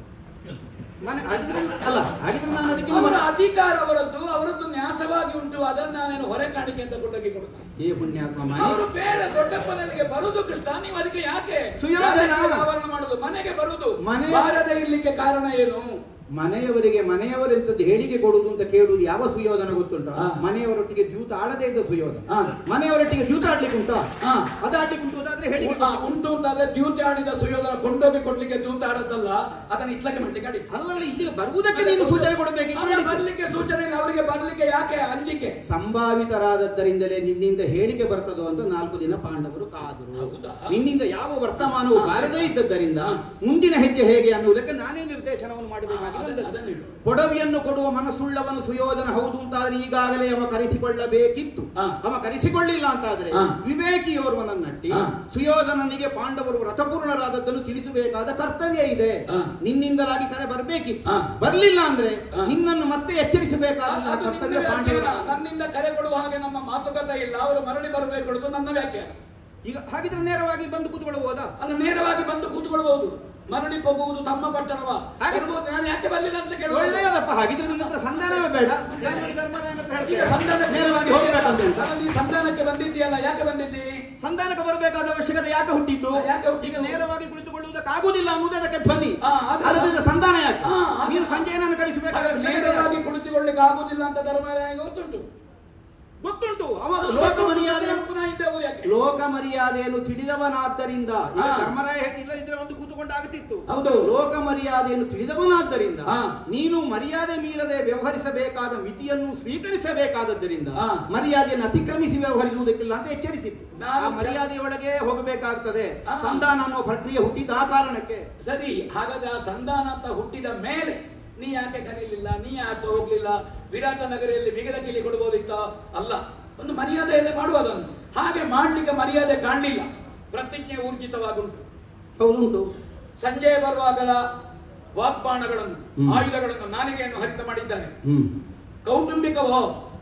ಮನೆ ಹಾಗಿದ್ರೆ ಅಲ್ಲ ಹಾಗಿದ್ರೆ ನಾನು ಅದಕ್ಕೆ ಅವರ ನಿಮ್ಮ- ಅಧಿಕಾರ ಅವರದ್ದು ಅವರದ್ದು ನ್ಯಾಸವಾಗಿ ಉಂಟು ಅದನ್ನ ನಾನೇನು ಹೊರೆ ಕಾಣಿಕೆ ಅಂತ ಕೊಂಡೋಗಿ ಕೊಡುತ್ತೇನೆ ಏ ಪುಣ್ಯಾತ್ಮ ಮನೆ ಅವರು ಬೇರೆ ದೊಡ್ಡಪ್ಪನಿಗೆ ಬರುದು ಕೃಷ್ಣ ನೀವು ಅದಕ್ಕೆ ಯಾಕೆ ಸುಯೋಧನ. ಯಾಕೆ ಆವರಣ ಮಾಡುದು ಮನೆಗೆ ಬರುದು ಮನೆ- ಬಾರದೆ ಇರ್ಲಿಕ್ಕೆ ಕಾರಣ ಏನು ಮನೆಯವರಿಗೆ ಮನೆಯವರೆಂತದ್ದು ಹೇಳಿಕೆ ಕೊಡುವುದು ಅಂತ ಕೇಳುವುದು ಯಾವ ಸುಯೋಧನ ಗೊತ್ತುಂಟ ಹಾ. ಮನೆಯವರೊಟ್ಟಿಗೆ ದ್ಯೂತ ಆಡದೇ ಇದ್ದ ಸುಯೋಧನ ಹಾ. ಮನೆಯವರೊಟ್ಟಿಗೆ ದ್ಯೂತ ಆಡ್ಲಿಕ್ಕೆ ಉಂಟಾ ಹಾ. ಅದಾಡ್ಲಿಕ್ಕೆ ಉಂಟು ಅದಾದ್ರೆ ಹೇಳಿಕೆ ಉ- ಆ, ಉಂಟು ಅಂತಾದ್ರೆ ದ್ಯೂತ ಆಡಿದ ಸುಯೋಧನ ಕೊಂಡೋಗಿ ಕೊಡ್ಲಿಕ್ಕೆ ದ್ಯೂತ ಆಡತ್ತಲ್ಲ ಅದನ್ನ ಇತ್ಲಕ್ಕೆ ಮಾಡ್ಲಿಕ್ಕೆ ಆಡಿದ್ದು ಅಲ್ಲ ಇಲ್ಲಿಗೆ ಬರುವುದಕ್ಕೆ ನೀನು ಸೂಚನೆ ಕೊಡಬೇಕು ಅವರ ಬರ್ಲಿಕ್ಕೆ ಸೂಚನೆ ಇಲ್ಲ ಅವರಿಗೆ ಬರ್ಲಿಕ್ಕೆ ಯಾಕೆ ಅಂಜಿಕೆ ಸಂಭಾವಿತರಾದದ್ದರಿಂದಲೇ ನಿನ್ನಿಂದ ಹೇಳಿಕೆ ಬರ್ತದೋ ಅಂತ ನಾಲ್ಕು ದಿನ ಪಾಂಡವರು ಕಾದರು ಹೌದಾ? ನಿನ್ನಿಂದ ಯಾವ ವರ್ತಮಾನವು ಹಾ. ಬಾರದೇ ಇದ್ದದ್ದರಿಂದ ಹಾ. ಮುಂದಿನ ಹೆಜ್ಜೆ ಹೇಗೆ ಅನ್ನುವುದಕ್ಕೆ ನಾನೇ ನಿರ್ದೇಶನವನ್ನು ಹಾ, ಮಾಡಬೇಕಾಗಿ ಅದನ್ನ- ಬಂದದ್ದು. ಅದನ್ನ ಹೇಳು. ಕೊಡವಿಯನ್ನು ಕೊಡುವ ಮನಸ್ಸುಳ್ಳವನು ಸುಯೋಧನ ಹೌದು ಅಂತಾದ್ರೆ ಈಗಾಗಲೇ ಅವ ಕರೆಸಿಕೊಳ್ಳಬೇಕಿತ್ತು ಹಾ. ಅವ ಕರೆಸಿಕೊಳ್ಳಿಲ್ಲ ಅಂತಾದ್ರೆ ಹಾ. ವಿವೇಕಿಯೋರ್ವನನ್ನಟ್ಟಿ ಹಾ. ಸುಯೋಧನನಿಗೆ ಪಾಂಡವರು ವ್ರತಪೂರ್ಣರಾದದ್ದನ್ನು ತಿಳಿಸಬೇಕಾದ ಕರ್ತವ್ಯ ಇದೆ ಹಾ. ನಿನ್ನಿಂದಲಾಗಿ ಕರೆ ಬರಬೇಕಿತ್ತು ಹಾ. ಬರ್ಲಿಲ್ಲ ಅಂದ್ರೆ ಹಾ. ನಿನ್ನನ್ನು ಮತ್ತೆ ಎಚ್ಚರಿಸಬೇಕಾದ ಅದು ನಿನ್ನ ಕರ್ತವ್ಯ ವ್ಯಾಖ್ಯಾನ. ಪಾಂಡವರ ನನ್ನಿಂದ ಕರೆ ಕೊಡುವ ಹಾಗೆ ನಮ್ಮ ಮಾತುಕತೆ ಇಲ್ಲ ಅವರು ಮರಳಿ ಬರಬೇಕು ಅನ್ನೋದು ನನ್ನ ವ್ಯಾಖ್ಯಾನ ಈಗ ಹಾಗಿದ್ರೆ ನೇರವಾಗಿ ಬಂದು ಕೂತ್ಕೊಳ್ಳಬಹುದಾ ಅಲ್ಲ ನೇರವಾಗಿ ಬಂದು ಕೂತ್ಕೊಳ್ಬಹುದು ಮರಳಿ ಹೋಗುವುದು ತಮ್ಮ ಪಟ್ಟಣವ ಹಾಗೆ- ಬರ್ಬೋದು. ನಾನು ಯಾಕೆ ಬರ್ಲಿಲ್ಲ ಅಂತ ಕೇಳುವುದು ಒಳ್ಳೆಯದಪ್ಪ ಹಾಗಿದ್ರೆ ನಿನ್ನ ಹತ್ರ ಸಂಧಾನವೇ ಬೇಡ ನಾನು ಧರ್ಮರಾಯನ ಹತ್ರ ಈಗ ಹೇಳ್ತೇನೆ. ಸಂಧಾನಕ್ಕೆ ನೇರವಾಗಿ ಹೋಗ್ಬೇಕಂತ ಉಂಟು. ಅಲ್ಲ, ನೀ ಸಂಧಾನಕ್ಕೆ ಬಂದಿದ್ದೀಯಲ್ಲ ಯಾಕೆ ಬಂದಿದ್ದಿ ಸಂಧಾನಕ್ಕೆ ಬರಬೇಕಾದ ಅವಶ್ಯಕತೆ ಯಾಕೆ ಹುಟ್ಟಿದ್ದು ಯಾಕೆ ಹುಟ್ಟಿದ್ದು? ಈಗ ನೇರವಾಗಿ ಕುಳಿತುಕೊಳ್ಳುವುದಕ್ಕಾಗುವುದಿಲ್ಲ ಅನ್ನುವುದೇ ಅದಕ್ಕೆ ಧ್ವನಿ ಆ, ಆದ್ರೆ- ಅಲ್ಲದಿದ್ದರೆ ಸಂಧಾನ ಯಾಕೆ ಆ, ಆದ್ರೆ- ನೀನು ಸಂಜಯನನ್ನು ಕಳಿಸಬೇಕಾದ ಆದರೆ ಅವಶ್ಯಕತೆ ನೇರವಾಗಿ ಯಾಕೆ? ಕುಳಿತುಕೊಳ್ಳಿಕ್ಕೆ ಆಗುದಿಲ್ಲ ಅಂತ ಧರ್ಮರಾಯ ಗೊತ್ತುಂಟು ಗೊತ್ತುಂಟು ಅವ ಲೋಕ ಮರ್ಯಾದೆ ಪುನಃ ಹಿಂದೆ ಹೋಗುದು ಯಾಕೆ ಲೋಕ ಮರ್ಯಾದೆಯನ್ನು ತಿಳಿದವನಾದ್ದರಿಂದ ಈಗ ಆ. ಧರ್ಮರಾಯ ಹೇಳಿಲ್ಲ ಇದ್ರೆ ಒಂದು ಕೂತುಕೊಂಡಾಗುತ್ತಿತ್ತು ಹೌದು. ಲೋಕ ಮರ್ಯಾದೆಯನ್ನು ತಿಳಿದವನಾದ್ದರಿಂದ ಆ. ನೀನು ಮರ್ಯಾದೆ ಮೀರದೆ ವ್ಯವಹರಿಸಬೇಕಾದ ಮಿತಿಯನ್ನು ಸ್ವೀಕರಿಸಬೇಕಾದದ್ದರಿಂದ ಆ. ಮರ್ಯಾದೆಯನ್ನು ಅತಿಕ್ರಮಿಸಿ ವ್ಯವಹರಿಸುವುದಕ್ಕಿಲ್ಲ ಅಂತ ಎಚ್ಚರಿಸಿತ್ತು ನಾನು ಆ ಮರ್ಯಾದೆಯೊಳಗೆ ಹೋಗಬೇಕಾಗ್ತದೆ ಆ. ಸಂಧಾನ ಅನ್ನುವ ಪ್ರಕ್ರಿಯೆ ಹುಟ್ಟಿದ ಆ ಕಾರಣಕ್ಕೆ ಸರಿ ಹಾಗಾದ್ರೆ ಆ ಸಂಧಾನ ಅಂತ ಹುಟ್ಟಿದ ಮೇಲೆ ನೀ ಯಾಕೆ ಕರೀಲಿಲ್ಲ ನೀ ಯಾಕೆ ಹೋಗ್ಲಿಲ್ಲ ವಿರಾಟ ನಗರಿಯಲ್ಲಿ ಬಿಗದ ಕೀಲಿ ಕೊಡ್ಬೋದಿತ್ತ ಅಲ್ಲ ಒಂದು ಮರ್ಯಾದೆಯಲ್ಲೇ ಮಾಡುವುದನ್ನು ಹಾಗೆ ಮಾಡ್ಲಿಕ್ಕೆ ಮರ್ಯಾದೆ ಕಾಣಲಿಲ್ಲ ಪ್ರತಿಜ್ಞೆ ಊರ್ಜಿತವಾಗುಂಟು ಹೌದುಂಟು ಸಂಜೆ ಬರುವಾಗಲ ವಾಗ್ಬಾಣಗಳನ್ನು ಹ್ಮ್. ಆಯುಧಗಳನ್ನು ನಾಲಿಗೆಯನ್ನು ಹರಿತ ಮಾಡಿದ್ದಾರೆ ಹ್ಮ್ ಕೌಟುಂಬಿಕವೋ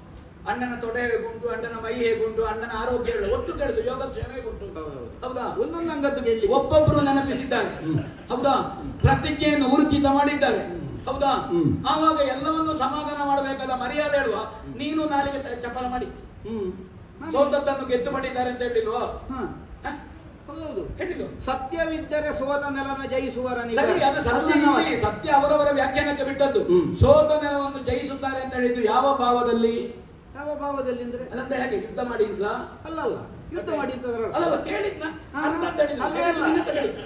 ಅಣ್ಣನ ತೊಡೆ ಹೇಗುಂಟು ಅಣ್ಣನ ಮೈ ಹೇಗುಂಟು ಅಣ್ಣನ ಆರೋಗ್ಯ ಹೇಳು ಒಟ್ಟು ಕೇಳಿದು ಯೋಗಕ್ಷೇಮ ಹೇಗುಂಟು ಹೌದೌದು. ಹೌದಾ ಒಂದೊಂದು ಅಂಗದ್ದು ಗೆಲ್ಲಿ ಒಬ್ಬೊಬ್ಬರು ನೆನಪಿಸಿದ್ದಾರೆ ಹೌದಾ ಪ್ರತಿಜ್ಞೆಯನ್ನು ಊರ್ಜಿತ ಮಾಡಿದ್ದಾರೆ ಹೌದಾ ಹ್ಮ್. ಆವಾಗ ಎಲ್ಲವನ್ನು ಸಮಾಧಾನ ಮಾಡಬೇಕಾದ ಮರ್ಯಾದೆ ಹೇಳುವ ನೀನು ನಾಲಿಗೆ ತ- ಚಪಲ ಮಾಡಿದ್ದು ಹ್ಮ್ ಸೋತದ್ದನ್ನು ಗೆದ್ದು ಮಾಡಿದ್ದಾರೆ ಅಂತ ಹೇಳಿಲ್ವೋ ಹಾ ಹ? ಹೌದೌದು ಹೇಳಿಲ್ವೋ ಸತ್ಯವಿದ್ದರೆ ಸೋತ ನೆಲನ ಜಯಿಸುವರನಿಗೆ ಸರಿ ಅದು ಸತ್ಯ ಅದು ನನ್ನ ಇಲ್ಲಿ ಸತ್ಯ ಅವರವರ ವ್ಯಾಖ್ಯಾನಕ್ಕೆ ಬಿಟ್ಟದ್ದು ಹ್ಮ್. ಸೋತ ನೆಲವನ್ನು ಜಯಿಸುತ್ತಾರೆ ಅಂತ ಹೇಳಿದ್ದು ಯಾವ ಭಾವದಲ್ಲಿ ಯಾವ ಭಾವದಲ್ಲಿ ಅಂದ್ರೆ ಅದಂದ್ರೆ ಹೇಗೆ ಯುದ್ಧ ಮಾಡಿ ಅಂತಲಾ? ಅಲ್ಲ ಅಲ್ಲ ಯುದ್ಧ ಮಾಡಿ ಅಂತಂದ್ರೆ ಅರ್ಥ. ಅಲ್ಲಲ್ಲ ಕೇಳಿದ್ನ ಹಾ, ಅರ್ಥ ಅಂತ ಹೇಳಿದ್ದು. ಅಲ್ಲೇ ಅಲ್ಲ. ನಿನ್ನ ಹತ್ರ ಹೇಳಿದ್ದು.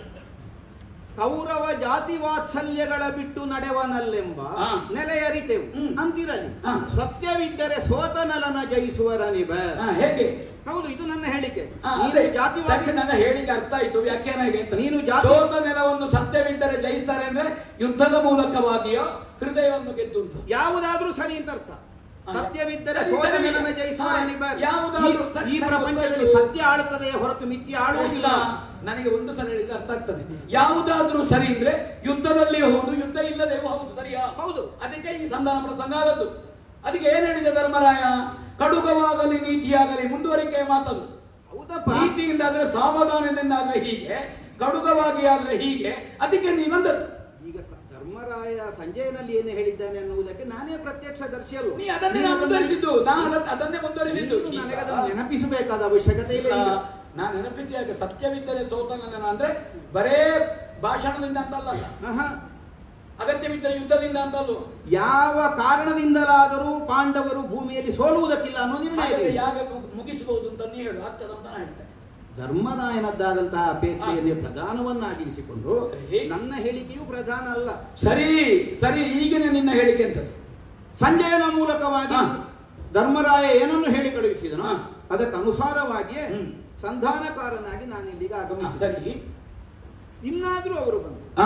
ಕೌರವ ಜಾತಿ ವಾತ್ಸಲ್ಯಗಳ ಬಿಟ್ಟು ನಡೆವನಲ್ಲೆಂಬ ಹಾ. ನೆಲೆಯರಿತೆವು ಹ್ಮ್. ಅಂತಿರಲಿ ಹಾ. ಸತ್ಯವಿದ್ದರೆ ಸೋತ ನೆಲನ ಜಯಿಸುವರನಿಬ ಹಾ, ಹೇಗೆ ಹೌದು ಇದು ನನ್ನ ಹೇಳಿಕೆ ಹಾ, ನೀನು ಅದೇ. ಜಾತಿವಾದಿ ಸರಿ, ನನ್ನ ಹೇಳಿಕೆ ಅರ್ಥ ಆಯ್ತು ವ್ಯಾಖ್ಯಾನ ಹೇಗೆ ಅಂತ ನೀನು ಜಾತಿ- ಸೋತ ನೆಲವನ್ನು ಸತ್ಯವಿದ್ದರೆ ಜಯಿಸ್ತಾರೆ ಅಂದ್ರೆ ಯುದ್ಧದ ಮೂಲಕವಾಗಿಯೋ ಹೃದಯವನ್ನು ಗೆದ್ದುಂಟು ಯಾವುದಾದ್ರೂ ಸರಿ ಅಂತ ಅರ್ಥ ಹಾ. ಸತ್ಯವಿದ್ದರೆ ಸರಿ, ಸೋತ ಸರಿ. ನೆಲನ ಜಯಿಸುವರನಿಬ ಹಾ, ಯಾವುದಾದ್ರೂ ಈ- ಸರಿ, ಈ ನನಗೆ ಪ್ರಪಂಚದಲ್ಲಿ ಗೊತ್ತಾಯ್ತು. ಸತ್ಯ ಆಳುತ್ತದೆ ಹೊರತು ಮಿಥ್ಯ ಆಳುವುದಿಲ್ಲ ನನಗೆ ಒಂದು ಸಲ ಹೇಳಿದ್ರೆ ಅರ್ಥ ಆಗ್ತದೆ ಯಾವುದಾದ್ರೂ ಸರಿ ಅಂದ್ರೆ ಯುದ್ಧದಲ್ಲಿ ಹೌದು ಯುದ್ಧ ಇಲ್ಲದೆ ಹೌದು ಸರಿಯಾ ಹೌದು. ಅದಕ್ಕೆ ಈ ಸಂಧಾನ ಪ್ರಸಂಗ ಆದದ್ದು ಅದಕ್ಕೆ ಏನ್ ಹೇಳಿದೆ ಧರ್ಮರಾಯ ಕಡುಗವಾಗಲಿ ನೀತಿಯಾಗಲಿ ಮುಂದುವರಿಕೆಯ ಮಾತದು ಹೌದಪ್ಪ ನೀತಿಯಿಂದ ಆದ್ರೆ ಸಾವಧಾನದಿಂದ ಆದ್ರೆ ಹೀಗೆ ಕಡುಗವಾಗಿ ಆದ್ರೆ ಹೀಗೆ ಅದಕ್ಕೆ ನೀವಂದದ್ದು ಈಗ ಸ- ಧರ್ಮರಾಯ ಸಂಜಯನಲ್ಲಿ ಏನು ಹೇಳಿದ್ದಾನೆ ಅನ್ನುವುದಕ್ಕೆ ನಾನೇ ಪ್ರತ್ಯಕ್ಷ ದರ್ಶಿಯಲ್ಲ ನೀ ಅದನ್ನೇ ನಾನು ಮುಂದುವರಿಸಿದ್ದು ನಾನು ಅದನ್ನ- ಅದನ್ನೇ ಮುಂದುವರಿಸಿದ್ದು ನೀನು ನನಗೆ ಈಗ- ಅದನ್ನು ನೆನಪಿಸಬೇಕಾದ ಅವಶ್ಯಕತೆ ಇಲ್ಲ ಈಗ. ನಾನು ನೆನಪಿದ್ದಾಗ ಸತ್ಯವಿದ್ದರೆ ಸೋತ ನನ್ನ ಅಂದ್ರೆ ಬರೇ ಭಾಷಣದಿಂದ ಅಂತ ಅಲ್ಲ ಆಹಾ. ಅಗತ್ಯವಿದ್ದರೆ ಯುದ್ಧದಿಂದ ಅಂತ ಅಲ್ವ ಯಾವ ಕಾರಣದಿಂದಲಾದರೂ ಪಾಂಡವರು ಭೂಮಿಯಲ್ಲಿ ಸೋಲುವುದಕ್ಕಿಲ್ಲ ಅನ್ನೋ ನಿರ್ಣಯ ಹಾಗಾದ್ರೆ ಇದೆ. ಯಾಗ ಮುಗ್- ಮುಗಿಸಬಹುದು ಅಂತ ನೀ ಹೇಳು ಆಗ್ತದಂತ ನಾನು ಹೇಳ್ತೇನೆ ಧರ್ಮರಾಯನದ್ದಾದಂತಹ ಅಪೇಕ್ಷೆಯನ್ನೇ ಪ್ರಧಾನವನ್ನಾಗಿರಿಸಿಕೊಂಡು ಸರಿ. ನನ್ನ ಹೇಳಿಕೆಯು ಪ್ರಧಾನ ಅಲ್ಲ ಸರಿ ಸರಿ ಈಗಿನ ನಿನ್ನ ಹೇಳಿಕೆ ಅಂತದ್ದು ಸಂಜಯನ ಮೂಲಕವಾಗಿ ಹಾ. ಧರ್ಮರಾಯ ಏನನ್ನು ಹೇಳಿ ಕಳುಹಿಸಿದನೋ ಹಾ. ಅದಕ್ಕೆ ಅನುಸಾರವಾಗಿಯೇ ಹ್ಮ್. ಸಂಧಾನಕಾರನಾಗಿ ನಾನು ಇಲ್ಲಿಗೆ ಹಾ, ಆಗಮಿಸಿದೆ ಸರಿ ಇನ್ನಾದ್ರೂ ಅವರು ಬಂದು ಹಾ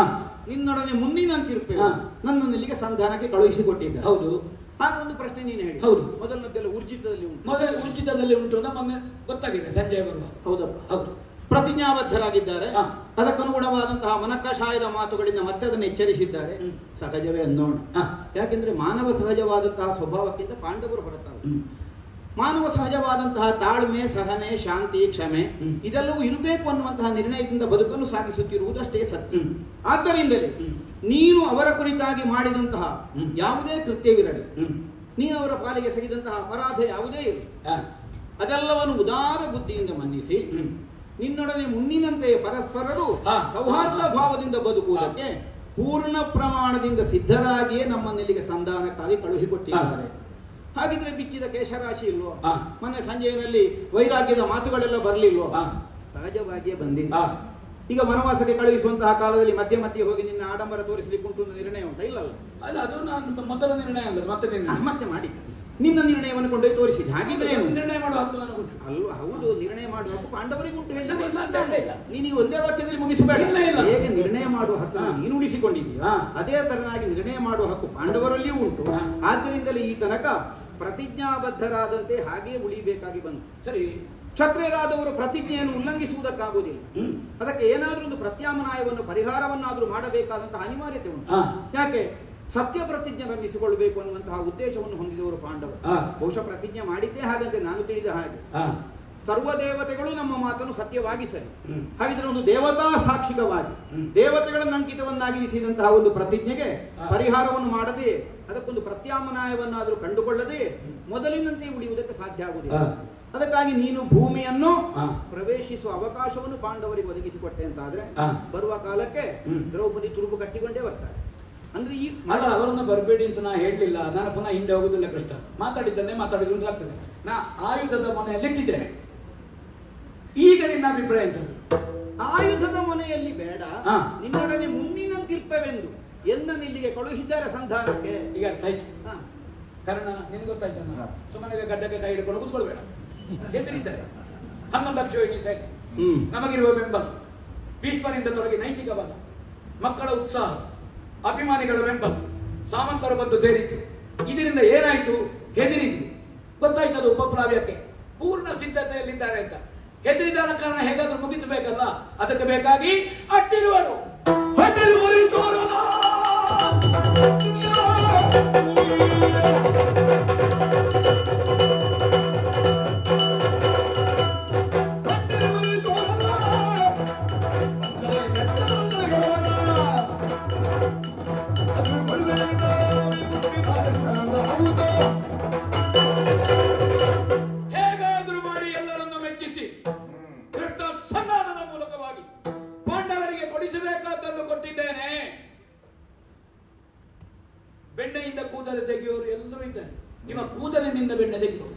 ನಿನ್ನೊಡನೆ ಮುನ್ನಿನಂತಿರುವೆ ಹಾ. ನನ್ನನ್ನು ಇಲ್ಲಿಗೆ ಸಂಧಾನಕ್ಕೆ ಕಳುಹಿಸಿಕೊಟ್ಟಿದ್ದ ಹೌದು ಹಾಗ ಒಂದು ಪ್ರಶ್ನೆ ನೀನು ಹೇಳಿ ಹೌದು. ಮೊದಲನದ್ದೆಲ್ಲ ಊರ್ಜಿತದಲ್ಲಿ ಉಂಟು ಮೊದಲ ಉಚಿತದಲ್ಲಿ ಉಂಟು ಅಂತ ಮೊನ್ನೆ ಗೊತ್ತಾಗಿದೆ ಸಂಜೆ ಬರುವ ಹೌದಪ್ಪ ಹೌದು ಪ್ರತಿಜ್ಞಾಬದ್ಧರಾಗಿದ್ದಾರೆ ಹಾ. ಅದಕ್ಕನುಗುಣವಾದಂತಹ ಮನಕಷಾಯದ ಮಾತುಗಳಿಂದ ಮತ್ತೆ ಅದನ್ನು ಎಚ್ಚರಿಸಿದ್ದಾರೆ ಹ್ಮ್. ಸಹಜವೇ ಅನ್ನೋಣ ಹಾ. ಯಾಕೆಂದ್ರೆ ಮಾನವ ಸಹಜವಾದಂತಹ ಸ್ವಭಾವಕ್ಕಿಂತ ಪಾಂಡವರು ಹೊರತಾಗ ಹ್ಮ್. ಮಾನವ ಸಹಜವಾದಂತಹ ತಾಳ್ಮೆ ಸಹನೆ ಶಾಂತಿ ಕ್ಷಮೆ ಹ್ಮ್. ಇದೆಲ್ಲವೂ ಇರಬೇಕು ಅನ್ನುವಂತಹ ನಿರ್ಣಯದಿಂದ ಬದುಕನ್ನು ಸಾಗಿಸುತ್ತಿರುವುದಷ್ಟೇ ಸತ್ಯ ಹ್ಮ್. ಆದ್ದರಿಂದಲೇ ಹ್ಮ್. ನೀನು ಅವರ ಕುರಿತಾಗಿ ಮಾಡಿದಂತಹ ಹ್ಮ್. ಯಾವುದೇ ಕೃತ್ಯವಿರಲಿ ಹ್ಮ್. ನೀನು ಅವರ ಪಾಲಿಗೆ ಸಗಿದಂತಹ ಅಪರಾಧ ಯಾವುದೇ ಇರಲಿ ಹಾ. ಅದೆಲ್ಲವನ್ನು ಉದಾರ ಬುದ್ಧಿಯಿಂದ ಮನ್ನಿಸಿ ಹ್ಮ್. ನಿನ್ನೊಡನೆ ಮುನ್ನಿನಂತೆ ಪರಸ್ಪರರು ಹಾ. ಸೌಹಾರ್ದ ಭಾವದಿಂದ ಬದುಕುವುದಕ್ಕೆ ಪೂರ್ಣ ಪ್ರಮಾಣದಿಂದ ಸಿದ್ಧರಾಗಿಯೇ ನಮ್ಮನ್ನಿಲ್ಲಿಗೆ ಸಂಧಾನಕ್ಕಾಗಿ ಕಳುಹಿಕೊಟ್ಟಿದ್ದಾರೆ ಹಾಗಿದ್ರೆ ಬಿಚ್ಚಿದ ಕೇಶರಾಶಿ ಇಲ್ವೋ ಹಾ. ಮೊನ್ನೆ ಸಂಜೆಯಲ್ಲಿ ವೈರಾಗ್ಯದ ಮಾತುಗಳೆಲ್ಲ ಬರಲಿಲ್ವೋ ಹಾ. ಸಹಜವಾಗಿಯೇ ಬಂದಿದೆ ಹಾ. ಈಗ ವನವಾಸಕ್ಕೆ ಕಳುಹಿಸುವಂತಹ ಕಾಲದಲ್ಲಿ ಮಧ್ಯೆ ಮಧ್ಯೆ ಹೋಗಿ ನಿನ್ನ ಆಡಂಬರ ತೋರಿಸಲಿಕ್ಕೆ ಉಂಟು ಅಂತ ನಿರ್ಣಯ ಉಂಟಾ ಇಲ್ಲಲ್ಲ ಅಲ್ಲ ಅದು ನಾನು ಮೊದಲ ನಿರ್ಣಯ ಅಲ್ಲ ಮತ್ತೆ ಆ, ನಿರ್ಣಯ ಮತ್ತೆ ಮಾಡಿ ನಿನ್ನ ನಿರ್ಣಯವನ್ನು ಕೊಂಡೊಯ್ದು ತೋರಿಸಿದೆ ಹಾಗಿದ್ರೆ ಏನು ನಿರ್ಣಯ ಮಾಡುವ ಹಕ್ಕು ನನಗುಂಟು ಅಲ್ವಾ ಹೌದು ನಿರ್ಣಯ ಮಾಡುವ ಹಕ್ಕು ಪಾಂಡವರಿಗೆ ಉಂಟು ಹೇಳಿ ನಾನು ಇಲ್ಲ ಅಂತ ಹೇಳಲಿಲ್ಲ. ನೀನು ಒಂದೇ ವಾಕ್ಯದಲ್ಲಿ ಮುಗಿಸಬೇಡ ಇಲ್ಲ, ಇಲ್ಲ. ಹೇಗೆ ನಿರ್ಣಯ ಮಾಡುವ ಹಕ್ಕು ಹಾ. ನೀನು ಉಳಿಸಿಕೊಂಡಿದ್ದೀಯ ಹಾ. ಅದೇ ತರನಾಗಿ ನಿರ್ಣಯ ಮಾಡುವ ಹಕ್ಕು ಪಾಂಡವರಲ್ಲಿಯೂ ಉಂಟು ಹಾ. ಆದ್ದರಿಂದಲೇ ಈ ತನಕ ಪ್ರತಿಜ್ಞಾಬದ್ಧರಾದಂತೆ ಹಾಗೇ ಉಳಿಬೇಕಾಗಿ ಬಂತು ಸರಿ ಕ್ಷತ್ರಿಯರಾದವರು ಪ್ರತಿಜ್ಞೆಯನ್ನು ಉಲ್ಲಂಘಿಸುವುದಕ್ಕಾಗುವುದಿಲ್ಲ ಹ್ಮ್. ಅದಕ್ಕೆ ಏನಾದರೂ ಒಂದು ಪ್ರತ್ಯಾಮ್ನಾಯವನ್ನು ಪರಿಹಾರವನ್ನಾದರೂ ಮಾಡಬೇಕಾದಂತಹ ಅನಿವಾರ್ಯತೆ ಉಂಟು ಹಾ. ಯಾಕೆ ಸತ್ಯ ಪ್ರತಿಜ್ಞೆರನ್ನಿಸಿಕೊಳ್ಳಬೇಕು ಅನ್ನುವಂತಹ ಉದ್ದೇಶವನ್ನು ಹೊಂದಿದವರು ಪಾಂಡವರು ಹಾ. ಬಹುಶಃ ಪ್ರತಿಜ್ಞೆ ಮಾಡಿದ್ದೇ ಹಾಗಂತೆ ನಾನು ತಿಳಿದ ಹಾಗೆ ಹಾ. ಸರ್ವ ದೇವತೆಗಳು ನಮ್ಮ ಮಾತನ್ನು ಸತ್ಯವಾಗಿಸಲಿ ಹ್ಮ್. ಹಾಗಿದ್ರೆ ಒಂದು ದೇವತಾ ಸಾಕ್ಷಿಕವಾಗಿ ಹ್ಮ್. ದೇವತೆಗಳನ್ನು ಅಂಕಿತವನ್ನಾಗಿರಿಸಿದಂತಹ ಒಂದು ಪ್ರತಿಜ್ಞೆಗೆ ಹಾ. ಪರಿಹಾರವನ್ನು ಮಾಡದೆ ಅದಕ್ಕೊಂದು ಪ್ರತ್ಯಾಮ್ನಾಯವನ್ನಾದರೂ ಕಂಡುಕೊಳ್ಳದೆ ಮೊದಲಿನಂತೆ ಉಳಿಯುವುದಕ್ಕೆ ಸಾಧ್ಯ ಆಗುವುದಿಲ್ಲ ಹಾ. ಅದಕ್ಕಾಗಿ ನೀನು ಭೂಮಿಯನ್ನು ಹಾ. ಪ್ರವೇಶಿಸುವ ಅವಕಾಶವನ್ನು ಪಾಂಡವರಿಗೆ ಒದಗಿಸಿಕೊಟ್ಟೆ ಅಂತಾದ್ರೆ ಹಾ. ಬರುವ ಕಾಲಕ್ಕೆ ಹ್ಮ್. ದ್ರೌಪದಿ ತುರುಬು ಕಟ್ಟಿಕೊಂಡೇ ಬರ್ತಾರೆ ಅಂದ್ರೆ ಈ ಅಲ್ಲ ಅವರನ್ನು ಬರಬೇಡಿ ಅಂತ ನಾ ಹೇಳಲಿಲ್ಲ ನಾನು ಪುನಃ ಹಿಂದೆ ಹೋಗುದಿಲ್ಲ ಕೃಷ್ಣ ಮಾತಾಡಿದ್ದನ್ನೇ ಮಾತಾಡಿದ್ರು ಅಂತ ಆಗ್ತದೆ ನಾ ಆಯುಧದ ಮನೆಯಲ್ಲಿಟ್ಟಿದ್ದೇನೆ ಈಗ ನಿನ್ನ ಅಭಿಪ್ರಾಯ ಎಂತದ್ದು ಆಯುಧದ ಮನೆಯಲ್ಲಿ ಬೇಡ ಹಾ. ನಿನ್ನೊಡನೆ ಮುನ್ನಿನಂತಿರ್ಪವೆಂದು ಎನ್ನ ನಿಲ್ಲಿಗೆ ಕಳುಹಿದ್ದಾರೆ ಸಂಧಾನಕ್ಕೆ ಈಗ ಅರ್ಥ ಆಯ್ತು ಹಾ. ಕಾರಣ ನಿಮ್ಗೆ ಗೊತ್ತಾಯ್ತಲ್ಲ ಸುಮ್ಮನೆ ಗಡ್ಡಕ್ಕೆ ಕೈ ಹಿಡ್ಕೊಂಡು ಕೂತ್ಕೊಳ್ಬೇಡ ಹೆದರಿದ್ದಾರೆ ಹನ್ನೊಂದು ಲಕ್ಷ ಸರಿ ಹ್ಮ್ ನಮಗಿರುವ ಬೆಂಬಲ ಭೀಷ್ಮನಿಂದ ತೊಡಗಿ ನೈತಿಕವಾದ ಮಕ್ಕಳ ಉತ್ಸಾಹ ಅಭಿಮಾನಿಗಳ ಬೆಂಬಲ ಸಾಮಂತರು ಬಂದು ಸೇರಿತು ಇದರಿಂದ ಏನಾಯ್ತು ಹೆದರಿದ್ರು ಗೊತ್ತಾಯ್ತದು ಉಪಪ್ಲಾವ್ಯಕ್ಕೆ ಪೂರ್ಣ ಸಿದ್ಧತೆಯಲ್ಲಿದ್ದಾರೆ ಅಂತ ಹೆದರಿದ ಕಾರಣ ಹೇಗಾದ್ರೂ ಮುಗಿಸಬೇಕಲ್ಲ ಅದಕ್ಕೆ ಬೇಕಾಗಿ ಅಟ್ಟಿರುವರು ಹೇಗಾದ್ರೂ ಮಾಡಿ ಎಲ್ಲರನ್ನು ಮೆಚ್ಚಿಸಿ ಕೃಷ್ಣ ಸನ್ನಾನದ ಮೂಲಕವಾಗಿ ಪಾಂಡವರಿಗೆ ಕೊಡಿಸಬೇಕಾದ್ದನ್ನು ಕೊಟ್ಟಿದ್ದೇನೆ ಬೆಣ್ಣೆಯಿಂದ ಕೂದಲು ತೆಗೆಯುವವರು ಎಲ್ಲರೂ ಇದ್ದಾರೆ ನಿಮ್ಮ ಕೂದಲಿನಿಂದ ಬೆಣ್ಣೆ ತೆಗೆಯುವರು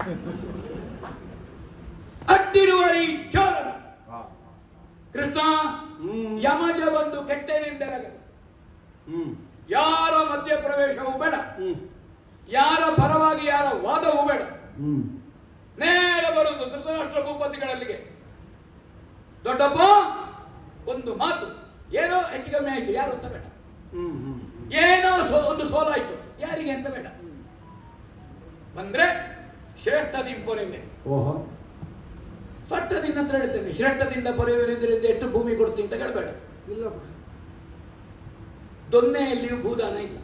ಅಟ್ಟಿರುವರಿ ಚೋರನ ಕೃಷ್ಣ ಹ್ಮ್. ಯಮಜ ಬಂದು ಕೆಟ್ಟನೆಂದೆರಗದು ಹ್ಮ್ ಯಾರ ಮಧ್ಯ ಪ್ರವೇಶವೂ ಬೇಡ ಹ್ಮ್ ಯಾರ ಪರವಾಗಿ ಯಾರ ವಾದವೂ ಬೇಡ ಹ್ಮ್ ನೇರ ಬರುವುದು ಧೃತರಾಷ್ಟ್ರ ಭೂಪತಿಗಳಲ್ಲಿಗೆ ದೊಡ್ಡಪ್ಪ ಒಂದು ಮಾತು ಏನೋ ಹೆಚ್ಚು ಕಮ್ಮಿ ಆಯ್ತು ಯಾರು ಅಂತ ಬೇಡ ಹ್ಮ್ ಹ್ಮ್ ಏನೋ ಸೋ ಒಂದು ಸೋಲಾಯ್ತು ಯಾರಿಗೆ ಅಂತ ಬೇಡ ಬಂದ್ರೆ ಶ್ರೇಷ್ಠದಿಂದ ಪೊರೆವೆ ಓಹೋ ಸ್ವಟ್ಟದಿಂದ ಅಂತ ಹೇಳ್ತೇನೆ ಶ್ರೇಷ್ಠದಿಂದ ಪೊರೆಯುವುದರಿಂದ ಎಷ್ಟು ಭೂಮಿ ಕೊಡ್ತೀನಿ ಅಂತ ಹೇಳಬೇಡ ಇಲ್ಲಪ್ಪ ದೊನ್ನೆಯಲ್ಲಿಯೂ ಭೂದಾನ ಇಲ್ಲ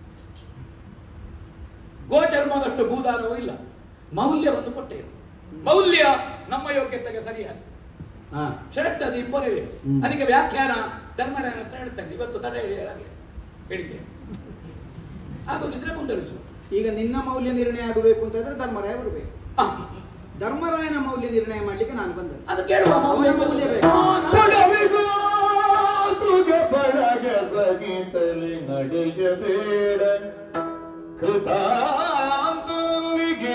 ಗೋಚರ್ಮದಷ್ಟು ಭೂದಾನವೂ ಇಲ್ಲ ಮೌಲ್ಯವನ್ನು ಕೊಟ್ಟೆವು ಮೌಲ್ಯ ನಮ್ಮ ಯೋಗ್ಯತೆಗೆ ಸರಿಯಾದ ಹಾ ಶ್ರೇಷ್ಠದ ಇಬ್ಬರವೇ ಹ್ಮ್. ಅದಕ್ಕೆ ವ್ಯಾಖ್ಯಾನ ಧರ್ಮರಾಯನ ಹತ್ರ ಹೇಳ್ತಾನೆ ಇವತ್ತು ತಡೆ ಹಿಡಿಯಲಾಗಿದೆ ಹೇಳಿದ್ದೇನೆ ಆಗೋದಿದ್ರೆ ಮುಂದುವರಿಸು ಈಗ ನಿನ್ನ ಮೌಲ್ಯ ನಿರ್ಣಯ ಆಗಬೇಕು ಅಂತಂದ್ರೆ ಧರ್ಮರಾಯ ಬರಬೇಕು ಆ, ಧರ್ಮರಾಯನ ಮೌಲ್ಯ ನಿರ್ಣಯ ಮಾಡಲಿಕ್ಕೆ ನಾನು ಬಂದೆ ಅದು ಕೇಳುವ ಮೌಲ್ಯ ಅವನ ಮೌಲ್ಯ ಬೇಕು. ಆ, ನಾನು- ಪಡವಿಗೂ ಸುಗ ಪಡಗ ಸಗಿತಲಿ ನಡೆಯಬೇಡ ಕೃತಾಂತರಲ್ಲಿಗೆ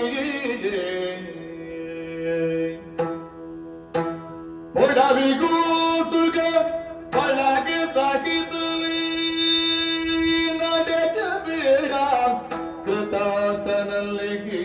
ಪೊಡವಿಗೂ ಸುಗ ಪಡಗ ಸಗಿತಲಿ ನಡೆಯಬೇಡ ಕೃತಾಂತನಲ್ಲಿಗೆ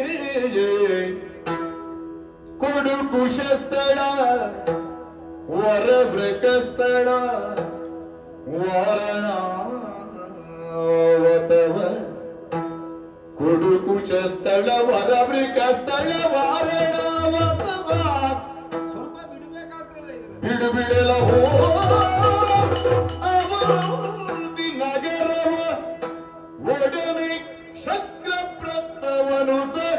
ಕೊಡು ಕುಶಸ್ಥಳ ವರ ವೃಕಸ್ಥಳ ವಾರಣಾವತವ ಕುಡುಕುಶ ಸ್ಥಳ ವರವೃಕ ಸ್ಥಳ ವಾರಣಾವತವ ಸ್ವಲ್ಪ ಬಿಡಬೇಕಾಗ್ತದೆ ಇದರಲ್ಲಿ. ಬಿಡು ಬಿಡಲವೋ ಅವಂತಿ ನಗರವ ಒಡನೆ ಶಕ್ರಪ್ರಸ್ಥವನು ಸಹ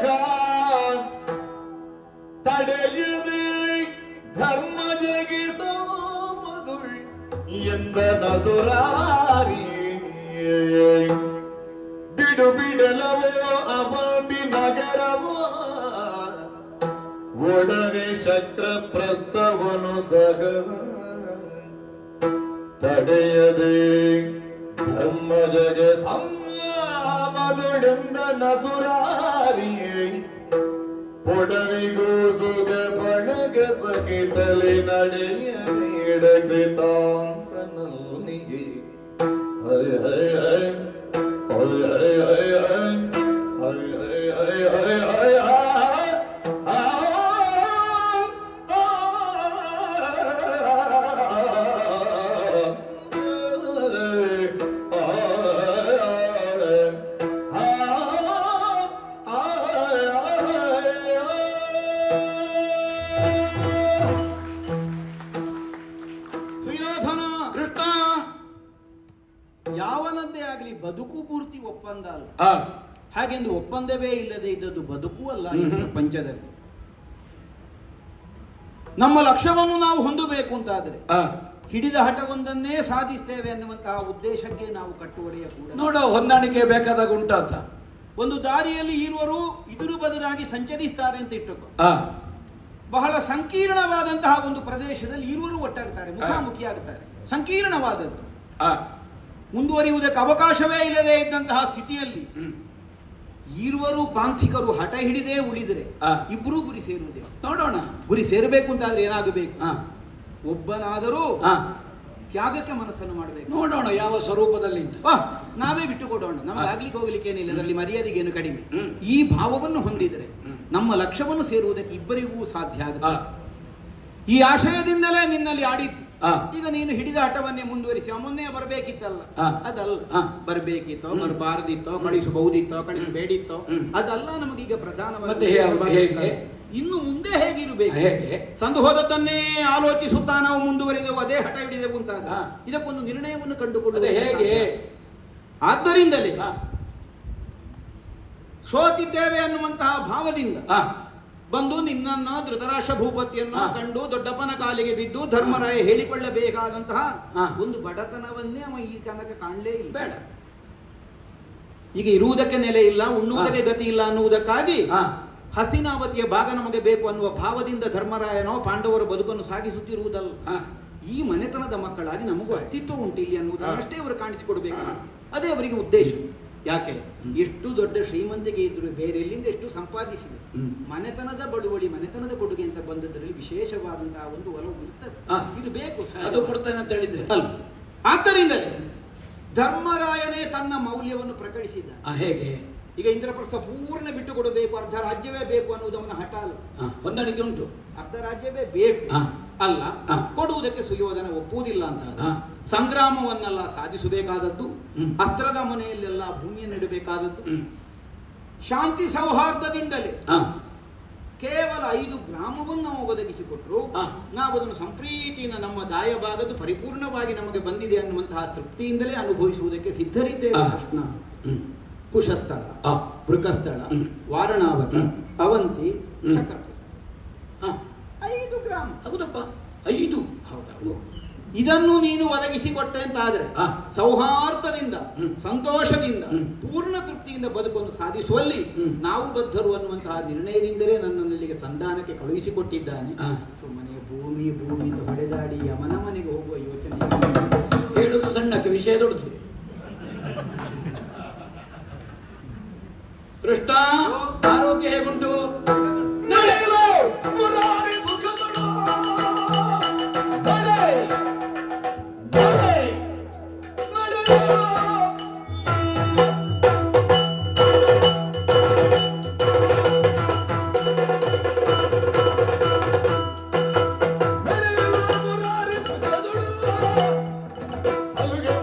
ತಡೆಯದೆ ಧರ್ಮ ಜಗಿಸೋಮದುಳ್ ಎಂದ ನಸುರಾರಿ ಬಿಡು ಬಿಡಲವೋ ಅವಂತಿ ನಗರವೋ ಒಡನೆ ಶಕ್ರಪ್ರಸ್ಥವನು ಸಹ ತಡೆಯದೆ ಧರ್ಮ ಜಗ ಸಂಯಮದುಡೆಂದ ನಸುರಾರಿಯೇ ಪೊಡವಿಗೂ ಸುಗ ಪಣಗ ಸಕಿತಲೆ ನಡೆಯ ನೀಡಕೃತಾಂತನಲ್ಲಿಗೆ ಹೈ ಹೈ ಹೈ ಹೈ ಹೈ ಹೈ ಹೈ ಹೈ ಹೈ ಹೈ ಹೈ ಹೈ ಆ ಸುಯೋಧನ ಕೃಷ್ಣ ಯಾವನದ್ದೇ ಆಗಲಿ ಬದುಕು ಪೂರ್ತಿ ಒಪ್ಪಂದ ಅಲ್ಲ ಆ ಹಾಗೆಂದು ಒಪ್ಪಂದವೇ ಇಲ್ಲದೆ ಇದ್ದದ್ದು ಬದುಕು ಅಲ್ಲ ಈ ಹ್ಮ್ ಹ್ಮ್. ಪ್ರಪಂಚದಲ್ಲಿ ನಮ್ಮ ಲಕ್ಷ್ಯವನ್ನು ನಾವು ಹೊಂದಬೇಕು ಅಂತಾದರೆ ಆ ಹಿಡಿದ ಹಠವೊಂದನ್ನೇ ಸಾಧಿಸ್ತೇವೆ ಅನ್ನುವಂತಹ ಉದ್ದೇಶಕ್ಕೆ ನಾವು ಕಟ್ಟುವಡೆಯ ಕೂಡ ನೋಡ ಹೊಂದಾಣಿಕೆ ಬೇಕಾದಾಗ ಉಂಟಾತ ಒಂದು ದಾರಿಯಲ್ಲಿ ಇರುವರು ಇದುರು ಬದುರಾಗಿ ಸಂಚರಿಸ್ತಾರೆ ಅಂತ ಇಟ್ಟುಕೋ ಆ ಬಹಳ ಸಂಕೀರ್ಣವಾದಂತಹ ಒಂದು ಪ್ರದೇಶದಲ್ಲಿ ಇರುವರು ಒಟ್ಟಾಗ್ತಾರೆ ಮುಖಾಮುಖಿ ಆಗ್ತಾರೆ ಸಂಕೀರ್ಣವಾದದ್ದು ಆ ಮುಂದುವರಿಯುವುದಕ್ಕೆ ಅವಕಾಶವೇ ಇಲ್ಲದೆ ಇದ್ದಂತಹ ಸ್ಥಿತಿಯಲ್ಲಿ ಹ್ಮ್. ಇರುವರು ಪಾಂಥಿಕರು ಹಠ ಹಿಡಿದೇ ಉಳಿದರೆ ಆ. ಇಬ್ಬರೂ ಗುರಿ ಸೇರುವುದಿಲ್ಲ ನೋಡೋಣ ಗುರಿ ಸೇರಬೇಕು ಅಂತಾದ್ರೆ ಏನಾಗಬೇಕು ಆ ಒಬ್ಬನಾದರೂ ಆ ತ್ಯಾಗಕ್ಕೆ ಮನಸ್ಸನ್ನು ಮಾಡಬೇಕು ನೋಡೋಣ ಯಾವ ಸ್ವರೂಪದಲ್ಲಿ ಅಂತ ವಾ ನಾವೇ ಬಿಟ್ಟು ಕೊಡೋಣ ನಮ್ಗೆ ಆ. ಆಗ್ಲಿಕ್ಕೆ ಹೋಗ್ಲಿಕ್ಕೆ ಏನಿಲ್ಲ ಅದರಲ್ಲಿ ಮರ್ಯಾದೆಗೆ ಏನು ಕಡಿಮೆ ಹ್ಮ್. ಈ ಭಾವವನ್ನು ಹೊಂದಿದರೆ ಹ್ಮ್. ನಮ್ಮ ಲಕ್ಷ್ಯವನ್ನು ಸೇರುವುದಕ್ಕೆ ಇಬ್ಬರಿಗೂ ಸಾಧ್ಯ ಆ ಆಗುತ್ತೆ ಈ ಆಶಯದಿಂದಲೇ ನಿನ್ನಲ್ಲಿ ಆಡಿದ್ದು ಆ. ಈಗ ನೀನು ಹಿಡಿದ ಹಠವನ್ನೇ ಮುಂದುವರಿಸಿ ಅವ ಮೊನ್ನೆ ಬರಬೇಕಿತ್ತಲ್ಲ ಆ. ಅದಲ್ಲ ಆ. ಬರಬೇಕಿತ್ತೋ ಹ್ಮ್. ಬರಬಾರದಿತ್ತೋ ಕಳಿಸಬಹುದಿತ್ತೋ ಕಳಿಸಬೇಡಿತ್ತೋ ಹ್ಮ್. ಅದಲ್ಲ ನಮಗೀಗ ಪ್ರಧಾನವಾಗಿ ಮತ್ತೆ ಹೇ- ಹೇಗೆ? ಇನ್ನು ಮುಂದೆ ಹೇಗಿರಬೇಕು ಹೇಗೆ ಸಂದು ಹೋದದ್ದನ್ನೇ ಆಲೋಚಿಸುತ್ತಾ ನಾವು ಮುಂದುವರಿದೆವು ಅದೇ ಹಠ ಹಿಡಿದೆವು ಅಂತಾದ ಆ. ಇದಕ್ಕೊಂದು ನಿರ್ಣಯವನ್ನು ಅದೇ ಕಂಡುಕೊಳ್ಳುವುದು ಹೇಗೆ ಸಾಧ್ಯ. ಆದ್ದರಿಂದಲೇ ಆ, ಸೋತಿದ್ದೇವೆ ಅನ್ನುವಂತಹ ಭಾವದಿಂದ ಆ, ಬಂದು ನಿನ್ನನ್ನ ಧೃತರಾಷ್ಟ್ರ ಭೂಪತಿಯನ್ನು ಹಾ. ಕಂಡು ದೊಡ್ಡಪ್ಪನ ಕಾಲಿಗೆ ಬಿದ್ದು ಧರ್ಮರಾಯ ಹೇಳಿಕೊಳ್ಳಬೇಕಾದಂತಹ ಹಾ. ಒಂದು ಬಡತನವನ್ನೇ ಅವ ಈ ತನಕ ಕಾಣಲೇ ಇಲ್ಲ ಬೇಡ ಈಗ ಇರುವುದಕ್ಕೆ ನೆಲೆ ಇಲ್ಲ ಉಣ್ಣುವುದಕ್ಕೆ ಗತಿ ಇಲ್ಲ ಅನ್ನುವುದಕ್ಕಾಗಿ ಆ, ಹಸ್ತಿನಾವತಿಯ ಭಾಗ ನಮಗೆ ಬೇಕು ಅನ್ನುವ ಭಾವದಿಂದ ಧರ್ಮರಾಯನೋ ಪಾಂಡವರ ಬದುಕನ್ನು ಸಾಗಿಸುತ್ತಿರುವುದಲ್ಲ ಆ, ಈ ಮನೆತನದ ಮಕ್ಕಳಾಗಿ ನಮಗೂ ಅಸ್ತಿತ್ವ ಉಂಟು ಇಲ್ಲಿ ಅನ್ನುವುದನ್ನಷ್ಟೇ ಅವರು ಕಾಣಿಸಿಕೊಡ್ಬೇಕು ಹಾ. ಅದೇ ಅವರಿಗೆ ಉದ್ದೇಶ ಯಾಕೆ ಎಷ್ಟು ದೊಡ್ಡ ಶ್ರೀಮಂತಿಗೆ ಇದ್ರು ಬೇರೆ ಎಲ್ಲಿಂದ ಎಷ್ಟು ಸಂಪಾದಿಸಿದೆ ಹ್ಮ್. ಮನೆತನದ ಬಳುವಳಿ ಮನೆತನದ ಕೊಡುಗೆ ಅಂತ ಬಂದದ್ರಲ್ಲಿ ವಿಶೇಷವಾದಂತಹ ಒಂದು ಒಲವು ಇರ್ತದೆ ಹಾ. ಇರಬೇಕು ಅದು ಕೊಡ್ತೇನೆ ಅಂತ ಹೇಳಿದ್ದೆ ಅಲ್ಲ ಆದ್ದರಿಂದಲೇ ಧರ್ಮರಾಯನೇ ತನ್ನ ಮೌಲ್ಯವನ್ನು ಪ್ರಕಟಿಸಿದ್ದ ಆ, ಹೇಗೆ ಈಗ ಇಂದ್ರಪ್ರಸ್ಥ ಪೂರ್ಣ ಬಿಟ್ಟು ಕೊಡಬೇಕು ಅರ್ಧ ರಾಜ್ಯವೇ ಬೇಕು ಅನ್ನುವುದು ಅವನ ಹಠ ಅಲ್ಲ ಆ, ಹೊಂದಾಣಿಕೆ ಉಂಟು ಅರ್ಧ ರಾಜ್ಯವೇ ಬೇಕು ಹಾ. ಅಲ್ಲ ಹಾ. ಕೊಡುವುದಕ್ಕೆ ಸುಯೋಧನ ಒಪ್ಪುವುದಿಲ್ಲ ಅಂತ ಆದ್ರೆ. ಹಾ. ಸಂಗ್ರಾಮವನ್ನೆಲ್ಲ ಸಾಧಿಸಬೇಕಾದದ್ದು ಹ್ಮ್. ಅಸ್ತ್ರದ ಮನೆಯಲ್ಲೆಲ್ಲ ಭೂಮಿಯನ್ನು ಇಡಬೇಕಾದದ್ದು ಹ್ಮ್. ಶಾಂತಿ ಸೌಹಾರ್ದದಿಂದಲೇ ಆ, ಕೇವಲ ಐದು ಗ್ರಾಮವನ್ನು ನಾವು ಒದಗಿಸಿಕೊಟ್ರು ಹಾ. ನಾವು ಅದನ್ನು ಸಂಪ್ರೀತಿಯಿಂದ ನಮ್ಮ ದಾಯಭಾಗದ್ದು ಪರಿಪೂರ್ಣವಾಗಿ ನಮಗೆ ಬಂದಿದೆ ಅನ್ನುವಂತಹ ತೃಪ್ತಿಯಿಂದಲೇ ಅನುಭವಿಸುವುದಕ್ಕೆ ಸಿದ್ಧರಿದ್ದೇವೆ ಹಾ. ಕೃಷ್ಣ ಹ್ಮ್. ಕುಶಸ್ಥಳ ಆ, ಬೃಕಸ್ಥಳ ಹ್ಮ್. ವಾರಣಾವತಿ ಹ್ಮ್. ಅವಂತಿ ಹ್ಮ್. ಚಕ್ರಪ್ರಸ್ಥ ಆ, ಐದು ಗ್ರಾಮ ಹೌದಪ್ಪ ಐದು ಹೌದಾ ಇದನ್ನು ನೀನು ಒದಗಿಸಿಕೊಟ್ಟೆ ಅಂತ ಆದ್ರೆ ಆ. ಸೌಹಾರ್ದದಿಂದ ಹ್ಮ್. ಸಂತೋಷದಿಂದ ಹ್ಮ್. ಪೂರ್ಣ ತೃಪ್ತಿಯಿಂದ ಬದುಕನ್ನು ಸಾಧಿಸುವಲ್ಲಿ ಹ್ಮ್. ನಾವು ಬದ್ಧರು ಅನ್ನುವಂತಹ ನಿರ್ಣಯದಿಂದಲೇ ನನ್ನನ್ನು ಇಲ್ಲಿಗೆ ಸಂಧಾನಕ್ಕೆ ಕಳುಹಿಸಿಕೊಟ್ಟಿದ್ದಾನೆ ಆ. ಸುಮ್ಮನೆ ಭೂಮಿ ಭೂಮಿ ಅಂತ ಹೊಡೆದಾಡಿ ಯಮನ ಮನೆಗೆ ಹೋಗುವ ಯೋಚನೆ ಹೇಳುದು ಸಣ್ಣಕ್ಕೆ ವಿಷಯ ದೊಡ್ಡದು ಕೃಷ್ಣ ಆರೋಗ್ಯ ಹೇಗುಂಟು ನಡೆಯಲು ಮುರಾರಿ ಸುಖಗಳು ನಡೆ ನಡೆ ನಡೆಯಲು ನಡೆಯಲು ಮುರಾರಿ ಸುಖಗಳು ಸಲುಗೆ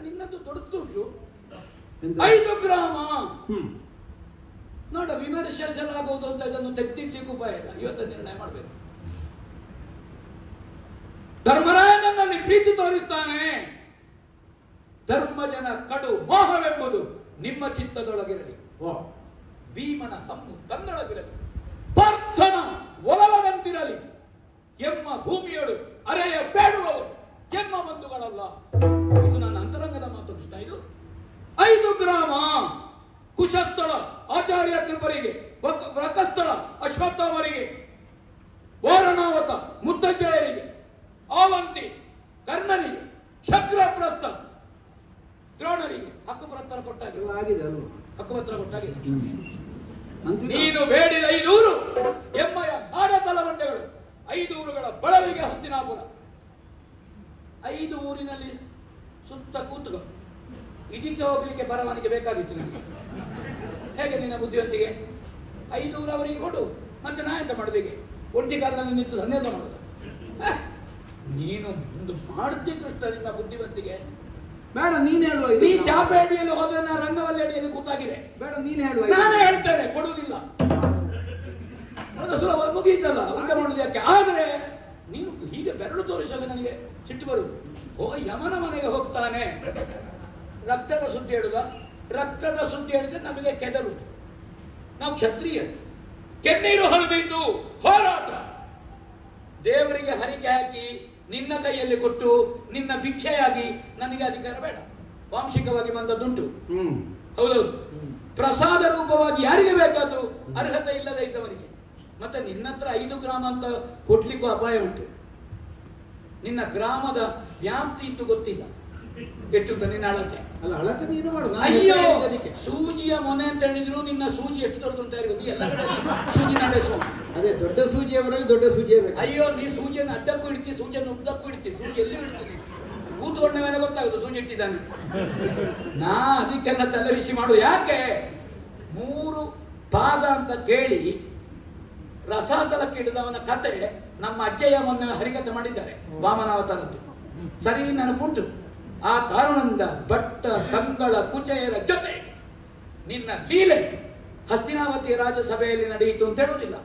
ನಿನ್ನದು ದೊಡ್ಡದುಂಟು ಎಂತ? ಐದು ಗ್ರಾಮ ಹ್ಮ್ ನೋಡ ವಿಮರ್ಶಿಸಲಾಗುವುದು ಅಂತ ಇದನ್ನು ತೆಗೆದಿಡ್ಲಿಕ್ಕೆ ಉಪಾಯ ಇಲ್ಲ ಇವತ್ತು ನಿರ್ಣಯ ಮಾಡಬೇಕು ಧರ್ಮರಾಯ ನನ್ನಲ್ಲಿ ಪ್ರೀತಿ ತೋರಿಸ್ತಾನೆ ಧರ್ಮಜನ ಕಡು ಮೋಹವೆಂಬುದು ನಿಮ್ಮ ಚಿತ್ತದೊಳಗಿರಲಿ ಓ ಭೀಮನ ಹಮ್ಮು ತನ್ನೊಳಗಿರಲಿ ಪಾರ್ಥನ ಒಲವದಂತಿರಲಿ ಎಮ್ಮ ಭೂಮಿಯಳು ಅರೆಯ ಬೇಡುವವರು ಎಮ್ಮ ಬಂಧುಗಳಲ್ಲ ಇದು ನನ್ನ ಅಂತರಂಗದ ಮಾತು ಕೃಷ್ಣ ಇದು ಐದು ಗ್ರಾಮ ಕುಶಸ್ಥಳ ಆಚಾರ್ಯ ಕೃಪರಿಗೆ ವಕ- ವ್ರಕಸ್ಥಳ ಅಶ್ವತ್ಥಾಮರಿಗೆ ವಾರಣಾವತ ಮುತ್ತಜ್ಜಯರಿಗೆ ಆವಂತಿ ಕರ್ಣನಿಗೆ ಶಕ್ರಪ್ರಸ್ಥ ದ್ರೋಣರಿಗೆ ಹಕ್ಕುಪತ್ರ ಕೊಟ್ಟಾಗೆ ಎಲ್ಲ ಆಗಿದೆ ಅಲ್ವಾ ಹಕ್ಕುಪತ್ರ ಕೊಟ್ಟಾಗೆ ಅಂತಿಲ್ಲ. ನೀನು ಬೇಡಿದ ಐದೂರು ಎಮ್ಮಯ ನಾಡ ತಲವಂಡೆಗಳು ಐದು ಊರುಗಳ ಬಳವಿಗೆ ಹಸ್ತಿನಾಪುರ ಐದು ಊರಿನಲ್ಲಿ ಸುತ್ತ ಕೂತುಕೋ ಇದಕ್ಕೆ ಹೋಗ್ಲಿಕ್ಕೆ ಪರವಾನಿಗೆ ಬೇಕಾಗಿತ್ತು ನನಗೆ ಹೇಗೆ ನಿನ್ನ ಬುದ್ಧಿವಂತಿಗೆ ಐದು ಊರು ಅವರಿಗೆ ಕೊಡು ಮತ್ತೆ ನಾ ಎಂತ ಮಾಡೋದಿಗೆ ಒಂಟಿ ಕಾಲದಲ್ಲಿ ನಿಂತು ಸನ್ಯಾಸ ಮಾಡೋದು ಹ? ನೀನು ಒಂದು ಮಾಡ್ತಿ ಕೃಷ್ಣ ನಿನ್ನ ಬುದ್ಧಿವಂತಿಗೆ ಬೇಡ ನೀನ್ ಹೇಳುವ ಇದು. ನೀ ಚಾಪೆ ಅಡಿಯಲ್ಲಿ ಹೋದ್ರೆ ನಾ ರಂಗವಲ್ಲಿ ಅಡಿಯಲ್ಲಿ ಕೂತಾಗಿದೆ ಬೇಡ ನೀನ್ ಹೇಳುವ ಇದು. ನಾನೇ ಹೇಳ್ತೇನೆ ಕೊಡುವುದಿಲ್ಲ ಅದು ಸುಲಭ ಮುಗಿಯಿತಲ್ಲ ಊಟ ಮಾಡುದು ಯಾಕೆ ಆದರೆ ನೀನು ಹೀಗೆ ಬೆರಳು ತೋರಿಸುವಾಗ ನನಗೆ ಸಿಟ್ಟು ಬರುವುದು ಓ ಯಮನ ಮನೆಗೆ ಹೋಗ್ತಾನೆ ರಕ್ತದ ಸುದ್ದಿ ಹೇಳುದ ರಕ್ತದ ಸುದ್ದಿ ಹೇಳಿದ್ರೆ ನಮಗೆ ಕೆದರುದು ನಾವು ಕ್ಷತ್ರಿಯರು ಕೆನ್ನೀರು ಹರಿದೈತು ಹೋರಾಟ ದೇವರಿಗೆ ಹರಿಕೆ ಹಾಕಿ ನಿನ್ನ ಕೈಯಲ್ಲಿ ಕೊಟ್ಟು ನಿನ್ನ ಭಿಕ್ಷೆಯಾಗಿ ನನಗೆ ಅಧಿಕಾರ ಬೇಡ ವಾಂಶಿಕವಾಗಿ ಬಂದದ್ದುಂಟು ಹ್ಮ್ ಹೌದೌದು ಪ್ರಸಾದ ರೂಪವಾಗಿ ಯಾರಿಗೆ ಬೇಕಾದ್ದು ಅರ್ಹತೆ ಇಲ್ಲದೆ ಇದ್ದವರಿಗೆ ಮತ್ತೆ ನಿನ್ನ ಹತ್ರ ಐದು ಗ್ರಾಮ ಅಂತ ಕೊಡ್ಲಿಕ್ಕೂ ಅಪಾಯ ಉಂಟು ನಿನ್ನ ಗ್ರಾಮದ ವ್ಯಾಪ್ತಿ ಇಟ್ಟು ಗೊತ್ತಿಲ್ಲ ಎಷ್ಟು ನಿನ್ನ ಅಳತೆ ಅಲ್ಲ ಅಳತೆ ನೀನು ಮಾಡು ನಾನು ಅಯ್ಯೋ ಹೆಸರು ಹೇಳಿದ್ದು ಅದಕ್ಕೆ. ಸೂಜಿಯ ಮೊನೆ ಅಂತ ಹೇಳಿದ್ರು ನಿನ್ನ ಸೂಜಿ ಎಷ್ಟು ದೊಡ್ಡದು ಅಂತ ಹೇಳಿದ್ರು ನೀ ಎಲ್ಲ ಕಡೆ ಸೂಜಿ ನಡೆಸುವ ಅದೇ ದೊಡ್ಡ ಸೂಜಿಯವರಲ್ಲಿ ದೊಡ್ಡ ಸೂಜಿಯೇ ಬೇಕು ಅಯ್ಯೋ ನೀ ಸೂಜಿಯನ್ನು ಅಡ್ಡಕ್ಕೂ ಇಡ್ತಿ ಸೂಜಿಯನ್ನು ಉದ್ದಕ್ಕೂ ಇಡ್ತಿ ಸೂಜಿ ಎಲ್ಲಿ ಇಡ್ತೀನಿ ಕೂತ್ಕೊಂಡ ಮೇಲೆ ಗೊತ್ತಾಗುದು ಸೂಜಿ ಇಟ್ಟಿದ್ದಾನೆ ನಾ ಅದಕ್ಕೆಲ್ಲ ತಲೆಬಿಸಿ ಮಾಡು ಯಾಕೆ ಮೂರು ಪಾದ ಅಂತ ಕೇಳಿ ರಸಾತಲಕ್ಕೆ ಇಳಿದವನ ಕತೆ ನಮ್ಮ ಅಜ್ಜಯ್ಯ ಮೊನ್ನೆ ಹರಿಕತೆ ಮಾಡಿದ್ದಾರೆ ವಾಮನಾವತಾರದ್ದು ಸರಿ ನೆನಪುಂಟು ಆ ಕಾರಣದಿಂದ ಭಟ್ಟ ಕಂಗಳ ಕುಚೆಯರ ಜೊತೆ ನಿನ್ನ ಲೀಲೆ ಹಸ್ತಿನಾವತಿ ರಾಜಸಭೆಯಲ್ಲಿ ನಡೆಯಿತು ಅಂತ ಹೇಳುವುದಿಲ್ಲ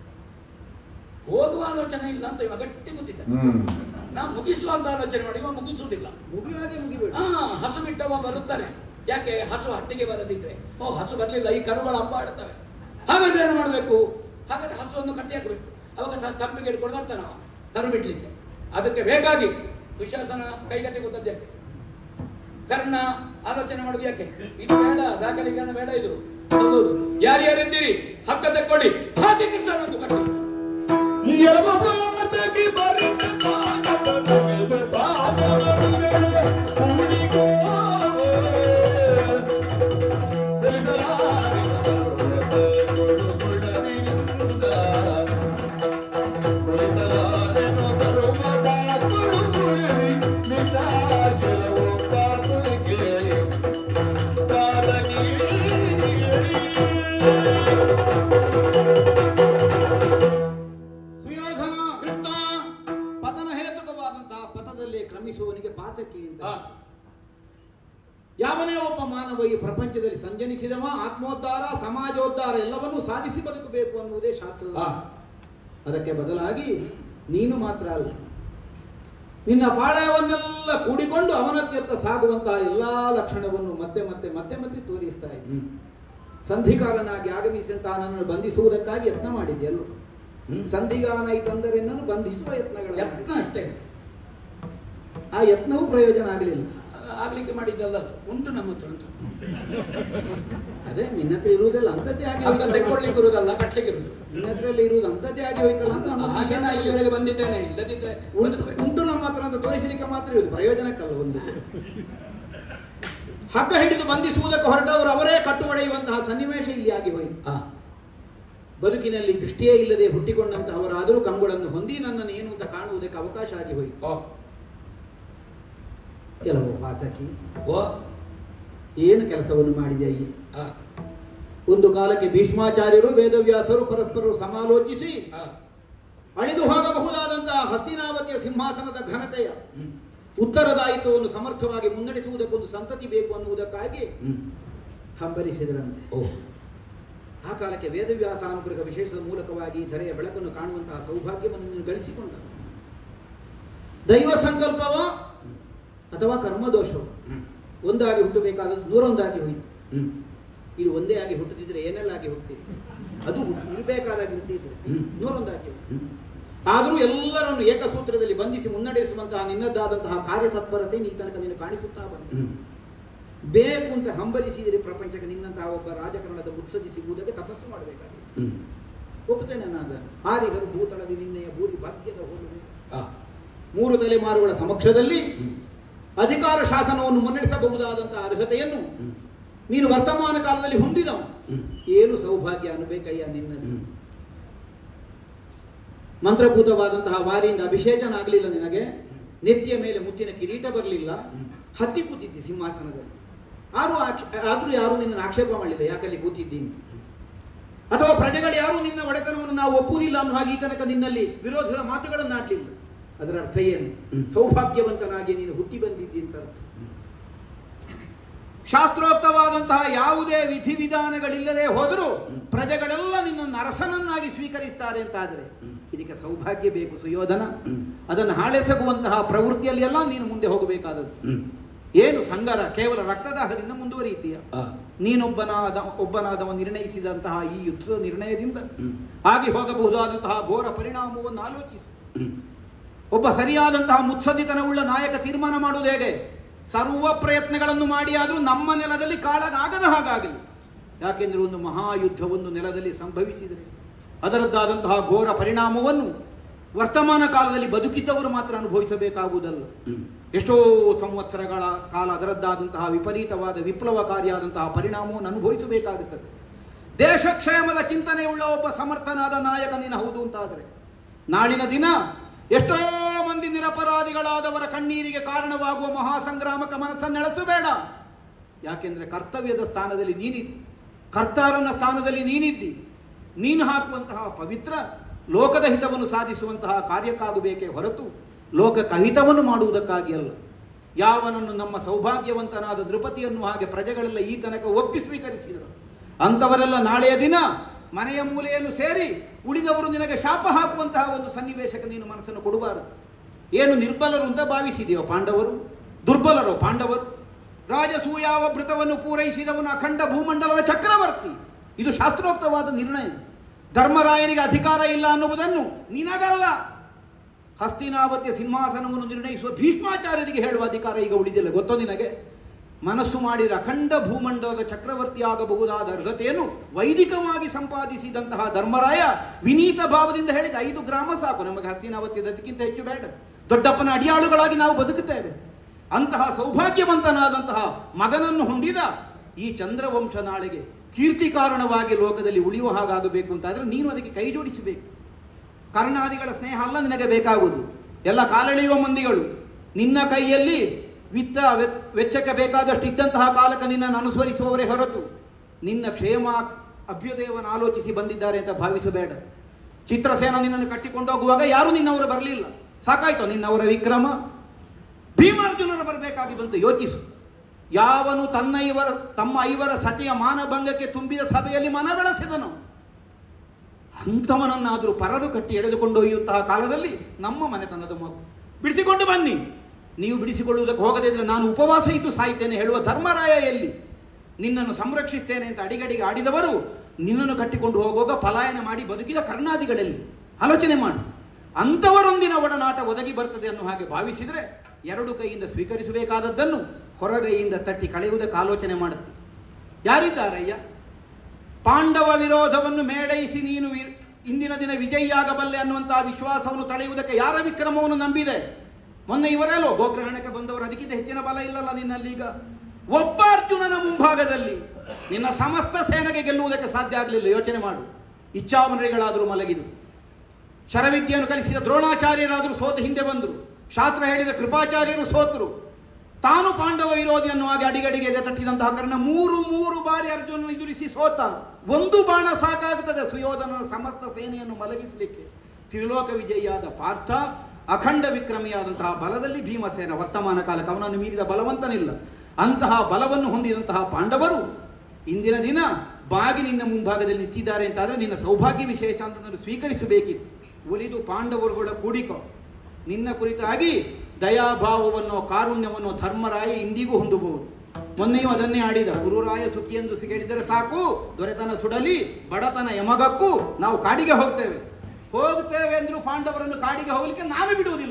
ಹೋಗುವ ಆಲೋಚನೆ ಇಲ್ಲ ಅಂತ ಇವ ಗಟ್ಟಿ ಗೊತ್ತಿದ್ದ ಹ್ಮ್ ನಾ ಮುಗಿಸುವ ಅಂತ ಆಲೋಚನೆ ಮಾಡಿ ಇವ ಮುಗಿಸುವುದಿಲ್ಲ ಮುಗಿಯುವಾಗೆ ಮುಗಿಬೇಡ ಹಾ ಹಸು ಬಿಟ್ಟವ ಬರುತ್ತಾರೆ ಯಾಕೆ ಹಸು ಹಟ್ಟಿಗೆ ಬರದಿದ್ರೆ ಓ ಹಸು ಬರಲಿಲ್ಲ ಈ ಕರುಗಳು ಹಬ್ಬ ಆಡ್ತವೆ ಹಾಗಾದ್ರೆ ಏನು ಮಾಡಬೇಕು ಹಾಗಾದ್ರೆ ಹಸುವನ್ನು ಕಟ್ಟಿ ಹಾಕಬೇಕು ಅವಾಗ ತ- ತಂಪಿಗೆ ಹಿಡ್ಕೊಂಡು ಬರ್ತಾನೆ ಅವ ಕರು ಬಿಡ್ಲಿಕ್ಕೆ ಅದಕ್ಕೆ ಬೇಕಾಗಿ ದುಶಾಸನ ಕೈಗಟ್ಟಿ ಕೂತದ್ದು ಯಾಕೆ ಕರ್ಣ ಆಲೋಚನೆ ಮಾಡುದು ಯಾಕೆ ಇದು ಬೇಡ ದಾಖಲೀಕರಣ ಬೇಡ ಇದು ಹೌದು ಯಾರ್ಯಾರಿದ್ದೀರಿ ಹಕ್ಕ ತಕ್ಕೊಳ್ಳಿ ಹಾಗೆ ಕೃಷ್ಣನೊಂದು ಕಟ್ಟಿ ಯಮಪಾತಕಿ ಬರೆದ ಪಾದವನಗೆದ ಪಾದವನಗೆ ಕೂಡಿಗೋ. ತಿಳಿಸಲಾರಿನ ಸರ್ವತ ಗುಡುಗುಡನಿಂದ. ಕುಳಿಸಲಾರೆನು ಸರ್ವದ ಗುಡುಗುಡನಿ ನಿನ್ನಾಚಲವು ಕಾತುರಿಗೆ ಸುಯೋಧನ ಕೃಷ್ಣ ಪತನ ಹೇತುಕವಾದಂತಹ ಪಥದಲ್ಲಿ ಕ್ರಮಿಸುವವನಿಗೆ ಪಾತಕಿ ಅಂತ ಹಾ. ಯಾವನೇ ಒಬ್ಬ ಮಾನವ ಈ ಪ್ರಪಂಚದಲ್ಲಿ ಸಂಜನಿಸಿದವ ಆತ್ಮೋದ್ಧಾರ ಸಮಾಜೋದ್ಧಾರ ಎಲ್ಲವನ್ನೂ ಸಾಧಿಸಿ ಬದುಕಬೇಕು ಅನ್ನುವುದೇ ಶಾಸ್ತ್ರದ ಹಾ. ಅದಕ್ಕೆ ಬದಲಾಗಿ ನೀನು ಮಾತ್ರ ಅಲ್ಲ ನಿನ್ನ ಪಾಳಯವನ್ನೆಲ್ಲ ಕೂಡಿಕೊಂಡು ಅವನತ್ಯರ್ಥ ಸಾಗುವಂತಹ ಎಲ್ಲಾ ಲಕ್ಷಣವನ್ನು ಮತ್ತೆ ಮತ್ತೆ ಮತ್ತೆ ಮತ್ತೆ ತೋರಿಸ್ತಾ ಇದ್ದ ಹ್ಮ್. ಸಂಧಿಕಾಲನಾಗಿ ಆಗಮಿಸಿದಂತಹ ನನ್ನನ್ನು ಬಂಧಿಸುವುದಕ್ಕಾಗಿ ಯತ್ನ ಮಾಡಿದ್ಯಲ್ವ ಹ್ಮ್. ಸಂಧಿಗಾನ ಐತಂದರೆ ನನ್ನನ್ನು ಬಂಧಿಸುವ ಯತ್ನಗಳ ಯತ್ನ ಅಷ್ಟೇ ಆ ಯತ್ನವೂ ಪ್ರಯೋಜನ ಆಗಲಿಲ್ಲ ಆಗ್ಲಿಕ್ಕೆ ಮಾಡಿದ್ದಲ್ಲ ಅದು. ಉಂಟು ನಮ್ಮ ಹತ್ರ ಉಂಟು ಅದೇ ನಿನ್ನ ಹತ್ರ ಇರುವುದೆಲ್ಲ ಅಂಥದ್ದೇ ಆಗಿ ಹಗ್ಗ ಹೋಯ್ತಲ್ಲ. ತೆಕ್ಕೊಳ್ಳಿಕ್ಕೆ ಇರುವುದಲ್ಲ ಕಟ್ಲಿಕ್ಕೆ ಇರುವುದು ನಿನ್ನ ಹತ್ರ ಎಲ್ಲ ಇರುವುದು ಅಂಥದ್ದೇ ಆಗಿ ಹೋಯ್ತಲ್ಲ ಅಂತ ನಮ್ಮ ಹಾಗೆ ನಾ ವಿಷಯ ಇಲ್ಲಿವರೆಗೆ ಬಂದಿದ್ದೇನೆ ಇಲ್ಲದಿದ್ದರೆ ಉಂಟು ಬದುಕಬೇಕು. ಉಂಟು ನಮ್ಮ ಹತ್ರ ಅಂತ ತೋರಿಸಲಿಕ್ಕೆ ಮಾತ್ರ ಇರುವುದು ಪ್ರಯೋಜನಕ್ಕಲ್ಲ ಒಂದು ಹಗ್ಗ ಹಿಡಿದು ಬಂಧಿಸುವುದಕ್ಕೆ ಹೊರಟವರು ಅವರೇ ಕಟ್ಟುವಡೆಯುವಂತಹ ಸನ್ನಿವೇಶ ಇಲ್ಲಿ ಆಗಿ ಹೋಯಿತು ಹಾ. ಬದುಕಿನಲ್ಲಿ ದೃಷ್ಟಿಯೇ ಇಲ್ಲದೆ ಹುಟ್ಟಿಕೊಂಡಂತಹವರಾದರೂ ಕಂಗುಳನ್ನು ಹೊಂದಿ ನನ್ನನ್ನು ಏನು ಅಂತ ಕಾಣುವುದಕ್ಕೆ ಅವಕಾಶ ಆಗಿ ಹೋಯಿತು ಓ ಕೆಲವು ಪಾತಕಿ ಓ ಏನು ಕೆಲಸವನ್ನು ಮಾಡಿದೆ ಈ ಆ, ಒಂದು ಕಾಲಕ್ಕೆ ಭೀಷ್ಮಾಚಾರ್ಯರು ವೇದವ್ಯಾಸರು ಪರಸ್ಪರರು ಸಮಾಲೋಚಿಸಿ ಆ, ಅಳಿದು ಹೋಗಬಹುದಾದಂತಹ ಹಸ್ತಿನಾವತಿಯ ಸಿಂಹಾಸನದ ಘನತೆಯ ಹ್ಮ್. ಉತ್ತರದಾಯಿತ್ವವನ್ನು ಸಮರ್ಥವಾಗಿ ಮುನ್ನಡೆಸುವುದಕ್ಕೊಂದು ಸಂತತಿ ಬೇಕು ಅನ್ನುವುದಕ್ಕಾಗಿ ಹ್ಮ್ ಹಂಬಲಿಸಿದರಂತೆ ಓ ಆ ಕಾಲಕ್ಕೆ ವೇದವ್ಯಾಸ ಅನುಗ್ರಹ ವಿಶೇಷದ ಮೂಲಕವಾಗಿ ಧರೆಯ ಬೆಳಕನ್ನು ಕಾಣುವಂತಹ ಸೌಭಾಗ್ಯವನ್ನು ನೀನು ಗಳಿಸಿಕೊಂಡ ದೈವ ಸಂಕಲ್ಪವ ಅಥವಾ ಕರ್ಮದೋಷವ ಹ್ಮ್ ಒಂದಾಗಿ ಹುಟ್ಟಬೇಕಾದದ್ದು ನೂರೊಂದಾಗಿ ಹೋಯಿತು ಹ್ಮ್ ಇದು ಒಂದೇ ಆಗಿ ಹುಟ್ಟುತ್ತಿದ್ರೆ ಏನೆಲ್ಲ ಆಗಿ ಹುಟ್ಟುತ್ತಿತ್ತು ಅದು ಇರಬೇಕಾದಾಗಿ ಹುಟ್ಟಿದ್ರೆ ಹ್ಮ್. ನೂರೊಂದಾಗಿ ಹೋಯಿತು ಹ್ಮ್ ಆದರೂ ಎಲ್ಲರನ್ನು ಏಕಸೂತ್ರದಲ್ಲಿ ಬಂಧಿಸಿ ಮುನ್ನಡೆಸುವಂತಹ ನಿನ್ನದಾದಂತಹ ಕಾರ್ಯತತ್ಪರತೆ ನೀ ತನಕ ನೀನು ಕಾಣಿಸುತ್ತಾ ಬಂದ ಹ್ಮ್ ಬೇಕು ಅಂತ ಹಂಬಲಿಸಿದರೆ ಪ್ರಪಂಚಕ್ಕೆ ನಿನ್ನಂತಹ ಒಬ್ಬ ರಾಜಕಾರಣದ ಮುತ್ಸದಿ ಸಿಗುವುದಕ್ಕೆ ತಪಸ್ಸು ಮಾಡಬೇಕಾಗಿದೆ ಹ್ಮ್ ಒಪ್ಪುತ್ತೇನೆ ನಾನು ಅದನ್ನು ಆರಿಗರು ಭೂತಳದಿ ನಿನ್ನೆಯ ಭೂರಿ ಭಾಗ್ಯದ ಹೋಲುವೆ ಆ ಮೂರು ತಲೆಮಾರುಗಳ ಸಮಕ್ಷದಲ್ಲಿ ಹ್ಮ್ ಅಧಿಕಾರ ಶಾಸನವನ್ನು ಮುನ್ನಡೆಸಬಹುದಾದಂತಹ ಅರ್ಹತೆಯನ್ನು ಹ್ಮ್ ನೀನು ವರ್ತಮಾನ ಕಾಲದಲ್ಲಿ ಹೊಂದಿದವ ಹ್ಮ್ ಏನು ಸೌಭಾಗ್ಯ ಅನ್ನಬೇಕಯ್ಯ ನಿನ್ನದು ಹ್ಮ್ ಮಂತ್ರಭೂತವಾದಂತಹ ವಾರಿಯಿಂದ ಅಭಿಷೇಚನ ಆಗಲಿಲ್ಲ ನಿನಗೆ ನೆತ್ತಿಯ ಮೇಲೆ ಮುತ್ತಿನ ಕಿರೀಟ ಬರಲಿಲ್ಲ ಹ್ಮ್. ಹತ್ತಿ ಕೂತಿದ್ದಿ ಸಿಂಹಾಸನದಲ್ಲಿ ಆರು ಆದರೂ ಯಾರು ನಿನ್ನನ್ನು ಆಕ್ಷೇಪ ಮಾಡಲಿಲ್ಲ ಯಾಕಲ್ಲಿ ಕೂತಿದ್ದಿ ಅಂತ ಅಥವಾ ಪ್ರಜೆಗಳು ಯಾರು ನಿನ್ನ ಒಡೆತನವನ್ನು ನಾವು ಒಪ್ಪುವುದಿಲ್ಲ ಅನ್ನೋ ಹಾಗೆ ಈ ತನಕ ನಿನ್ನಲ್ಲಿ ವಿರೋಧದ ಮಾತುಗಳನ್ನು ಆಡಲಿಲ್ಲ ಅದರ ಅರ್ಥ ಏನು ಹ್ಮ್. ಸೌಭಾಗ್ಯವಂತನಾಗಿ ನೀನು ಹುಟ್ಟಿ ಬಂದಿದ್ದಿ ಅಂತ ಅರ್ಥ ಶಾಸ್ತ್ರೋಕ್ತವಾದಂತಹ ಯಾವುದೇ ವಿಧಿವಿಧಾನಗಳಿಲ್ಲದೆ ಹೋದರೂ ಹ್ಮ್. ಪ್ರಜೆಗಳೆಲ್ಲ ನಿನ್ನನ್ನು ಅರಸನನ್ನಾಗಿ ಸ್ವೀಕರಿಸ್ತಾರೆ ಅಂತಾದರೆ ಹ್ಮ್. ಇದಕ್ಕೆ ಸೌಭಾಗ್ಯ ಬೇಕು ಸುಯೋಧನ ಹ್ಮ್. ಅದನ್ನು ಹಾಳೆಸಗುವಂತಹ ಪ್ರವೃತ್ತಿಯಲ್ಲಿ ಎಲ್ಲ ನೀನು ಮುಂದೆ ಹೋಗಬೇಕಾದದ್ದು ಹ್ಮ್ ಏನು ಸಂಗರ ಕೇವಲ ರಕ್ತದಾಹದಿಂದ ಮುಂದುವರಿಯುತ್ತೀಯ ಆ ನೀನೊಬ್ಬನಾದ ಒಬ್ಬನಾದವ ನಿರ್ಣಯಿಸಿದಂತಹ ಈ ಯುದ್ಧದ ನಿರ್ಣಯದಿಂದ ಹ್ಮ್ ಆಗಿ ಹೋಗಬಹುದಾದಂತಹ ಘೋರ ಪರಿಣಾಮವನ್ನು ಆಲೋಚಿಸು ಹ್ಮ್ ಒಬ್ಬ ಸರಿಯಾದಂತಹ ಮುತ್ಸದ್ದಿತನವುಳ್ಳ ನಾಯಕ ತೀರ್ಮಾನ ಮಾಡುವುದು ಹೇಗೆ ಸರ್ವ ಪ್ರಯತ್ನಗಳನ್ನು ಮಾಡಿ ಆದರೂ ನಮ್ಮ ನೆಲದಲ್ಲಿ ಕಾಳಗಾಗದ ಹಾಗಾಗಲಿ ಯಾಕೆಂದರೆ ಒಂದು ಮಹಾಯುದ್ಧವೊಂದು ನೆಲದಲ್ಲಿ ಸಂಭವಿಸಿದರೆ ಅದರದ್ದಾದಂತಹ ಘೋರ ಪರಿಣಾಮವನ್ನು ವರ್ತಮಾನ ಕಾಲದಲ್ಲಿ ಬದುಕಿದ್ದವರು ಮಾತ್ರ ಅನುಭವಿಸಬೇಕಾಗುವುದಲ್ಲ ಹ್ಮ್ ಎಷ್ಟೋ ಸಂವತ್ಸರಗಳ ಕಾಲ ಅದರದ್ದಾದಂತಹ ವಿಪರೀತವಾದ ವಿಪ್ಲವಕಾರಿಯಾದಂತಹ ಪರಿಣಾಮವನ್ನು ಅನುಭವಿಸಬೇಕಾಗುತ್ತದೆ ದೇಶಕ್ಷೇಮದ ಚಿಂತನೆಯುಳ್ಳ ಒಬ್ಬ ಸಮರ್ಥನಾದ ನಾಯಕ ನೀನು ಹೌದು ಅಂತಾದರೆ ನಾಳಿನ ದಿನ ಎಷ್ಟೋ ಮಂದಿ ನಿರಪರಾಧಿಗಳಾದವರ ಕಣ್ಣೀರಿಗೆ ಕಾರಣವಾಗುವ ಮಹಾಸಂಗ್ರಾಮಕ ಮನಸ್ಸನ್ನೆಳೆಸಬೇಡ ಯಾಕೆಂದರೆ ಕರ್ತವ್ಯದ ಸ್ಥಾನದಲ್ಲಿ ನೀನಿದ್ದಿ ಕರ್ತಾರನ ಸ್ಥಾನದಲ್ಲಿ ನೀನಿದ್ದಿ ನೀನು ಹಾಕುವಂತಹ ಪವಿತ್ರ ಲೋಕದ ಹಿತವನ್ನು ಸಾಧಿಸುವಂತಹ ಕಾರ್ಯಕ್ಕಾಗಬೇಕೇ ಹೊರತು ಲೋಕಕ್ಕೆ ಅಹಿತವನ್ನು ಮಾಡುವುದಕ್ಕಾಗಿ ಅಲ್ಲ ಯಾವನನ್ನು ನಮ್ಮ ಸೌಭಾಗ್ಯವಂತನಾದ ದೃಪತಿಯನ್ನು ಹಾಗೆ ಪ್ರಜೆಗಳೆಲ್ಲ ಈ ತನಕ ಒಪ್ಪಿ ಸ್ವೀಕರಿಸಿದರು ಅಂಥವರೆಲ್ಲ ನಾಳೆಯ ದಿನ ಮನೆಯ ಮೂಲೆಯನ್ನು ಸೇರಿ ಉಳಿದವರು ನಿನಗೆ ಶಾಪ ಹಾಕುವಂತಹ ಒಂದು ಸನ್ನಿವೇಶಕ್ಕೆ ನೀನು ಮನಸ್ಸನ್ನು ಕೊಡಬಾರದು ಏನು ನಿರ್ಬಲರು ಅಂತ ಭಾವಿಸಿದೆಯೋ ಪಾಂಡವರು ದುರ್ಬಲರು ಪಾಂಡವರು ರಾಜಸೂಯಾವ ಭೃತವನ್ನು ಪೂರೈಸಿದವನು ಅಖಂಡ ಭೂಮಂಡಲದ ಚಕ್ರವರ್ತಿ ಇದು ಶಾಸ್ತ್ರೋಕ್ತವಾದ ನಿರ್ಣಯ ಧರ್ಮರಾಯನಿಗೆ ಅಧಿಕಾರ ಇಲ್ಲ ಅನ್ನುವುದನ್ನು ನಿನಗಲ್ಲ ಹಸ್ತಿನಾವತಿಯ ಸಿಂಹಾಸನವನ್ನು ನಿರ್ಣಯಿಸುವ ಭೀಷ್ಮಾಚಾರ್ಯರಿಗೆ ಹೇಳುವ ಅಧಿಕಾರ ಈಗ ಉಳಿದಿಲ್ಲ ಗೊತ್ತೋ ನಿನಗೆ ಮನಸ್ಸು ಮಾಡಿದ ಅಖಂಡ ಭೂಮಂಡಲದ ಚಕ್ರವರ್ತಿಯಾಗಬಹುದಾದ ಅರ್ಹತೆಯನ್ನು ವೈದಿಕವಾಗಿ ಸಂಪಾದಿಸಿದಂತಹ ಧರ್ಮರಾಯ ವಿನೀತ ಭಾವದಿಂದ ಹೇಳಿದ ಐದು ಗ್ರಾಮ ಸಾಕು ನಮಗೆ ಹಸ್ತಿನಾವತಿ ಅದಕ್ಕಿಂತ ಹೆಚ್ಚು ಬೇಡ ದೊಡ್ಡಪ್ಪನ ಅಡಿಯಾಳುಗಳಾಗಿ ನಾವು ಬದುಕುತ್ತೇವೆ ಅಂತಹ ಸೌಭಾಗ್ಯವಂತನಾದಂತಹ ಮಗನನ್ನು ಹೊಂದಿದ ಈ ಚಂದ್ರವಂಶ ನಾಳೆಗೆ ಕೀರ್ತಿ ಕಾರಣವಾಗಿ ಲೋಕದಲ್ಲಿ ಉಳಿಯುವ ಹಾಗಾಗಬೇಕು ಅಂತಾದರೆ ನೀನು ಅದಕ್ಕೆ ಕೈ ಜೋಡಿಸಬೇಕು ಕರ್ಣಾದಿಗಳ ಸ್ನೇಹ ಅಲ್ಲ ನಿನಗೆ ಬೇಕಾಗುವುದು ಎಲ್ಲ ಕಾಲೆಳೆಯುವ ಮಂದಿಗಳು ನಿನ್ನ ಕೈಯಲ್ಲಿ ವಿತ್ತ ವೆ- ವೆಚ್ಚಕ್ಕೆ ಬೇಕಾದಷ್ಟು ಇದ್ದಂತಹ ಕಾಲಕ್ಕೆ ನಿನ್ನನ್ನು ಅನುಸರಿಸುವವರೇ ಹೊರತು ನಿನ್ನ ಕ್ಷೇಮ ಅಭ್ಯುದಯವನ್ನು ಆಲೋಚಿಸಿ ಬಂದಿದ್ದಾರೆ ಅಂತ ಭಾವಿಸಬೇಡ ಚಿತ್ರಸೇನ ನಿನ್ನನ್ನು ಕಟ್ಟಿಕೊಂಡೋಗುವಾಗ ಯಾರೂ ನಿನ್ನವರು ಬರಲಿಲ್ಲ ಸಾಕಾಯ್ತು ನಿನ್ನವರ ವಿಕ್ರಮ ಭೀಮಾರ್ಜುನರು ಬರಬೇಕಾಗಿ ಬಂತು ಯೋಚಿಸು ಯಾವನು ತನ್ನ ಇವರ ತಮ್ಮ ಐವರ ಸತಿಯ ಮಾನಭಂಗಕ್ಕೆ ತುಂಬಿದ ಸಭೆಯಲ್ಲಿ ಮನ ಬೆಳೆಸಿದನು ಅಂಥವನನ್ನಾದರೂ ಪರರು ಕಟ್ಟಿ ಎಳೆದುಕೊಂಡೊಯ್ಯುವಂತಹ ಕಾಲದಲ್ಲಿ ನಮ್ಮ ಮನೆತನದ ಮಗು ಬಿಡಿಸಿಕೊಂಡು ಬನ್ನಿ ನೀವು ಬಿಡಿಸಿಕೊಳ್ಳುವುದಕ್ಕೆ ಹೋಗದೇ ಇದ್ರೆ ನಾನು ಉಪವಾಸ ಇದ್ದು ಸಾಯ್ತೇನೆ ಹೇಳುವ ಧರ್ಮರಾಯ ಎಲ್ಲಿ ನಿನ್ನನ್ನು ಸಂರಕ್ಷಿಸ್ತೇನೆ ಅಂತ ಅಡಿಗಡಿಗೆ ಆಡಿದವರು ನಿನ್ನನ್ನು ಕಟ್ಟಿಕೊಂಡು ಹೋಗುವಾಗ ಪಲಾಯನ ಮಾಡಿ ಬದುಕಿದ ಕರ್ಣಾದಿಗಳಲ್ಲಿ ಆಲೋಚನೆ ಮಾಡು ಅಂಥವರೊಂದಿನ ಒಡನಾಟ ಒದಗಿ ಬರ್ತದೆ ಅನ್ನೋ ಹಾಗೆ ಭಾವಿಸಿದರೆ ಎರಡು ಕೈಯಿಂದ ಸ್ವೀಕರಿಸಬೇಕಾದದ್ದನ್ನು ಹೊರಗೈಯಿಂದ ತಟ್ಟಿ ಕಳೆಯುವುದಕ್ಕೆ ಆಲೋಚನೆ ಮಾಡುತ್ತೆ ಯಾರಿದ್ದಾರಯ್ಯ ಪಾಂಡವ ವಿರೋಧವನ್ನು ಮೇಳೈಸಿ ನೀನು ವಿ- ಇಂದಿನ ದಿನ ವಿಜಯಿಯಾಗಬಲ್ಲೆ ಅನ್ನುವಂತಹ ವಿಶ್ವಾಸವನ್ನು ತಳೆಯುವುದಕ್ಕೆ ಯಾರ ವಿಕ್ರಮವನ್ನು ನಂಬಿದೆ ಮೊನ್ನೆ ಇವರೆಲ್ಲೋ ಗೋಗ್ರಹಣಕ್ಕೆ ಬಂದವರು ಅದಕ್ಕಿಂತ ಹೆಚ್ಚಿನ ಬಲ ಇಲ್ಲಲ್ಲ ನಿನ್ನಲ್ಲಿ ಈಗ ಒಬ್ಬ ಅರ್ಜುನನ ಮುಂಭಾಗದಲ್ಲಿ ನಿನ್ನ ಸಮಸ್ತ ಸೇನೆಗೆ ಗೆಲ್ಲುವುದಕ್ಕೆ ಸಾಧ್ಯ ಆಗಲಿಲ್ಲ ಯೋಚನೆ ಮಾಡು ಇಚ್ಛಾಮನರಿಗಳಾದರೂ ಮಲಗಿದು ಶರವಿದ್ಯೆಯನ್ನು ಕಲಿಸಿದ ದ್ರೋಣಾಚಾರ್ಯರಾದರೂ ಸೋತು ಹಿಂದೆ ಬಂದರು ಶಾಸ್ತ್ರ ಹೇಳಿದ ಕೃಪಾಚಾರ್ಯರು ಸೋತರು ತಾನು ಪಾಂಡವ ವಿರೋಧಿ ಅನ್ನುವಾಗ ಅಡಿಗಡಿಗೆ ಎದೆ ತಟ್ಟಿದಂತಹ ಕಾರಣ ಮೂರು ಮೂರು ಬಾರಿ ಅರ್ಜುನನ ಎದುರಿಸಿ ಸೋತ ಒಂದು ಬಾಣ ಸಾಕಾಗುತ್ತದೆ ಸುಯೋಧನನ ಸಮಸ್ತ ಸೇನೆಯನ್ನು ಮಲಗಿಸಲಿಕ್ಕೆ ತ್ರಿಲೋಕ ವಿಜಯಿಯಾದ ಪಾರ್ಥ ಅಖಂಡ ವಿಕ್ರಮಿಯಾದಂತಹ ಬಲದಲ್ಲಿ ಭೀಮಸೇನ ವರ್ತಮಾನ ಕಾಲಕ್ಕೆ ಅವನನ್ನು ಮೀರಿದ ಬಲವಂತನಿಲ್ಲ ಅಂತಹ ಬಲವನ್ನು ಹೊಂದಿದಂತಹ ಪಾಂಡವರು ಇಂದಿನ ದಿನ ಬಾಗಿಲಿನ ಮುಂಭಾಗದಲ್ಲಿ ನಿಂತಿದ್ದಾರೆ ಅಂತಾದರೆ ನಿನ್ನ ಸೌಭಾಗ್ಯ ವಿಶೇಷ ಅಂತ ನಾನು ಸ್ವೀಕರಿಸಬೇಕಿತ್ತು ಒಲಿದು ಪಾಂಡವರುಗಳ ಕೂಡಿಕೊ ನಿನ್ನ ಕುರಿತಾಗಿ ದಯಾಭಾವವನ್ನು ಕಾರುಣ್ಯವನ್ನು ಧರ್ಮರಾಯ ಇಂದಿಗೂ ಹೊಂದಬಹುದು ಮೊನ್ನೆಯೂ ಅದನ್ನೇ ಆಡಿದ ಗುರುರಾಯ ಸುಖಿ ಎಂದು ಸಿಗೇಳಿದರೆ ಸಾಕು ದೊರೆತನ ಸುಡಲಿ ಬಡತನ ಯಮಗಕ್ಕೂ ನಾವು ಕಾಡಿಗೆ ಹೋಗ್ತೇವೆ ಹೋಗ್ತೇವೆ ಅಂದ್ರೂ ಪಾಂಡವರನ್ನು ಕಾಡಿಗೆ ಹೋಗಲಿಕ್ಕೆ ನಾವೇ ಬಿಡುವುದಿಲ್ಲ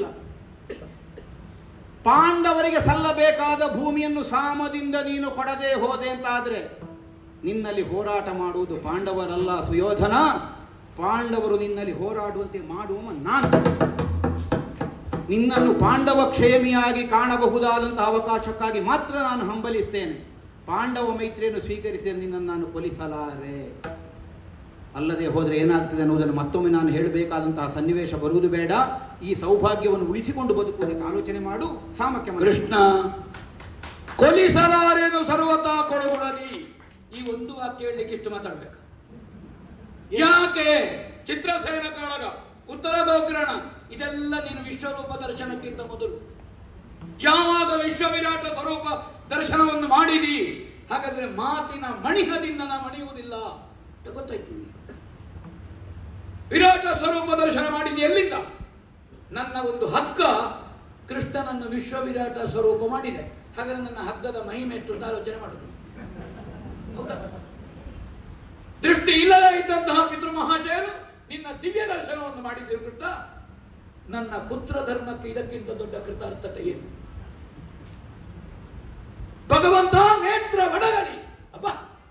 ಪಾಂಡವರಿಗೆ ಸಲ್ಲಬೇಕಾದ ಭೂಮಿಯನ್ನು ಸಾಮದಿಂದ ನೀನು ಕೊಡದೆ ಹೋದೆ ಅಂತಾದ್ರೆ ನಿನ್ನಲ್ಲಿ ಹೋರಾಟ ಮಾಡುವುದು ಪಾಂಡವರಲ್ಲ ಸುಯೋಧನ ಪಾಂಡವರು ನಿನ್ನಲ್ಲಿ ಹೋರಾಡುವಂತೆ ಮಾಡುವ ನಾನು ನಿನ್ನನ್ನು ಪಾಂಡವ ಕ್ಷೇಮಿಯಾಗಿ ಕಾಣಬಹುದಾದಂತಹ ಅವಕಾಶಕ್ಕಾಗಿ ಮಾತ್ರ ನಾನು ಹಂಬಲಿಸ್ತೇನೆ ಪಾಂಡವ ಮೈತ್ರಿಯನ್ನು ಸ್ವೀಕರಿಸಿ ನಿನ್ನನ್ನು ನಾನು ಕೊಲಿಸಲಾರೆ ಅಲ್ಲದೆ ಹೋದರೆ ಏನಾಗ್ತದೆ ಅನ್ನೋದನ್ನು ಮತ್ತೊಮ್ಮೆ ನಾನು ಹೇಳಬೇಕಾದಂತಹ ಸನ್ನಿವೇಶ ಬರುವುದು ಬೇಡ ಈ ಸೌಭಾಗ್ಯವನ್ನು ಉಳಿಸಿಕೊಂಡು ಬದುಕುವುದಕ್ಕೆ ಆಲೋಚನೆ ಮಾಡು ಸಾಮಕ್ಕೆ ಮನಸ್ಸು. ಕೃಷ್ಣ ಕೊಲಿಸಲಾರೇನು ಸರ್ವತಾ ಕೊಡಗುಡಲಿ ಈ ಒಂದು ವಾಕ್ಯ ಹೇಳಲಿಕ್ಕೆ ಇಷ್ಟು ಮಾತಾಡ್ಬೇಕು ಯಾಕೆ ಚಿತ್ರಸೇನ ಕಾಳಗ ಉತ್ತರ ಗೋಕರ್ಣ ಇದೆಲ್ಲ ನೀನು ವಿಶ್ವರೂಪ ದರ್ಶನಕ್ಕಿಂತ ಮೊದಲು ಯಾವಾಗ ವಿಶ್ವವಿರಾಟ ಸ್ವರೂಪ ದರ್ಶನವನ್ನು ಮಾಡಿದಿ ಹಾಗಾದ್ರೆ ಮಾತಿನ ಮಣಿಹದಿಂದ ನಾ ಮಣಿಯುವುದಿಲ್ಲ ಅಂತ ಗೊತ್ತಾಯ್ತು ನಿನಗೆ. ವಿರಾಟ ಸ್ವರೂಪ ದರ್ಶನ ಮಾಡಿದಿ ಎಲ್ಲಿಂದ ನನ್ನ ಒಂದು ಹಗ್ಗ ಕೃಷ್ಣನನ್ನು ವಿಶ್ವವಿರಾಟ ಸ್ವರೂಪ ಮಾಡಿದೆ ಹಾಗಾದ್ರೆ ನನ್ನ ಹಗ್ಗದ ಮಹಿಮೆ ಎಷ್ಟು ಅಂತ ಆಲೋಚನೆ ಮಾಡುದು ಹೌದಾ ದೃಷ್ಟಿ ಇಲ್ಲದೇ ಇದ್ದಂತಹ ಪಿತೃ ಮಹಾಶಯರು ನಿನ್ನ ದಿವ್ಯ ದರ್ಶನವನ್ನು ಮಾಡಿಸಿರು ಕೃಷ್ಣ ನನ್ನ ಪುತ್ರ ಧರ್ಮಕ್ಕೆ ಇದಕ್ಕಿಂತ ದೊಡ್ಡ ಕೃತಾರ್ಥತೆ ಏನು ಭಗವಂತ ನೇತ್ರ ಒಡಗಲಿ ಅಬ್ಬ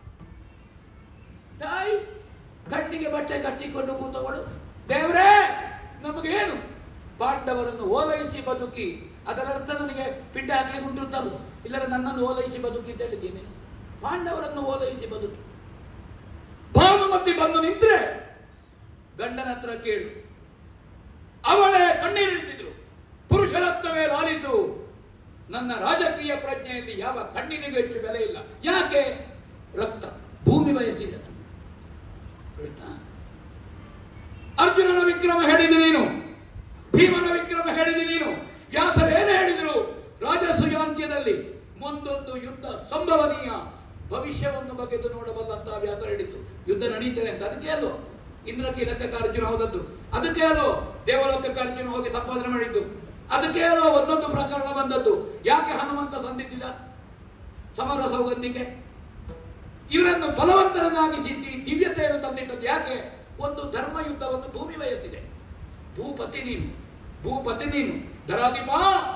ತಾಯಿ ಕಣ್ಣಿಗೆ ಬಟ್ಟೆ ಕಟ್ಟಿಕೊಂಡು ಕೂತವಳು ದೇವರೇ ನಮಗೇನು ಪಾಂಡವರನ್ನು ಓಲೈಸಿ ಬದುಕಿ ಅದರರ್ಥ ನನಗೆ ಪಿಂಡ ಹಾಕಲಿಕ್ಕೆ ಉಂಟುತ್ತಲ್ಲ ಇಲ್ಲದ್ರೆ ನನ್ನನ್ನು ಓಲೈಸಿ ಬದುಕಿ ಅಂತ ಹೇಳಿದ್ದೇನೆ ಪಾಂಡವರನ್ನು ಓಲೈಸಿ ಬದುಕಿ ಭಾನುಮತಿ ಬಂದು ನಿಂತ್ರೆ ಗಂಡನ ಹತ್ರ ಕೇಳು ಅವಳೇ ಕಣ್ಣೀರಿಳಿಸಿದ್ರು ಪುರುಷರತ್ವವೇ ಲಾಲಿಸು ನನ್ನ ರಾಜಕೀಯ ಪ್ರಜ್ಞೆಯಲ್ಲಿ ಯಾವ ಕಣ್ಣಿನಿಗೂ ಹೆಚ್ಚು ಬೆಲೆ ಇಲ್ಲ ಯಾಕೆ ರಕ್ತ ಭೂಮಿ ಬಯಸಿದೆ ನಾನು. ಕೃಷ್ಣ ಅರ್ಜುನನ ವಿಕ್ರಮ ಹೇಳಿದೆ ನೀನು ಭೀಮನ ವಿಕ್ರಮ ಹೇಳಿದೆ ನೀನು ವ್ಯಾಸರೇನು ಹೇಳಿದರು ರಾಜಸುಯಾಂತ್ಯದಲ್ಲಿ ಮುಂದೊಂದು ಯುದ್ಧ ಸಂಭವನೀಯ ಭವಿಷ್ಯವನ್ನು ಬಗೆದು ನೋಡಬಲ್ಲಂತಹ ವ್ಯಾಸ ಹೇಳಿದ್ದು ಯುದ್ಧ ನಡೀತದೆ ಅಂತ ಅದಕ್ಕೆ ಅಲ್ಲೋ ಇಂದ್ರಕೀಲಕ್ಕೆ ಅರ್ಜುನ ಹೋದದ್ದು ಅದಕ್ಕೆ ಅಲ್ಲೋ ದೇವಲೋಕಕ್ಕೆ ಅರ್ಜುನ ಹೋಗಿ ಸಂಪಾದನೆ ಮಾಡಿದ್ದು ಅದಕ್ಕೆ ಅಲ್ಲೋ ಒಂದೊಂದು ಪ್ರಕರಣ ಬಂದದ್ದು ಯಾಕೆ ಹನುಮಂತ ಸಂಧಿಸಿದ ಸಮರ ಸೌಗಂಧಿಕೆ ಇವರನ್ನು ಬಲವಂತರನ್ನಾಗಿಸಿದ್ದು ಈ ದಿವ್ಯತೆಯನ್ನು ತಂದಿಟ್ಟದ್ದು ಯಾಕೆ ಒಂದು ಧರ್ಮ ಯುದ್ಧವನ್ನು ಭೂಮಿ ವಯಸ್ಸಿದೆ ಭೂಪತಿ ನೀನು ಭೂಪತಿ ನೀನು ಧರಾಧಿಪ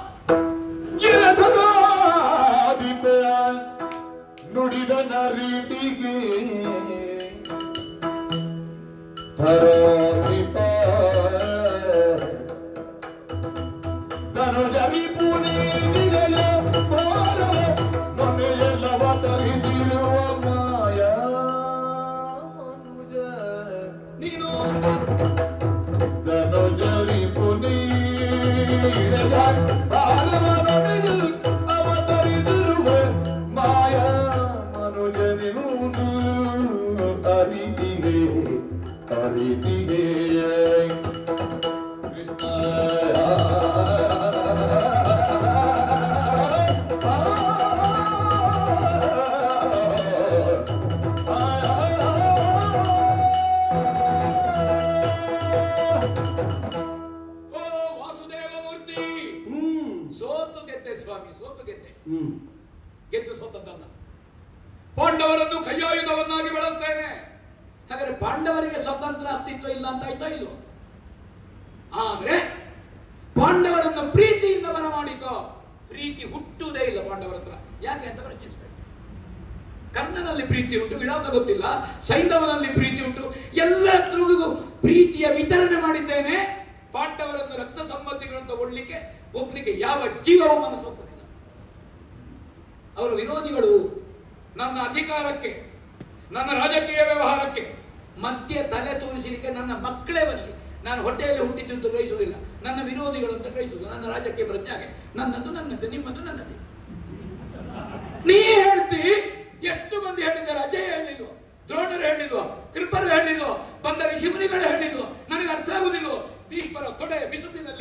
ಗಿರಧರಾಧಿಪ ನುಡಿದ ರೀತಿಗೆ ಧರಾಧಿಪ ಧನುಜರಿ ಪುನೀತಿಗೆಯ ಪಾರವ ಮನೆಯೆಲ್ಲವ ತರಿಸಿರುವ ಮಾಯ ಮನುಜ ನೀನು ಧನುಜರಿ ಪುನೀತಿಗೆಯ ಪಾರವ ಮನೆಯಲ್ಲಿ ಅವತರಿಸಿರುವ ಮಾಯ ಮನುಜನಿರುವುದು ಅರಿತಿಗೆ ಅರಿತಿಗೆ ಕೃಷ್ಣ ಓ ವಾಸುದೇವ ಮೂರ್ತಿ ಹ್ಮ್ ಸೋತು ಗೆದ್ದೆ ಸ್ವಾಮಿ ಸೋತು ಗೆದ್ದೆ ಹ್ಮ್ ಗೆದ್ದು ಸೋತದ್ದಲ್ಲ ಪಾಂಡವರನ್ನು ಕೈಯಾಯುಧವನ್ನಾಗಿ ಬಳಸ್ತೇನೆ ಹಾಗಾದ್ರೆ ಪಾಂಡವರಿಗೆ ಸ್ವತಂತ್ರ ಅಸ್ತಿತ್ವ ಇಲ್ಲ ಅಂತ ಆಯ್ತಾ ಇಲ್ವೋ ಆದ್ರೆ ಪಾಂಡವರನ್ನು ಪ್ರೀತಿಯಿಂದ ಬರಮಾಡಿಕೋ ಪ್ರೀತಿ ಹುಟ್ಟುವುದೇ ಇಲ್ಲ ಪಾಂಡವರ ಹತ್ರ ಯಾಕೆ ಅಂತ ಪ್ರಶ್ನಿಸಬೇಕು ಕರ್ಣನಲ್ಲಿ ಪ್ರೀತಿ ಉಂಟು ವಿಳಾಸ ಗೊತ್ತಿಲ್ಲ ಸೈಂಧವನಲ್ಲಿ ಪ್ರೀತಿ ಉಂಟು ಎಲ್ಲರಿಗೂ ಪ್ರೀತಿಯ ವಿತರಣೆ ಮಾಡಿದ್ದೇನೆ ಪಾಂಡವರನ್ನು ರಕ್ತ ಸಂಬಂಧಿಗಳನ್ನು ತಗೊಳ್ಳಿಕ್ಕೆ ಒಪ್ಪಲಿಕ್ಕೆ ಯಾವ ಜೀವವೂ ಮನಸ್ಸು ಒಪ್ಪಲಿಲ್ಲ ಅವರ ವಿರೋಧಿಗಳು ನನ್ನ ಅಧಿಕಾರಕ್ಕೆ ನನ್ನ ರಾಜಕೀಯ ವ್ಯವಹಾರಕ್ಕೆ ಮಧ್ಯೆ ತಲೆ ತೋರಿಸಲಿಕ್ಕೆ ನನ್ನ ಮಕ್ಕಳೇ ಬರಲಿ ನಾನು ಹೊಟ್ಟೆಯಲ್ಲಿ ಹುಟ್ಟಿದ್ದು ಅಂತ ಗ್ರಹಿಸುವುದಿಲ್ಲ ನನ್ನ ವಿರೋಧಿಗಳು ಅಂತ ಗ್ರಹಿಸುವುದು ನನ್ನ ರಾಜಕೀಯ ಪ್ರಜ್ಞಾಗೆ ನನ್ನದು ನನ್ನದು ನಿಮ್ಮದು ನನ್ನದು ನೀ ಹೇಳ್ತಿ ಎಷ್ಟು ಮಂದಿ ಹೇಳಿದ್ದಾರೆ ಅಜಯ್ ಹೇಳಿಲ್ವೋ ದ್ರೋಣರು ಹೇಳಿಲ್ವೋ ಕೃಪರು ಹೇಳಿಲ್ವೋ ಬಂದ ಋಷಿಮುನಿಗಳು ಹೇಳಿಲ್ವೋ ನನಗೆ ಅರ್ಥ ಆಗುದಿಲ್ವೋ ಭೀಷ್ಮರ ತೊಡೆ ಬಿಸುಪಿನಲ್ಲಿ ನಾನು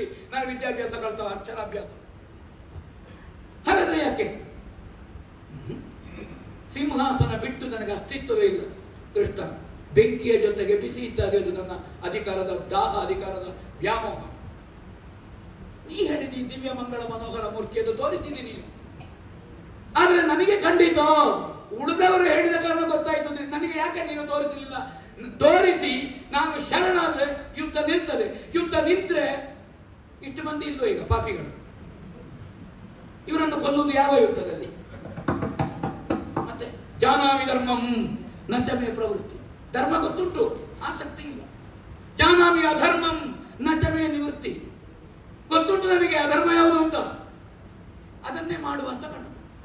ವಿದ್ಯಾಭ್ಯಾಸ ಕಳ್ತಲ್ಲ ಅಕ್ಷರಾಭ್ಯಾಸ ಹಾಗಾದ್ರೆ ಯಾಕೆ ಹ್ಮ್. ಸಿಂಹಾಸನ ಬಿಟ್ಟು ನನಗೆ ಅಸ್ತಿತ್ವವೇ ಇಲ್ಲ ಕೃಷ್ಣ ಬೆಂಕಿಯ ಜೊತೆಗೆ ಬಿಸಿ ಇದ್ದಾಗ ಇದು ನನ್ನ ಅಧಿಕಾರದ ದಾಹ ಅಧಿಕಾರದ ವ್ಯಾಮೋಹ ನೀ ಹೇಳಿದ ಈ ದಿವ್ಯ ಮಂಗಳ ಮನೋಹರ ಮೂರ್ತಿಯನ್ನು ತೋರಿಸಿದಿ ನೀನು ಆದ್ರೆ ನನಗೆ ಖಂಡಿತ ಉಳಿದವರು ಹೇಳಿದ ಕಾರಣ ಗೊತ್ತಾಯ್ತು ನಿ- ನನಗೆ ಯಾಕೆ ನೀನು ತೋರಿಸಲಿಲ್ಲ ನ- ತೋರಿಸಿ ನಾನು ಶರಣಾದ್ರೆ ಯುದ್ಧ ನಿಲ್ತದೆ ಯುದ್ಧ ನಿಂತ್ರೆ ಇಷ್ಟು ಮಂದಿ ಇಲ್ವೋ ಈಗ ಪಾಪಿಗಳು ಇವರನ್ನು ಕೊಲ್ಲುವುದು ಯಾವ ಯುದ್ಧದಲ್ಲಿ ಮತ್ತೆ ಜಾನಾಮಿ ಧರ್ಮಂ ನಚಮೆ ಪ್ರವೃತ್ತಿ ಧರ್ಮ ಗೊತ್ತುಂಟು ಆಸಕ್ತಿ ಇಲ್ಲ ಜಾನಾಮಿ ಅಧರ್ಮಂ ನಚಮೆ ನಿವೃತ್ತಿ ಗೊತ್ತುಂಟು ನನಗೆ ಅಧರ್ಮ ಯಾವುದು ಅಂತ ಅದನ್ನೇ ಮಾಡುವಂತ ಕಣ್ಣು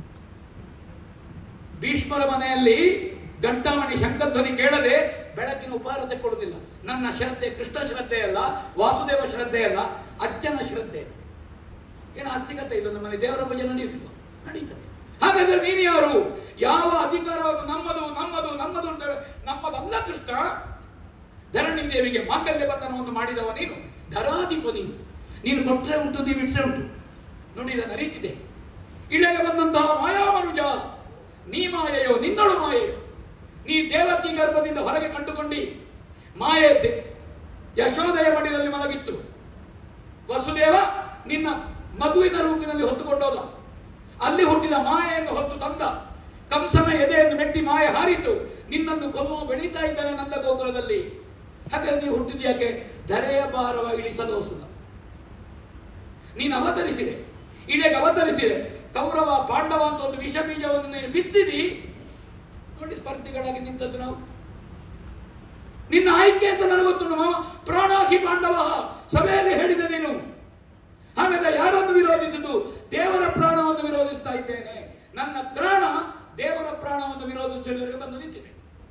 ಭೀಷ್ಮರ ಮನೆಯಲ್ಲಿ ಗಂಟಾಮಣಿ ಶಂಕಧ್ವನಿ ಕೇಳದೆ ಬೆಳಕಿನ ಉಪಹಾರ ತೆಕ್ಕೊಡುವುದಿಲ್ಲ ನನ್ನ ಶ್ರದ್ಧೆ ಕೃಷ್ಣ ಶ್ರದ್ಧೆ ಅಲ್ಲ ವಾಸುದೇವ ಶ್ರದ್ಧೆ ಅಲ್ಲ ಅಜ್ಜನ ಶ್ರದ್ಧೆ ಏನು ಆಸ್ತಿಕತೆ ಇಲ್ಲ ನಮ್ಮಲ್ಲಿ ದೇವರ ಪೂಜೆ ನಡೆಯುತ್ತಿಲ್ಲ ನಡೀತದೆ ಹಾಗಾದ್ರೆ ನೀನು ಯಾರು ಯಾವ ಅಧಿಕಾರವನ್ನು ನಮ್ಮದು ನಮ್ಮದು ನಮ್ಮದು ಅಂತ ನಮ್ಮದಲ್ಲ ಕೃಷ್ಣ ಧರಣಿ ದೇವಿಗೆ ಮಾಂಗಲ್ಯ ಬಂಧನವನ್ನು ಮಾಡಿದವ ನೀನು ಧರಾಧಿಪ ನೀನು ನೀನು ಕೊಟ್ಟರೆ ಉಂಟು ನೀವು ಇಟ್ಟರೆ ಉಂಟು ನೋಡಿ ಇದನ್ನು ಅರಿತಿದೆ ಇಳೆಗೆ ಬಂದಂತಹ ಮಾಯಾ ಮನುಜ ನೀ ಮಾಯೆಯೋ ನಿನ್ನಳು ಮಾಯೆಯೋ ನೀ ದೇವತಿ ಗರ್ಭದಿಂದ ಹೊರಗೆ ಕಂಡುಕೊಂಡಿ ಮಾಯೆ ದೆ- ಯಶೋದಯ ಮಡಿಲಲ್ಲಿ ಮಲಗಿತ್ತು ವಸುದೇವ ನಿನ್ನ ಮಗುವಿನ ರೂಪಿನಲ್ಲಿ ಹೊತ್ತುಕೊಂಡೋದ ಅಲ್ಲಿ ಹುಟ್ಟಿದ ಮಾಯೆಯನ್ನು ಹೊತ್ತು ತಂದ ಕಂಸನ ಎದೆಯನ್ನು ಮೆಟ್ಟಿ ಮಾಯೆ ಹಾರಿತು ನಿನ್ನನ್ನು ಕೊಲ್ಲುವ ಬೆಳೀತಾ ಇದ್ದಾನೆ ನಂದ ಗೋಕುಲದಲ್ಲಿ ಹಾಗಾದ್ರೆ ನೀವು ಹುಟ್ಟಿದ್ಯಾಕೆ ಧರೆಯ ಭಾರವ ಇಳಿಸಲು ಸುಧ ನೀನು ಅವತರಿಸಿದೆ ಇಡೆಗೆ ಅವತರಿಸಿದೆ ಕೌರವ ಪಾಂಡವ ಅಂತ ಒಂದು ವಿಷ ಬೀಜವನ್ನು ನೀನು ಬಿತ್ತಿದಿ ನೋಡಿ ಸ್ಪರ್ಧಿಗಳಾಗಿ ನಿಂತದ್ದು ನಾವು ನಿನ್ನ ಆಯ್ಕೆ ಅಂತ ನನಗೆ ಗೊತ್ತು ನಮ್ಮ ಪ್ರಾಣಾಹಿ ಪಾಂಡವ ಸಭೆಯಲ್ಲಿ ಹೇಳಿದೆ ನೀನು ಹಾಗಾದ್ರೆ ಯಾರನ್ನು ವಿರೋಧಿಸುದು ದೇವರ ಪ್ರಾಣವನ್ನು ವಿರೋಧಿಸ್ತಾ ಇದ್ದೇನೆ ನನ್ನ ತ್ರಾಣ ದೇವರ ಪ್ರಾಣವನ್ನು ವಿರೋಧಿಸಿದವರಿಗೆ ಬಂದು ನಿಂತಿದೆ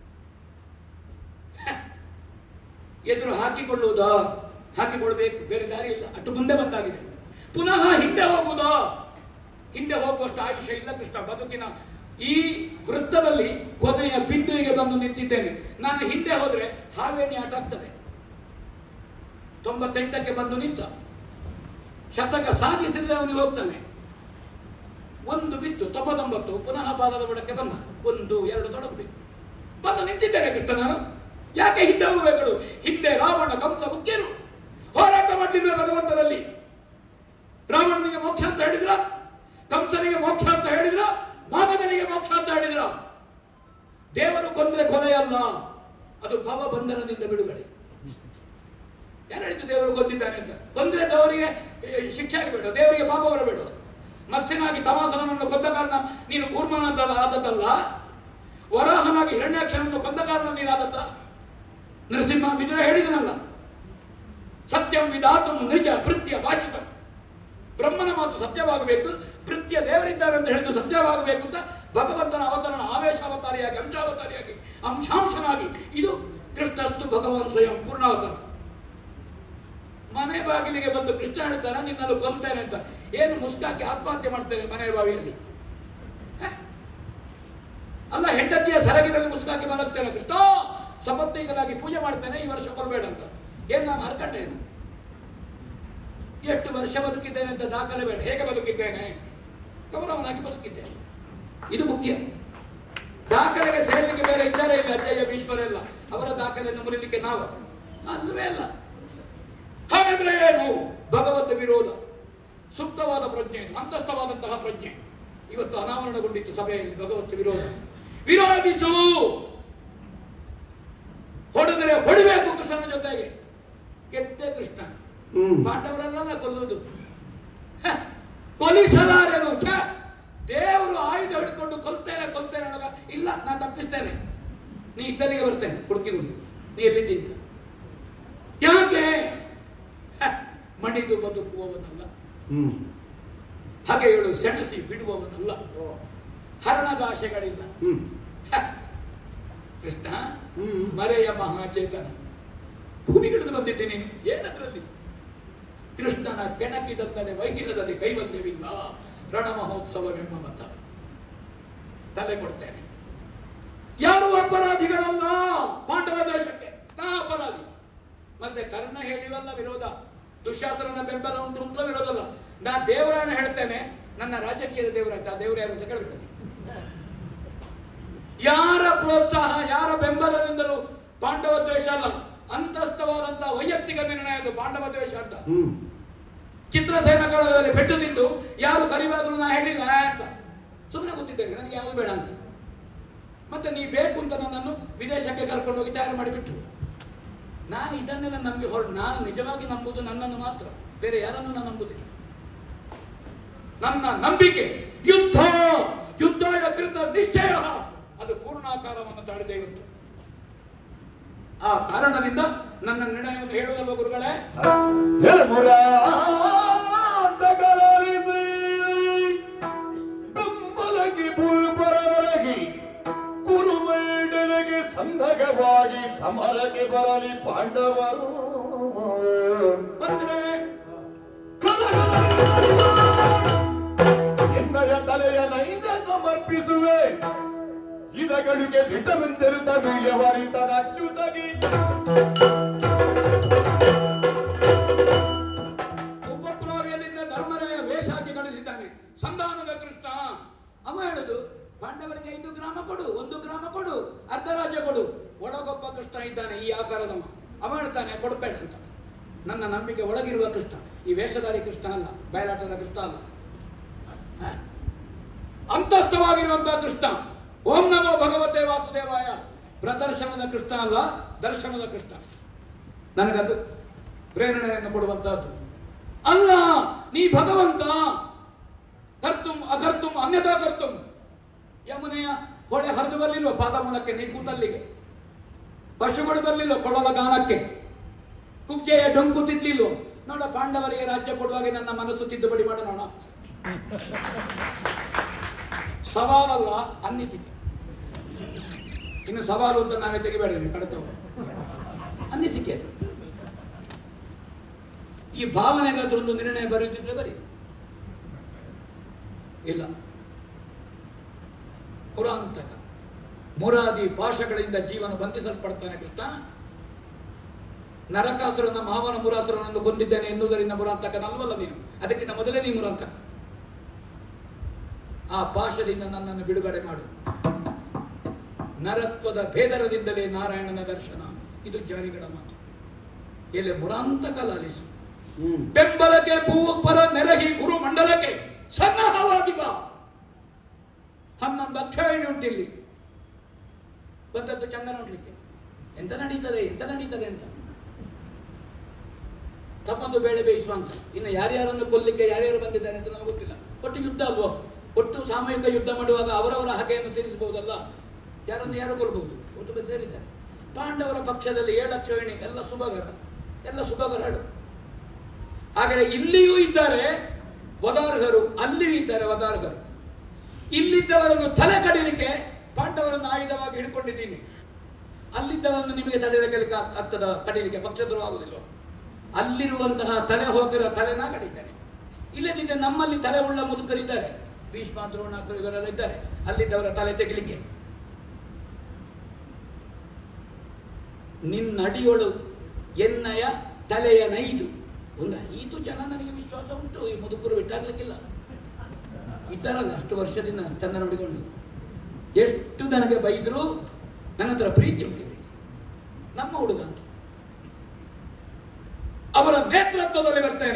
ಹ. ಎದುರು ಹಾಕಿಕೊಳ್ಳುವುದಾ ಹಾಕಿಕೊಳ್ಬೇಕು ಬೇರೆ ದಾರಿ ಇಲ್ಲ ಅಷ್ಟು ಮುಂದೆ ಬಂದಾಗಿದೆ ಪುನಃ ಹಿಂದೆ ಹೋಗುವುದಾ ಹಿಂದೆ ಹೋಗುವಷ್ಟು ಆಯುಷ್ಯ ಇಲ್ಲ ಕೃಷ್ಣ ಬದುಕಿನ ಈ ವೃತ್ತದಲ್ಲಿ ಕೊನೆಯ ಬಿಂದುವಿಗೆ ಬಂದು ನಿಂತಿದ್ದೇನೆ ನಾನು ಹಿಂದೆ ಹೋದ್ರೆ ಹಾವೇಣಿ ಆಟ ಆಗ್ತದೆ ತೊಂಬತ್ತೆಂಟಕ್ಕೆ ಬಂದು ನಿಂತ ಶತಕ ಸಾಧಿಸಿದ್ರೆ ಅವನಿಗೆ ಹೋಗ್ತಾನೆ ಒಂದು ಬಿತ್ತು ತೊಂಬತ್ತೊಂಬತ್ತು ಪುನಃ ಬಾಲದ ಬುಡಕ್ಕೆ ಬಂದ ಒಂದು ಎರಡು ತೊಡಗಬೇಕು ಬಂದು ನಿಂತಿದ್ದೇನೆ ಕೃಷ್ಣ ನಾನು ಯಾಕೆ ಹಿಂದೆ ಹೋಗಬೇಕು ಹಿಂದೆ ರಾವಣ ಕಂಸ ಮುಖ್ಯರು ಹೋರಾಟ ಮಾಡಲಿಲ್ಲ ಭಗವಂತನಲ್ಲಿ ರಾವಣನಿಗೆ ಮೋಕ್ಷ ಅಂತ ಹೇಳಿದ್ರ ಕಂಸನಿಗೆ ಮೋಕ್ಷ ಅಂತ ಹೇಳಿದ್ರ ಮಾಗದನಿಗೆ ಮೋಕ್ಷ ಅಂತ ಹೇಳಿದ್ರ ದೇವರು ಕೊಂದ್ರೆ ಕೊನೆಯಲ್ಲ ಅದು ಭವ ಬಂಧನದಿಂದ ಬಿಡುಗಡೆ ಯಾರು ಹೇಳಿದ್ದು ದೇವರು ಕೊಂದಿದ್ದಾನೆ ಅಂತ ಕೊಂದ್ರೆ ದೇವರಿಗೆ ಏ, ಶಿಕ್ಷೆ ಆಗಬೇಡ ದೇವರಿಗೆ ಪಾಪ ಬರಬೇಡ ಮತ್ಸ್ಯನಾಗಿ ತಮಾಸನನ್ನು ಕೊಂದ ಕಾರಣ ನೀನು ಕೂರ್ಮನಾದ ಆದದ್ದಲ್ಲ ವರಾಹನಾಗಿ ಹಿರಣ್ಯಾಕ್ಷರನ್ನು ಕೊಂದ ಕಾರಣ ನೀನಾದದ್ದ ನರಸಿಂಹ ವಿದುರ ಹೇಳಿದನಲ್ಲ ಸತ್ಯಂ ವಿಧಾತು ನಿಜ ಭೃತ್ಯ ಭಾಷಿತ ಬ್ರಹ್ಮನ ಮಾತು ಸತ್ಯವಾಗಬೇಕು ಭೃತ್ಯ ದೇವರಿದ್ದಾರೆ ಅಂತ ಹೇಳಿದ್ದು ಸತ್ಯವಾಗಬೇಕು ಅಂತ ಭಗವಂತನ ಅವತರಣ ಆವೇಶಾವತಾರಿಯಾಗಿ ಅಂಶಾವತಾರಿಯಾಗಿ ಅಂಶಾಂಶನಾಗಿ ಇದು ಕೃಷ್ಣಸ್ತು ಭಗವಾನ್ ಸ್ವಯಂ ಪೂರ್ಣಾವತಾರ ಮನೆ ಬಾಗಿಲಿಗೆ ಬಂದು ಕೃಷ್ಣ ಹೇಳ್ತಾನೆ ನಿನ್ನನ್ನು ಕೊಲ್ತೇನೆ ಅಂತ ಏನು ಮುಸ್ಕಾಕಿ ಆತ್ಮಹತ್ಯೆ ಮಾಡ್ತೇನೆ ಮನೆ ಬಾವಿಯಲ್ಲಿ ಹ? ಅಲ್ಲ ಹೆಂಡತಿಯ ಸರಗಿನಲ್ಲಿ ಮುಸ್ಕಾಕಿ ಮಲಗ್ತೇನೆ ಕೃಷ್ಣ ಸಪತ್ನಿಕನಾಗಿ ಪೂಜೆ ಮಾಡ್ತೇನೆ ಈ ವರ್ಷ ಕೊಲ್ಬೇಡ ಅಂತ ಏನು ನಾನು ಹರ್ಕಂಡೆ ಏನು ಎಷ್ಟು ವರ್ಷ ಬದುಕಿದ್ದೇನೆ ಅಂತ ದಾಖಲೆ ಬೇಡ ಹೇಗೆ ಬದುಕಿದ್ದೇನೆ ಕೌರವನಾಗಿ ಬದುಕಿದ್ದೇನೆ ಇದು ಮುಖ್ಯ ದಾಖಲೆಗೆ ಸೇರಲಿಕ್ಕೆ ಬೇರೆ ಇದ್ದಾರೆ ಇಲ್ಲ ಅಜ್ಜಯ್ಯ ಭೀಷ್ಮರೆಲ್ಲ ಅವರ ದಾಖಲೆಯನ್ನು ಮುರಿಲಿಕ್ಕೆ ನಾವು ಅಲ್ಲವೇ ಅಲ್ಲ ಹಾಗಾದ್ರೆ ಏನು ಭಗವದ್ ವಿರೋಧ ಸೂಕ್ತವಾದ ಪ್ರಜ್ಞೆ ಇದು, ಅಂತಸ್ಥವಾದಂತಹ ಪ್ರಜ್ಞೆ ಇವತ್ತು ಅನಾವರಣಗೊಂಡಿತ್ತು ಸಭೆಯಲ್ಲಿ ಭಗವತ್ ವಿರೋಧ ವಿರೋಧಿಸು ಹೊಡೆದರೆ ಹೊಡಿಬೇಕು ಕೃಷ್ಣನ ಜೊತೆಗೆ ಗೆದ್ದೆ ಕೃಷ್ಣ ಹ್ಮ್. ಪಾಂಡವರನ್ನೆಲ್ಲ ಕೊಲ್ಲುವುದು ಹ, ಕೊಲಿಸಲಾರೆನು ಛ, ದೇವರು ಆಯುಧ ಹಿಡ್ಕೊಂಡು ಕೊಲ್ತೇನೆ ಕೊಲ್ತೇನೆ ಅನ್ನೋಗ ಇಲ್ಲ ನಾನು ತಪ್ಪಿಸ್ತೇನೆ ನೀ ಇದ್ದಲ್ಲಿಗೆ ಬರ್ತೇನೆ ಹುಡುಕಿಕೊಂಡು ನೀ ಎಲ್ಲಿದ್ದಿ ಅಂತ ಯಾಕೆ ಹ, ಮಣಿದು ಬದುಕುವವನಲ್ಲ ಹ್ಮ್ ಹಾಗೆ ಹೇಳು ಸೆಣಸಿ ಬಿಡುವವನಲ್ಲ ಹರಣದ ಆಶೆಗಳಿಲ್ಲ ಹ್ಮ್ ಹ, ಕೃಷ್ಣ ಹ್ಮ್. ಮರೆಯ ಮಹಾಚೇತನ ಭೂಮಿಗಿಳಿದು ಬಂದಿದ್ದೆ ನೀನು ಏನದ್ರಲ್ಲಿ ಕೃಷ್ಣನ ಕೆಣಕಿದಲ್ಲದೆ ವೈಹಿಕದಲ್ಲಿ ಕೈವಲ್ಯವಿಲ್ಲ ರಣ ಮಹೋತ್ಸವವೆಂಬ ಮತ ತಲೆ ಕೊಡ್ತೇನೆ ಯಾರು ಅಪರಾಧಿಗಳಲ್ಲ ಪಾಂಡವ ದೇಶಕ್ಕೆ ನಾ ಅಪರಾಧಿ ಮತ್ತೆ ಕರ್ಣ ಹೇಳಿವಲ್ಲ ವಿರೋಧ ದುಶ್ಯಾಸನದ ಬೆಂಬಲ ಉಂಟು ಅಂತ ಇರೋದಲ್ಲ ನಾ ದೇವರನ್ನ ಹೇಳ್ತೇನೆ ನನ್ನ ರಾಜಕೀಯದ ದೇವರಾಯ್ತು ಆ ದೇವರು ಯಾರು ಅಂತ ಕೇಳಬೇಕು ಯಾರ ಪ್ರೋತ್ಸಾಹ ಯಾರ ಬೆಂಬಲದಿಂದಲೂ ಪಾಂಡವ ದ್ವೇಷ ಅಲ್ಲ ಅಂತಸ್ಥವಾದಂತಹ ವೈಯಕ್ತಿಕ ನಿರ್ಣಯ ಅದು ಪಾಂಡವ ದ್ವೇಷ ಅಂತ ಹ್ಮ್ ಚಿತ್ರಸೇನ ಕಾಲದಲ್ಲಿ ಪೆಟ್ಟು ತಿಂದು ಯಾರು ಕರಿವಾದ್ರು ನಾ ಹೇಳಿಲ್ಲ ಅಂತ ಸುಮ್ಮನೆ ಗೊತ್ತಿದ್ದೇನೆ ನನಗೆ ಯಾವುದು ಬೇಡ ಅಂತ ಮತ್ತೆ ನೀ ಬೇಕು ಅಂತ ನನ್ನನ್ನು ವಿದೇಶಕ್ಕೆ ಕರ್ಕೊಂಡು ಹೋಗಿ ತಯಾರು ಮಾಡಿಬಿಟ್ರು ನಾನು ಇದನ್ನೆಲ್ಲ ನಂಬಿ ಹೊರ ನಾನು ನಿಜವಾಗಿ ನಂಬುದು ನನ್ನನ್ನು ಮಾತ್ರ ಬೇರೆ ಯಾರನ್ನು ನಾನು ನಂಬುದಿಲ್ಲ ನನ್ನ ನಂಬಿಕೆ ಯುದ್ಧ ಯುದ್ಧ ಕೃತ ನಿಶ್ಚಯ ಅದು ಪೂರ್ಣಾಕಾರವನ್ನು ತಾಳಿದೆ ಇವತ್ತು ಆ ಕಾರಣದಿಂದ ನನ್ನ ನಿರ್ಣಯವನ್ನು ಹೇಳುವುದಲ್ವ ಗುರುಗಳೇ ಮುರಾಂತಕರಾಲಿಸಿ ಬೆಂಬಲಗಿ ಭೂಪರವರಗಿ ಕುರುಮಂಡನಿಗೆ ಸಂಭಗವಾಗಿ ಸಮರಕ್ಕೆ ಬರಲಿ ಪಾಂಡವರು ಬಂದ್ರೆ ಎನ್ನಯ ತಲೆಯ ನೈಜ ಸಮರ್ಪಿಸುವೆ ಇದಗಳಿಗೆ ದಿಟವೆಂದಿರುತ್ತ ವೀರ್ಯವರಿತ ಅಚ್ಚುತಗಿ ಉಪಪ್ಲಾವಿಯಲ್ಲಿಂದ ಧರ್ಮರಾಯ ವೇಷ ಹಾಕಿ ಕಳಿಸಿದ್ದಾನೆ ಸಂಧಾನದ ಕೃಷ್ಣ ಅವ ಹೇಳುದು ಪಾಂಡವರಿಗೆ ಐದು ಗ್ರಾಮ ಕೊಡು ಒಂದು ಗ್ರಾಮ ಕೊಡು ಅರ್ಧ ರಾಜ್ಯ ಕೊಡು ಒಳಗೊಬ್ಬ ಕೃಷ್ಣ ಇದ್ದಾನೆ ಈ ಆಕಾರದವ ಅವ ಹೇಳ್ತಾನೆ ಕೊಡಬೇಡ ಅಂತ ನನ್ನ ನಂಬಿಕೆ ಒಳಗಿರುವ ಕೃಷ್ಣ ಈ ವೇಷಧಾರಿ ಕೃಷ್ಣ ಅಲ್ಲ ಬಯಲಾಟದ ಕೃಷ್ಣ ಅಲ್ಲ ಹ? ಅಂತಸ್ಥವಾಗಿರುವಂತಹ ಕೃಷ್ಣ ಓಂ ನಮೋ ಭಗವತೆ ವಾಸುದೇವಾಯ ಪ್ರದರ್ಶನದ ಕೃಷ್ಣ ಅಲ್ಲ ದರ್ಶನದ ಕೃಷ್ಣ ನನಗದು ಪ್ರೇರಣೆಯನ್ನು ಕೊಡುವಂತಹದ್ದು ಅಲ್ಲ ನೀ ಭಗವಂತ ಕರ್ತುಂ ಅಕರ್ತುಂ ಅನ್ಯಥಾ ಕರ್ತುಂ ಯಮುನೆಯ ಹೊಳೆ ಹರಿದು ಬರಲಿಲ್ವ ಪಾದ ಮೂಲಕ್ಕೆ ನೀ ಕೂತಲ್ಲಿಗೆ ಪಶುಗಳು ಬರಲಿಲ್ಲ ಕೊಡಲ ಗಾನಕ್ಕೆ ಕುಬ್ಜೆಯ ಡೊಂಕು ತಿದ್ಲಿಲ್ವೋ ನೋಡ ಪಾಂಡವರಿಗೆ ರಾಜ್ಯ ಕೊಡುವಾಗ ನನ್ನ ಮನಸ್ಸು ತಿದ್ದುಪಡಿ ಮಾಡೋಣ ಸವಾಲಲ್ಲ ಅನ್ನಿಸಿಕೆ ಇನ್ನು ಸವಾಲು ಅಂತ ನಾವೇ ತೆಗಿಬೇಡ ಕಡತವ ಅನ್ನಿಸಿಕೆ ಅದು ಈ ಭಾವನೆಗಾದ್ರೂ ಒಂದು ನಿರ್ಣಯ ಬರೆಯುತ್ತಿದ್ರೆ ಬರೀ ಇಲ್ಲ ಪುರಾಂತಕ ಮುರಾದಿ ಪಾಶಗಳಿಂದ ಜೀವನ ಬಂಧಿಸಲ್ಪಡ್ತಾನೆ ಕೃಷ್ಣ ನರಕಾಸುರನ ಮಾವನ ಮುರಾಸುರನನ್ನು ಕೊಂದಿದ್ದೇನೆ ಎನ್ನುವುದರಿಂದ ಮುರಾಂತಕನಲ್ವಲ್ಲ ನೀನು ಅದಕ್ಕಿಂತ ಮೊದಲೇ ನೀ ಮುರಾಂತಕ ಆ ಪಾಶದಿಂದ ನನ್ನನ್ನು ಬಿಡುಗಡೆ ಮಾಡು ನರತ್ವದ ಭೇದರದಿಂದಲೇ ನಾರಾಯಣನ ದರ್ಶನ ಇದು ಜಾರಿಗಳ ಮಾತು ಎಲೆ ಮುರಾಂತಕ ಲಾಲಿಸು ಹ್ಮ್ ಬೆಂಬಲಕ್ಕೆ ಭೂಪರ ನೆರಹಿ ಗುರು ಮಂಡಲಕ್ಕೆ ಸನ್ನಹವಾಗಿ ಬಾ ಹನ್ನೊಂದು ಅಧ್ಯಾಯ ಉಂಟಿಲ್ಲಿ ಬಂದದ್ದು ಚಂದ ನೋಡ್ಲಿಕ್ಕೆ ಎಂತ ನಡೀತದೆ ಎಂತ ನಡೀತದೆ ಅಂತ ತಮ್ಮದು ಬೇಳೆ ಬೇಯಿಸುವಂತ ಇನ್ನು ಯಾರ್ಯಾರನ್ನು ಕೊಲ್ಲಿಕ್ಕೆ ಯಾರ್ಯಾರು ಬಂದಿದ್ದಾರೆ ಅಂತ ನನಗೆ ಗೊತ್ತಿಲ್ಲ ಒಟ್ಟು ಯುದ್ಧ ಅಲ್ವೋ ಒಟ್ಟು ಸಾಮೂಹಿಕ ಯುದ್ಧ ಮಾಡುವಾಗ ಅವರವರ ಹಗೆಯನ್ನು ತೀರಿಸಬಹುದಲ್ಲ ಯಾರನ್ನು ಯಾರು ಕೊಲ್ಬಹುದು ಒಟ್ಟು ಬಂದು ಸೇರಿದ್ದಾರೆ ಪಾಂಡವರ ಪಕ್ಷದಲ್ಲಿ ಏಳಕ್ಷೋಹಿಣಿ ಎಲ್ಲ ಸುಭಗರ ಎಲ್ಲ ಸುಭಗರಳು ಹಾಗಾದರೆ ಇಲ್ಲಿಯೂ ಇದ್ದಾರೆ ವದಾರ್ಹರು ಅಲ್ಲಿಯೂ ಇದ್ದಾರೆ ವದಾರ್ಹರು ಇಲ್ಲಿದ್ದವರನ್ನು ತಲೆ ಕಡಿಲಿಕ್ಕೆ ಪಾಂಡವರನ್ನು ಆಯುಧವಾಗಿ ಹಿಡ್ಕೊಂಡಿದ್ದೀನಿ ಅಲ್ಲಿದ್ದವರನ್ನು ನಿಮಗೆ ತಡೆಯಲಿಕ್ಕೆ ಆಗ್ತದ ಕಡಿಲಿಕ್ಕೆ ಪಕ್ಷದ್ರೋಹ ಆಗುದಿಲ್ಲ ಅಲ್ಲಿರುವಂತಹ ತಲೆ ಹೋಗಿರೋ ತಲೆನ ಕಡಿತಾನೆ ಇಲ್ಲದಿದ್ದರೆ ನಮ್ಮಲ್ಲಿ ತಲೆ ಉಳ್ಳ ಮುದುಕರಿದ್ದಾರೆ ಭೀಷ್ಮ ದ್ರೋಣಾಕರು ಇವರೆಲ್ಲ ಇದ್ದಾರೆ ಅಲ್ಲಿದ್ದವರ ತಲೆ ತೆಗಿಲಿಕ್ಕೆ ನಿನ್ನಡಿಯೊಳು ಎನ್ನಯ ತಲೆಯ ನೈದು ಒಂದು ಐದು ಜನ ನನಗೆ ವಿಶ್ವಾಸ ಉಂಟು ಈ ಮುದುಕರು ಬಿಟ್ಟಾಗ್ಲಿಕ್ಕಿಲ್ಲ ಇದ್ದಾರಲ್ಲ ಅಷ್ಟು ವರ್ಷದಿಂದ ಚಂದ ನೋಡಿಕೊಂಡು ಎಷ್ಟು ನನಗೆ ಬೈದ್ರು ನನ್ನ ಹತ್ರ ಪ್ರೀತಿ ಉಂಟಿದೆ ನಮ್ಮ ಹುಡುಗ ಅಂತ ಅವರ ನೇತೃತ್ವದಲ್ಲಿ ಬರ್ತೇನೆ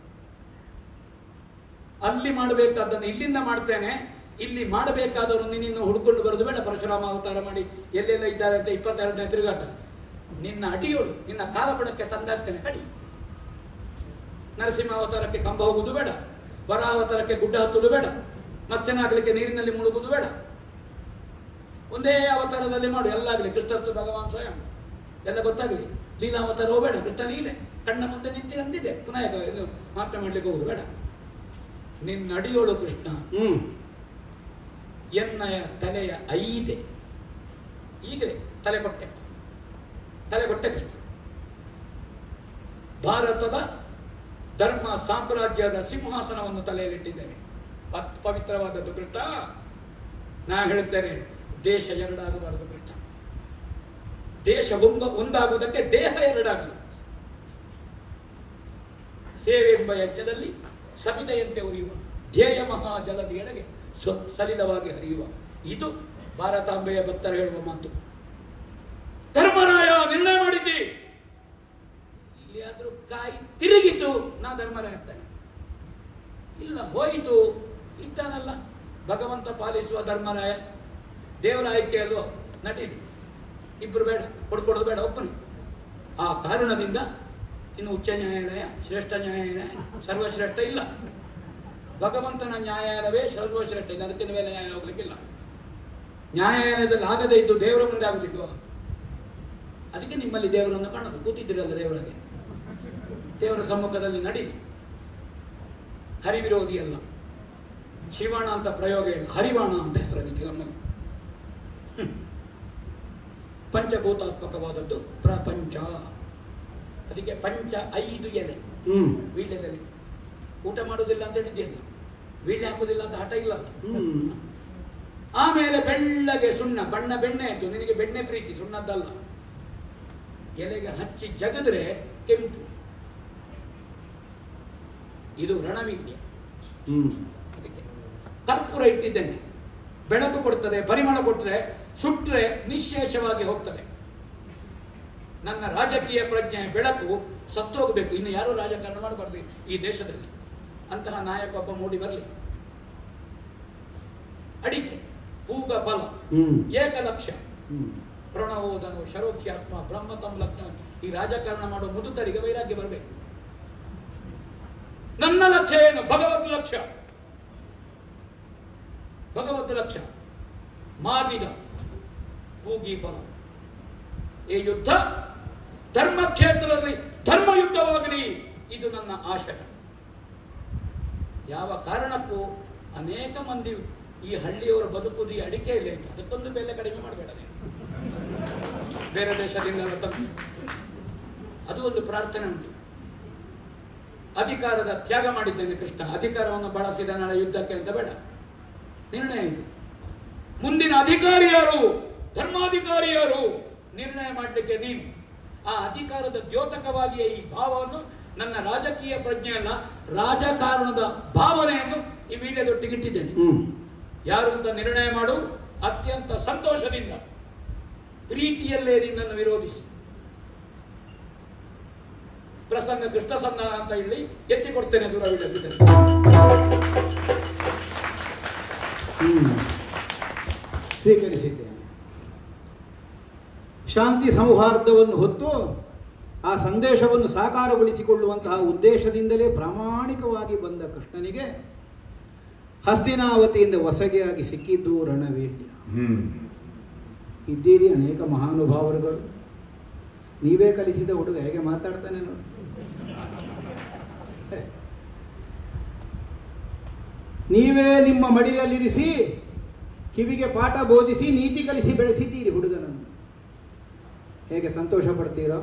ಅಲ್ಲಿ ಮಾಡಬೇಕಾದ್ದನ್ನು ಇಲ್ಲಿಂದ ಮಾಡ್ತೇನೆ ಇಲ್ಲಿ ಮಾಡಬೇಕಾದವರು ನಿನ್ನ ಹುಡ್ಕೊಂಡು ಬರೋದು ಬೇಡ ಪರಶುರಾಮ ಅವತಾರ ಮಾಡಿ ಎಲ್ಲೆಲ್ಲ ಇದ್ದಾರೆ ಅಂತ ಇಪ್ಪತ್ತೆರಡನೇ ತಿರುಗಾಟ ನಿನ್ನ ಅಡಿಯೋಳು ನಿನ್ನ ಕಾಲಪಡಕ್ಕೆ ತಂದಾಗ್ತೇನೆ ಕಡಿ ನರಸಿಂಹ ಅವತಾರಕ್ಕೆ ಕಂಬ ಹೋಗುವುದು ಬೇಡ ವರ ಅವತಾರಕ್ಕೆ ಗುಡ್ಡ ಹತ್ತುವುದು ಬೇಡ ಮತ್ಸ್ಯನಾಗಲಿಕ್ಕೆ ನೀರಿನಲ್ಲಿ ಮುಳುಗುವುದು ಬೇಡ ಒಂದೇ ಅವತಾರದಲ್ಲಿ ಮಾಡು ಎಲ್ಲ ಆಗಲಿ ಕೃಷ್ಣಸ್ತು ಭಗವಾನ್ ಸ್ವಯಂ ಎಲ್ಲ ಗೊತ್ತಾಗಲಿ ಲೀಲಾವತಾರ ಹೋಗಬೇಡ ಕೃಷ್ಣ ಲೀಲೆ ಕಣ್ಣ ಮುಂದೆ ನಿಂತಿ ಅಂತಿದೆ ಪುನಃ ಈಗ ಇನ್ನು ಮಾತ್ರ ಮಾಡ್ಲಿಕ್ಕೆ ಹೋಗುದು ಬೇಡ ನಿನ್ನ ಅಡಿಯೋಳು ಕೃಷ್ಣ ಹ್ಮ್ ಎನ್ನಯ ತಲೆಯ ಐದೆ ಈಗಲೇ ತಲೆ ಕೊಟ್ಟೆ ತಲೆ ಕೊಟ್ಟೆ ಕೃಷ್ಣ ಭಾರತದ ಧರ್ಮ ಸಾಮ್ರಾಜ್ಯದ ಸಿಂಹಾಸನವನ್ನು ತಲೆಯಲ್ಲಿಟ್ಟಿದ್ದೇನೆ ಪತ್ ಪವಿತ್ರವಾದದ್ದು ಕೃಷ್ಣ ನಾ ಹೇಳುತ್ತೇನೆ ದೇಶ ಎರಡಾಗಬಾರದು ಕೃಷ್ಣ ದೇಶ ಒಂದ ಒಂದಾಗುವುದಕ್ಕೆ ದೇಹ ಎರಡಾಗಲು ಸೇವೆ ಎಂಬ ಯಜ್ಞದಲ್ಲಿ ಸಮಿತೆಯಂತೆ ಉರಿಯುವ ಧ್ಯೇಯ ಮಹಾಜಲದಿಯೆಡೆಗೆ ಸ ಸಲಿಲವಾಗಿ ಹರಿಯುವ ಇದು ಭಾರತಾಂಬೆಯ ಭಕ್ತರು ಹೇಳುವ ಮಾತು ಧರ್ಮರಾಯ ನಿರ್ಣಯ ಮಾಡಿದ್ದಿ ಇಲ್ಲಿ ಆದ್ರೂ ಕಾಯಿ ತಿರುಗಿತು ನಾ ಧರ್ಮರಾಯ ಆಗ್ತಾನೆ ಇಲ್ಲ ಹೋಯಿತು ಇದ್ದಾನಲ್ಲ ಭಗವಂತ ಪಾಲಿಸುವ ಧರ್ಮರಾಯ ದೇವರ ಆಯ್ಕೆ ಅಲ್ವೋ ನಡೀಲಿ ಇಬ್ಬರು ಬೇಡ ಕೊಡ್ಕೊಡೋದು ಬೇಡ ಒಬ್ಬನೇ ಆ ಕಾರಣದಿಂದ ಇನ್ನು ಉಚ್ಚ ನ್ಯಾಯಾಲಯ ಶ್ರೇಷ್ಠ ನ್ಯಾಯಾಲಯ ಸರ್ವಶ್ರೇಷ್ಠ ಇಲ್ಲ ಭಗವಂತನ ನ್ಯಾಯಾಲಯವೇ ಸರ್ವಶ್ರೇಷ್ಠ ಇದೆ ಅದಕ್ಕಿಂತ ಮೇಲೆ ನ್ಯಾಯ ಹೋಗ್ಲಿಕ್ಕಿಲ್ಲ ನ್ಯಾಯಾಲಯದಲ್ಲಿ ಆಗದೇ ಇದ್ದು ದೇವರ ಮುಂದೆ ಆಗುದಿಲ್ವಾ ಅದಕ್ಕೆ ನಿಮ್ಮಲ್ಲಿ ದೇವರನ್ನು ಕಾಣೋದು ಕೂತಿದ್ದೀರಲ್ಲ ದೇವರಿಗೆ ದೇವರ ಸಮ್ಮುಖದಲ್ಲಿ ನಡೀಲಿ ಹರಿವಿರೋಧಿ ಅಲ್ಲ ಶಿವಣ ಅಂತ ಪ್ರಯೋಗ ಇಲ್ಲ ಹರಿವಾಣ ಅಂತ ಹೆಸರು ಅದಕ್ಕೆ ನಮ್ಮಲ್ಲಿ ಹ್ಮ್. ಪಂಚಭೂತಾತ್ಮಕವಾದದ್ದು ಪ್ರಪಂಚ ಅದಕ್ಕೆ ಪಂಚ ಐದು ಎಲೆ ಹ್ಮ್ ವೀಳ್ಯದಲ್ಲಿ ಊಟ ಮಾಡೋದಿಲ್ಲ ಅಂತ ಹೇಳಿದ್ಯಲ್ಲ ವೀಳ್ಯ ಹಾಕೋದಿಲ್ಲ ಅಂತ ಹಠ ಇಲ್ಲ ಹ್ಮ್ ಆಮೇಲೆ ಬೆಳ್ಳಗೆ ಸುಣ್ಣ ಬಣ್ಣ ಬೆಣ್ಣೆ ಆಯ್ತು ನಿನಗೆ ಬೆಣ್ಣೆ ಪ್ರೀತಿ ಸುಣ್ಣದ್ದಲ್ಲ ಎಲೆಗೆ ಹಚ್ಚಿ ಜಗದ್ರೆ ಕೆಂಪು ಇದು ರಣವೀರ್ಯ ಹ್ಮ್ ಅದಕ್ಕೆ ಕರ್ಪೂರ ಇಟ್ಟಿದ್ದೇನೆ ಬೆಳಕು ಕೊಡ್ತದೆ ಪರಿಮಳ ಕೊಟ್ಟರೆ ಸುಟ್ಟರೆ ನಿಶೇಷವಾಗಿ ಹೋಗ್ತದೆ ನನ್ನ ರಾಜಕೀಯ ಪ್ರಜ್ಞೆ ಬೆಳಕು ಸತ್ತೋಗಬೇಕು ಇನ್ನು ಯಾರೂ ರಾಜಕಾರಣ ಮಾಡಬಾರ್ದು ಈ ದೇಶದಲ್ಲಿ ಅಂತಹ ನಾಯಕ ಒಬ್ಬ ಮೂಡಿ ಬರಲಿ ಅಡಿಕೆ ಪೂಗ ಫಲ ಹ್ಮ್ ಏಕಲಕ್ಷ ಹ್ಮ್ ಪ್ರಣವೋದನು ಶರೋಖ್ಯಾತ್ಮ ಬ್ರಹ್ಮತಂ ಲಗ್ನ ಈ ರಾಜಕಾರಣ ಮಾಡುವ ಮುದುಕರಿಗೆ ವೈರಾಗ್ಯ ಬರಬೇಕು ನನ್ನ ಲಕ್ಷ್ಯ ಏನು ಭಗವತ್ ಲಕ್ಷ್ಯ ಭಗವತ್ ಲಕ್ಷ್ಯ ಮಾಗಿದ ಪೂಗಿ ಫಲ ಈ ಯುದ್ಧ ಧರ್ಮಕ್ಷೇತ್ರದಲ್ಲಿ ಧರ್ಮ ಯುದ್ಧವಾಗಲಿ ಇದು ನನ್ನ ಆಶಯ ಯಾವ ಕಾರಣಕ್ಕೂ ಅನೇಕ ಮಂದಿ ಈ ಹಳ್ಳಿಯವರ ಬದುಕುವುದು ಈ ಅಡಿಕೆಯಲ್ಲಿ ಆಯ್ತು ಅದಕ್ಕೊಂದು ಬೆಲೆ ಕಡಿಮೆ ಮಾಡಬೇಡ ನೀನು ಬೇರೆ ದೇಶದಿಂದ ತಂದು ಅದು ಒಂದು ಪ್ರಾರ್ಥನೆ ಉಂಟು ಅಧಿಕಾರದ ತ್ಯಾಗ ಮಾಡಿದ್ದೇನೆ ಕೃಷ್ಣ ಅಧಿಕಾರವನ್ನು ಬಳಸಿದ ನಾಳೆ ಯುದ್ಧಕ್ಕೆ ಅಂತ ಬೇಡ ನಿರ್ಣಯ ಇದು ಮುಂದಿನ ಅಧಿಕಾರಿ ಯಾರು ಧರ್ಮಾಧಿಕಾರಿ ಯಾರು ನಿರ್ಣಯ ಮಾಡಲಿಕ್ಕೆ ನೀನು ಆ ಅಧಿಕಾರದ ದ್ಯೋತಕವಾಗಿಯೇ ಈ ಭಾವವನ್ನು ನನ್ನ ರಾಜಕೀಯ ಪ್ರಜ್ಞೆಯಲ್ಲ ರಾಜಕಾರಣದ ಭಾವನೆಯನ್ನು ಈ ವೀಳ್ಯದೊಟ್ಟಿಗಿಟ್ಟಿದ್ದೇನೆ ಹ್ಮ್ ಯಾರು ಅಂತ ನಿರ್ಣಯ ಮಾಡು ಅತ್ಯಂತ ಸಂತೋಷದಿಂದ ಪ್ರೀತಿಯಲ್ಲೇ ನಿನ್ನನ್ನು ವಿರೋಧಿಸಿ ಪ್ರಸಂಗ ಕೃಷ್ಣ ಸಂಧಾನ ಅಂತ ಇಲ್ಲಿ ಎತ್ತಿ ಕೊಡ್ತೇನೆ ದೂರವಿಲ್ಲದಿದ್ದರೆ ಹ್ಮ್. ಸ್ವೀಕರಿಸಿದ್ದೇನೆ ಶಾಂತಿ ಸೌಹಾರ್ದವನ್ನು ಹೊತ್ತು ಆ ಸಂದೇಶವನ್ನು ಸಾಕಾರಗೊಳಿಸಿಕೊಳ್ಳುವಂತಹ ಉದ್ದೇಶದಿಂದಲೇ ಪ್ರಾಮಾಣಿಕವಾಗಿ ಬಂದ ಕೃಷ್ಣನಿಗೆ ಹಸ್ತಿನಾವತಿಯಿಂದ ಹೊಸಗೆಯಾಗಿ ಸಿಕ್ಕಿದ್ದು ರಣವೀರ್ಯ ಹ್ಮ್ ಇದ್ದೀರಿ ಅನೇಕ ಮಹಾನುಭಾವರುಗಳು ನೀವೇ ಕಲಿಸಿದ ಹುಡುಗ ಹೇಗೆ ಮಾತಾಡ್ತಾನೆ ನೋಡಿ ನೀವೇ ನಿಮ್ಮ ಮಡಿಲಲ್ಲಿರಿಸಿ ಕಿವಿಗೆ ಪಾಠ ಬೋಧಿಸಿ ನೀತಿ ಕಲಿಸಿ ಬೆಳೆಸಿದ್ದೀರಿ ಹುಡುಗನನ್ನು ಹೇಗೆ ಸಂತೋಷ ಪಡ್ತೀರೋ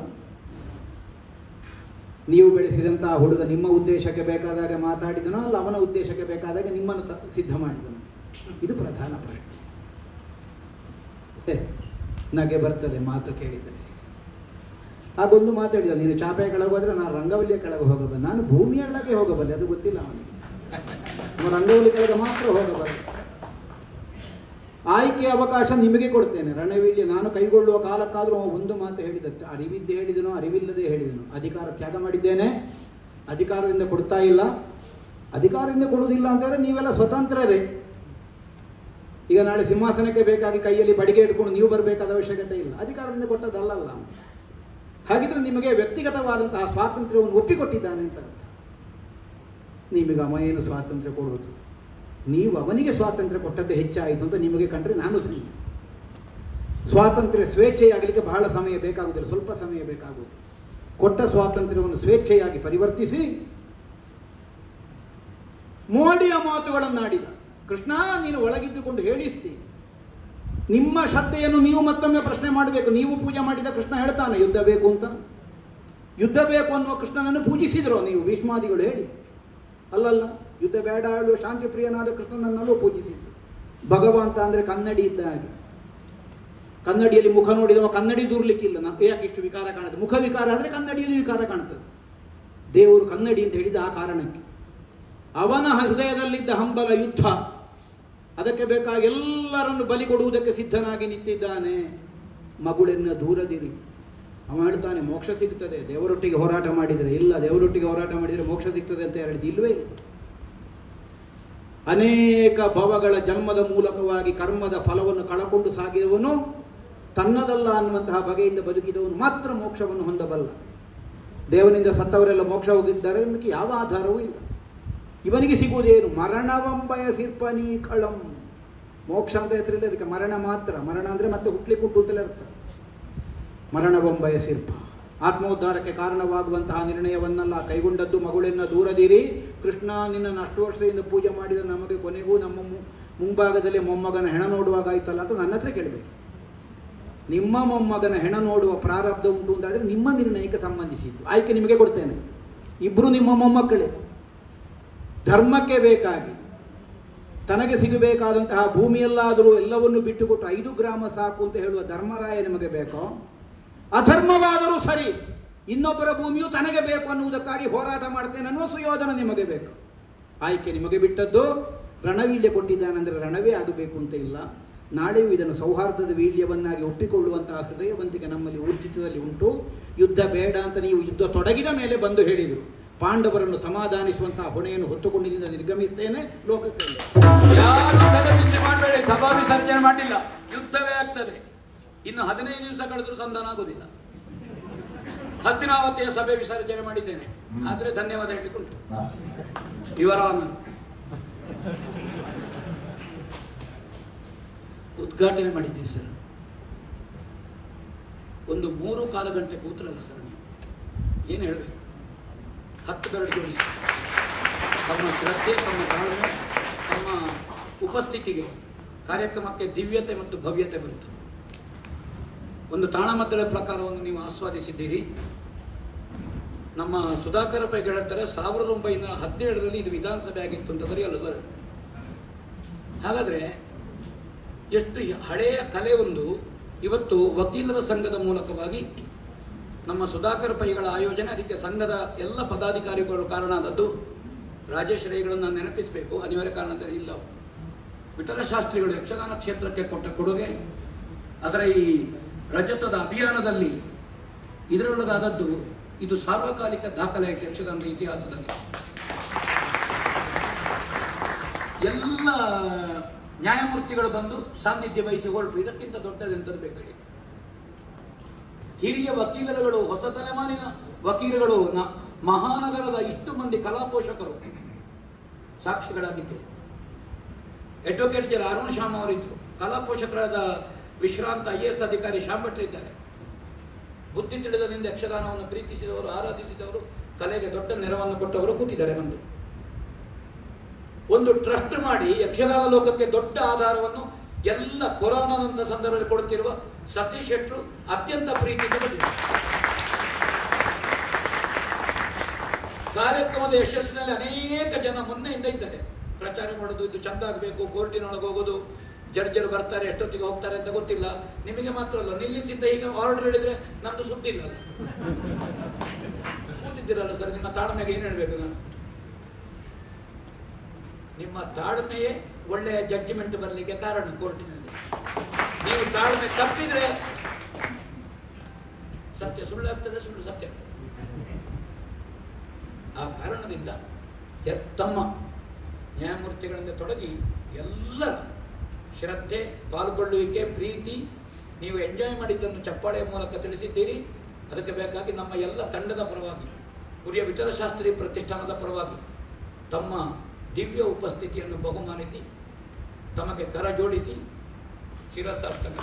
ನೀವು ಬೆಳೆಸಿದಂತಹ ಹುಡುಗ ನಿಮ್ಮ ಉದ್ದೇಶಕ್ಕೆ ಬೇಕಾದಾಗ ಮಾತಾಡಿದನೋ ಅಲ್ಲ ಅವನ ಉದ್ದೇಶಕ್ಕೆ ಬೇಕಾದಾಗ ನಿಮ್ಮನ್ನು ತ- ಸಿದ್ಧ ಮಾಡಿದನು ಇದು ಪ್ರಧಾನ ಪ್ರಶ್ನೆ ಹೆ, ನಗೆ ಬರ್ತದೆ ಮಾತು ಕೇಳಿದರೆ ಹಾಗೊಂದು ಮಾತಾಡಿದ ನೀನು ಚಾಪೆಯ ಕೆಳಗೆ ಹೋದ್ರೆ ನಾನು ರಂಗವಲ್ಲಿಯ ಕೆಳಗೆ ಹೋಗಬಲ್ಲೆ ನಾನು ಭೂಮಿಯ ಕೆಳಗೆ ಹೋಗಬಲ್ಲೆ ಅದು ಗೊತ್ತಿಲ್ಲ ಅವನಿಗೆ ಅವನು ರಂಗವಲ್ಲಿ ಕೆಳಗೆ ಮಾತ್ರ ಹೋಗಬಲ್ಲೆ ಆಯ್ಕೆ ಅವಕಾಶ ನಿಮಗೆ ಕೊಡ್ತೇನೆ ರಣವೀಳ್ಯ ನಾನು ಕೈಗೊಳ್ಳುವ ಕಾಲಕ್ಕಾದರೂ ಅವ ಒಂದು ಮಾತು ಹೇಳಿದತ್ತೆ ಅರಿವಿದ್ದೆ ಹೇಳಿದನು ಅರಿವಿಲ್ಲದೆ ಹೇಳಿದನು ಅಧಿಕಾರ ತ್ಯಾಗ ಮಾಡಿದ್ದೇನೆ ಅಧಿಕಾರದಿಂದ ಕೊಡ್ತಾ ಇಲ್ಲ ಅಧಿಕಾರದಿಂದ ಕೊಡುವುದಿಲ್ಲ ಅಂತಂದರೆ ನೀವೆಲ್ಲ ಸ್ವತಂತ್ರರೇ ಈಗ ನಾಳೆ ಸಿಂಹಾಸನಕ್ಕೆ ಬೇಕಾಗಿ ಕೈಯಲ್ಲಿ ಬಡಿಗೆ ಇಟ್ಕೊಂಡು ನೀವು ಬರಬೇಕಾದ ಅವಶ್ಯಕತೆ ಇಲ್ಲ ಅಧಿಕಾರದಿಂದ ಕೊಟ್ಟದ್ದಲ್ಲಲ್ಲ ಅವನು. ಹಾಗಿದ್ರೆ ನಿಮಗೆ ವ್ಯಕ್ತಿಗತವಾದಂತಹ ಸ್ವಾತಂತ್ರ್ಯವನ್ನು ಒಪ್ಪಿಕೊಟ್ಟಿದ್ದಾನೆ ಅಂತ ಅರ್ಥ ನಿಮಗೆ ಅವ ಏನು ಸ್ವಾತಂತ್ರ್ಯ ಕೊಡುವುದು ನೀವು ಅವನಿಗೆ ಸ್ವಾತಂತ್ರ್ಯ ಕೊಟ್ಟದ್ದು ಹೆಚ್ಚಾಯಿತು ಅಂತ ನಿಮಗೆ ಕಂಡ್ರೆ ನಾನು ಸರಿ ಸ್ವಾತಂತ್ರ್ಯ ಸ್ವೇಚ್ಛೆಯಾಗಲಿಕ್ಕೆ ಬಹಳ ಸಮಯ ಬೇಕಾಗುವುದಿಲ್ಲ ಸ್ವಲ್ಪ ಸಮಯ ಬೇಕಾಗುವುದು ಕೊಟ್ಟ ಸ್ವಾತಂತ್ರ್ಯವನ್ನು ಸ್ವೇಚ್ಛೆಯಾಗಿ ಪರಿವರ್ತಿಸಿ ಮೋಡಿಯ ಮಾತುಗಳನ್ನಾಡಿದ ಕೃಷ್ಣ ನೀನು ಒಳಗಿದ್ದುಕೊಂಡು ಹೇಳಿಸ್ತಿ ನಿಮ್ಮ ಶ್ರದ್ಧೆಯನ್ನು ನೀವು ಮತ್ತೊಮ್ಮೆ ಪ್ರಶ್ನೆ ಮಾಡಬೇಕು ನೀವು ಪೂಜೆ ಮಾಡಿದ ಕೃಷ್ಣ ಹೇಳ್ತಾನೆ ಯುದ್ಧ ಬೇಕು ಅಂತ ಯುದ್ಧ ಬೇಕು ಅನ್ನುವ ಕೃಷ್ಣನನ್ನು ಪೂಜಿಸಿದ್ರು ನೀವು ಭೀಷ್ಮಾದಿಗಳು ಹೇಳಿ ಅಲ್ಲಲ್ಲ ಯುದ್ಧ ಬೇಡ ಹೇಳುವ ಶಾಂತಿ ಪ್ರಿಯನಾದ ಕೃಷ್ಣನನ್ನಲ್ಲೂ ಪೂಜಿಸಿದ್ರು ಭಗವಂತ ಅಂದರೆ ಕನ್ನಡಿ ಇದ್ದ ಹಾಗೆ ಕನ್ನಡಿಯಲ್ಲಿ ಮುಖ ನೋಡಿದವ ಕನ್ನಡಿ ದೂರ್ಲಿಕ್ಕಿಲ್ಲ ನಾ ಯಾಕೆ ಇಷ್ಟು ವಿಕಾರ ಕಾಣುತ್ತೆ ಮುಖ ವಿಕಾರ ಆದರೆ ಕನ್ನಡಿಯಲ್ಲಿ ವಿಕಾರ ಕಾಣುತ್ತದೆ ದೇವರು ಕನ್ನಡಿ ಅಂತ ಹೇಳಿದ ಆ ಕಾರಣಕ್ಕೆ ಅವನ ಹೃದಯದಲ್ಲಿದ್ದ ಹಂಬಲ ಯುದ್ಧ ಅದಕ್ಕೆ ಬೇಕಾಗಿ ಎಲ್ಲರನ್ನು ಬಲಿ ಕೊಡುವುದಕ್ಕೆ ಸಿದ್ಧನಾಗಿ ನಿಂತಿದ್ದಾನೆ ಮಗುಳನ್ನ ದೂರದಿರಿ ಅವ ಹೇಳ್ತಾನೆ ಮೋಕ್ಷ ಸಿಗ್ತದೆ ದೇವರೊಟ್ಟಿಗೆ ಹೋರಾಟ ಮಾಡಿದರೆ ಇಲ್ಲ ದೇವರೊಟ್ಟಿಗೆ ಹೋರಾಟ ಮಾಡಿದರೆ ಮೋಕ್ಷ ಸಿಗ್ತದೆ ಅಂತ ಹೇಳಿದ್ದು ಇಲ್ವೇ ಇಲ್ಲ ಅನೇಕ ಭವಗಳ ಜನ್ಮದ ಮೂಲಕವಾಗಿ ಕರ್ಮದ ಫಲವನ್ನು ಕಳಕೊಂಡು ಸಾಗಿದವನು ತನ್ನದಲ್ಲ ಅನ್ನುವಂತಹ ಬಗೆಯಿಂದ ಬದುಕಿದವನು ಮಾತ್ರ ಮೋಕ್ಷವನ್ನು ಹೊಂದಬಲ್ಲ ದೇವನಿಂದ ಸತ್ತವರೆಲ್ಲ ಮೋಕ್ಷ ಹೋಗಿದ್ದಾರೆ ಅದಕ್ಕೆ ಯಾವ ಆಧಾರವೂ ಇಲ್ಲ ಇವನಿಗೆ ಸಿಗುವುದೇನು ಮರಣವಂಬಯ ಸಿರ್ಪನಿ ಕಳಂ ಮೋಕ್ಷ ಅಂತ ಹೆಸರಿಲ್ಲ ಅದಕ್ಕೆ ಮರಣ ಮಾತ್ರ ಮರಣ ಅಂದರೆ ಮತ್ತೆ ಹುಟ್ಲಿಕ್ಕೆ ಹುಟ್ಟು ಅಂತಲೇ ಅರ್ಥ ಮರಣವಂಬಯ ಸಿರ್ಪ ಆತ್ಮೋದ್ಧಾರಕ್ಕೆ ಕಾರಣವಾಗುವಂತಹ ನಿರ್ಣಯವನ್ನೆಲ್ಲ ಕೈಗೊಂಡದ್ದು ಮಗುಳನ್ನ ದೂರದಿರಿ ಕೃಷ್ಣ ನಿನ್ನನ್ನು ಅಷ್ಟು ವರ್ಷದಿಂದ ಪೂಜೆ ಮಾಡಿದ ನಮಗೆ ಕೊನೆಗೂ ನಮ್ಮ ಮು- ಮುಂಭಾಗದಲ್ಲಿ ಮೊಮ್ಮಗನ ಹೆಣ ನೋಡುವಾಗ ಆಯ್ತಲ್ಲ ಅಂತ ನನ್ನ ಹತ್ರ ಕೇಳಬೇಕು ನಿಮ್ಮ ಮೊಮ್ಮಗನ ಹೆಣ ನೋಡುವ ಪ್ರಾರಬ್ಧ ಉಂಟು ಅಂತಾದರೆ ನಿಮ್ಮ ನಿರ್ಣಯಕ್ಕೆ ಸಂಬಂಧಿಸಿದ್ದು ಆಯ್ಕೆ ನಿಮಗೆ ಕೊಡ್ತೇನೆ ಇಬ್ಬರು ನಿಮ್ಮ ಮೊಮ್ಮಕ್ಕಳೇ ಧರ್ಮಕ್ಕೆ ಬೇಕಾಗಿ ತನಗೆ ಸಿಗಬೇಕಾದಂತಹ ಭೂಮಿಯಲ್ಲಾದರೂ ಎಲ್ಲವನ್ನು ಬಿಟ್ಟುಕೊಟ್ಟು ಐದು ಗ್ರಾಮ ಸಾಕು ಅಂತ ಹೇಳುವ ಧರ್ಮರಾಯ ನಿಮಗೆ ಬೇಕೋ ಅಧರ್ಮವಾದರೂ ಸರಿ ಇನ್ನೊಬ್ಬರ ಭೂಮಿಯು ತನಗೆ ಬೇಕು ಅನ್ನುವುದಕ್ಕಾಗಿ ಹೋರಾಟ ಮಾಡ್ತೇನೆ ಅನ್ನುವ ಸುಯೋಧನ ನಿಮಗೆ ಬೇಕು ಆಯ್ಕೆ ನಿಮಗೆ ಬಿಟ್ಟದ್ದು ರಣವೀಳ್ಯ ಕೊಟ್ಟಿದ್ದಾನೆಂದರೆ ರಣವೇ ಆಗಬೇಕು ಅಂತ ಇಲ್ಲ ನಾಳೆಯೂ ಇದನ್ನು ಸೌಹಾರ್ದದ ವೀಳ್ಯವನ್ನಾಗಿ ಒಪ್ಪಿಕೊಳ್ಳುವಂತಹ ಹೃದಯವಂತಿಕೆ ನಮ್ಮಲ್ಲಿ ಊರ್ಜಿತದಲ್ಲಿ ಉಂಟು ಯುದ್ಧ ಬೇಡ ಅಂತ ನೀವು ಯುದ್ಧ ತೊಡಗಿದ ಮೇಲೆ ಬಂದು ಹೇಳಿದರು ಪಾಂಡವರನ್ನು ಸಮಾಧಾನಿಸುವಂತಹ ಹೊಣೆಯನ್ನು ಹೊತ್ತುಕೊಂಡಿನಿಂದ ನಿರ್ಗಮಿಸ್ತೇನೆ ಲೋಕಕ್ಕೆ ಯಾರು ತಲೆಬಿಸಿ ಮಾಡಬೇಡಿ ಸಭಾ ವಿಸರ್ಜನೆ ಮಾಡಿಲ್ಲ ಯುದ್ಧವೇ ಆಗ್ತದೆ ಇನ್ನು ಹದಿನೈದು ದಿವಸ ಕಳೆದರೂ ಸಂಧಾನ ಆಗುವುದಿಲ್ಲ ಹಸ್ತಿನಾವತಿಯ ಸಭೆ ವಿಸರ್ಜನೆ ಮಾಡಿದ್ದೇನೆ ಆದ್ರೆ ಧನ್ಯವಾದ ಹೇಳಿಕೊಂಡು ಇವರ ಉದ್ಘಾಟನೆ ಮಾಡಿದ್ದೀವಿ ಸರ್ ಒಂದು ಮೂರು ಕಾಲು ಗಂಟೆ ಕೂತ್ರಲ್ಲ ಸರ್ ನೀವು ಏನು ಹೇಳಬೇಕು ಹತ್ತು ಬೆರಳು ಜೋಡಿಸಿ ತಮ್ಮ ಶ್ರದ್ಧೆ ತಮ್ಮ ತಾಳ್ಮೆ ತಮ್ಮ ಉಪಸ್ಥಿತಿಗೆ ಕಾರ್ಯಕ್ರಮಕ್ಕೆ ದಿವ್ಯತೆ ಮತ್ತು ಭವ್ಯತೆ ಬಂತು ಒಂದು ತಾಳಮದ್ದಳೆ ಪ್ರಕಾರವನ್ನು ನೀವು ಆಸ್ವಾದಿಸಿದ್ದೀರಿ ನಮ್ಮ ಸುಧಾಕರ ಪೈ ಹೇಳ್ತಾರೆ ಸಾವಿರದ ಒಂಬೈನೂರ ಹದಿನೇಳರಲ್ಲಿ ಇದು ವಿಧಾನಸಭೆ ಆಗಿತ್ತು ಅಂತ ಸರಿಯಲ್ಲ ಸರ್ ಹಾಗಾದರೆ ಎಷ್ಟು ಹಳೆಯ ಕಲೆ ಒಂದು ಇವತ್ತು ವಕೀಲರ ಸಂಘದ ಮೂಲಕವಾಗಿ ನಮ್ಮ ಸುಧಾಕರ್ ಪೈಗಳ ಆಯೋಜನೆ ಅದಕ್ಕೆ ಸಂಘದ ಎಲ್ಲ ಪದಾಧಿಕಾರಿಗಳು ಕಾರಣ ಆದದ್ದು ರಾಜೇಶ್ ರೈಗಳನ್ನು ನೆನಪಿಸಬೇಕು ಅನಿವಾರ್ಯ ಕಾರಣದಿಂದ ಇಲ್ಲ ವಿಠಲ ಶಾಸ್ತ್ರಿಗಳು ಯಕ್ಷಗಾನ ಕ್ಷೇತ್ರಕ್ಕೆ ಕೊಟ್ಟ ಕೊಡುಗೆ ಅದರ ಈ ರಜತದ ಅಭಿಯಾನದಲ್ಲಿ ಇದರೊಳಗಾದದ್ದು ಇದು ಸಾರ್ವಕಾಲಿಕ ದಾಖಲೆ ಆಯಿತು ಯಕ್ಷಗಾನದ ಇತಿಹಾಸದಲ್ಲಿ ಎಲ್ಲ ನ್ಯಾಯಮೂರ್ತಿಗಳು ಬಂದು ಸಾನ್ನಿಧ್ಯ ವಹಿಸಿ ಹೊರಟು ಇದಕ್ಕಿಂತ ದೊಡ್ಡದೆಂತದ್ದು ಬೇಕಾಗಿ ಹಿರಿಯ ವಕೀಲರುಗಳು ಹೊಸ ತಲೆಮಾರಿನ ವಕೀಲರುಗಳು ನ- ಮಹಾನಗರದ ಇಷ್ಟು ಮಂದಿ ಕಲಾ ಪೋಷಕರು ಸಾಕ್ಷಿಗಳಾಗಿದ್ದರು ಅಡ್ವೊಕೇಟ್ ಜರ ಅರುಣ್ ಶ್ಯಾಮ್ ಅವರಿದ್ದರು ಕಲಾ ಪೋಷಕರಾದ ವಿಶ್ರಾಂತ ಐ ಎಸ್ ಅಧಿಕಾರಿ ಶ್ಯಾಮ್ ಭಟ್ರು ಇದ್ದಾರೆ ಬುದ್ಧಿ ತಿಳಿದದಿಂದ ಯಕ್ಷಗಾನವನ್ನು ಪ್ರೀತಿಸಿದವರು ಆರಾಧಿಸಿದವರು ಕಲೆಗೆ ದೊಡ್ಡ ನೆರವನ್ನು ಕೊಟ್ಟವರು ಕೂತಿದ್ದಾರೆ ಬಂದು ಒಂದು ಟ್ರಸ್ಟ್ ಮಾಡಿ ಯಕ್ಷಗಾನ ಲೋಕಕ್ಕೆ ದೊಡ್ಡ ಆಧಾರವನ್ನು ಎಲ್ಲ ಕೊರೋನಾದಂಥ ಸಂದರ್ಭದಲ್ಲಿ ಕೊಡುತ್ತಿರುವ ಸತೀಶ್ ಶೆಟ್ರು ಅತ್ಯಂತ ಪ್ರೀತಿಯಿಂದ ಬಂದಿದ್ದಾರೆ ಕಾರ್ಯಕ್ರಮದ ಯಶಸ್ಸಿನಲ್ಲಿ ಅನೇಕ ಜನ ಮೊನ್ನೆಯಿಂದ ಇದ್ದಾರೆ ಪ್ರಚಾರ ಮಾಡೋದು ಇದು ಚಂದ ಆಗಬೇಕು ಕೋರ್ಟಿನೊಳಗೆ ಹೋಗೋದು ಜಡ್ಜರು ಬರ್ತಾರೆ ಎಷ್ಟೊತ್ತಿಗೆ ಹೋಗ್ತಾರೆ ಅಂತ ಗೊತ್ತಿಲ್ಲ ನಿಮಗೆ ಮಾತ್ರ ಅಲ್ಲ ನಿಲ್ಲಿಸಿದ್ದ ಈಗ ಆರ್ಡರ್ ಹೇಳಿದ್ರೆ ನಮ್ದು ಸುದ್ದಿ ಇಲ್ಲ ಅಲ್ಲ ಕೂತಿದ್ದೀರಲ್ಲ ಸರ್ ನಿಮ್ಮ ತಾಳ್ಮೆಗೆ ಏನು ಹೇಳಬೇಕು ನಾನು ನಿಮ್ಮ ತಾಳ್ಮೆಯೇ ಒಳ್ಳೆಯ ಜಡ್ಜಿಮೆಂಟ್ ಬರಲಿಕ್ಕೆ ಕಾರಣ ಕೋರ್ಟಿನಲ್ಲಿ ನೀವು ತಾಳ್ಮೆ ತಪ್ಪಿದ್ರೆ ಸತ್ಯ ಸುಳ್ಳು ಆಗ್ತದೆ ಸುಳ್ಳು ಸತ್ಯ ಆಗ್ತದೆ ಆ ಕಾರಣದಿಂದ ಯ- ತಮ್ಮ ನ್ಯಾಯಮೂರ್ತಿಗಳಿಂದ ತೊಡಗಿ ಎಲ್ಲರ ಶ್ರದ್ಧೆ ಪಾಲ್ಗೊಳ್ಳುವಿಕೆ ಪ್ರೀತಿ ನೀವು ಎಂಜಾಯ್ ಮಾಡಿದ್ದನ್ನು ಚಪ್ಪಾಳೆಯ ಮೂಲಕ ತಿಳಿಸಿದ್ದೀರಿ ಅದಕ್ಕೆ ಬೇಕಾಗಿ ನಮ್ಮ ಎಲ್ಲ ತಂಡದ ಪರವಾಗಿ ಕುರಿಯ ವಿಠಲಶಾಸ್ತ್ರಿ ಪ್ರತಿಷ್ಠಾನದ ಪರವಾಗಿ ತಮ್ಮ ದಿವ್ಯ ಉಪಸ್ಥಿತಿಯನ್ನು ಬಹುಮಾನಿಸಿ ತಮಗೆ ಕರ ಜೋಡಿಸಿ ಶಿರಸಾರ್ಥಕ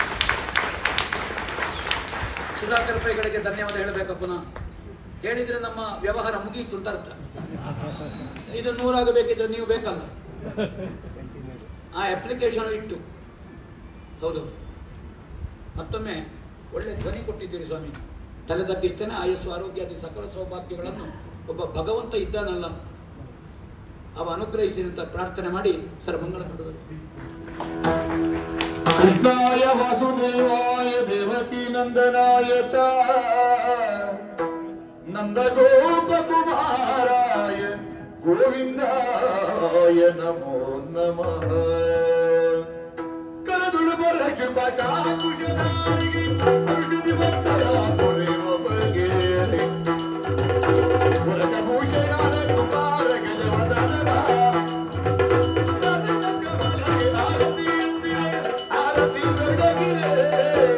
ಸುಧಾಕರ್ ಪೈಗಳಿಗೆ ಧನ್ಯವಾದ ಹೇಳಬೇಕು ಪುನಃ ಹೇಳಿದ್ರೆ ನಮ್ಮ ವ್ಯವಹಾರ ಮುಗಿಯಿತು ಅಂತ ಅರ್ಥ ಇದು ನೂರಾಗಬೇಕಿದ್ರೆ ನೀವು ಬೇಕಲ್ಲ ಆ ಅಪ್ಲಿಕೇಶನ್ ಇಟ್ಟು ಹೌದು ಮತ್ತೊಮ್ಮೆ ಒಳ್ಳೆ ಧ್ವನಿ ಕೊಟ್ಟಿದ್ದೀರಿ ಸ್ವಾಮಿ ತಲೆದಕ್ಕಿಷ್ಟೇನೆ ಆಯಸ್ಸು ಆರೋಗ್ಯಾದಿ ಸಕಲ ಸೌಭಾಗ್ಯಗಳನ್ನು ಒಬ್ಬ ಭಗವಂತ ಇದ್ದಾನಲ್ಲ ಅವ ಅನುಗ್ರಹಿಸಿ ಅಂತ ಪ್ರಾರ್ಥನೆ ಮಾಡಿ ಸರ್ ಮಂಗಳ ಮಾಡುವುದು कृष्णाय वासुदेवाय देवकी नन्दनाय च ನಂದಗೋಪ ಕುಮಾರಾಯ ಗೋವಿಂದಾಯ ನಮೋ ನಮಃ ಕರದುಳು ಬರಚು ಭಾಷಾಕುಶಲಾರಿಗೆ ಔಷಧಿ ಭಕ್ತರ ಪೊರೆಯುವ ಬಗೆಯಲ್ಲಿ ವರದಭೂಷಣನ ಕುಮಾರ ಗಜವದನನ ಚರಣ ಕಮಲಗೆ ಆರತಿ ಎಂದಿರೆ ಆರತಿ ಬೆಳಗಿರೆ